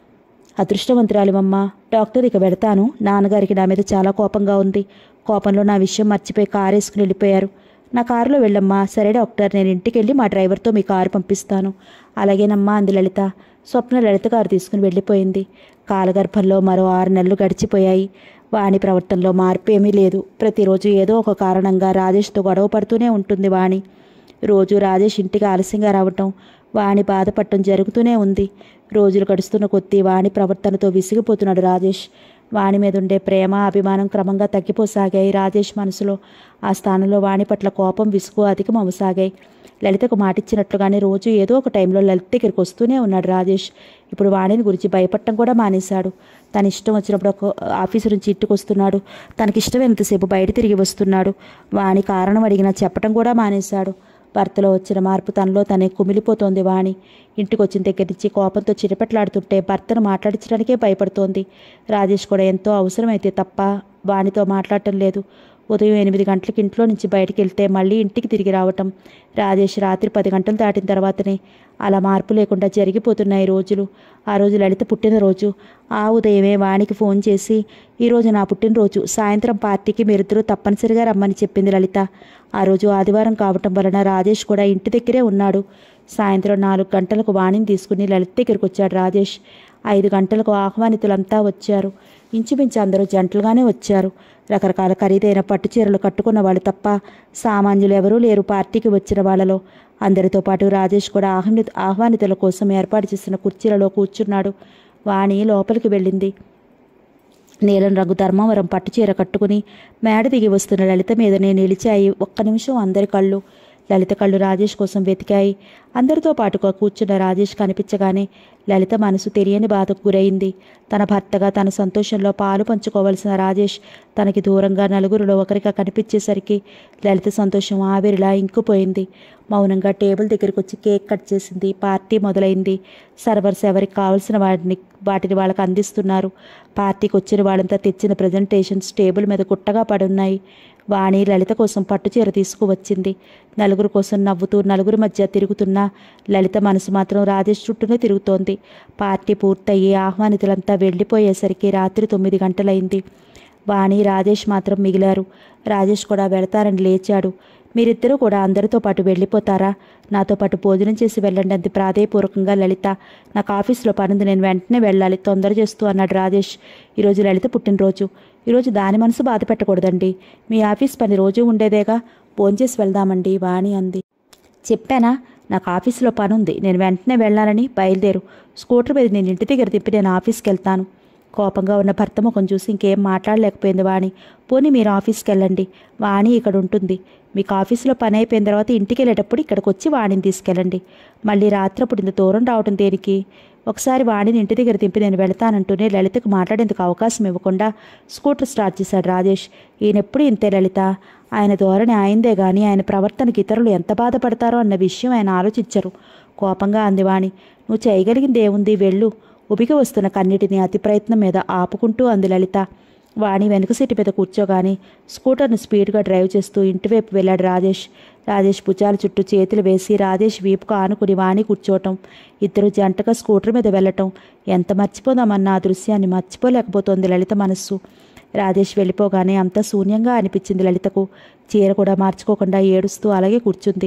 అదృష్టవంతురాలివమ్మ డాక్టర్ ఇక వెడతాను నాన్నగారికి నా మీద చాలా కోపంగా ఉంది కోపంలో నా విషయం మర్చిపోయి కారు వేసుకుని వెళ్ళిపోయారు నా కారులో వెళ్ళమ్మా సరే డాక్టర్ నేను ఇంటికి వెళ్ళి మా డ్రైవర్తో మీ కారు పంపిస్తాను అలాగేనమ్మా అంది లలిత స్వప్న లలిత కారు తీసుకుని వెళ్ళిపోయింది కాలగర్భంలో మరో ఆరు నెలలు గడిచిపోయాయి వాణి ప్రవర్తనలో మార్పు ఏమీ లేదు ప్రతిరోజు ఏదో ఒక కారణంగా రాజేష్తో గొడవ పడుతూనే ఉంటుంది వాణి రోజు రాజేష్ ఇంటికి ఆలస్యంగా రావటం వాణి బాధపడటం జరుగుతూనే ఉంది రోజులు గడుస్తున్న కొద్దీ వాణి ప్రవర్తనతో విసిగిపోతున్నాడు రాజేష్ వాణి మీద ఉండే ప్రేమ అభిమానం క్రమంగా తగ్గిపోసాగాయి రాజేష్ మనసులో ఆ స్థానంలో వాణి పట్ల కోపం విసుగు అధికమవసాగాయి లలితకు మాటిచ్చినట్లుగానే రోజు ఏదో ఒక టైంలో లలిత దగ్గరికి వస్తూనే ఉన్నాడు రాజేష్ ఇప్పుడు వాణిని గురించి భయపడటం కూడా మానేశాడు తన ఇష్టం వచ్చినప్పుడు ఒక ఆఫీసు నుంచి ఇంటికి వస్తున్నాడు తనకి ఇష్టమైనంతసేపు బయట తిరిగి వస్తున్నాడు వాణి కారణం అడిగినా చెప్పటం కూడా మానేశాడు భర్తలో వచ్చిన మార్పు తనలో తనే కుమిలిపోతోంది వాణి ఇంటికి వచ్చిన దగ్గర నుంచి కోపంతో చిరపెట్లాడుతుంటే భర్తను మాట్లాడించడానికే భయపడుతోంది రాజేష్ కూడా ఎంతో అవసరమైతే తప్ప వాణితో మాట్లాడటం లేదు ఉదయం ఎనిమిది గంటలకు ఇంట్లో నుంచి బయటికి వెళ్తే మళ్ళీ ఇంటికి తిరిగి రావటం రాజేష్ రాత్రి పది గంటలు దాటిన తర్వాతనే అలా మార్పు లేకుండా జరిగిపోతున్నాయి రోజులు ఆ రోజు లలిత పుట్టినరోజు ఆ ఉదయమే వాణికి ఫోన్ చేసి ఈరోజు నా పుట్టినరోజు సాయంత్రం పార్టీకి మీరిద్దరూ తప్పనిసరిగా రమ్మని చెప్పింది లలిత ఆ రోజు ఆదివారం కావటం వలన రాజేష్ కూడా ఇంటి దగ్గరే ఉన్నాడు సాయంత్రం నాలుగు గంటలకు వాణిని తీసుకుని లలిత దగ్గరికి వచ్చాడు రాజేష్ ఐదు గంటలకు ఆహ్వానితులంతా వచ్చారు ఇంచుమించు అందరూ జంటలుగానే వచ్చారు రకరకాల ఖరీదైన పట్టు చీరలు కట్టుకున్న వాళ్ళు తప్ప సామాన్యులు ఎవరూ లేరు పార్టీకి వచ్చిన వాళ్ళలో అందరితో పాటు రాజేష్ కూడా ఆహ్వాని ఆహ్వానితుల కోసం ఏర్పాటు చేసిన కుర్చీలలో కూర్చున్నాడు వాణి లోపలికి వెళ్ళింది నీలం రంగు ధర్మవరం పట్టుచీర కట్టుకుని మేడ దిగి వస్తున్న లలిత మీదనే నిలిచాయి ఒక్క నిమిషం అందరి కళ్ళు లలిత కళ్ళు రాజేష్ కోసం వెతికాయి అందరితో పాటుగా కూర్చున్న రాజేష్ కనిపించగానే లలిత మనసు తెలియని బాధకు గురైంది తన భర్తగా తన సంతోషంలో పాలు పంచుకోవలసిన రాజేష్ తనకి దూరంగా నలుగురిలో ఒకరిగా కనిపించేసరికి లలిత సంతోషం ఆవిరిలా ఇంకుపోయింది మౌనంగా టేబుల్ దగ్గరికి వచ్చి కేక్ కట్ చేసింది పార్టీ మొదలైంది సర్వర్స్ ఎవరికి కావాల్సిన వాటిని వాటిని వాళ్ళకి అందిస్తున్నారు పార్టీకి వచ్చిన వాళ్ళంతా తెచ్చిన ప్రజెంటేషన్స్ టేబుల్ మీద గుట్టగా పడున్నాయి వాణి లలిత కోసం పట్టుచీర తీసుకువచ్చింది నలుగురు కోసం నవ్వుతూ నలుగురి మధ్య తిరుగుతున్న లలిత మనసు మాత్రం రాజేష్ చుట్టూనే తిరుగుతోంది పార్టీ పూర్తయ్యి ఆహ్వానితులంతా వెళ్ళిపోయేసరికి రాత్రి తొమ్మిది గంటలైంది వాణి రాజేష్ మాత్రం మిగిలారు రాజేష్ కూడా వెళతారని లేచాడు మీరిద్దరూ కూడా అందరితో పాటు వెళ్ళిపోతారా నాతో పాటు భోజనం చేసి వెళ్ళండి అంది ప్రాధేయపూర్వకంగా లలిత నాకు ఆఫీస్లో పనుంది నేను వెంటనే వెళ్ళాలి తొందర చేస్తూ అన్నాడు రాజేష్ ఈరోజు లలిత పుట్టినరోజు ఈరోజు దాని మనసు బాధ పెట్టకూడదండి మీ ఆఫీస్ పని రోజు ఉండేదేగా భోంచేసి వెళ్దామండి వాణి అంది చెప్పానా నాకు ఆఫీసులో పని ఉంది నేను వెంటనే వెళ్ళాలని బయలుదేరు స్కూటర్ మీద నేను ఇంటి దగ్గర తిప్పి నేను ఆఫీస్కి వెళ్తాను కోపంగా ఉన్న భర్త ముఖం చూసి ఇంకేం మాట్లాడలేకపోయింది వాణి పోనీ మీరు ఆఫీస్కి వెళ్ళండి వాణి ఇక్కడ ఉంటుంది మీకు ఆఫీసులో పని అయిపోయిన తర్వాత ఇంటికి వెళ్ళేటప్పుడు ఇక్కడికి వచ్చి వాణిని తీసుకెళ్ళండి మళ్ళీ రాత్రప్పుడు ఇంత దూరం రావడం దేనికి ఒకసారి వాణిని ఇంటి దగ్గర దింపి నేను వెళతానంటూనే లలితకు మాట్లాడేందుకు అవకాశం ఇవ్వకుండా స్కూటర్ స్టార్ట్ చేశాడు రాజేష్ ఈయనెప్పుడు ఇంతే లలిత ఆయన ధోరణి ఆయిందే గాని ఆయన ప్రవర్తనకి ఇతరులు ఎంత బాధపడతారో అన్న విషయం ఆయన ఆలోచించరు కోపంగా అంది వాణి నువ్వు చేయగలిగింది ఏముంది వెళ్ళు ఉబికి వస్తున్న కన్నిటిని అతి ప్రయత్నం మీద ఆపుకుంటూ అంది లలిత వాణి వెనుక సీటు మీద కూర్చోగానే స్కూటర్ను స్పీడ్గా డ్రైవ్ చేస్తూ ఇంటివైపు వెళ్ళాడు రాజేష్ రాజేష్ భుజాల చుట్టూ చేతులు వేసి రాజేష్ వీపుకు ఆనుకుని వాణి కూర్చోవటం ఇద్దరు జంటగా స్కూటర్ మీద వెళ్ళటం ఎంత మర్చిపోదామన్న ఆ దృశ్యాన్ని మర్చిపోలేకపోతోంది లలిత మనస్సు రాజేష్ వెళ్ళిపోగానే అంతా శూన్యంగా అనిపించింది లలితకు చీర కూడా మార్చుకోకుండా ఏడుస్తూ అలాగే కూర్చుంది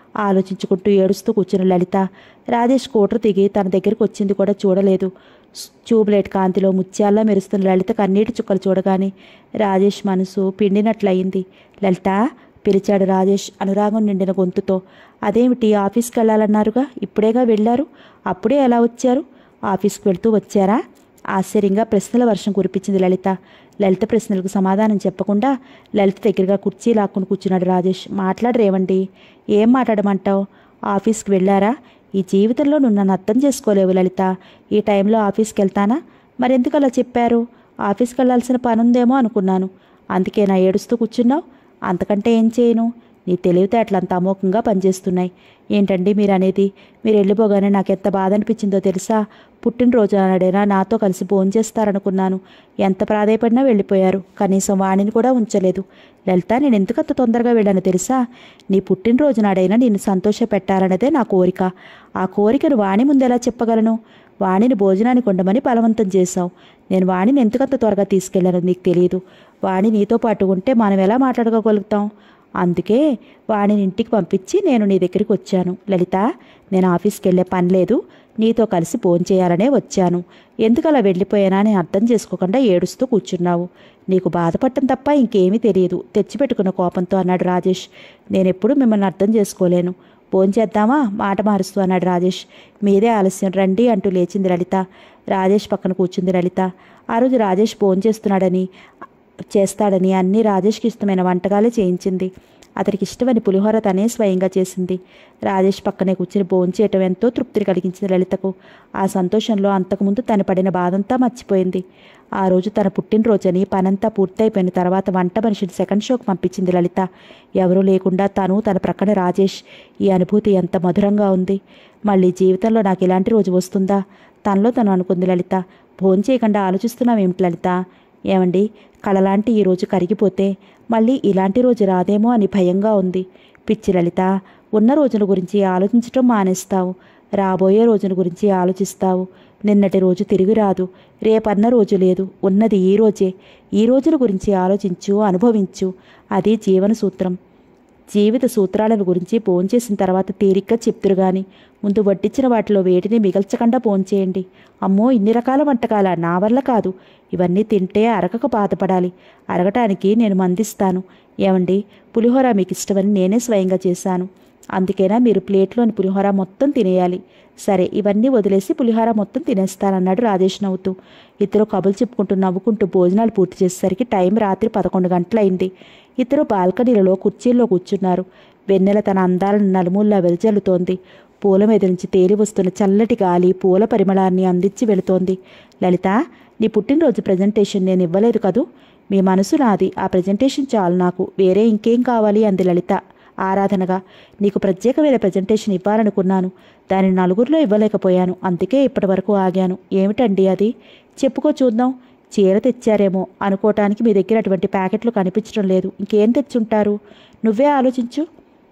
ఆలోచించుకుంటూ ఏడుస్తూ కూర్చున్న లలిత రాజేష్ స్కూటర్ దిగి తన దగ్గరికి వచ్చింది కూడా చూడలేదు స్- ట్యూబ్లైట్ కాంతిలో ముత్యాల్లా మెరుస్తున్న లలిత కన్నీటి చుక్కలు చూడగానే రాజేష్ మనసు పిండినట్లయింది లలిత పిలిచాడు రాజేష్ అనురాగం నిండిన గొంతుతో అదేమిటి ఆఫీస్కి వెళ్ళాలన్నారుగా ఇప్పుడేగా వెళ్ళారు అప్పుడే ఎలా వచ్చారు ఆఫీస్కి వెళ్తూ వచ్చారా ఆశ్చర్యంగా ప్రశ్నల వర్షం కురిపించింది లలిత లలిత ప్రశ్నలకు సమాధానం చెప్పకుండా లలిత దగ్గరగా కుర్చీ లాక్కుని కూర్చున్నాడు రాజేష్ మాట్లాడరేవండి ఏం మాట్లాడమంటావు ఆఫీస్కి వెళ్ళారా ఈ జీవితంలో నువ్వు నన్ను అర్థం చేసుకోలేవు లలిత ఈ టైంలో ఆఫీస్కి వెళ్తానా మరెందుకు అలా చెప్పారు ఆఫీస్కి వెళ్ళాల్సిన పని ఉందేమో అనుకున్నాను అందుకే నా ఏడుస్తూ కూర్చున్నావు అంతకంటే ఏం చేయను నీ తెలివితేటలు అంత అమోఘంగా పనిచేస్తున్నాయి ఏంటండి మీరు అనేది మీరు వెళ్ళిపోగానే నాకు ఎంత బాధ అనిపించిందో తెలుసా పుట్టినరోజు నాడైనా నాతో కలిసి భోంచేస్తారనుకున్నాను ఎంత ప్రాధాయపడినా వెళ్ళిపోయారు కనీసం వాణిని కూడా ఉంచలేదు లలిత నేను ఎందుకు అంత తొందరగా వెళ్ళాను తెలుసా నీ పుట్టినరోజు నాడైనా నిన్ను సంతోష పెట్టాలన్నదే నా కోరిక ఆ కోరికను వాణి ముందు ఎలా చెప్పగలను వాణిని భోజనానికి ఉండమని బలవంతం చేశావు నేను వాణిని ఎందుకంత త్వరగా తీసుకెళ్ళానో నీకు తెలియదు వాణి నీతో పాటు ఉంటే మనం ఎలా మాట్లాడుకోగలుగుతాం అందుకే వాణిని ఇంటికి పంపించి నేను నీ దగ్గరికి వచ్చాను లలిత నేను ఆఫీస్కి వెళ్ళే పని లేదు నీతో కలిసి ఫోన్ చేయాలనే వచ్చాను ఎందుకు అలా వెళ్ళిపోయానా అని అర్థం చేసుకోకుండా ఏడుస్తూ కూర్చున్నావు నీకు బాధపడటం తప్ప ఇంకేమీ తెలియదు తెచ్చిపెట్టుకున్న కోపంతో అన్నాడు రాజేష్ నేనెప్పుడు మిమ్మల్ని అర్థం చేసుకోలేను ఫోన్ చేద్దామా మాట మారుస్తూ అన్నాడు రాజేష్ మీదే ఆలస్యం రండి అంటూ లేచింది లలిత రాజేష్ పక్కన కూర్చుంది లలిత ఆ రోజు రాజేష్ ఫోన్ చేస్తున్నాడని చేస్తాడని అన్ని రాజేష్కి ఇష్టమైన వంటకాలే చేయించింది అతనికి ఇష్టమని పులిహోర తనే స్వయంగా చేసింది రాజేష్ పక్కనే కూర్చుని భోంచేయటం ఎంతో తృప్తిని కలిగించింది లలితకు ఆ సంతోషంలో అంతకుముందు తను పడిన బాధంతా మర్చిపోయింది ఆ రోజు తన పుట్టినరోజని పనంతా పూర్తయిపోయిన తర్వాత వంట మనిషిని సెకండ్ షోకి పంపించింది లలిత ఎవరూ లేకుండా తను తన ప్రక్కన రాజేష్ ఈ అనుభూతి ఎంత మధురంగా ఉంది మళ్ళీ జీవితంలో నాకు ఇలాంటి రోజు వస్తుందా తనలో తను అనుకుంది లలిత భోంచేయకుండా ఆలోచిస్తున్నావేమిటి లలిత ఏమండి కళలాంటి ఈ రోజు కరిగిపోతే మళ్ళీ ఇలాంటి రోజు రాదేమో అని భయంగా ఉంది పిచ్చి లలిత ఉన్న రోజుల గురించి ఆలోచించటం మానేస్తావు రాబోయే రోజుల గురించి ఆలోచిస్తావు నిన్నటి రోజు తిరిగి రాదు రేపన్న రోజు లేదు ఉన్నది ఈ రోజే ఈ రోజుల గురించి ఆలోచించు అనుభవించు అది జీవన సూత్రం జీవిత సూత్రాలను గురించి భోంచేసిన తర్వాత తేలిగ్గా చెప్తురు గాని ముందు వడ్డించిన వాటిలో వేటిని మిగల్చకుండా భోంచేయండి అమ్మో ఇన్ని రకాల వంటకాల నా వల్ల కాదు ఇవన్నీ తింటే అరగక బాధపడాలి అరగటానికి నేను మందిస్తాను ఏమండి పులిహోర మీకు ఇష్టమని నేనే స్వయంగా చేశాను అందుకేనా మీరు ప్లేట్లోని పులిహోర మొత్తం తినేయాలి సరే ఇవన్నీ వదిలేసి పులిహోర మొత్తం తినేస్తానన్నాడు రాజేష్ నవ్వుతూ ఇద్దరు కబులు చెప్పుకుంటూ నవ్వుకుంటూ భోజనాలు పూర్తి చేసేసరికి టైం రాత్రి పదకొండు గంటలైంది ఇద్దరు బాల్కనీలలో కుర్చీల్లో కూర్చున్నారు వెన్నెల తన అందాలను నలుమూల్లా వెదజల్లుతోంది పూల మీద నుంచి తేలి వస్తున్న చల్లటి గాలి పూల పరిమళాన్ని అందించి వెళుతోంది లలిత నీ పుట్టినరోజు ప్రజెంటేషన్ నేను ఇవ్వలేదు కదూ మీ మనసు నాది ఆ ప్రజెంటేషన్ చాలు నాకు వేరే ఇంకేం కావాలి అంది లలిత ఆరాధనగా నీకు ప్రత్యేకమైన ప్రజెంటేషన్ ఇవ్వాలనుకున్నాను దానిని నలుగురిలో ఇవ్వలేకపోయాను అందుకే ఇప్పటి వరకు ఆగాను ఏమిటండి అది చెప్పుకో చూద్దాం చీర తెచ్చారేమో అనుకోవటానికి మీ దగ్గర అటువంటి ప్యాకెట్లు కనిపించడం లేదు ఇంకేం తెచ్చుంటారు నువ్వే ఆలోచించు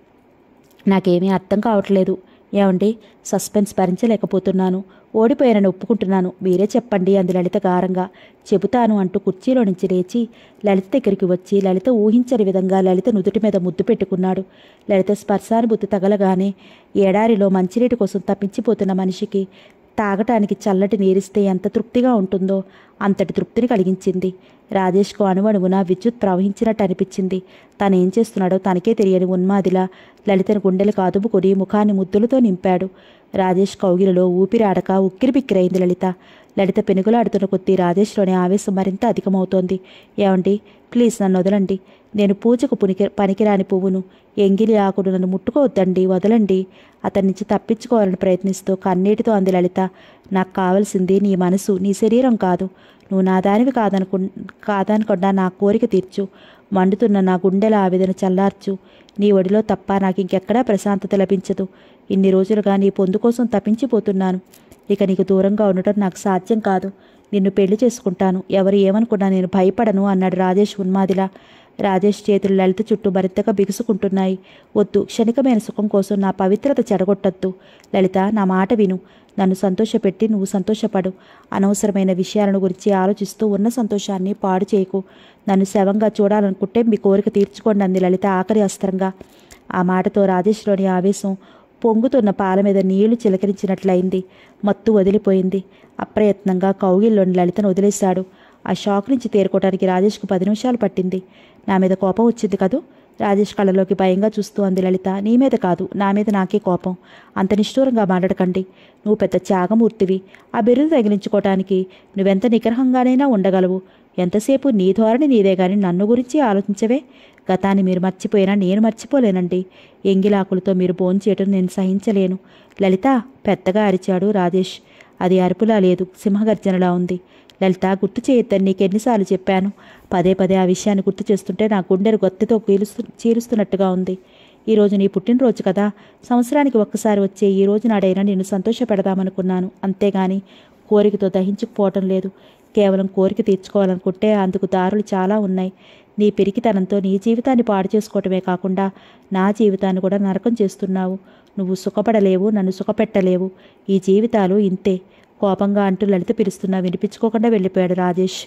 నాకేమీ అర్థం కావట్లేదు ఏమండి సస్పెన్స్ భరించలేకపోతున్నాను ఓడిపోయానని ఒప్పుకుంటున్నాను మీరే చెప్పండి అంది లలిత గారంగా చెబుతాను అంటూ కుర్చీలో నుంచి లేచి లలిత దగ్గరికి వచ్చి లలిత ఊహించని విధంగా లలిత నుదుటి మీద ముద్దు పెట్టుకున్నాడు లలిత స్పర్శానుభూతి తగలగానే ఏడారిలో మంచినీటి కోసం తప్పించిపోతున్న మనిషికి తాగటానికి చల్లటి నీరిస్తే ఎంత తృప్తిగా ఉంటుందో అంతటి తృప్తిని కలిగించింది రాజేష్కు అణువణువున విద్యుత్ ప్రవహించినట్టు అనిపించింది తాను ఏం చేస్తున్నాడో తనకే తెలియని ఉన్మాదిలా లలితను గుండెలకు అదుపుకొని ముఖాన్ని ముద్దులతో నింపాడు రాజేష్ కౌగిలిలో ఊపిరాడక ఉక్కిరిబిక్కిరైంది లలిత లలిత పెనుగులాడుతున్న కొద్దీ రాజేష్లోని ఆవేశం మరింత అధికమవుతోంది ఏమండి ప్లీజ్ నన్ను వదలండి నేను పూజకు పునికి పనికిరాని పువ్వును ఎంగిలి ఆకుడు నన్ను ముట్టుకోవద్దండి వదలండి అతని నుంచి తప్పించుకోవాలని ప్రయత్నిస్తూ కన్నీటితో అంది లలిత నాకు కావలసింది నీ మనసు నీ శరీరం కాదు నువ్వు నా దానివి కాదనుకు కాదనకుండా నా కోరిక తీర్చు మండుతున్న నా గుండెల ఆవేదన చల్లార్చు నీ ఒడిలో తప్ప నాకు ఇంకెక్కడా ప్రశాంతత లభించదు ఇన్ని రోజులుగా నీ పొందు కోసం తప్పించిపోతున్నాను ఇక నీకు దూరంగా ఉండటం నాకు సాధ్యం కాదు నిన్ను పెళ్లి చేసుకుంటాను ఎవరు ఏమనుకున్నా నేను భయపడను అన్నాడు రాజేష్ ఉన్మాదిలా రాజేష్ చేతులు లలిత చుట్టూ మరింతగా బిగుసుకుంటున్నాయి వద్దు క్షణికమైన సుఖం కోసం నా పవిత్రత చెడగొట్టద్దు లలిత నా మాట విను నన్ను సంతోషపెట్టి నువ్వు సంతోషపడు అనవసరమైన విషయాలను గురించి ఆలోచిస్తూ ఉన్న సంతోషాన్ని పాడు చేయకు నన్ను శవంగా చూడాలనుకుంటే మీ కోరిక తీర్చుకోండి అంది లలిత ఆఖరి అస్త్రంగా ఆ మాటతో రాజేష్లోని ఆవేశం పొంగుతున్న పాల మీద నీళ్లు చిలకరించినట్లయింది మత్తు వదిలిపోయింది అప్రయత్నంగా కౌగిల్లోని లలితను వదిలేశాడు ఆ షాక్ నుంచి తేరుకోవడానికి రాజేష్కు పది నిమిషాలు పట్టింది నా మీద కోపం వచ్చింది కదూ రాజేష్ కళ్ళలోకి భయంగా చూస్తూ అంది లలిత నీ మీద కాదు నా మీద నాకే కోపం అంత నిష్ఠూరంగా మాట్లాడకండి నువ్వు పెద్ద త్యాగమూర్తివి ఆ బిరుదు తగిలించుకోవటానికి నువ్వెంత నిగ్రహంగానైనా ఉండగలవు ఎంతసేపు నీ ధోరణి నీదే గాని నన్ను గురించి ఆలోచించవే గతాన్ని మీరు మర్చిపోయినా నేను మర్చిపోలేనండి ఎంగిలాకులతో మీరు భోంచేయటం నేను సహించలేను లలిత పెద్దగా అరిచాడు రాజేష్ అది అరుపులా లేదు సింహగర్జనలా ఉంది లలిత గుర్తు చేయొద్దని నీకెన్నిసార్లు చెప్పాను పదే పదే ఆ విషయాన్ని గుర్తు చేస్తుంటే నా గుండెను గొత్తెతో కీలుస్తు చీరుస్తున్నట్టుగా ఉంది ఈరోజు నీ పుట్టినరోజు కదా సంవత్సరానికి ఒక్కసారి వచ్చే ఈ రోజు నాడైనా నిన్ను సంతోషపెడదామనుకున్నాను అంతేగాని కోరికతో దహించుకుపోవటం లేదు కేవలం కోరిక తీర్చుకోవాలనుకుంటే అందుకు దారులు చాలా ఉన్నాయి నీ పెరికితనంతో నీ జీవితాన్ని పాడు చేసుకోవటమే కాకుండా నా జీవితాన్ని కూడా నరకం చేస్తున్నావు నువ్వు సుఖపడలేవు నన్ను సుఖపెట్టలేవు ఈ జీవితాలు ఇంతే కోపంగా అంటూ లలిత పిలుస్తున్నా వినిపించుకోకుండా వెళ్ళిపోయాడు రాజేష్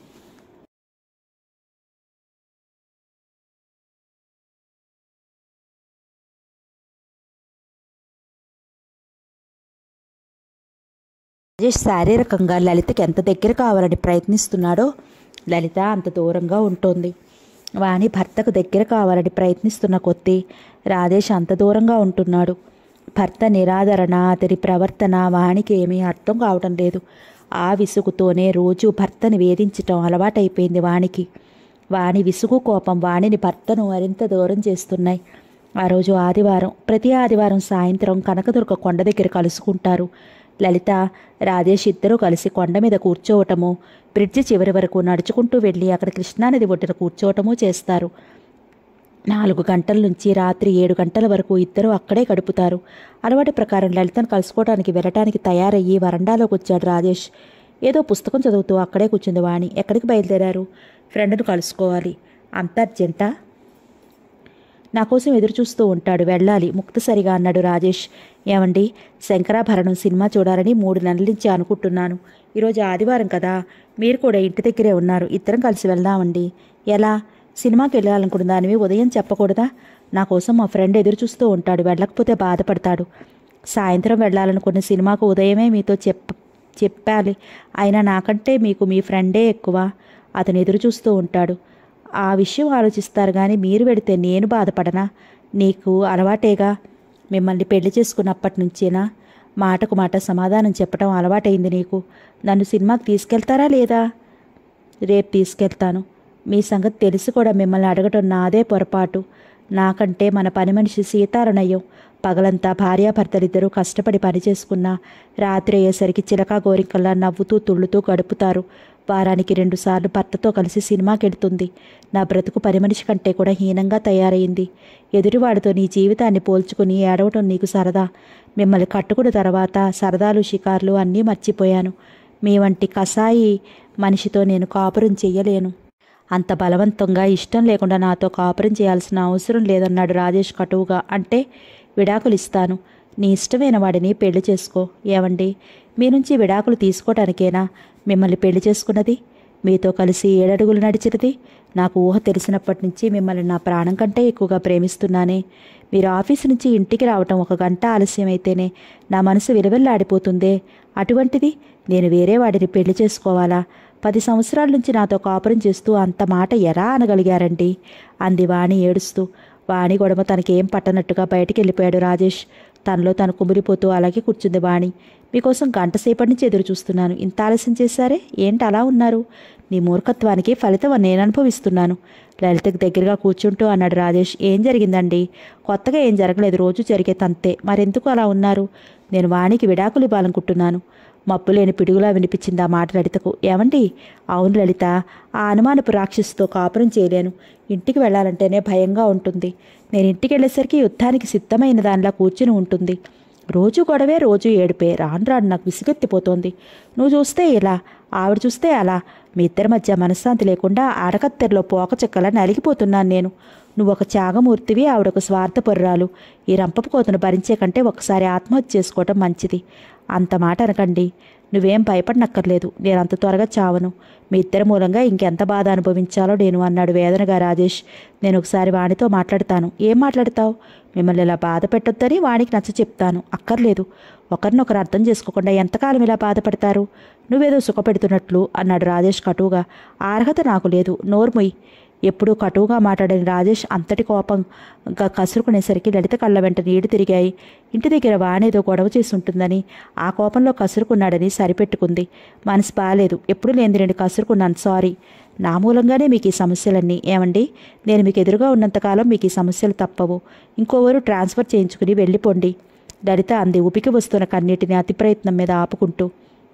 రాజేష్ శారీరకంగా లలితకి ఎంత దగ్గర కావాలని ప్రయత్నిస్తున్నాడో లలిత అంత దూరంగా ఉంటుంది వాణి భర్తకు దగ్గర కావాలని ప్రయత్నిస్తున్న కొద్దీ రాజేష్ అంత దూరంగా ఉంటున్నాడు భర్త నిరాదరణ అతని ప్రవర్తన వాణికి ఏమీ అర్థం కావటం లేదు ఆ విసుగుతోనే రోజు భర్తని వేధించటం అలవాటైపోయింది వాణికి వాణి విసుగు కోపం వాణిని భర్తను మరింత దూరం చేస్తున్నాయి ఆ రోజు ఆదివారం ప్రతి ఆదివారం సాయంత్రం కనకదుర్గ కొండ దగ్గర కలుసుకుంటారు లలిత రాజేష్ ఇద్దరూ కలిసి కొండ మీద కూర్చోవటము బ్రిడ్జి చివరి వరకు నడుచుకుంటూ వెళ్ళి అక్కడ కృష్ణానది ఒడ్డున కూర్చోవటము చేస్తారు నాలుగు గంటల నుంచి రాత్రి ఏడు గంటల వరకు ఇద్దరూ అక్కడే గడుపుతారు అలవాటు ప్రకారం లలితను కలుసుకోవడానికి వెళ్ళటానికి తయారయ్యి వరండాలోకి వచ్చాడు రాజేష్ ఏదో పుస్తకం చదువుతూ అక్కడే కూర్చుంది వాణి ఎక్కడికి బయలుదేరారు ఫ్రెండ్ను కలుసుకోవాలి అంత అర్జెంటా నా కోసం ఎదురు చూస్తూ ఉంటాడు వెళ్ళాలి ముక్తసరిగా అన్నాడు రాజేష్ ఏమండి శంకరాభరణం సినిమా చూడాలని మూడు నెలల నుంచి అనుకుంటున్నాను ఈరోజు ఆదివారం కదా మీరు కూడా ఇంటి దగ్గరే ఉన్నారు ఇద్దరం కలిసి వెళ్దామండి ఎలా సినిమాకి వెళ్ళాలనుకున్న దానివి ఉదయం చెప్పకూడదా నా కోసం మా ఫ్రెండ్ ఎదురు చూస్తూ ఉంటాడు వెళ్ళకపోతే బాధపడతాడు సాయంత్రం వెళ్ళాలనుకున్న సినిమాకు ఉదయమే మీతో చెప్ప చెప్పాలి అయినా నాకంటే మీకు మీ ఫ్రెండే ఎక్కువ అతను ఎదురు చూస్తూ ఉంటాడు ఆ విషయం ఆలోచిస్తారు కానీ మీరు వెడితే నేను బాధపడనా నీకు అలవాటేగా మిమ్మల్ని పెళ్లి చేసుకున్నప్పటి నుంచేనా మాటకు మాట సమాధానం చెప్పడం అలవాటైంది నీకు నన్ను సినిమాకి తీసుకెళ్తారా లేదా రేపు తీసుకెళ్తాను మీ సంగతి తెలిసి కూడా మిమ్మల్ని అడగటం నాదే పొరపాటు నాకంటే మన పని మనిషి సీతారనయ్యం పగలంతా భార్యాభర్తలిద్దరూ కష్టపడి పని చేసుకున్నా రాత్రి అయ్యేసరికి చిలకా గోరికల్లా నవ్వుతూ తుళ్ళుతూ గడుపుతారు వారానికి రెండుసార్లు భర్తతో కలిసి సినిమాకి వెడుతుంది నా బ్రతుకు పని మనిషి కంటే కూడా హీనంగా తయారైంది ఎదుటివాడితో నీ జీవితాన్ని పోల్చుకుని ఏడవటం నీకు సరదా మిమ్మల్ని కట్టుకున్న తర్వాత సరదాలు షికార్లు అన్నీ మర్చిపోయాను మీ వంటి కసాయి మనిషితో నేను కాపురం చెయ్యలేను అంత బలవంతంగా ఇష్టం లేకుండా నాతో కాపురం చేయాల్సిన అవసరం లేదన్నాడు రాజేష్ కటువుగా అంటే విడాకులు ఇస్తాను నీ ఇష్టమైన వాడిని పెళ్లి చేసుకో ఏమండి మీ నుంచి విడాకులు తీసుకోవటానికేనా మిమ్మల్ని పెళ్లి చేసుకున్నది మీతో కలిసి ఏడడుగులు నడిచినది నాకు ఊహ తెలిసినప్పటి నుంచి మిమ్మల్ని నా ప్రాణం కంటే ఎక్కువగా ప్రేమిస్తున్నానే మీరు ఆఫీసు నుంచి ఇంటికి రావటం ఒక గంట ఆలస్యమైతేనే నా మనసు విలువెల్లాడిపోతుందే అటువంటిది నేను వేరే వాడిని పెళ్లి చేసుకోవాలా పది సంవత్సరాల నుంచి నాతో కాపురం చేస్తూ అంత మాట ఎలా అనగలిగారండి అంది వాణి ఏడుస్తూ వాణి గొడవ తనకేం పట్టనట్టుగా బయటికి వెళ్ళిపోయాడు రాజేష్ తనలో తను కుమిరిపోతూ అలాగే కూర్చుంది వాణి మీకోసం గంట సేపటి నుంచి ఎదురు చూస్తున్నాను ఇంత ఆలస్యం చేశారే ఏంటి అలా ఉన్నారు నీ మూర్ఖత్వానికి ఫలితం నేను అనుభవిస్తున్నాను లలితకు దగ్గరగా కూర్చుంటూ అన్నాడు రాజేష్ ఏం జరిగిందండి కొత్తగా ఏం జరగలేదు రోజు జరిగే తంతే మరెందుకు అలా ఉన్నారు నేను వాణికి విడాకులు ఇవ్వాలనుకుంటున్నాను మప్పు లేని పిడుగులా వినిపించింది ఆ మాట లలితకు ఏమండి అవును లలిత ఆ అనుమానపు రాక్షసుతో కాపురం చేయలేను ఇంటికి వెళ్ళాలంటేనే భయంగా ఉంటుంది నేను ఇంటికి వెళ్ళేసరికి యుద్ధానికి సిద్ధమైన దానిలా కూర్చుని ఉంటుంది రోజు గొడవే రోజు ఏడుపే రాను రాను నాకు విసుగెత్తిపోతోంది నువ్వు చూస్తే ఇలా ఆవిడ చూస్తే అలా మీ ఇద్దరి మధ్య మనశ్శాంతి లేకుండా ఆడకత్తెరలో పోక చెక్కలా నలిగిపోతున్నాను నేను నువ్వు ఒక త్యాగమూర్తివి ఆవిడ ఒక స్వార్థపరురాలు ఈ రంపపు కోతను భరించే కంటే ఒకసారి ఆత్మహత్య చేసుకోవటం మంచిది అంత మాట అనకండి నువ్వేం భయపడనక్కర్లేదు నేను అంత త్వరగా చావను మీ ఇద్దరి మూలంగా ఇంకెంత బాధ అనుభవించాలో నేను అన్నాడు వేదనగా రాజేష్ నేను ఒకసారి వాణితో మాట్లాడతాను ఏం మాట్లాడతావు మిమ్మల్ని ఇలా బాధ పెట్టొద్దని వానికి నచ్చ చెప్తాను అక్కర్లేదు ఒకరినొకరు అర్థం చేసుకోకుండా ఎంతకాలం ఇలా బాధపడతారు నువ్వేదో సుఖపెడుతున్నట్లు అన్నాడు రాజేష్ కటువుగా ఆ అర్హత నాకు లేదు నోర్ముయ్ ఎప్పుడూ కటువుగా మాట్లాడని రాజేష్ అంతటి కోపంగా కసురుకునేసరికి లలిత కళ్ళ వెంట నీడు తిరిగాయి ఇంటి దగ్గర వానేదో గొడవ చేసి ఉంటుందని ఆ కోపంలో కసురుకున్నాడని సరిపెట్టుకుంది మనసు బాలేదు ఎప్పుడు లేని రెండు కసురుకున్నాను సారీ నా మూలంగానే మీకు ఈ సమస్యలన్నీ ఏమండి నేను మీకు ఎదురుగా ఉన్నంతకాలం మీకు ఈ సమస్యలు తప్పవు ఇంకోవరు ట్రాన్స్ఫర్ చేయించుకుని వెళ్ళిపోండి లలిత అంది ఉపికి వస్తున్న కన్నీటిని అతి ప్రయత్నం మీద ఆపుకుంటూ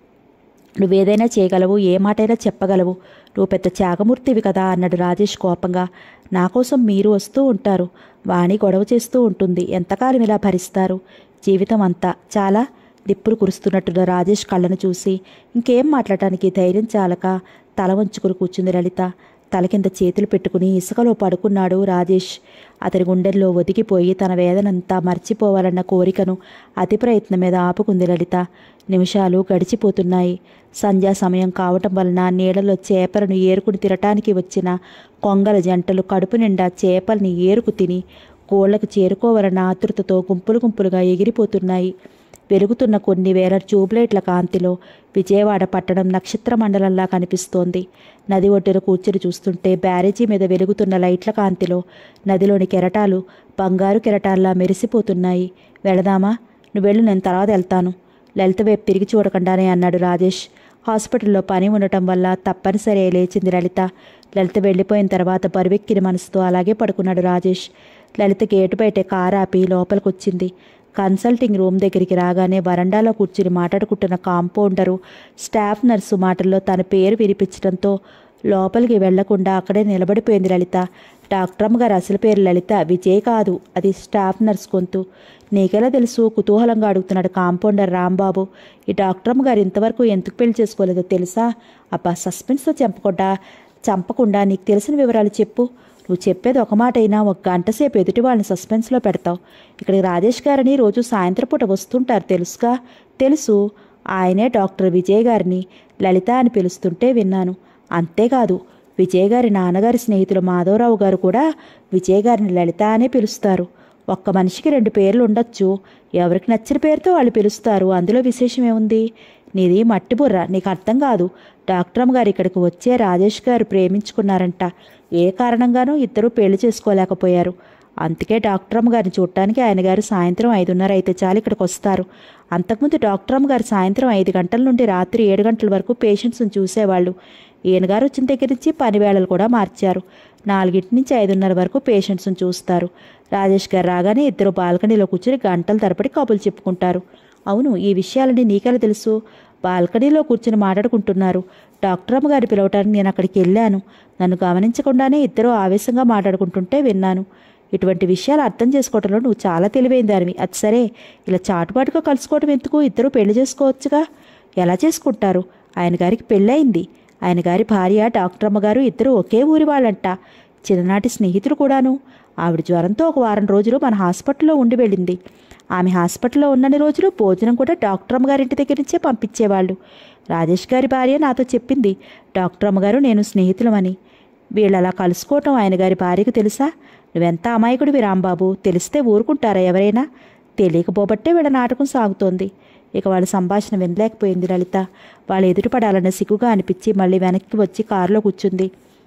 నువ్వేదైనా చేయగలవు ఏ మాటైనా చెప్పగలవు నువ్వు పెద్ద త్యాగమూర్తివి కదా అన్నాడు రాజేష్ కోపంగా నా కోసం మీరు వస్తూ ఉంటారు వాణి గొడవ చేస్తూ ఉంటుంది ఎంతకాలం ఇలా భరిస్తారు జీవితం అంతా చాలా నిప్పులు కురుస్తున్నట్టున్న రాజేష్ కళ్ళను చూసి ఇంకేం మాట్లాడటానికి ధైర్యం చాలక తల వంచుకుని కూర్చుంది లలిత తల కింద చేతులు పెట్టుకుని ఇసుకలో పడుకున్నాడు రాజేష్ అతని గుండెల్లో ఒదిగిపోయి తన వేదనంతా మర్చిపోవాలన్న కోరికను అతి ప్రయత్నం మీద ఆపుకుంది లలిత నిమిషాలు గడిచిపోతున్నాయి సంధ్యా సమయం కావటం వలన నీళ్ళలో చేపలను ఏరుకుని తినటానికి వచ్చిన కొంగల జంటలు కడుపు నిండా చేపల్ని ఏరుకు తిని కోళ్లకు చేరుకోవాలన్న ఆతృతతో గుంపులు గుంపులుగా ఎగిరిపోతున్నాయి వెలుగుతున్న కొన్ని వేల ట్యూబ్లైట్ల కాంతిలో విజయవాడ పట్టణం నక్షత్ర మండలంలా కనిపిస్తోంది నది ఒడ్డున కూర్చుని చూస్తుంటే బ్యారేజీ మీద వెలుగుతున్న లైట్ల కాంతిలో నదిలోని కెరటాలు బంగారు కెరటాల్లా మెరిసిపోతున్నాయి వెళదామా నువ్వు వెళ్ళు నేను తర్వాత వెళ్తాను లలిత వైపు తిరిగి చూడకుండానే అన్నాడు రాజేష్ హాస్పిటల్లో పని ఉండటం వల్ల తప్పనిసరి లేచింది లలిత లలిత వెళ్ళిపోయిన తర్వాత బరువెక్కిన మనసుతో అలాగే పడుకున్నాడు రాజేష్ లలిత గేటు బయటే కారు ఆపి లోపలికొచ్చింది కన్సల్టింగ్ రూమ్ దగ్గరికి రాగానే వరండాలో కూర్చుని మాట్లాడుకుంటున్న కాంపౌండరు స్టాఫ్ నర్సు మాటల్లో తన పేరు వినిపించడంతో లోపలికి వెళ్లకుండా అక్కడే నిలబడిపోయింది లలిత డాక్టరమ్మ గారు అసలు పేరు లలిత విజయ్ కాదు అది స్టాఫ్ నర్స్ గొంతు నీకెలా తెలుసు కుతూహలంగా అడుగుతున్నాడు కాంపౌండర్ రాంబాబు ఈ డాక్టరమ్మ గారు ఇంతవరకు ఎందుకు పెళ్లి చేసుకోలేదో తెలుసా అబ్బా సస్పెన్స్తో చంపకుండా చంపకుండా నీకు తెలిసిన వివరాలు చెప్పు నువ్వు చెప్పేది ఒక మాట అయినా ఒక గంట సేపు ఎదుటి వాళ్ళని సస్పెన్స్లో పెడతావు ఇక్కడికి రాజేష్ గారని రోజు సాయంత్రం పూట వస్తుంటారు తెలుసుగా తెలుసు ఆయనే డాక్టర్ విజయ్ గారిని లలిత అని పిలుస్తుంటే విన్నాను అంతేకాదు విజయ్ గారి నాన్నగారి స్నేహితులు మాధవరావు గారు కూడా విజయ్ గారిని లలిత అనే పిలుస్తారు ఒక్క మనిషికి రెండు పేర్లు ఉండొచ్చు ఎవరికి నచ్చిన పేరుతో వాళ్ళు పిలుస్తారు అందులో విశేషం ఏముంది నీది మట్టి బుర్ర నీకు అర్థం కాదు డాక్టరమ్మ గారు ఇక్కడికి వచ్చే రాజేష్ గారు ప్రేమించుకున్నారంట ఏ కారణంగానూ ఇద్దరూ పెళ్లి చేసుకోలేకపోయారు అందుకే డాక్టరమ్మ గారిని చూడటానికి ఆయన గారు సాయంత్రం ఐదున్నర అయితే చాలు ఇక్కడికి వస్తారు అంతకుముందు డాక్టరమ్మ గారు సాయంత్రం ఐదు గంటల నుండి రాత్రి ఏడు గంటల వరకు పేషెంట్స్ని చూసేవాళ్ళు ఈయన గారు వచ్చిన దగ్గర నుంచి పని వేళలు కూడా మార్చారు నాలుగింటి నుంచి ఐదున్నర వరకు పేషెంట్స్ని చూస్తారు రాజేష్ గారు రాగానే ఇద్దరు బాల్కనీలో కూర్చుని గంటల తరబడి కబులు చెప్పుకుంటారు అవును ఈ విషయాలన్నీ నీకెలా తెలుసు బాల్కనీలో కూర్చుని మాట్లాడుకుంటున్నారు డాక్టర్ అమ్మగారి పిలవటానికి నేను అక్కడికి వెళ్ళాను నన్ను గమనించకుండానే ఇద్దరు ఆవేశంగా మాట్లాడుకుంటుంటే విన్నాను ఇటువంటి విషయాలు అర్థం చేసుకోవడంలో నువ్వు చాలా తెలివైన దానివి అది సరే ఇలా చాటుబాటుగా కలుసుకోవడం ఎందుకు ఇద్దరు పెళ్లి చేసుకోవచ్చుగా ఎలా చేసుకుంటారు ఆయన గారికి పెళ్ళయింది ఆయన గారి భార్య డాక్టర్ అమ్మగారు ఇద్దరు ఒకే ఊరి వాళ్ళంట చిన్ననాటి స్నేహితులు కూడాను ఆవిడ జ్వరంతో ఒక వారం రోజులు మన హాస్పిటల్లో ఉండి వెళ్ళింది ఆమె హాస్పిటల్లో ఉన్నన్ని రోజులు భోజనం కూడా డాక్టర్ అమ్మగారి ఇంటి దగ్గర నుంచే పంపించేవాళ్ళు రాజేష్ గారి భార్య నాతో చెప్పింది డాక్టర్ అమ్మగారు నేను స్నేహితులమని వీళ్ళు అలా కలుసుకోవటం ఆయన గారి భార్యకు తెలుసా నువ్వెంత అమాయకుడివి రాంబాబు తెలిస్తే ఊరుకుంటారా ఎవరైనా తెలియకపోబట్టే వీళ్ళ నాటకం సాగుతోంది ఇక వాళ్ళ సంభాషణ వినలేకపోయింది లలిత వాళ్ళు ఎదురుపడాలన్న సిగ్గుగా అనిపించి మళ్ళీ వెనక్కి వచ్చి కారులో కూర్చుంది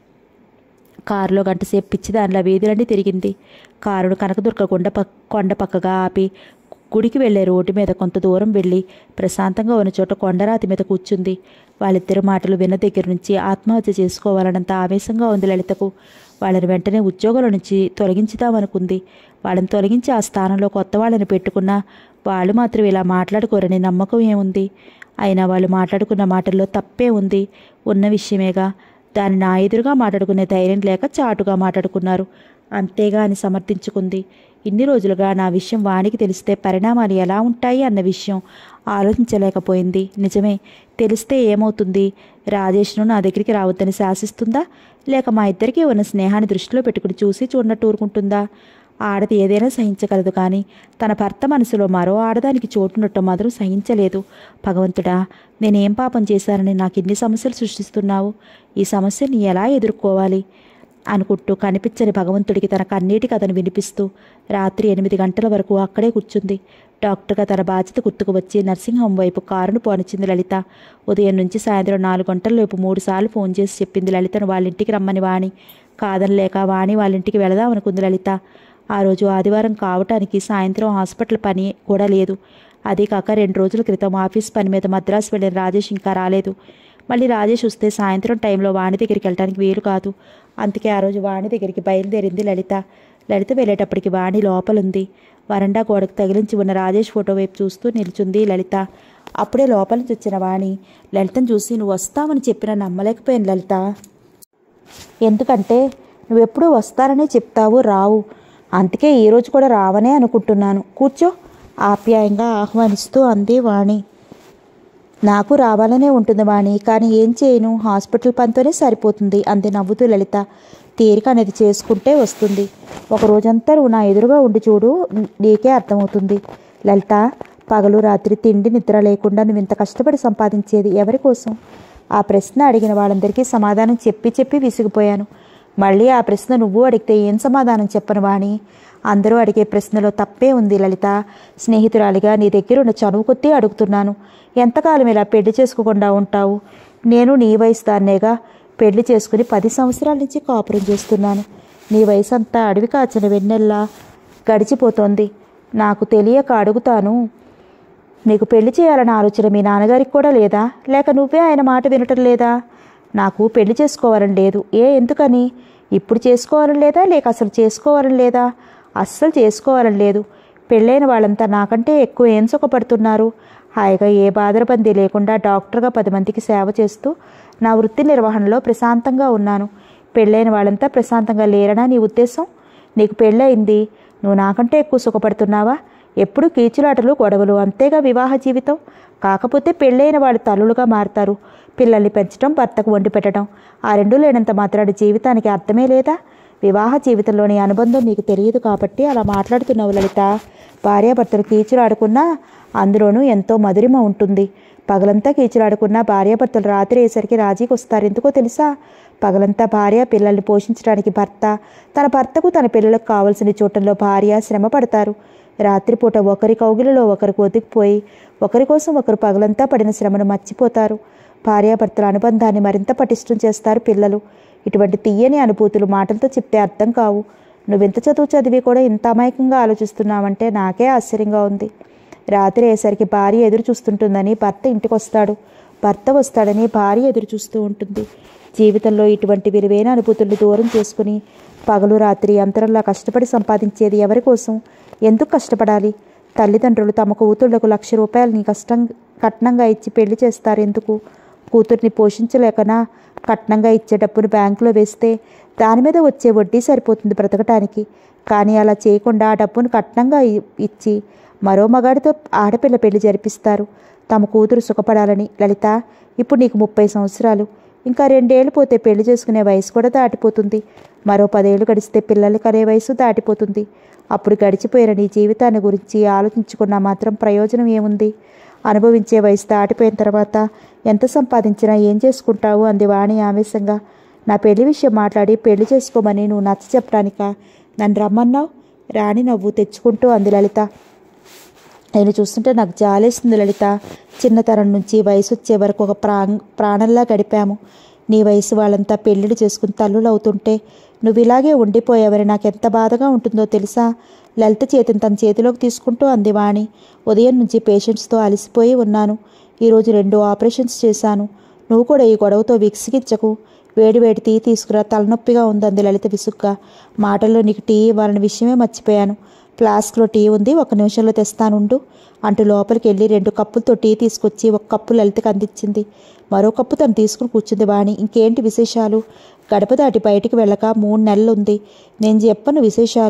కారులో గంటసేపు పిచ్చి దానిలో వీధులన్నీ తిరిగింది కారును కనకదుర్గ కొండ పక్ కొండ పక్కగా ఆపి గుడికి వెళ్లే రోడ్డు మీద కొంత దూరం వెళ్ళి ప్రశాంతంగా ఉన్న చోట కొండరాతి మీద కూర్చుంది వాళ్ళిద్దరి మాటలు విన్న దగ్గర నుంచి ఆత్మహత్య చేసుకోవాలన్నంత ఆవేశంగా ఉంది లలితకు వాళ్ళని వెంటనే ఉద్యోగాల నుంచి తొలగించుదామనుకుంది వాళ్ళని తొలగించి ఆ స్థానంలో కొత్త వాళ్ళని పెట్టుకున్నా వాళ్ళు మాత్రం ఇలా మాట్లాడుకోరని నమ్మకం ఏముంది అయినా వాళ్ళు మాట్లాడుకున్న మాటల్లో తప్పే ఉంది ఉన్న విషయమేగా దాన్ని నా ఎదురుగా మాట్లాడుకునే ధైర్యం లేక చాటుగా మాట్లాడుకున్నారు అంతేగా అని సమర్థించుకుంది ఇన్ని రోజులుగా నా విషయం వానికి తెలిస్తే పరిణామాలు ఎలా ఉంటాయి అన్న విషయం ఆలోచించలేకపోయింది నిజమే తెలిస్తే ఏమవుతుంది రాజేష్ను నా దగ్గరికి రావద్దని శాసిస్తుందా లేక మా ఇద్దరికీ ఉన్న స్నేహాన్ని దృష్టిలో పెట్టుకుని చూసి చూడనట్టు ఊరుకుంటుందా ఆడది ఏదైనా సహించగలదు కానీ తన భర్త మనసులో మరో ఆడదానికి చోటునట్టు మాత్రం సహించలేదు భగవంతుడా నేనేం పాపం చేశానని నాకు ఇన్ని సమస్యలు సృష్టిస్తున్నావు ఈ సమస్యని ఎలా ఎదుర్కోవాలి అనుకుంటూ కనిపించని భగవంతుడికి తన కన్నీటి కథను వినిపిస్తూ రాత్రి ఎనిమిది గంటల వరకు అక్కడే కూర్చుంది డాక్టర్గా తన బాధ్యత గుర్తుకు వచ్చి నర్సింగ్ హోమ్ వైపు కారును పోనిచ్చింది లలిత ఉదయం నుంచి సాయంత్రం నాలుగు గంటలలోపు మూడు సార్లు ఫోన్ చేసి చెప్పింది లలితను వాళ్ళ ఇంటికి రమ్మని వాణి కాదనలేక వాణి వాళ్ళ ఇంటికి వెళదామనుకుంది లలిత ఆ రోజు ఆదివారం కావటానికి సాయంత్రం హాస్పిటల్ పని కూడా లేదు అదే కాక రెండు రోజుల క్రితం ఆఫీస్ పని మీద మద్రాసు వెళ్ళిన రాజేష్ ఇంకా రాలేదు మళ్ళీ రాజేష్ వస్తే సాయంత్రం టైంలో వాణి దగ్గరికి వెళ్ళడానికి వీలు కాదు అందుకే ఆ రోజు వాణి దగ్గరికి బయలుదేరింది లలిత లలిత వెళ్ళేటప్పటికి వాణి లోపలుంది వరండా గోడకు తగిలించి ఉన్న రాజేష్ ఫోటో వైపు చూస్తూ నిల్చుంది లలిత అప్పుడే లోపల నుంచి వచ్చిన వాణి లలితను చూసి నువ్వు వస్తావని చెప్పినా నమ్మలేకపోయాను లలిత ఎందుకంటే నువ్వెప్పుడూ వస్తారనే చెప్తావు రావు అందుకే ఈరోజు కూడా రావనే అనుకుంటున్నాను కూర్చో ఆప్యాయంగా ఆహ్వానిస్తూ అంది వాణి నాకు రావాలనే ఉంటుంది వాణి కానీ ఏం చేయను హాస్పిటల్ పనితోనే సరిపోతుంది అంది నవ్వుతూ లలిత తీరిక అనేది చేసుకుంటే వస్తుంది ఒక రోజంతా నువ్వు నా ఎదురుగా ఉండి చూడు నీకే అర్థమవుతుంది లలిత పగలు రాత్రి తిండి నిద్ర లేకుండా నువ్వు ఇంత కష్టపడి సంపాదించేది ఎవరి కోసం ఆ ప్రశ్న అడిగిన వాళ్ళందరికీ సమాధానం చెప్పి చెప్పి విసిగిపోయాను మళ్ళీ ఆ ప్రశ్న నువ్వు అడిగితే ఏం సమాధానం చెప్పను వాణి అందరూ అడిగే ప్రశ్నలో తప్పే ఉంది లలిత స్నేహితురాలిగా నీ దగ్గర ఉన్న చనువు కొద్దీ అడుగుతున్నాను ఎంతకాలం ఇలా పెళ్లి చేసుకోకుండా ఉంటావు నేను నీ వయసు దాన్నేగా పెళ్లి చేసుకుని పది సంవత్సరాల నుంచి కాపురం చేస్తున్నాను నీ వయసు అంతా అడవి కాచిన వెన్నెల్లా గడిచిపోతోంది నాకు తెలియక అడుగుతాను నీకు పెళ్లి చేయాలన్న ఆలోచన మీ నాన్నగారికి కూడా లేదా లేక నువ్వే ఆయన మాట వినటం లేదా నాకు పెళ్లి చేసుకోవాలని లేదు ఏ ఎందుకని ఇప్పుడు చేసుకోవాలని లేదా లేక అసలు చేసుకోవాలని లేదా అస్సలు చేసుకోవాలని లేదు పెళ్ళైన వాళ్ళంతా నాకంటే ఎక్కువ ఏం సుఖపడుతున్నారు హాయిగా ఏ బాధరబందీ లేకుండా డాక్టర్గా పది మందికి సేవ చేస్తూ నా వృత్తి నిర్వహణలో ప్రశాంతంగా ఉన్నాను పెళ్ళైన వాళ్ళంతా ప్రశాంతంగా లేరనా నీ ఉద్దేశం నీకు పెళ్ళయింది నువ్వు నాకంటే ఎక్కువ సుఖపడుతున్నావా ఎప్పుడు కీచులాటలు గొడవలు అంతేగా వివాహ జీవితం కాకపోతే పెళ్ళైన వాళ్ళు తల్లులుగా మారుతారు పిల్లల్ని పెంచడం భర్తకు వండి పెట్టడం ఆ రెండు లేనంత మాత్రాడు జీవితానికి అర్థమే లేదా వివాహ జీవితంలోని అనుబంధం నీకు తెలియదు కాబట్టి అలా మాట్లాడుతున్నావు లలిత భార్యాభర్తలు కీచులాడుకున్నా అందులోనూ ఎంతో మధురిమ ఉంటుంది పగలంతా కీచులాడుకున్నా భార్యాభర్తలు రాత్రి అయ్యేసరికి రాజీకి వస్తారు ఎందుకో తెలుసా పగలంతా భార్య పిల్లల్ని పోషించడానికి భర్త తన భర్తకు తన పిల్లలకు కావలసిన చూడటంలో భార్య శ్రమ పడతారు రాత్రిపూట ఒకరి కౌగిలిలో ఒకరికి ఒదిగిపోయి ఒకరి కోసం ఒకరు పగలంతా పడిన శ్రమను మర్చిపోతారు భార్యాభర్తల అనుబంధాన్ని మరింత పటిష్టం చేస్తారు పిల్లలు ఇటువంటి తీయని అనుభూతులు మాటలతో చెప్తే అర్థం కావు నువ్వెంత చదువు చదివి కూడా ఇంత అమాయకంగా ఆలోచిస్తున్నావంటే నాకే ఆశ్చర్యంగా ఉంది రాత్రి అయ్యేసరికి భార్య ఎదురు చూస్తుంటుందని భర్త ఇంటికి వస్తాడు భర్త వస్తాడని భార్య ఎదురు చూస్తూ ఉంటుంది జీవితంలో ఇటువంటి విలువైన అనుభూతుల్ని దూరం చేసుకుని పగలు రాత్రి అంతరంలా కష్టపడి సంపాదించేది ఎవరి కోసం ఎందుకు కష్టపడాలి తల్లిదండ్రులు తమ కూతుళ్లకు లక్ష రూపాయలని కష్టం కట్నంగా ఇచ్చి పెళ్లి చేస్తారు ఎందుకు కూతుర్ని పోషించలేకనా కట్నంగా ఇచ్చే డబ్బును బ్యాంకులో వేస్తే దాని మీద వచ్చే వడ్డీ సరిపోతుంది బ్రతకటానికి కానీ అలా చేయకుండా ఆ డబ్బును కట్నంగా ఇ- ఇచ్చి మరో మగాడితో ఆడపిల్ల పెళ్లి జరిపిస్తారు తమ కూతురు సుఖపడాలని లలిత ఇప్పుడు నీకు ముప్పై సంవత్సరాలు ఇంకా రెండేళ్లు పోతే పెళ్లి చేసుకునే వయసు కూడా దాటిపోతుంది మరో పదేళ్లు గడిస్తే పిల్లలు కనే వయసు దాటిపోతుంది అప్పుడు గడిచిపోయిన నీ జీవితాన్ని గురించి ఆలోచించుకున్నా మాత్రం ప్రయోజనం ఏముంది అనుభవించే వయసు దాటిపోయిన తర్వాత ఎంత సంపాదించినా ఏం చేసుకుంటావు అంది వాణి ఆవేశంగా నా పెళ్లి విషయం మాట్లాడి పెళ్లి చేసుకోమని నువ్వు నచ్చ చెప్పడానికా నన్ను రమ్మన్నావు రాణి నవ్వు తెచ్చుకుంటూ అంది లలిత నేను చూస్తుంటే నాకు జాలేస్తుంది లలిత చిన్నతనం నుంచి వయసు వచ్చే వరకు ఒక ప్రా ప్రాణంలా గడిపాము నీ వయసు వాళ్ళంతా పెళ్ళిళ్ళు చేసుకుని తల్లులు అవుతుంటే నువ్వు ఇలాగే ఉండిపోయావని నాకు ఎంత బాధగా ఉంటుందో తెలుసా లలిత చేతిని తన చేతిలోకి తీసుకుంటూ అంది వాణి ఉదయం నుంచి పేషెంట్స్తో అలసిపోయి ఉన్నాను ఈరోజు రెండు ఆపరేషన్స్ చేశాను నువ్వు కూడా ఈ గొడవతో విసిగించకు వేడి వేడి టీ తీసుకురా తలనొప్పిగా ఉందంది లలిత విసుగ్గా మాటల్లో నీకు టీ ఇవ్వాలన్న విషయమే మర్చిపోయాను ఫ్లాస్క్లో టీ ఉంది ఒక నిమిషంలో తెస్తానుండు అంటూ లోపలికి వెళ్ళి రెండు కప్పులతో టీ తీసుకొచ్చి ఒక కప్పు లలితకు అందించింది మరో కప్పు తను తీసుకుని కూర్చుంది వాణి ఇంకేంటి విశేషాలు గడప దాటి బయటికి వెళ్ళక మూడు నెలలు ఉంది నేను చెప్పను విశేషాలు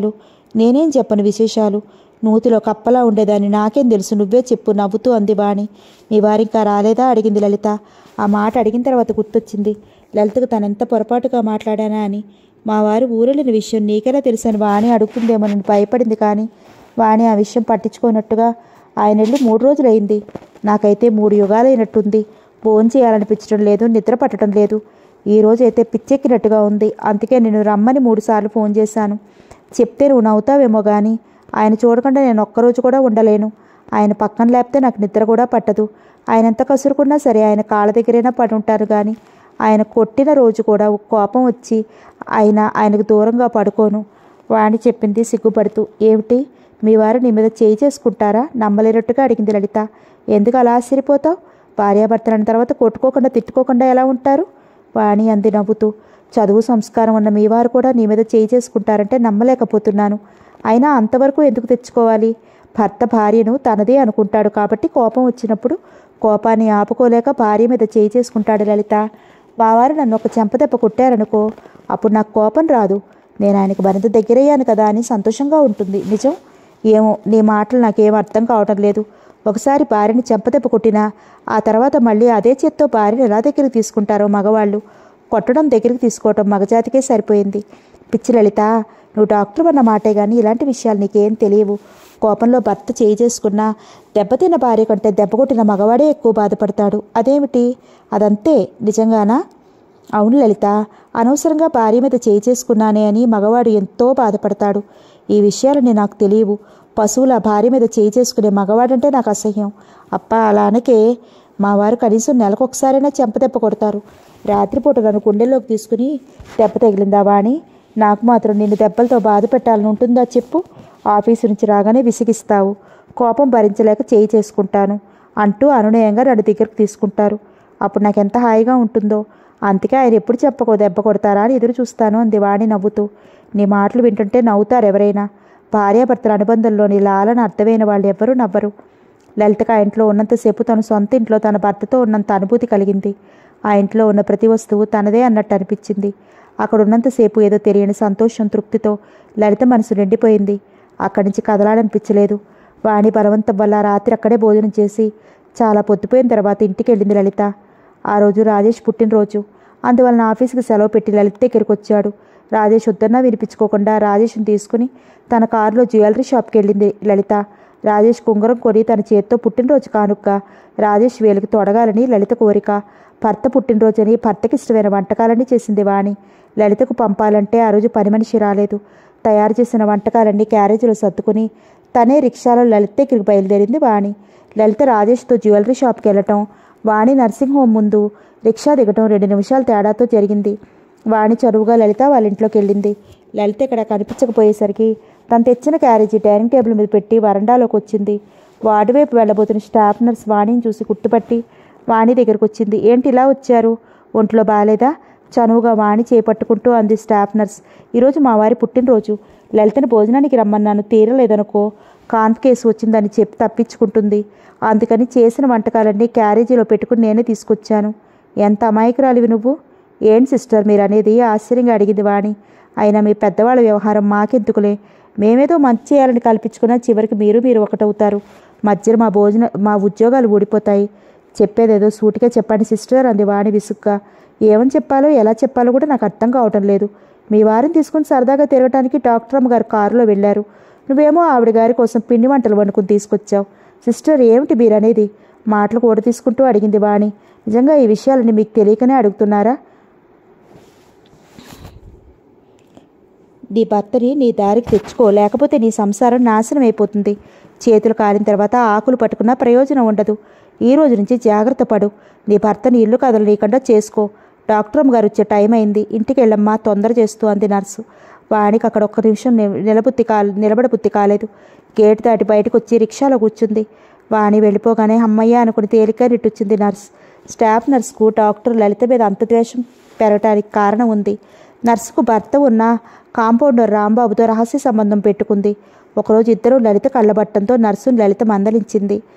నేనేం చెప్పను విశేషాలు నూతిలో కప్పలా ఉండేదాన్ని నాకేం తెలుసు నువ్వే చెప్పు నవ్వుతూ అంది వాణి మీ వారు ఇంకా రాలేదా అడిగింది లలిత ఆ మాట అడిగిన తర్వాత గుర్తొచ్చింది లలితకు తనెంత పొరపాటుగా మాట్లాడానా అని మా వారు ఊరెళ్ళిన విషయం నీకెలా తెలుసని వాణి అడుగుతుందేమోనని భయపడింది కానీ వాణి ఆ విషయం పట్టించుకోనట్టుగా ఆయన వెళ్ళి మూడు రోజులైంది నాకైతే మూడు యుగాలైనట్టుంది భోజనం చేయాలనిపించడం లేదు నిద్ర పట్టడం లేదు ఈ రోజు అయితే పిచ్చెక్కినట్టుగా ఉంది అందుకే నేను రమ్మని మూడుసార్లు ఫోన్ చేశాను చెప్తే నువ్వు నవ్వుతావేమో కానీ ఆయన చూడకుండా నేను ఒక్కరోజు కూడా ఉండలేను ఆయన పక్కన లేపితే నాకు నిద్ర కూడా పట్టదు ఆయన ఎంత కసురుకున్నా సరే ఆయన కాళ్ళ దగ్గరైనా పడి ఉంటారు కానీ ఆయన కొట్టిన రోజు కూడా కోపం వచ్చి ఆయన ఆయనకు దూరంగా పడుకోను వాణి చెప్పింది సిగ్గుపడుతూ ఏమిటి మీ వారు నీ మీద చేయి చేసుకుంటారా నమ్మలేనట్టుగా అడిగింది లలిత ఎందుకు అలా ఆశ్చర్యపోతావు భార్యాభర్తలైన తర్వాత కొట్టుకోకుండా తిట్టుకోకుండా ఎలా ఉంటారు వాణి అంది నవ్వుతూ చదువు సంస్కారం ఉన్న మీ వారు కూడా నీ మీద చేయి చేసుకుంటారంటే నమ్మలేకపోతున్నాను అయినా అంతవరకు ఎందుకు తెచ్చుకోవాలి భర్త భార్యను తనదే అనుకుంటాడు కాబట్టి కోపం వచ్చినప్పుడు కోపాన్ని ఆపుకోలేక భార్య మీద చేయి చేసుకుంటాడు లలిత బావారు నన్ను ఒక చెంపదెబ్బ కొట్టారనుకో అప్పుడు నాకు కోపం రాదు నేను ఆయనకు మరింత దగ్గరయ్యాను కదా అని సంతోషంగా ఉంటుంది నిజం ఏమో నీ మాటలు నాకేం అర్థం కావటం లేదు ఒకసారి భార్యని చెంపదెబ్బ కొట్టినా ఆ తర్వాత మళ్ళీ అదే చేత్తో భార్యను ఎలా దగ్గరికి తీసుకుంటారో మగవాళ్ళు కొట్టడం దగ్గరికి తీసుకోవటం మగజాతికే సరిపోయింది పిచ్చి లలిత నువ్వు డాక్టర్ అన్న మాటే కానీ ఇలాంటి విషయాలు నీకేం తెలియవు కోపంలో భర్త చేయి చేసుకున్నా దెబ్బతిన్న భార్య కంటే దెబ్బ కొట్టిన మగవాడే ఎక్కువ బాధపడతాడు అదేమిటి అదంతే నిజంగానా అవును లలిత అనవసరంగా భార్య మీద చేయి చేసుకున్నానే అని మగవాడు ఎంతో బాధపడతాడు ఈ విషయాలని నాకు తెలియవు పశువుల భార్య మీద చేయి చేసుకునే మగవాడంటే నాకు అసహ్యం అప్ప అలా అనకే మా వారు కనీసం నెలకొకసారైనా చెంపదెబ్బ కొడతారు రాత్రిపూట నన్ను గుండెల్లోకి తీసుకుని దెబ్బ తగిలిందా వాణి నాకు మాత్రం నిన్ను దెబ్బలతో బాధ పెట్టాలని ఉంటుందా చెప్పు ఆఫీసు నుంచి రాగానే విసిగిస్తావు కోపం భరించలేక చేయి చేసుకుంటాను అంటూ అనునయంగా నన్ను దగ్గరకు తీసుకుంటారు అప్పుడు నాకు ఎంత హాయిగా ఉంటుందో అందుకే ఆయన ఎప్పుడు చెప్పకో దెబ్బ కొడతారా అని ఎదురు చూస్తాను అంది వాణి నవ్వుతూ నీ మాటలు వింటుంటే నవ్వుతారు ఎవరైనా భార్యాభర్తల అనుబంధంలోని లాలన అర్థమైన వాళ్ళు ఎవ్వరూ నవ్వరు లలితకు ఆ ఇంట్లో ఉన్నంతసేపు తన సొంత ఇంట్లో తన భర్తతో ఉన్నంత అనుభూతి కలిగింది ఆ ఇంట్లో ఉన్న ప్రతి వస్తువు తనదే అన్నట్టు అనిపించింది అక్కడ ఉన్నంతసేపు ఏదో తెలియని సంతోషం తృప్తితో లలిత మనసు నిండిపోయింది అక్కడి నుంచి కదలాలనిపించలేదు వాణి బలవంతం వల్ల రాత్రి అక్కడే భోజనం చేసి చాలా పొద్దుపోయిన తర్వాత ఇంటికి వెళ్ళింది లలిత ఆ రోజు రాజేష్ పుట్టినరోజు అందువలన ఆఫీస్కి సెలవు పెట్టి లలిత దగ్గరికి వచ్చాడు రాజేష్ వద్దన్నా వినిపించుకోకుండా రాజేష్ని తీసుకుని తన కారులో జ్యువెలరీ షాప్కి వెళ్ళింది లలిత రాజేష్ కుంగరం కొని తన చేత్తో పుట్టినరోజు కానుక్క రాజేష్ వేలికి తొడగాలని లలిత కోరిక భర్త పుట్టినరోజని భర్తకి ఇష్టమైన వంటకాలన్నీ చేసింది వాణి లలితకు పంపాలంటే ఆ రోజు పని మనిషి రాలేదు తయారు చేసిన వంటకాలన్నీ క్యారేజీలో సర్దుకుని తనే రిక్షాలో లలిత దగ్గరికి బయలుదేరింది వాణి లలిత రాజేష్తో జ్యువెలరీ షాప్కి వెళ్ళటం వాణి నర్సింగ్ హోమ్ ముందు రిక్షా దిగటం రెండు నిమిషాల తేడాతో జరిగింది వాణి చదువుగా లలిత వాళ్ళ ఇంట్లోకి వెళ్ళింది లలిత ఇక్కడ కనిపించకపోయేసరికి తను తెచ్చిన క్యారేజీ డైనింగ్ టేబుల్ మీద పెట్టి వరండాలోకి వచ్చింది వార్డు వైపు వెళ్ళబోతున్న స్టాఫ్ నర్స్ వాణిని చూసి కుట్టుపట్టి వాణి దగ్గరకు వచ్చింది ఏంటి ఇలా వచ్చారు ఒంట్లో బాగాలేదా చనువుగా వాణి చేపట్టుకుంటూ అంది స్టాఫ్ నర్స్ ఈరోజు మా వారి పుట్టినరోజు లలితను భోజనానికి రమ్మన్నాను తీరలేదనుకో కాన్ఫ్ కేసు వచ్చిందని చెప్పి తప్పించుకుంటుంది అందుకని చేసిన వంటకాలన్నీ క్యారేజీలో పెట్టుకుని నేనే తీసుకొచ్చాను ఎంత అమాయకురాలివి నువ్వు ఏంటి సిస్టర్ మీరు అనేది ఆశ్చర్యంగా అడిగింది వాణి అయినా మీ పెద్దవాళ్ళ వ్యవహారం మాకెందుకులే మేమేదో మంచి చేయాలని కల్పించుకున్నా చివరికి మీరు మీరు ఒకటవుతారు మధ్యలో మా భోజన మా ఉద్యోగాలు ఊడిపోతాయి చెప్పేదేదో సూటిగా చెప్పండి సిస్టర్ అంది వాణి విసుగ్గా ఏమని చెప్పాలో ఎలా చెప్పాలో కూడా నాకు అర్థం కావటం లేదు మీ వారిని తీసుకుని సరదాగా తిరగటానికి డాక్టర్ అమ్మ గారు కారులో వెళ్ళారు నువ్వేమో ఆవిడ గారి కోసం పిండి వంటలు వండుకుని తీసుకొచ్చావు సిస్టర్ ఏమిటి మీరనేది మాటలు కూడా తీసుకుంటూ అడిగింది వాణి నిజంగా ఈ విషయాలన్నీ మీకు తెలియకనే అడుగుతున్నారా నీ భర్తని నీ దారికి తెచ్చుకో లేకపోతే నీ సంసారం నాశనం అయిపోతుంది చేతులు కాలిన తర్వాత ఆకులు పట్టుకున్నా ప్రయోజనం ఉండదు ఈ రోజు నుంచి జాగ్రత్త పడు నీ భర్తని ఇల్లు కదలనీయకుండా చేసుకో డాక్టర్ గారు వచ్చే టైం అయింది ఇంటికి వెళ్ళమ్మా తొందర చేస్తూ అంది నర్సు వానికి అక్కడ ఒక్క నిమిషం ని- నిలబుత్తి కా నిలబడబుద్ధి కాలేదు గేట్ దాటి బయటకు వచ్చి రిక్షాలో కూర్చుంది వాణి వెళ్ళిపోగానే అమ్మయ్య అనుకుని తేలిక నిట్టొచ్చింది నర్స్ స్టాఫ్ నర్స్కు డాక్టర్ లలిత మీద అంత ద్వేషం పెరగటానికి కారణం ఉంది నర్సుకు భర్త ఉన్న కాంపౌండర్ రాంబాబుతో రహస్య సంబంధం పెట్టుకుంది ఒకరోజు ఇద్దరు లలిత కళ్ళబట్టంతో నర్సును లలిత మందలించింది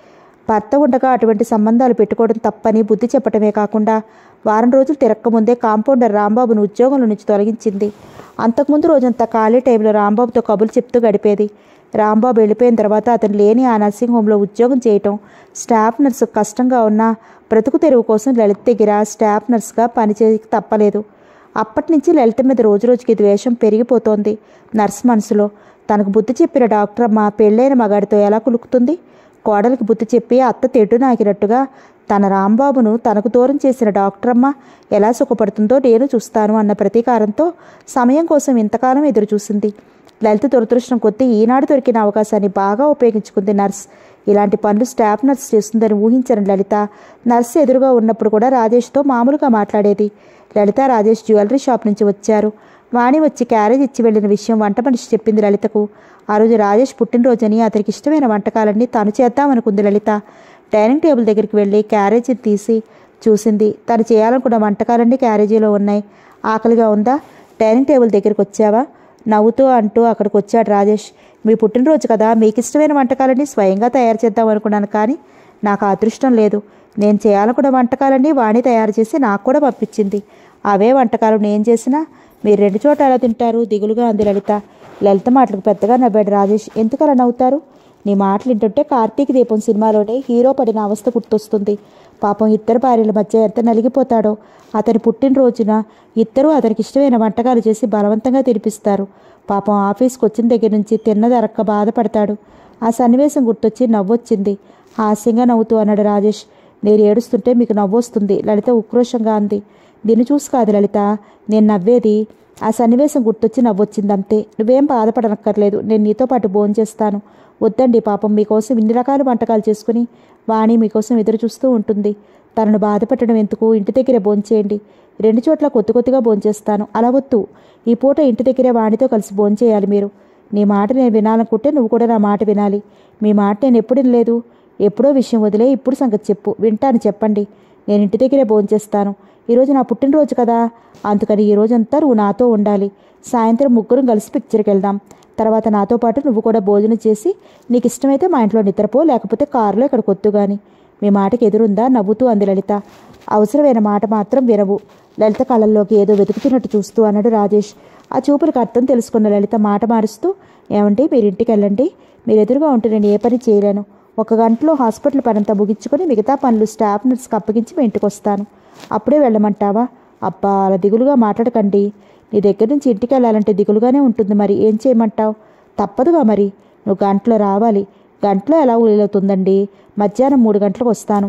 భర్త ఉండగా అటువంటి సంబంధాలు పెట్టుకోవడం తప్పని బుద్ధి చెప్పటమే కాకుండా వారం రోజులు తిరక్కముందే కాంపౌండర్ రాంబాబును ఉద్యోగంలో నుంచి తొలగించింది అంతకుముందు రోజంతా ఖాళీ టైంలో రాంబాబుతో కబుర్లు చెప్తూ గడిపేది రాంబాబు వెళ్ళిపోయిన తర్వాత అతను లేని ఆ నర్సింగ్ హోంలో ఉద్యోగం చేయటం స్టాఫ్ నర్సు కష్టంగా ఉన్నా బ్రతుకు తెరువు కోసం లలిత దగ్గర స్టాఫ్ నర్సుగా పనిచేయక తప్పలేదు అప్పటి నుంచి లలిత మీద రోజు రోజుకి ద్వేషం పెరిగిపోతోంది నర్స్ మనసులో తనకు బుద్ధి చెప్పిన డాక్టర్ అమ్మ పెళ్ళైన మగాడితో ఎలా కులుకుతుంది కోడలికి బుద్ధి చెప్పి అత్త తెడ్డు నాకినట్టుగా తన రాంబాబును తనకు దూరం చేసిన డాక్టరమ్మ ఎలా సుఖపడుతుందో నేను చూస్తాను అన్న ప్రతీకారంతో సమయం కోసం ఇంతకాలం ఎదురు చూసింది లలిత దురదృష్టం కొద్దీ ఈనాడు దొరికిన అవకాశాన్ని బాగా ఉపయోగించుకుంది నర్స్ ఇలాంటి పనులు స్టాఫ్ నర్స్ చేస్తుందని ఊహించని లలిత నర్స్ ఎదురుగా ఉన్నప్పుడు కూడా రాజేష్తో మామూలుగా మాట్లాడేది లలిత రాజేష్ జ్యువెలరీ షాప్ నుంచి వచ్చారు వాణి వచ్చి క్యారేజ్ ఇచ్చి వెళ్ళిన విషయం వంట మనిషి చెప్పింది లలితకు ఆ రోజు రాజేష్ పుట్టినరోజని అతనికి ఇష్టమైన వంటకాలన్నీ తాను చేద్దామనుకుంది లలిత డైనింగ్ టేబుల్ దగ్గరికి వెళ్ళి క్యారేజీ తీసి చూసింది తను చేయాలనుకున్న వంటకాలన్నీ క్యారేజీలో ఉన్నాయి ఆకలిగా ఉందా డైనింగ్ టేబుల్ దగ్గరికి వచ్చావా నవ్వుతూ అంటూ అక్కడికి వచ్చాడు రాజేష్ మీ పుట్టినరోజు కదా మీకు ఇష్టమైన వంటకాలన్నీ స్వయంగా తయారు చేద్దాం అనుకున్నాను కానీ నాకు ఆ అదృష్టం లేదు నేను చేయాలనుకున్న వంటకాలన్నీ వాణి తయారు చేసి నాకు కూడా పంపించింది అవే వంటకాలు నేను చేసినా మీరు రెండు చోట ఎలా తింటారు దిగులుగా అంది లలిత లలిత మాటలకు పెద్దగా నవ్వాడు రాజేష్ ఎందుకు అలా నవ్వుతారు నీ మాటలు వింటుంటే కార్తీక దీపం సినిమాలోనే హీరో పడిన అవస్థ గుర్తొస్తుంది పాపం ఇద్దరు భార్యల మధ్య ఎంత నలిగిపోతాడో అతని పుట్టినరోజున ఇద్దరూ అతనికి ఇష్టమైన వంటకాలు చేసి బలవంతంగా తినిపిస్తారు పాపం ఆఫీస్కి వచ్చిన దగ్గర నుంచి తిన్నదరక్క బాధపడతాడు ఆ సన్నివేశం గుర్తొచ్చి నవ్వొచ్చింది హాస్యంగా నవ్వుతూ అన్నాడు రాజేష్ నేను ఏడుస్తుంటే మీకు నవ్వొస్తుంది లలిత ఉక్రోషంగా అంది నిన్ను చూసి కాదు లలిత నేను నవ్వేది ఆ సన్నివేశం గుర్తొచ్చి నవ్వొచ్చింది అంతే నువ్వేం బాధపడనక్కర్లేదు నేను నీతో పాటు భోంచేస్తాను వద్దండి పాపం మీకోసం ఇన్ని రకాల వంటకాలు చేసుకుని వాణి మీకోసం ఎదురు చూస్తూ ఉంటుంది తనను బాధపెట్టడం ఎందుకు ఇంటి దగ్గరే భోంచేయండి రెండు చోట్ల కొద్ది కొద్దిగా భోంచేస్తాను అలా వద్దు ఈ పూట ఇంటి దగ్గరే వాణితో కలిసి భోంచేయాలి మీరు నీ మాట నేను వినాలనుకుంటే నువ్వు కూడా నా మాట వినాలి మీ మాట నేను ఎప్పుడు వినలేదు ఎప్పుడో విషయం వదిలే ఇప్పుడు సంగతి చెప్పు వింటాను చెప్పండి నేను ఇంటి దగ్గరే భోంచేస్తాను ఈరోజు నా పుట్టినరోజు కదా అందుకని ఈ రోజంతా నువ్వు నాతో ఉండాలి సాయంత్రం ముగ్గురం కలిసి పిక్చర్కి వెళ్దాం తర్వాత నాతో పాటు నువ్వు కూడా భోజనం చేసి నీకు ఇష్టమైతే మా ఇంట్లో నిద్రపో లేకపోతే కారులో ఇక్కడికి వద్దు గాని మీ మాటకి ఎదురుందా నవ్వుతూ అంది లలిత అవసరమైన మాట మాత్రం వినవు లలిత కళ్ళల్లోకి ఏదో వెతుకుతున్నట్టు చూస్తూ అన్నాడు రాజేష్ ఆ చూపులకు అర్థం తెలుసుకున్న లలిత మాట మారుస్తూ ఏమంటే మీరు ఇంటికి వెళ్ళండి మీరు ఎదురుగా ఉంటే నేను ఏ పని చేయలేను ఒక గంటలో హాస్పిటల్ పనంతా ముగించుకొని మిగతా పనులు స్టాఫ్ నర్స్కి అప్పగించి మీ ఇంటికి వస్తాను అప్పుడే వెళ్ళమంటావా అబ్బా అలా దిగులుగా మాట్లాడకండి నీ దగ్గర నుంచి ఇంటికి వెళ్ళాలంటే దిగులుగానే ఉంటుంది మరి ఏం చేయమంటావు తప్పదుగా మరి నువ్వు గంటలో రావాలి గంటలో ఎలా వీలవుతుందండి మధ్యాహ్నం మూడు గంటలకు వస్తాను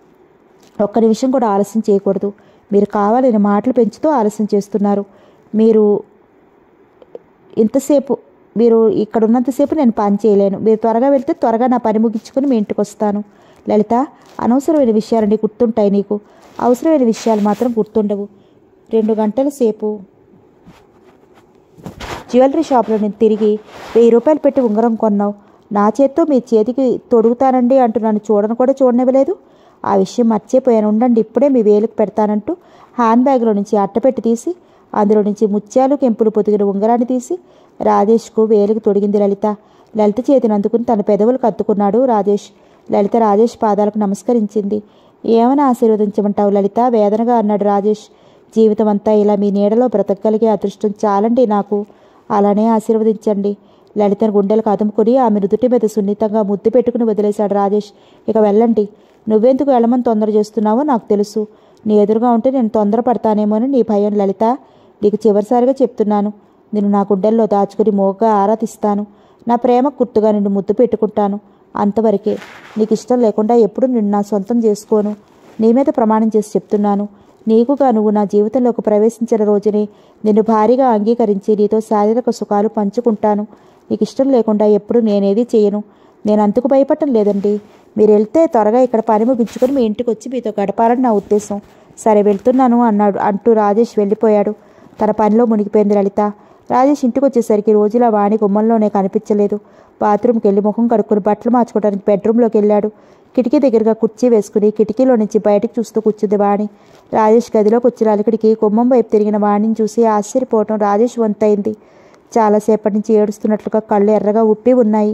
ఒక్క నిమిషం కూడా ఆలస్యం చేయకూడదు మీరు కావాలని మాటలు పెంచుతూ ఆలస్యం చేస్తున్నారు మీరు ఇంతసేపు మీరు ఇక్కడ ఉన్నంతసేపు నేను పని చేయలేను మీరు త్వరగా వెళ్తే త్వరగా నా పని ముగించుకొని మీ ఇంటికి వస్తాను లలిత అనవసరమైన విషయాలన్నీ గుర్తుంటాయి నీకు అవసరమైన విషయాలు మాత్రం గుర్తుండవు రెండు గంటల సేపు జ్యువెలరీ షాప్లో నేను తిరిగి వెయ్యి రూపాయలు పెట్టి ఉంగరం కొన్నావు నా చేత్తో మీ చేతికి తొడుగుతానండి అంటూ నన్ను చూడను కూడా చూడనివ్వలేదు ఆ విషయం మర్చిపోయాను ఉండండి ఇప్పుడే మీ వేలుకు పెడతానంటూ హ్యాండ్ బ్యాగ్లో నుంచి అట్టపెట్టి తీసి అందులో నుంచి ముత్యాలు కెంపులు పొదిగిన ఉంగరాన్ని తీసి రాజేష్కు వేలుకు తొడిగింది లలిత లలిత చేతిని అందుకుని తన పెదవులకు అత్తుకున్నాడు రాజేష్ లలిత రాజేష్ పాదాలకు నమస్కరించింది ఏమని ఆశీర్వదించమంటావు లలిత వేదనగా అన్నాడు రాజేష్ జీవితం అంతా ఇలా మీ నీడలో బ్రతకగలిగే అదృష్టం చాలండి నాకు అలానే ఆశీర్వదించండి లలితను గుండెలకు అదుముకుని ఆమె నుదుటి మీద సున్నితంగా ముద్దు పెట్టుకుని వదిలేశాడు రాజేష్ ఇక వెళ్ళండి నువ్వెందుకు వెళ్ళమని తొందర చేస్తున్నావో నాకు తెలుసు నీ ఎదురుగా ఉంటే నేను తొందరపడతానేమోని నీ భయం లలిత నీకు చివరిసారిగా చెప్తున్నాను నేను నా గుండెల్లో దాచుకుని మోగా ఆరాధిస్తాను నా ప్రేమ గుర్తుగా నిన్ను ముద్దు పెట్టుకుంటాను అంతవరకే నీకు ఇష్టం లేకుండా ఎప్పుడు నిన్ను నా సొంతం చేసుకోను నీ మీద ప్రమాణం చేసి చెప్తున్నాను నీకుగా నువ్వు నా జీవితంలోకి ప్రవేశించిన రోజునే నిన్ను భారీగా అంగీకరించి నీతో శారీరక సుఖాలు పంచుకుంటాను నీకు ఇష్టం లేకుండా ఎప్పుడు నేనేది చేయను నేను అందుకు భయపడటం లేదండి మీరు వెళ్తే త్వరగా ఇక్కడ పని ముగించుకొని మీ ఇంటికి వచ్చి మీతో గడపాలని నా ఉద్దేశం సరే వెళ్తున్నాను అన్నాడు అంటూ రాజేష్ వెళ్ళిపోయాడు తన పనిలో మునిగిపోయింది లలిత రాజేష్ ఇంటికి వచ్చేసరికి రోజులా వాణి గుమ్మంలోనే కనిపించలేదు బాత్రూమ్కి వెళ్ళి ముఖం కడుక్కుని బట్టలు మార్చుకోవడానికి బెడ్రూమ్లోకి వెళ్ళాడు కిటికీ దగ్గరగా కుర్చీ వేసుకుని కిటికీలో నుంచి బయటికి చూస్తూ కూర్చుంది వాణి రాజేష్ గదిలోకి వచ్చిన అలికిడికి గుమ్మం వైపు తిరిగిన వాణిని చూసి ఆశ్చర్యపోవటం రాజేష్ వంతైంది చాలాసేపటి నుంచి ఏడుస్తున్నట్లుగా కళ్ళు ఎర్రగా ఉప్పి ఉన్నాయి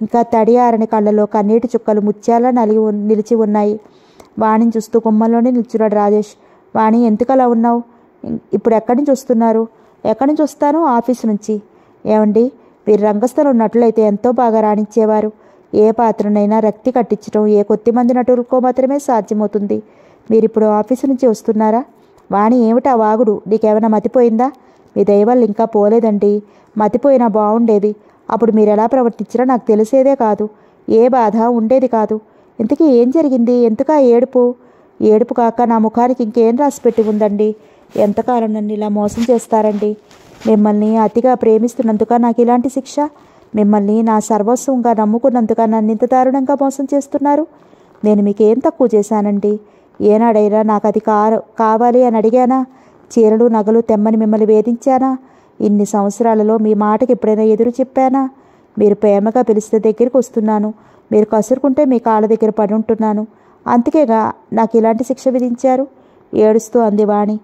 ఇంకా తడి ఆరని కళ్ళలో కన్నీటి చుక్కలు ముత్యాల నలిగి ఉన్- నిలిచి ఉన్నాయి వాణిని చూస్తూ గుమ్మంలోనే నిల్చున్నాడు రాజేష్ వాణి ఎందుకలా ఉన్నావు ఇం- ఇప్పుడు ఎక్కడి నుంచి వస్తున్నారు ఎక్కడి నుంచి వస్తాను ఆఫీస్ నుంచి ఏమండి మీరు రంగస్థలం ఉన్నట్లయితే ఎంతో బాగా రాణించేవారు ఏ పాత్రనైనా రక్తి కట్టించడం ఏ కొద్ది మంది నటులకో మాత్రమే సాధ్యమవుతుంది మీరు ఇప్పుడు ఆఫీసు నుంచి వస్తున్నారా వాణి ఏమిటా వాగుడు నీకేమైనా మతిపోయిందా మీ దయవల్ల ఇంకా పోలేదండి మతిపోయినా బాగుండేది అప్పుడు మీరు ఎలా ప్రవర్తించినా నాకు తెలిసేదే కాదు ఏ బాధ ఉండేది కాదు ఇంతకీ ఏం జరిగింది ఎందుకా ఏడుపు ఏడుపు కాక నా ముఖానికి ఇంకేం రాసి పెట్టి ఉందండి ఎంతకాలం నన్ను ఇలా మోసం చేస్తారండి మిమ్మల్ని అతిగా ప్రేమిస్తున్నందుక నాకు ఇలాంటి శిక్ష మిమ్మల్ని నా సర్వస్వంగా నమ్ముకున్నందుక నన్ను ఇంత దారుణంగా మోసం చేస్తున్నారు నేను మీకేం తక్కువ చేశానండి ఏనాడైనా నాకు అది కా కావాలి అని అడిగానా చీరలు నగలు తెమ్మని మిమ్మల్ని వేధించానా ఇన్ని సంవత్సరాలలో మీ మాటకి ఎప్పుడైనా ఎదురు చెప్పానా మీరు ప్రేమగా పిలిస్తే దగ్గరికి వస్తున్నాను మీరు కసురుకుంటే మీ కాళ్ళ దగ్గర పడి ఉంటున్నాను అందుకేగా నాకు ఇలాంటి శిక్ష విధించారు ఏడుస్తూ అంది వాణి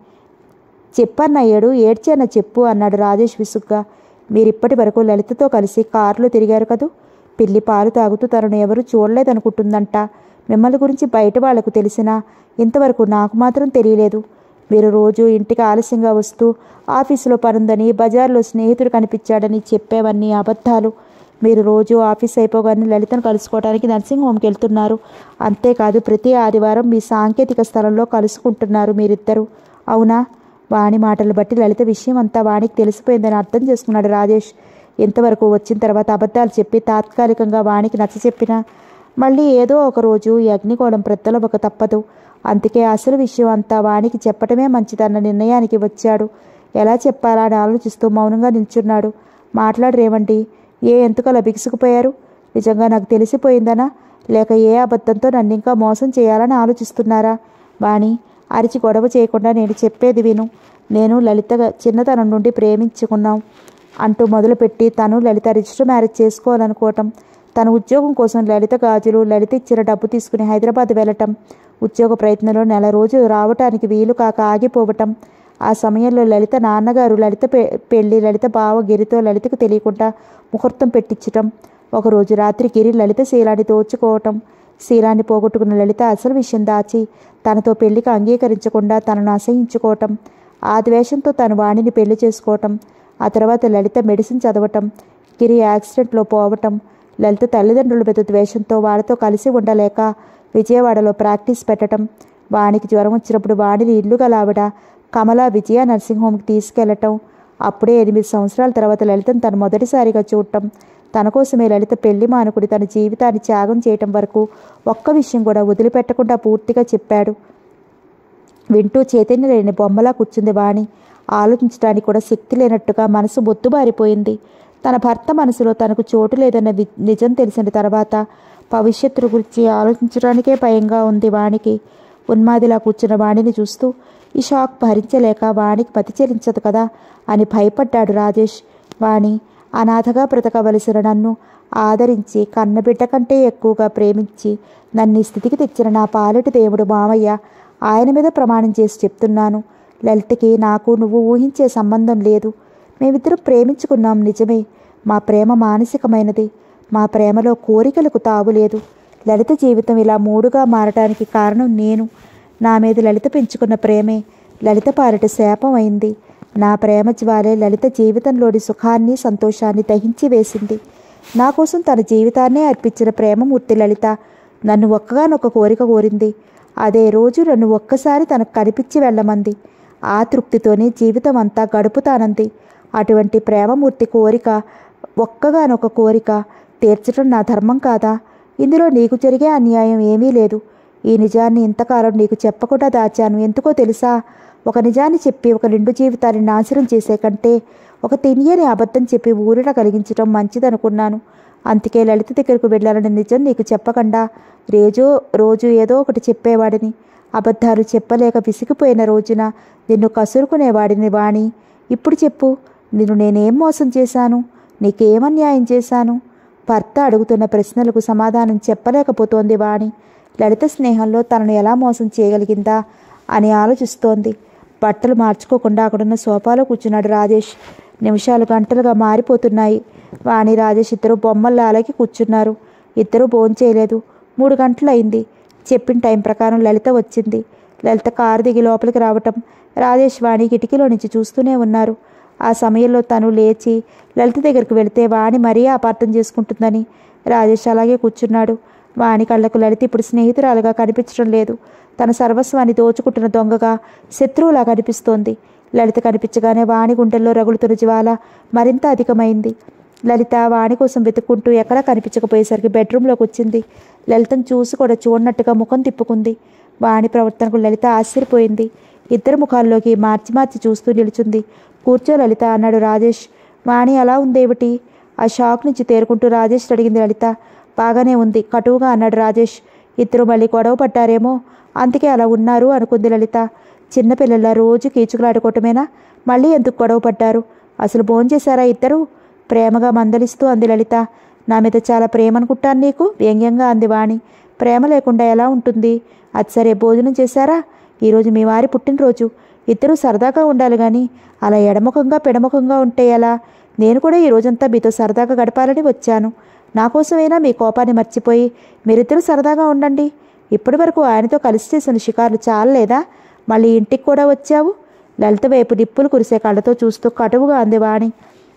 చెప్పన్న ఏడు ఏడ్చాన చెప్పు అన్నాడు రాజేష్ విసుగ్గా మీరిప్పటి వరకు లలితతో కలిసి కారులో తిరిగారు కదూ పిల్లి పాలు తాగుతూ తనను ఎవరూ చూడలేదనుకుంటుందంట మిమ్మల్ని గురించి బయట వాళ్లకు తెలిసినా ఇంతవరకు నాకు మాత్రం తెలియలేదు మీరు రోజు ఇంటికి ఆలస్యంగా వస్తూ ఆఫీసులో పనుందని బజార్లో స్నేహితుడు కనిపించాడని చెప్పేవన్నీ అబద్ధాలు మీరు రోజు ఆఫీస్ అయిపోగానే లలితను కలుసుకోవడానికి నర్సింగ్ హోమ్కి వెళ్తున్నారు అంతేకాదు ప్రతి ఆదివారం మీ సాంకేతిక స్థలంలో కలుసుకుంటున్నారు మీరిద్దరూ అవునా వాణి మాటలు బట్టి లలిత విషయం అంతా వాణికి తెలిసిపోయిందని అర్థం చేసుకున్నాడు రాజేష్ ఇంతవరకు వచ్చిన తర్వాత అబద్ధాలు చెప్పి తాత్కాలికంగా వాణికి నచ్చ చెప్పినా మళ్ళీ ఏదో ఒక రోజు ఈ అగ్నికోణం ప్రత్తలవక తప్పదు అందుకే అసలు విషయం అంతా వాణికి చెప్పటమే మంచిదన్న నిర్ణయానికి వచ్చాడు ఎలా చెప్పాలా అని ఆలోచిస్తూ మౌనంగా నిల్చున్నాడు మాట్లాడరేమండి ఏ ఎందుకలా బిగుసుకుపోయారు నిజంగా నాకు తెలిసిపోయిందనా లేక ఏ అబద్ధంతో నన్ను ఇంకా మోసం చేయాలని ఆలోచిస్తున్నారా వాణి అరిచి గొడవ చేయకుండా నేను చెప్పేది విను నేను లలిత చిన్నతనం నుండి ప్రేమించుకున్నాం అంటూ మొదలుపెట్టి తను లలిత రిజిస్టర్ మ్యారేజ్ చేసుకోవాలనుకోవటం తన ఉద్యోగం కోసం లలిత గాజులు లలిత ఇచ్చిన డబ్బు తీసుకుని హైదరాబాద్ వెళ్ళటం ఉద్యోగ ప్రయత్నంలో నెల రోజులు రావటానికి వీలు కాక ఆగిపోవటం ఆ సమయంలో లలిత నాన్నగారు లలిత పె- పెళ్లి లలిత బావ గిరితో లలితకు తెలియకుండా ముహూర్తం పెట్టించటం ఒకరోజు రాత్రి గిరి లలిత శీలాన్ని దోచుకోవటం శీలాన్ని పోగొట్టుకున్న లలిత అసలు విషయం దాచి తనతో పెళ్లికి అంగీకరించకుండా తనను అసహించుకోవటం ఆ ద్వేషంతో తను వాణిని పెళ్లి చేసుకోవటం ఆ తర్వాత లలిత మెడిసిన్ చదవటం గిరి యాక్సిడెంట్లో పోవటం లలిత తల్లిదండ్రుల మీద ద్వేషంతో వాళ్ళతో కలిసి ఉండలేక విజయవాడలో ప్రాక్టీస్ పెట్టడం వానికి జ్వరం వచ్చినప్పుడు వాడిని ఇల్లు గల ఆవిడ కమల విజయ నర్సింగ్ హోమ్కి తీసుకెళ్లటం అప్పుడే ఎనిమిది సంవత్సరాల తర్వాత లలితను తను మొదటిసారిగా చూడటం తన కోసమే లలిత పెళ్లి మానుకుని తన జీవితాన్ని త్యాగం చేయటం వరకు ఒక్క విషయం కూడా వదిలిపెట్టకుండా పూర్తిగా చెప్పాడు వింటూ చైతన్య లేని బొమ్మలా కూర్చుంది వాణి ఆలోచించడానికి కూడా శక్తి లేనట్టుగా మనసు బొత్తుబారిపోయింది తన భర్త మనసులో తనకు చోటు లేదన్న వి- నిజం తెలిసిన తర్వాత భవిష్యత్తు గురించి ఆలోచించడానికే భయంగా ఉంది వాణికి ఉన్మాదిలా కూర్చున్న వాణిని చూస్తూ ఈ షాక్ భరించలేక వాణికి పతి చెల్లించదు కదా అని భయపడ్డాడు రాజేష్ వాణి అనాథగా బ్రతకవలసిన నన్ను ఆదరించి కన్నబిడ్డ కంటే ఎక్కువగా ప్రేమించి నన్ను ఈ స్థితికి తెచ్చిన నా పాలటి దేవుడు మామయ్య ఆయన మీద ప్రమాణం చేసి చెప్తున్నాను లలితకి నాకు నువ్వు ఊహించే సంబంధం లేదు మేమిద్దరం ప్రేమించుకున్నాం నిజమే మా ప్రేమ మానసికమైనది మా ప్రేమలో కోరికలకు తావు లేదు లలిత జీవితం ఇలా మూడుగా మారటానికి కారణం నేను నా మీద లలిత పెంచుకున్న ప్రేమే లలిత పాలిట శాపం అయింది నా ప్రేమ జ్వాలే లలిత జీవితంలోని సుఖాన్ని సంతోషాన్ని దహించి వేసింది నా కోసం తన జీవితాన్నే అర్పించిన ప్రేమమూర్తి లలిత నన్ను ఒక్కగానొక్క కోరిక కోరింది అదే రోజు నన్ను ఒక్కసారి తనకు కనిపించి వెళ్ళమంది ఆ తృప్తితోనే జీవితం అంతా గడుపుతానంది అటువంటి ప్రేమమూర్తి కోరిక ఒక్కగానొక కోరిక తీర్చడం నా ధర్మం కాదా ఇందులో నీకు జరిగే అన్యాయం ఏమీ లేదు ఈ నిజాన్ని ఇంతకాలం నీకు చెప్పకుండా దాచాను ఎందుకో తెలుసా ఒక నిజాన్ని చెప్పి ఒక నిండు జీవితాన్ని నాశనం చేసే కంటే ఒక తినియని అబద్ధం చెప్పి ఊరిన కలిగించడం మంచిదనుకున్నాను అందుకే లలిత దగ్గరకు వెళ్ళాలని నిజం నీకు చెప్పకుండా రేజో రోజు ఏదో ఒకటి చెప్పేవాడిని అబద్ధాలు చెప్పలేక విసిగిపోయిన రోజున నిన్ను కసురుకునేవాడిని వాణి ఇప్పుడు చెప్పు నిన్ను నేనేం మోసం చేశాను నీకేం అన్యాయం చేశాను భర్త అడుగుతున్న ప్రశ్నలకు సమాధానం చెప్పలేకపోతోంది వాణి లలిత స్నేహంలో తనను ఎలా మోసం చేయగలిగిందా అని ఆలోచిస్తోంది బట్టలు మార్చుకోకుండా అక్కడున్న సోఫాలో కూర్చున్నాడు రాజేష్ నిమిషాలు గంటలుగా మారిపోతున్నాయి వాణి రాజేష్ ఇద్దరు బొమ్మల్లా అలాగే కూర్చున్నారు ఇద్దరూ భోంచేయలేదు మూడు గంటలు అయింది చెప్పిన టైం ప్రకారం లలిత వచ్చింది లలిత కారు దిగి లోపలికి రావటం రాజేష్ వాణి కిటికీలో నుంచి చూస్తూనే ఉన్నారు ఆ సమయంలో తను లేచి లలిత దగ్గరికి వెళితే వాణి మరీ అపార్థం చేసుకుంటుందని రాజేష్ అలాగే కూర్చున్నాడు వాణి కళ్ళకు లలిత ఇప్పుడు స్నేహితురాలుగా కనిపించడం లేదు తన సర్వస్వాన్ని దోచుకుంటున్న దొంగగా శత్రువులా కనిపిస్తోంది లలిత కనిపించగానే వాణి గుండెల్లో రగులుతున్న జ్వాల మరింత అధికమైంది లలిత వాణి కోసం వెతుక్కుంటూ ఎక్కడా కనిపించకపోయేసరికి బెడ్రూమ్లోకి వచ్చింది లలితను చూసి కూడా చూడనట్టుగా ముఖం తిప్పుకుంది వాణి ప్రవర్తనకు లలిత ఆశ్చర్యపోయింది ఇద్దరు ముఖాల్లోకి మార్చి మార్చి చూస్తూ నిలుచుంది కూర్చో లలిత అన్నాడు రాజేష్ వాణి అలా ఉందేమిటి ఆ షాక్ నుంచి తేరుకుంటూ రాజేష్ అడిగింది లలిత బాగానే ఉంది కటువుగా అన్నాడు రాజేష్ ఇద్దరు మళ్ళీ గొడవ పడ్డారేమో అందుకే అలా ఉన్నారు అనుకుంది లలిత చిన్నపిల్లల రోజు కీచుకులాడుకోవటమేనా మళ్ళీ ఎందుకు గొడవ పడ్డారు అసలు భోంచేశారా ఇద్దరు ప్రేమగా మందలిస్తూ అంది లలిత నా మీద చాలా ప్రేమ అనుకుంటాను నీకు వ్యంగ్యంగా అంది వాణి ప్రేమ లేకుండా ఎలా ఉంటుంది అది సరే భోజనం చేశారా ఈరోజు మీ వారి పుట్టినరోజు ఇద్దరూ సరదాగా ఉండాలి కానీ అలా ఎడముఖంగా పెడముఖంగా ఉంటే ఎలా నేను కూడా ఈ రోజంతా మీతో సరదాగా గడపాలని వచ్చాను నా కోసమైనా మీ కోపాన్ని మర్చిపోయి మీరిద్దరూ సరదాగా ఉండండి ఇప్పటి వరకు ఆయనతో కలిసి చేసిన షికార్లు చాలలేదా మళ్ళీ ఇంటికి కూడా వచ్చావు లలిత వైపు నిప్పులు కురిసే కళ్ళతో చూస్తూ కటువుగా అంది వాణి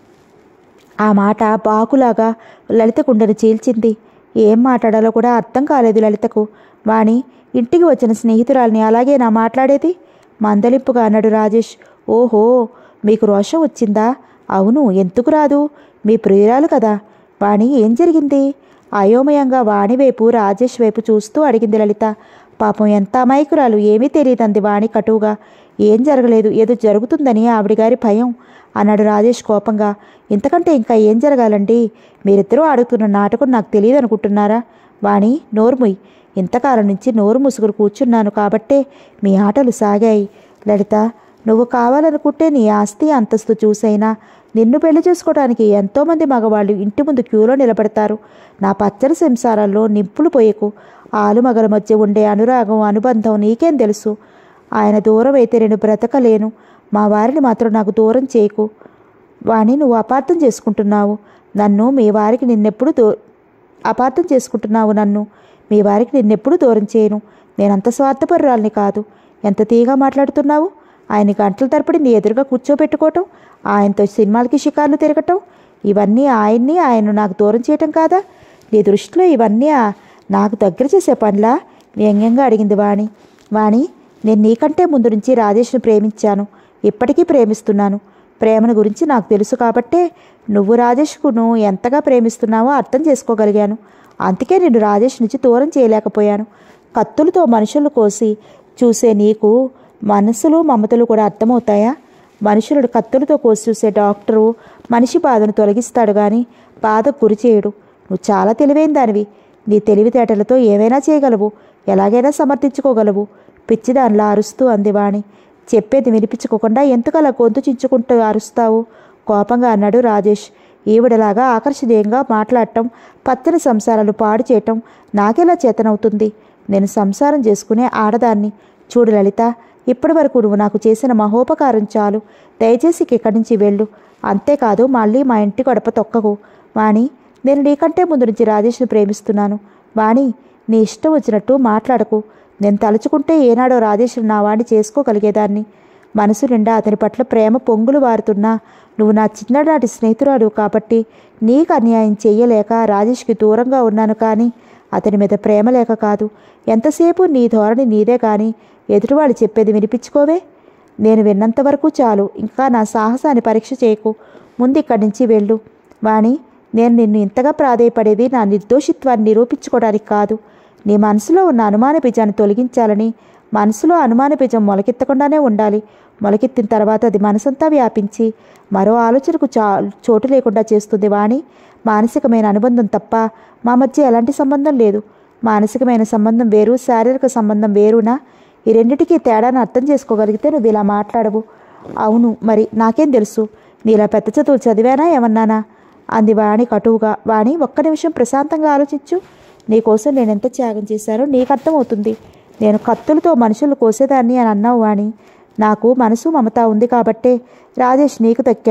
ఆ మాట బాకులాగా లలిత గుండెను చీల్చింది ఏం మాట్లాడాలో కూడా అర్థం కాలేదు లలితకు వాణి ఇంటికి వచ్చిన స్నేహితురాల్ని అలాగే నా మాట్లాడేది మందలింపుగా అన్నాడు రాజేష్ ఓహో మీకు రోషం వచ్చిందా అవును ఎందుకు రాదు మీ ప్రియురాలు కదా వాణి ఏం జరిగింది అయోమయంగా వాణి వైపు రాజేష్ వైపు చూస్తూ అడిగింది లలిత పాపం ఎంత అమాయకురాలు ఏమీ తెలియదంది వాణి కటువుగా ఏం జరగలేదు ఏదో జరుగుతుందని ఆవిడ గారి భయం అన్నాడు రాజేష్ కోపంగా ఇంతకంటే ఇంకా ఏం జరగాలండి మీరిద్దరూ ఆడుతున్న నాటకం నాకు తెలియదు అనుకుంటున్నారా వాణి నోరుముయ్ ఇంతకాలం నుంచి నోరు ముసుగురు కూర్చున్నాను కాబట్టే మీ ఆటలు సాగాయి లలిత నువ్వు కావాలనుకుంటే నీ ఆస్తి అంతస్తు చూసైనా నిన్ను పెళ్లి చేసుకోవడానికి ఎంతోమంది మగవాళ్ళు ఇంటి ముందు క్యూలో నిలబడతారు నా పచ్చని సంసారాల్లో నిప్పులు పోయకు ఆలుమగల మధ్య ఉండే అనురాగం అనుబంధం నీకేం తెలుసు ఆయన దూరం అయితే నేను బ్రతకలేను మా వారిని మాత్రం నాకు దూరం చేయకు వాణి నువ్వు అపార్థం చేసుకుంటున్నావు నన్ను మీ వారికి నిన్నెప్పుడు దో అపార్థం చేసుకుంటున్నావు నన్ను మీ వారికి నిన్నెప్పుడు దూరం చేయను నేనంత స్వార్థపరురాల్ని కాదు ఎంత తీగా మాట్లాడుతున్నావు ఆయన గంటల తరపడి నీ ఎదురుగా కూర్చోబెట్టుకోవటం ఆయనతో సినిమాలకి షికార్లు తిరగటం ఇవన్నీ ఆయన్ని ఆయన నాకు దూరం చేయటం కాదా నీ దృష్టిలో ఇవన్నీ ఆ- నాకు దగ్గర చేసే పనిలా వ్యంగ్యంగా అడిగింది వాణి వాణి నేను నీకంటే ముందు నుంచి రాజేష్ను ప్రేమించాను ఇప్పటికీ ప్రేమిస్తున్నాను ప్రేమను గురించి నాకు తెలుసు కాబట్టే నువ్వు రాజేష్కును ఎంతగా ప్రేమిస్తున్నావో అర్థం చేసుకోగలిగాను అందుకే నేను రాజేష్ నుంచి దూరం చేయలేకపోయాను కత్తులతో మనుషులు కోసి చూసే నీకు మనసులు మమతలు కూడా అర్థమవుతాయా మనుషులను కత్తులతో కోసి చూసే డాక్టరు మనిషి బాధను తొలగిస్తాడు కానీ బాధకు గురి చేయడు నువ్వు చాలా తెలివైన దానివి నీ తెలివితేటలతో ఏమైనా చేయగలవు ఎలాగైనా సమర్థించుకోగలవు పిచ్చిదానిలా అరుస్తూ అందివాణి చెప్పేది వినిపించుకోకుండా ఎందుకలా గొంతు చించుకుంటూ అరుస్తావు కోపంగా అన్నాడు రాజేష్ ఈవిడలాగా ఆకర్షణీయంగా మాట్లాడటం పచ్చని సంసారాలు పాడు చేయటం నాకెలా చేతనవుతుంది నేను సంసారం చేసుకునే ఆడదాన్ని చూడు లలిత ఇప్పటి వరకు నువ్వు నాకు చేసిన మహోపకారం చాలు దయచేసి ఇక ఇక్కడి నుంచి వెళ్ళు అంతేకాదు మళ్ళీ మా ఇంటి గడప తొక్కకు వాణి నేను నీకంటే ముందు నుంచి రాజేష్ని ప్రేమిస్తున్నాను వాణి నీ ఇష్టం వచ్చినట్టు మాట్లాడకు నేను తలుచుకుంటే ఏనాడో రాజేష్ని నా వాణ్ణి చేసుకోగలిగేదాన్ని మనసు నిండా అతని పట్ల ప్రేమ పొంగులు వారుతున్నా నువ్వు నా చిన్ననాటి స్నేహితురాలు కాబట్టి నీకు అన్యాయం చెయ్యలేక రాజేష్కి దూరంగా ఉన్నాను కానీ అతని మీద ప్రేమ లేక కాదు ఎంతసేపు నీ ధోరణి నీదే కానీ ఎదుటివాళ్ళు చెప్పేది వినిపించుకోవే నేను విన్నంత వరకు చాలు ఇంకా నా సాహసాన్ని పరీక్ష చేయకు ముందు ఇక్కడి నుంచి వెళ్ళు వాణి నేను నిన్ను ఇంతగా ప్రాధేయపడేది నా నిర్దోషిత్వాన్ని నిరూపించుకోవడానికి కాదు నీ మనసులో ఉన్న అనుమాన బీజాన్ని తొలగించాలని మనసులో అనుమాన బీజం మొలకెత్తకుండానే ఉండాలి మొలకెత్తిన తర్వాత అది మనసంతా వ్యాపించి మరో ఆలోచనకు చా చోటు లేకుండా చేస్తుంది వాణి మానసికమైన అనుబంధం తప్ప మా మధ్య ఎలాంటి సంబంధం లేదు మానసికమైన సంబంధం వేరు శారీరక సంబంధం వేరునా ఈ రెండిటికి తేడాను అర్థం చేసుకోగలిగితే నువ్వు ఇలా మాట్లాడవు అవును మరి నాకేం తెలుసు నీలా పెద్ద చదువులు చదివానా ఏమన్నానా అంది వాణి కటువుగా వాణి ఒక్క నిమిషం ప్రశాంతంగా ఆలోచించు నీకోసం నేను ఎంత త్యాగం చేశానో నీకు అర్థమవుతుంది నేను కత్తులతో మనుషులు కోసేదాన్ని అని అన్నావు వాణి నాకు మనసు మమత ఉంది కాబట్టే రాజేష్ నీకు దక్కాడు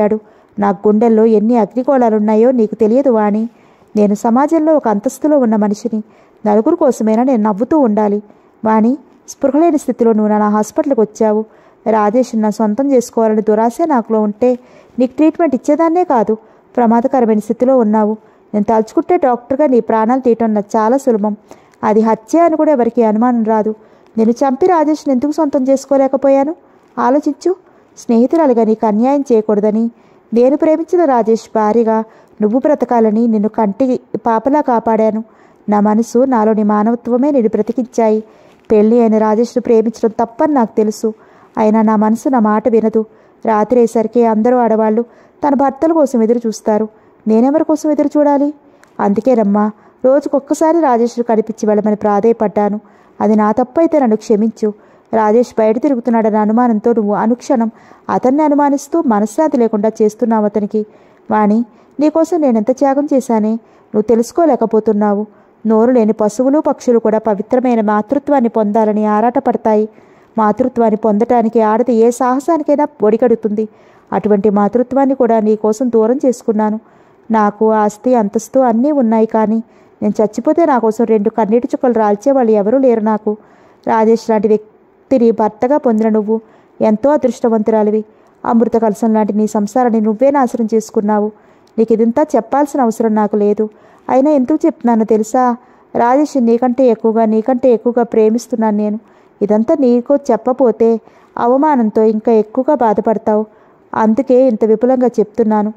నా గుండెల్లో ఎన్ని అగ్నిగోళాలున్నాయో నీకు తెలియదు వాణి నేను సమాజంలో ఒక అంతస్తులో ఉన్న మనిషిని నలుగురు కోసమైనా నేను నవ్వుతూ ఉండాలి వాణి స్పృహలేని స్థితిలో నువ్వు నా హాస్పిటల్కి వచ్చావు రాజేష్ నా సొంతం చేసుకోవాలని దురాశ నాకులో ఉంటే నీకు ట్రీట్మెంట్ ఇచ్చేదాన్నే కాదు ప్రమాదకరమైన స్థితిలో ఉన్నావు నేను తలుచుకుంటే డాక్టర్గా నీ ప్రాణాలు తీయటం నాకు చాలా సులభం అది హత్య అని కూడా ఎవరికి అనుమానం రాదు నేను చంపి రాజేష్ని ఎందుకు సొంతం చేసుకోలేకపోయాను ఆలోచించు స్నేహితురాలిగా నీకు అన్యాయం చేయకూడదని నేను ప్రేమించిన రాజేష్ భార్యగా నువ్వు బ్రతకాలని నిన్ను కంటి పాపలా కాపాడాను నా మనసు నాలోని మానవత్వమే నేను బ్రతికించాయి పెళ్ళి అయిన రాజేష్ను ప్రేమించడం తప్పని నాకు తెలుసు అయినా నా మనసు నా మాట వినదు రాత్రి అయ్యేసరికి అందరూ ఆడవాళ్ళు తన భర్తల కోసం ఎదురు చూస్తారు నేనెవరి కోసం ఎదురు చూడాలి అందుకేనమ్మా రోజుకొక్కసారి రాజేష్ను కనిపించి వెళ్ళమని ప్రాధేయపడ్డాను అది నా తప్పైతే నన్ను క్షమించు రాజేష్ బయట తిరుగుతున్నాడన్న అనుమానంతో నువ్వు అనుక్షణం అతన్ని అనుమానిస్తూ మనశ్శాంతి లేకుండా చేస్తున్నావు అతనికి వాణి నీకోసం నేనెంత త్యాగం చేశానే నువ్వు తెలుసుకోలేకపోతున్నావు నోరు లేని పశువులు పక్షులు కూడా పవిత్రమైన మాతృత్వాన్ని పొందాలని ఆరాటపడతాయి మాతృత్వాన్ని పొందటానికి ఆడది ఏ సాహసానికైనా ఒడిగడుతుంది అటువంటి మాతృత్వాన్ని కూడా నీ కోసం దూరం చేసుకున్నాను నాకు ఆస్తి అంతస్తు అన్నీ ఉన్నాయి కానీ నేను చచ్చిపోతే నా కోసం రెండు కన్నీటి చుక్కలు రాల్చే వాళ్ళు ఎవరూ లేరు నాకు రాజేష్ లాంటి వ్యక్తిని భర్తగా పొందిన నువ్వు ఎంతో అదృష్టవంతురాలివి అమృత కలసం లాంటి నీ సంసారాన్ని నువ్వే నాశనం చేసుకున్నావు నీకు ఇదంతా చెప్పాల్సిన అవసరం నాకు లేదు అయినా ఎందుకు చెప్తున్నానో తెలుసా రాజేష్ నీకంటే ఎక్కువగా నీకంటే ఎక్కువగా ప్రేమిస్తున్నాను నేను ఇదంతా నీకు చెప్పపోతే అవమానంతో ఇంకా ఎక్కువగా బాధపడతావు అందుకే ఇంత విపులంగా చెప్తున్నాను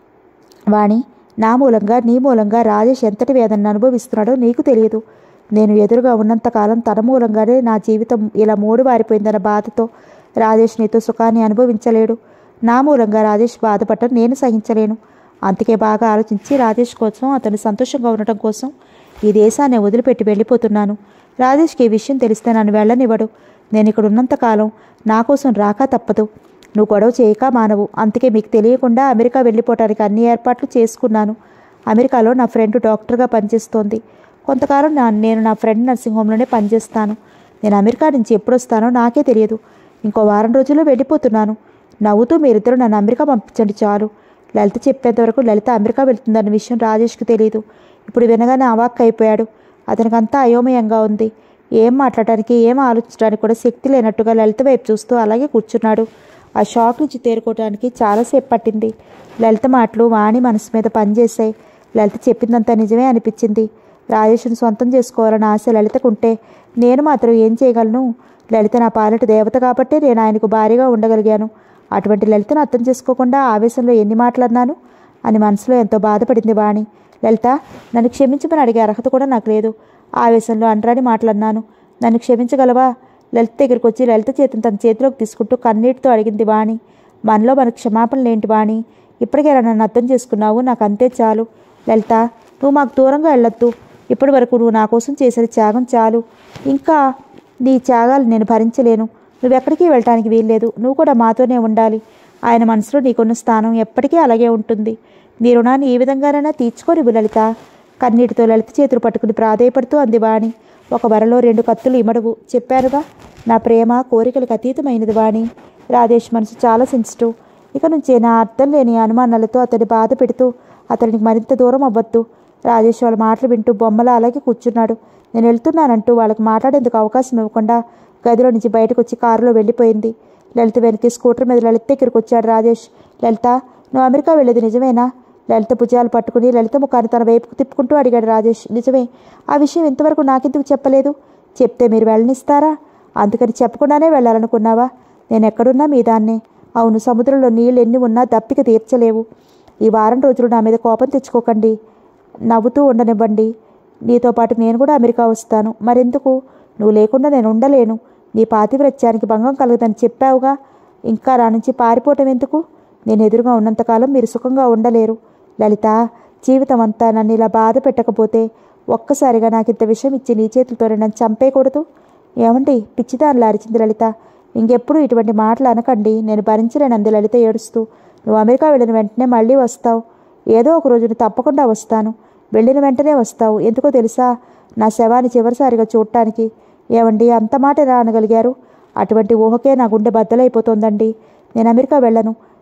వాణి నా మూలంగా నీ మూలంగా రాజేష్ ఎంతటి వేదన అనుభవిస్తున్నాడో నీకు తెలియదు నేను ఎదురుగా ఉన్నంతకాలం తన మూలంగానే నా జీవితం ఇలా మూడు వారిపోయిందన్న బాధతో రాజేష్ నీతో సుఖాన్ని అనుభవించలేడు నా మూలంగా రాజేష్ బాధపడటం నేను సహించలేను అందుకే బాగా ఆలోచించి రాజేష్ కోసం అతను సంతోషంగా ఉండటం కోసం ఈ దేశాన్ని వదిలిపెట్టి వెళ్ళిపోతున్నాను రాజేష్కి ఈ విషయం తెలిస్తే నన్ను వెళ్ళనివ్వడు నేను ఇక్కడ ఉన్నంతకాలం నా కోసం రాక తప్పదు నువ్వు గొడవ చేయక మానవు అందుకే మీకు తెలియకుండా అమెరికా వెళ్ళిపోవటానికి అన్ని ఏర్పాట్లు చేసుకున్నాను అమెరికాలో నా ఫ్రెండ్ డాక్టర్గా పనిచేస్తోంది కొంతకాలం నా నేను నా ఫ్రెండ్ నర్సింగ్ హోమ్లోనే పనిచేస్తాను నేను అమెరికా నుంచి ఎప్పుడు వస్తానో నాకే తెలియదు ఇంకో వారం రోజుల్లో వెళ్ళిపోతున్నాను నవ్వుతూ మీరిద్దరూ నన్ను అమెరికా పంపించండి చాలు లలిత చెప్పేంత వరకు లలిత అమెరికా వెళ్తుందన్న విషయం రాజేష్కి తెలియదు ఇప్పుడు వినగానే అవాక్ అయిపోయాడు అతనికి అంతా అయోమయంగా ఉంది ఏం మాట్లాడటానికి ఏం ఆలోచించడానికి కూడా శక్తి లేనట్టుగా లలిత వైపు చూస్తూ అలాగే కూర్చున్నాడు ఆ షాక్ నుంచి తేరుకోవడానికి చాలాసేపు పట్టింది లలిత మాటలు వాణి మనసు మీద పనిచేశాయి లలిత చెప్పిందంతా నిజమే అనిపించింది రాజేష్ను సొంతం చేసుకోవాలని ఆశ లలితకుంటే నేను మాత్రం ఏం చేయగలను లలిత నా పాలటి దేవత కాబట్టే నేను ఆయనకు భారీగా ఉండగలిగాను అటువంటి లలితను అర్థం చేసుకోకుండా ఆవేశంలో ఎన్ని మాట్లాడినాను అని మనసులో ఎంతో బాధపడింది వాణి లలిత నన్ను క్షమించమని అడిగే అర్హత కూడా నాకు లేదు ఆవేశంలో అంటరాని మాట్లాడినాను నన్ను క్షమించగలవా లలిత దగ్గరికి వచ్చి లలిత చేతిని తన చేతిలోకి తీసుకుంటూ కన్నీటితో అడిగింది వాణి మనలో మనకు క్షమాపణలు ఏంటి వాణి ఇప్పటికైనా నన్ను అర్థం చేసుకున్నావు నాకు అంతే చాలు లలిత నువ్వు మాకు దూరంగా వెళ్ళొద్దు ఇప్పటి వరకు నువ్వు నా కోసం చేసిన త్యాగం చాలు ఇంకా నీ త్యాగాలు నేను భరించలేను నువ్వెక్కడికి వెళ్ళటానికి వీల్లేదు నువ్వు కూడా మాతోనే ఉండాలి ఆయన మనసులో నీకున్న స్థానం ఎప్పటికీ అలాగే ఉంటుంది నీ రుణాన్ని ఏ విధంగానైనా తీర్చుకోనివ్వు లలిత కన్నీటితో లలిత చేతులు పట్టుకుని ప్రాధేయపడుతూ అంది వాణి ఒక వరలో రెండు కత్తులు ఇమడవు చెప్పారుగా నా ప్రేమ కోరికలకు అతీతమైనది వాణి రాజేష్ మనసు చాలా సెన్సిటివ్ ఇక నుంచే నా అర్థం లేని అనుమానాలతో అతన్ని బాధ పెడుతూ అతనికి మరింత దూరం అవ్వద్దు రాజేష్ వాళ్ళ మాటలు వింటూ బొమ్మలా అలాగే కూర్చున్నాడు నేను వెళ్తున్నానంటూ వాళ్ళకి మాట్లాడేందుకు అవకాశం ఇవ్వకుండా గదిలో నుంచి బయటకు వచ్చి కారులో వెళ్ళిపోయింది లలిత వెనక్కి స్కూటర్ మీద లలిత దగ్గరికి వచ్చాడు రాజేష్ లలిత నువ్వు అమెరికా వెళ్ళేది నిజమేనా లలిత భుజాలు పట్టుకుని లలిత ముఖాన్ని తన వైపుకు తిప్పుకుంటూ అడిగాడు రాజేష్ నిజమే ఆ విషయం ఇంతవరకు నాకెందుకు చెప్పలేదు చెప్తే మీరు వెళ్ళనిస్తారా అందుకని చెప్పకుండానే వెళ్ళాలనుకున్నావా నేను ఎక్కడున్నా మీ దాన్నే అవును సముద్రంలో నీళ్ళు ఎన్ని ఉన్నా దప్పిక తీర్చలేవు ఈ వారం రోజులు నా మీద కోపం తెచ్చుకోకండి నవ్వుతూ ఉండనివ్వండి నీతో పాటు నేను కూడా అమెరికా వస్తాను మరెందుకు నువ్వు లేకుండా నేను ఉండలేను నీ పాతివ్రత్యానికి భంగం కలగదని చెప్పావుగా ఇంకా నా నుంచి పారిపోవటం ఎందుకు నేను ఎదురుగా ఉన్నంతకాలం మీరు సుఖంగా ఉండలేరు లలిత జీవితం అంతా నన్ను ఇలా బాధ పెట్టకపోతే ఒక్కసారిగా నాకు ఇంత విషయం ఇచ్చి నీ చేతులతో నన్ను చంపేయకూడదు ఏమండి పిచ్చిదానిలా అరిచింది లలిత ఇంకెప్పుడు ఇటువంటి మాటలు అనకండి నేను భరించలేనంది లలిత ఏడుస్తూ నువ్వు అమెరికా వెళ్ళిన వెంటనే మళ్ళీ వస్తావు ఏదో ఒక రోజున తప్పకుండా వస్తాను వెళ్ళిన వెంటనే వస్తావు ఎందుకో తెలుసా నా శవాన్ని చివరిసారిగా చూడటానికి ఏమండి అంత మాట ఎలా అనగలిగారు అటువంటి ఊహకే నా గుండె బద్దలైపోతోందండి నేను అమెరికా వెళ్ళను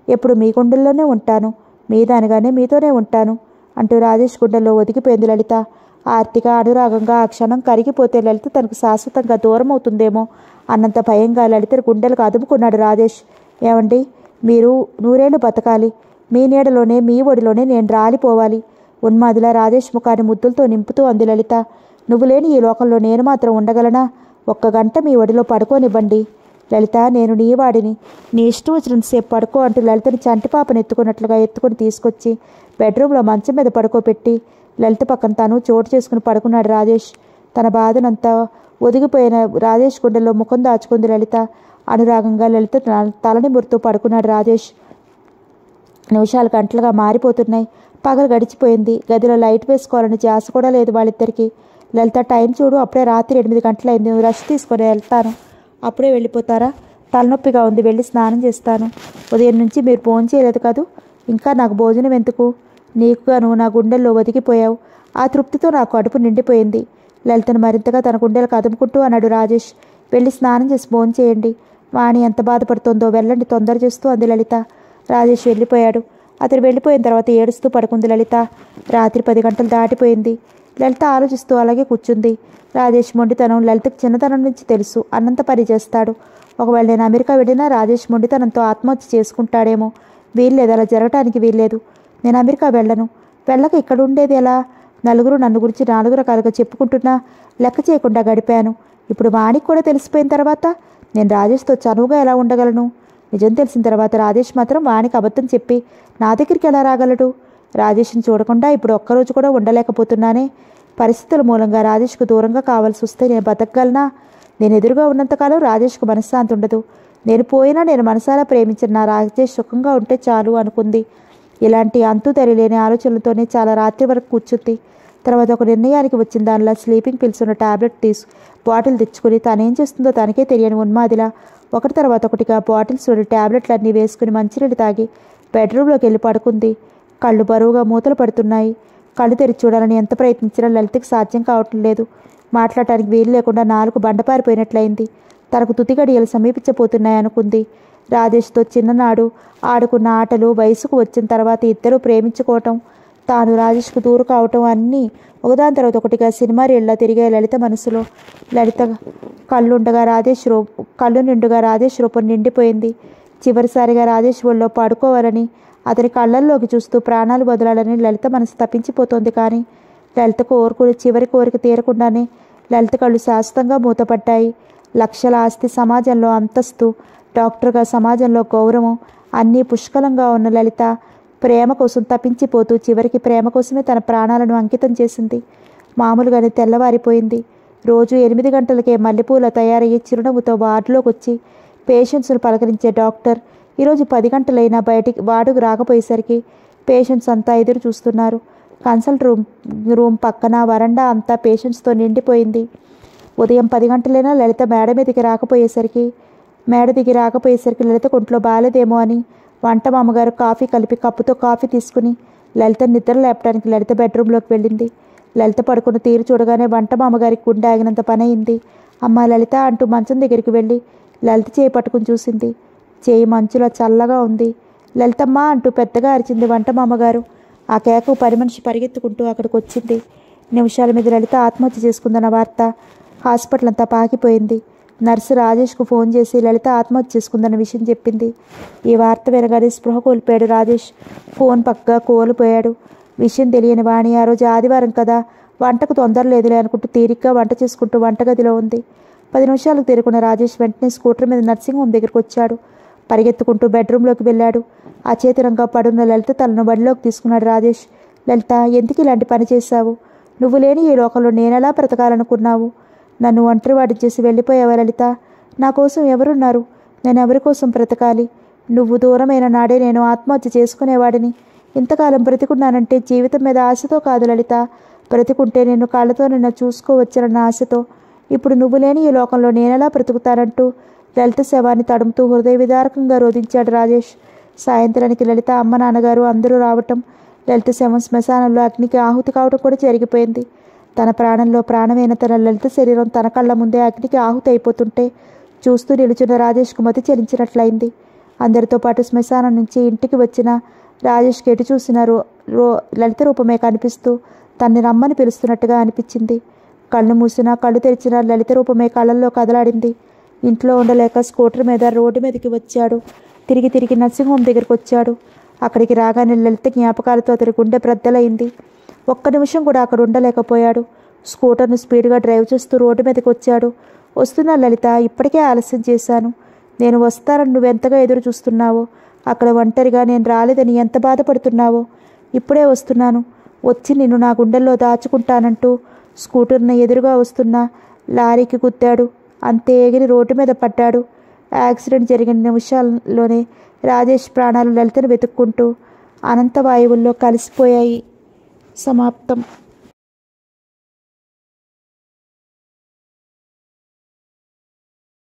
ఎప్పుడు మీ గుండెల్లోనే ఉంటాను మీ దానిగానే మీతోనే ఉంటాను అంటూ రాజేష్ గుండెల్లో ఒదిగిపోయింది లలిత ఆర్తిగా అనురాగంగా ఆ క్షణం కరిగిపోతే లలిత తనకు శాశ్వతంగా దూరం అవుతుందేమో అన్నంత భయంగా లలిత గుండెలకు అదుముకున్నాడు రాజేష్ ఏమండి మీరు నూరేళ్లు బతకాలి మీ నీడలోనే మీ ఒడిలోనే నేను రాలిపోవాలి ఉన్మాదిలా రాజేష్ ముఖాన్ని ముద్దులతో నింపుతూ అంది లలిత నువ్వు లేని ఈ లోకంలో నేను మాత్రం ఉండగలనా ఒక్క గంట మీ ఒడిలో పడుకోనివ్వండి లలిత నేను నీ వాడిని నీ ఇష్టం వచ్చినంతసేపు పడుకో అంటూ లలితని చంటిపాపను ఎత్తుకున్నట్లుగా ఎత్తుకుని తీసుకొచ్చి బెడ్రూమ్లో మంచం మీద పడుకోబెట్టి లలిత పక్కన తను చోటు చేసుకుని పడుకున్నాడు రాజేష్ తన బాధనంతా ఒదిగిపోయిన రాజేష్ గుండెల్లో ముఖం దాచుకుంది లలిత అనురాగంగా లలిత తల- తలని మురుతూ పడుకున్నాడు రాజేష్ నిమిషాలు గంటలుగా మారిపోతున్నాయి పగలు గడిచిపోయింది గదిలో లైట్ వేసుకోవాలని జాస కూడా లేదు వాళ్ళిద్దరికి లలిత టైం చూడు అప్పుడే రాత్రి ఎనిమిది గంటలైంది నువ్వు రష్ తీసుకొని వెళ్తాను అప్పుడే వెళ్ళిపోతారా తలనొప్పిగా ఉంది వెళ్ళి స్నానం చేస్తాను ఉదయం నుంచి మీరు భోజనం చేయలేదు కదూ ఇంకా నాకు భోజనం ఎందుకు నీకుగా నువ్వు నా గుండెల్లో ఒదిగిపోయావు ఆ తృప్తితో నా కడుపు నిండిపోయింది లలితను మరింతగా తన గుండెలకు అదుముకుంటూ అన్నాడు రాజేష్ వెళ్ళి స్నానం చేసి భోజనం చేయండి వాణి ఎంత బాధపడుతోందో వెళ్ళండి తొందర చేస్తూ అంది లలిత రాజేష్ వెళ్ళిపోయాడు అతను వెళ్ళిపోయిన తర్వాత ఏడుస్తూ పడుకుంది లలిత రాత్రి పది గంటలు దాటిపోయింది లలిత ఆలోచిస్తూ అలాగే కూర్చుంది రాజేష్ మొండితనం లలితకు చిన్నతనం నుంచి తెలుసు అన్నంత పని చేస్తాడు ఒకవేళ నేను అమెరికా వెళ్ళినా రాజేష్ మొండితనంతో ఆత్మహత్య చేసుకుంటాడేమో వీల్లేదు అలా జరగటానికి వీల్లేదు నేను అమెరికా వెళ్ళను వెళ్ళక ఇక్కడ ఉండేది ఎలా నలుగురు నన్ను గురించి నాలుగు రకాలుగా చెప్పుకుంటున్నా లెక్క చేయకుండా గడిపాను ఇప్పుడు వాణికి కూడా తెలిసిపోయిన తర్వాత నేను రాజేష్తో చనువుగా ఎలా ఉండగలను నిజం తెలిసిన తర్వాత రాజేష్ మాత్రం వానికి అబద్ధం చెప్పి నా దగ్గరికి ఎలా రాగలడు రాజేష్ని చూడకుండా ఇప్పుడు ఒక్కరోజు కూడా ఉండలేకపోతున్నానే పరిస్థితుల మూలంగా రాజేష్కు దూరంగా కావాల్సి వస్తే నేను బతకగలనా నేను ఎదురుగా ఉన్నంతకాలం రాజేష్కు మనశ్శాంతి ఉండదు నేను పోయినా నేను మనసారా ప్రేమించిన నా రాజేష్ సుఖంగా ఉంటే చాలు అనుకుంది ఇలాంటి అంతు తెలియలేని ఆలోచనలతోనే చాలా రాత్రి వరకు కూర్చుంది తర్వాత ఒక నిర్ణయానికి వచ్చిన దానిలా స్లీపింగ్ పిల్స్ ఉన్న టాబ్లెట్ తీసు బాటిల్ తెచ్చుకుని తానేం చేస్తుందో తనకే తెలియని ఉన్మాదిలా ఒకటి తర్వాత ఒకటిగా బాటిల్స్లోని టాబ్లెట్లన్నీ వేసుకుని మంచినీళ్ళు తాగి బెడ్రూమ్లోకి వెళ్ళి పడుకుంది కళ్ళు బరువుగా మూతలు పడుతున్నాయి కళ్ళు తెరిచి చూడాలని ఎంత ప్రయత్నించినా లలితకి సాధ్యం కావటం లేదు మాట్లాడటానికి వీలు లేకుండా నాలుగు బండపారిపోయినట్లయింది తనకు తుతిగడియలు సమీపించబోతున్నాయి అనుకుంది రాజేష్తో చిన్ననాడు ఆడుకున్న ఆటలు వయసుకు వచ్చిన తర్వాత ఇద్దరూ ప్రేమించుకోవటం తాను రాజేష్కు దూరు కావటం అన్నీ ఒకదాని తర్వాత ఒకటిగా సినిమా రీళ్ళ తిరిగే లలిత మనసులో లలిత కళ్ళుండగా రాజేష్ రూ కళ్ళు నిండుగా రాజేష్ రూపం నిండిపోయింది చివరిసారిగా రాజేష్ ఒళ్ళో పడుకోవాలని అతని కళ్ళల్లోకి చూస్తూ ప్రాణాలు వదలాలని లలిత మనసు తప్పించిపోతోంది కానీ లలిత కోరుకుని చివరి కోరిక తీరకుండానే లలిత కళ్ళు శాశ్వతంగా మూతపడ్డాయి లక్షల ఆస్తి సమాజంలో అంతస్తు డాక్టర్గా సమాజంలో గౌరవం అన్నీ పుష్కలంగా ఉన్న లలిత ప్రేమ కోసం తప్పించిపోతూ చివరికి ప్రేమ కోసమే తన ప్రాణాలను అంకితం చేసింది మామూలుగానే తెల్లవారిపోయింది రోజు ఎనిమిది గంటలకే మల్లెపూల తయారయ్యే చిరునవ్వుతో వార్డులోకి వచ్చి పేషెంట్స్ను పలకరించే డాక్టర్ ఈరోజు పది గంటలైనా బయటికి వార్డుకు రాకపోయేసరికి పేషెంట్స్ అంతా ఎదురు చూస్తున్నారు కన్సల్ట్ రూమ్ రూమ్ పక్కన వరండా అంతా పేషెంట్స్తో నిండిపోయింది ఉదయం పది గంటలైనా లలిత మేడ మీదకి రాకపోయేసరికి మేడ దిగి రాకపోయేసరికి లలిత ఒంట్లో బాలేదేమో అని వంట మామగారు కాఫీ కలిపి కప్పుతో కాఫీ తీసుకుని లలిత నిద్ర లేపడానికి లలిత బెడ్రూమ్లోకి వెళ్ళింది లలిత పడుకున్న తీరు చూడగానే వంట మామగారికి గుండె ఆగినంత పని అయింది అమ్మ లలిత అంటూ మంచం దగ్గరికి వెళ్ళి లలిత చేయి పట్టుకుని చూసింది చేయి మంచులో చల్లగా ఉంది లలితమ్మ అంటూ పెద్దగా అరిచింది వంట మామగారు ఆ కేకు పని మనిషి పరిగెత్తుకుంటూ అక్కడికి వచ్చింది నిమిషాల మీద లలిత ఆత్మహత్య చేసుకుందన్న వార్త హాస్పిటల్ అంతా పాకిపోయింది నర్సు రాజేష్కు ఫోన్ చేసి లలిత ఆత్మహత్య చేసుకుందన్న విషయం చెప్పింది ఈ వార్త వినగానే స్పృహ కోల్పోయాడు రాజేష్ ఫోన్ పక్కగా కోల్పోయాడు విషయం తెలియని వాణి ఆ రోజు ఆదివారం కదా వంటకు తొందర లేదులే అనుకుంటూ తీరిగ్గా వంట చేసుకుంటూ వంటగదిలో ఉంది పది నిమిషాలకు తీరుకున్న రాజేష్ వెంటనే స్కూటర్ మీద నర్సింగ్ హోమ్ దగ్గరికి వచ్చాడు పరిగెత్తుకుంటూ బెడ్రూమ్లోకి వెళ్ళాడు అచేతనంగా పడున్న లలిత తలను బడిలోకి తీసుకున్నాడు రాజేష్ లలిత ఎందుకు ఇలాంటి పని చేశావు నువ్వు లేని ఈ లోకంలో నేనెలా బ్రతకాలనుకున్నావు నన్ను ఒంటరివాడి చేసి వెళ్ళిపోయావా లలిత నా కోసం ఎవరున్నారు నేను ఎవరి కోసం బ్రతకాలి నువ్వు దూరమైన నాడే నేను ఆత్మహత్య చేసుకునేవాడిని ఇంతకాలం బ్రతికున్నానంటే జీవితం మీద ఆశతో కాదు లలిత బ్రతికుంటే నేను కళ్ళతో నిన్ను చూసుకోవచ్చనన్న ఆశతో ఇప్పుడు నువ్వు లేని ఈ లోకంలో నేనెలా బ్రతుకుతానంటూ లలిత శవాన్ని తడుముతూ హృదయ విదారకంగా రోధించాడు రాజేష్ సాయంత్రానికి లలిత అమ్మ నాన్నగారు అందరూ రావటం లలిత శవం శ్మశానంలో అగ్నికి ఆహుతి కావటం కూడా జరిగిపోయింది తన ప్రాణంలో ప్రాణమైన తన లలిత శరీరం తన కళ్ళ ముందే అగ్నికి ఆహుతి అయిపోతుంటే చూస్తూ నిలుచున్న రాజేష్కు మతి చెలించినట్లయింది అందరితో పాటు శ్మశానం నుంచి ఇంటికి వచ్చిన రాజేష్కి ఎటు చూసిన రో రో లలిత రూపమే కనిపిస్తూ తన్ని రమ్మని పిలుస్తున్నట్టుగా అనిపించింది కళ్ళు మూసినా కళ్ళు తెరిచిన లలిత రూపమే కళ్ళల్లో కదలాడింది ఇంట్లో ఉండలేక స్కూటర్ మీద రోడ్డు మీదకి వచ్చాడు తిరిగి తిరిగి నర్సింగ్ హోమ్ దగ్గరికి వచ్చాడు అక్కడికి రాగానే లలిత జ్ఞాపకాలతో అతని గుండె బ్రద్దలైంది ఒక్క నిమిషం కూడా అక్కడ ఉండలేకపోయాడు స్కూటర్ను స్పీడ్గా డ్రైవ్ చేస్తూ రోడ్డు మీదకి వచ్చాడు వస్తున్న లలిత ఇప్పటికే ఆలస్యం చేశాను నేను వస్తానని నువ్వెంతగా ఎదురు చూస్తున్నావో అక్కడ ఒంటరిగా నేను రాలేదని ఎంత బాధపడుతున్నావో ఇప్పుడే వస్తున్నాను వచ్చి నిన్ను నా గుండెల్లో దాచుకుంటానంటూ స్కూటర్ను ఎదురుగా వస్తున్న లారీకి గుద్దాడు అంతే ఎగిరి రోడ్డు మీద పడ్డాడు యాక్సిడెంట్ జరిగిన నిమిషాల్లోనే రాజేష్ ప్రాణాలు లలితను వెతుక్కుంటూ అనంత వాయువుల్లో కలిసిపోయాయి సమాప్తం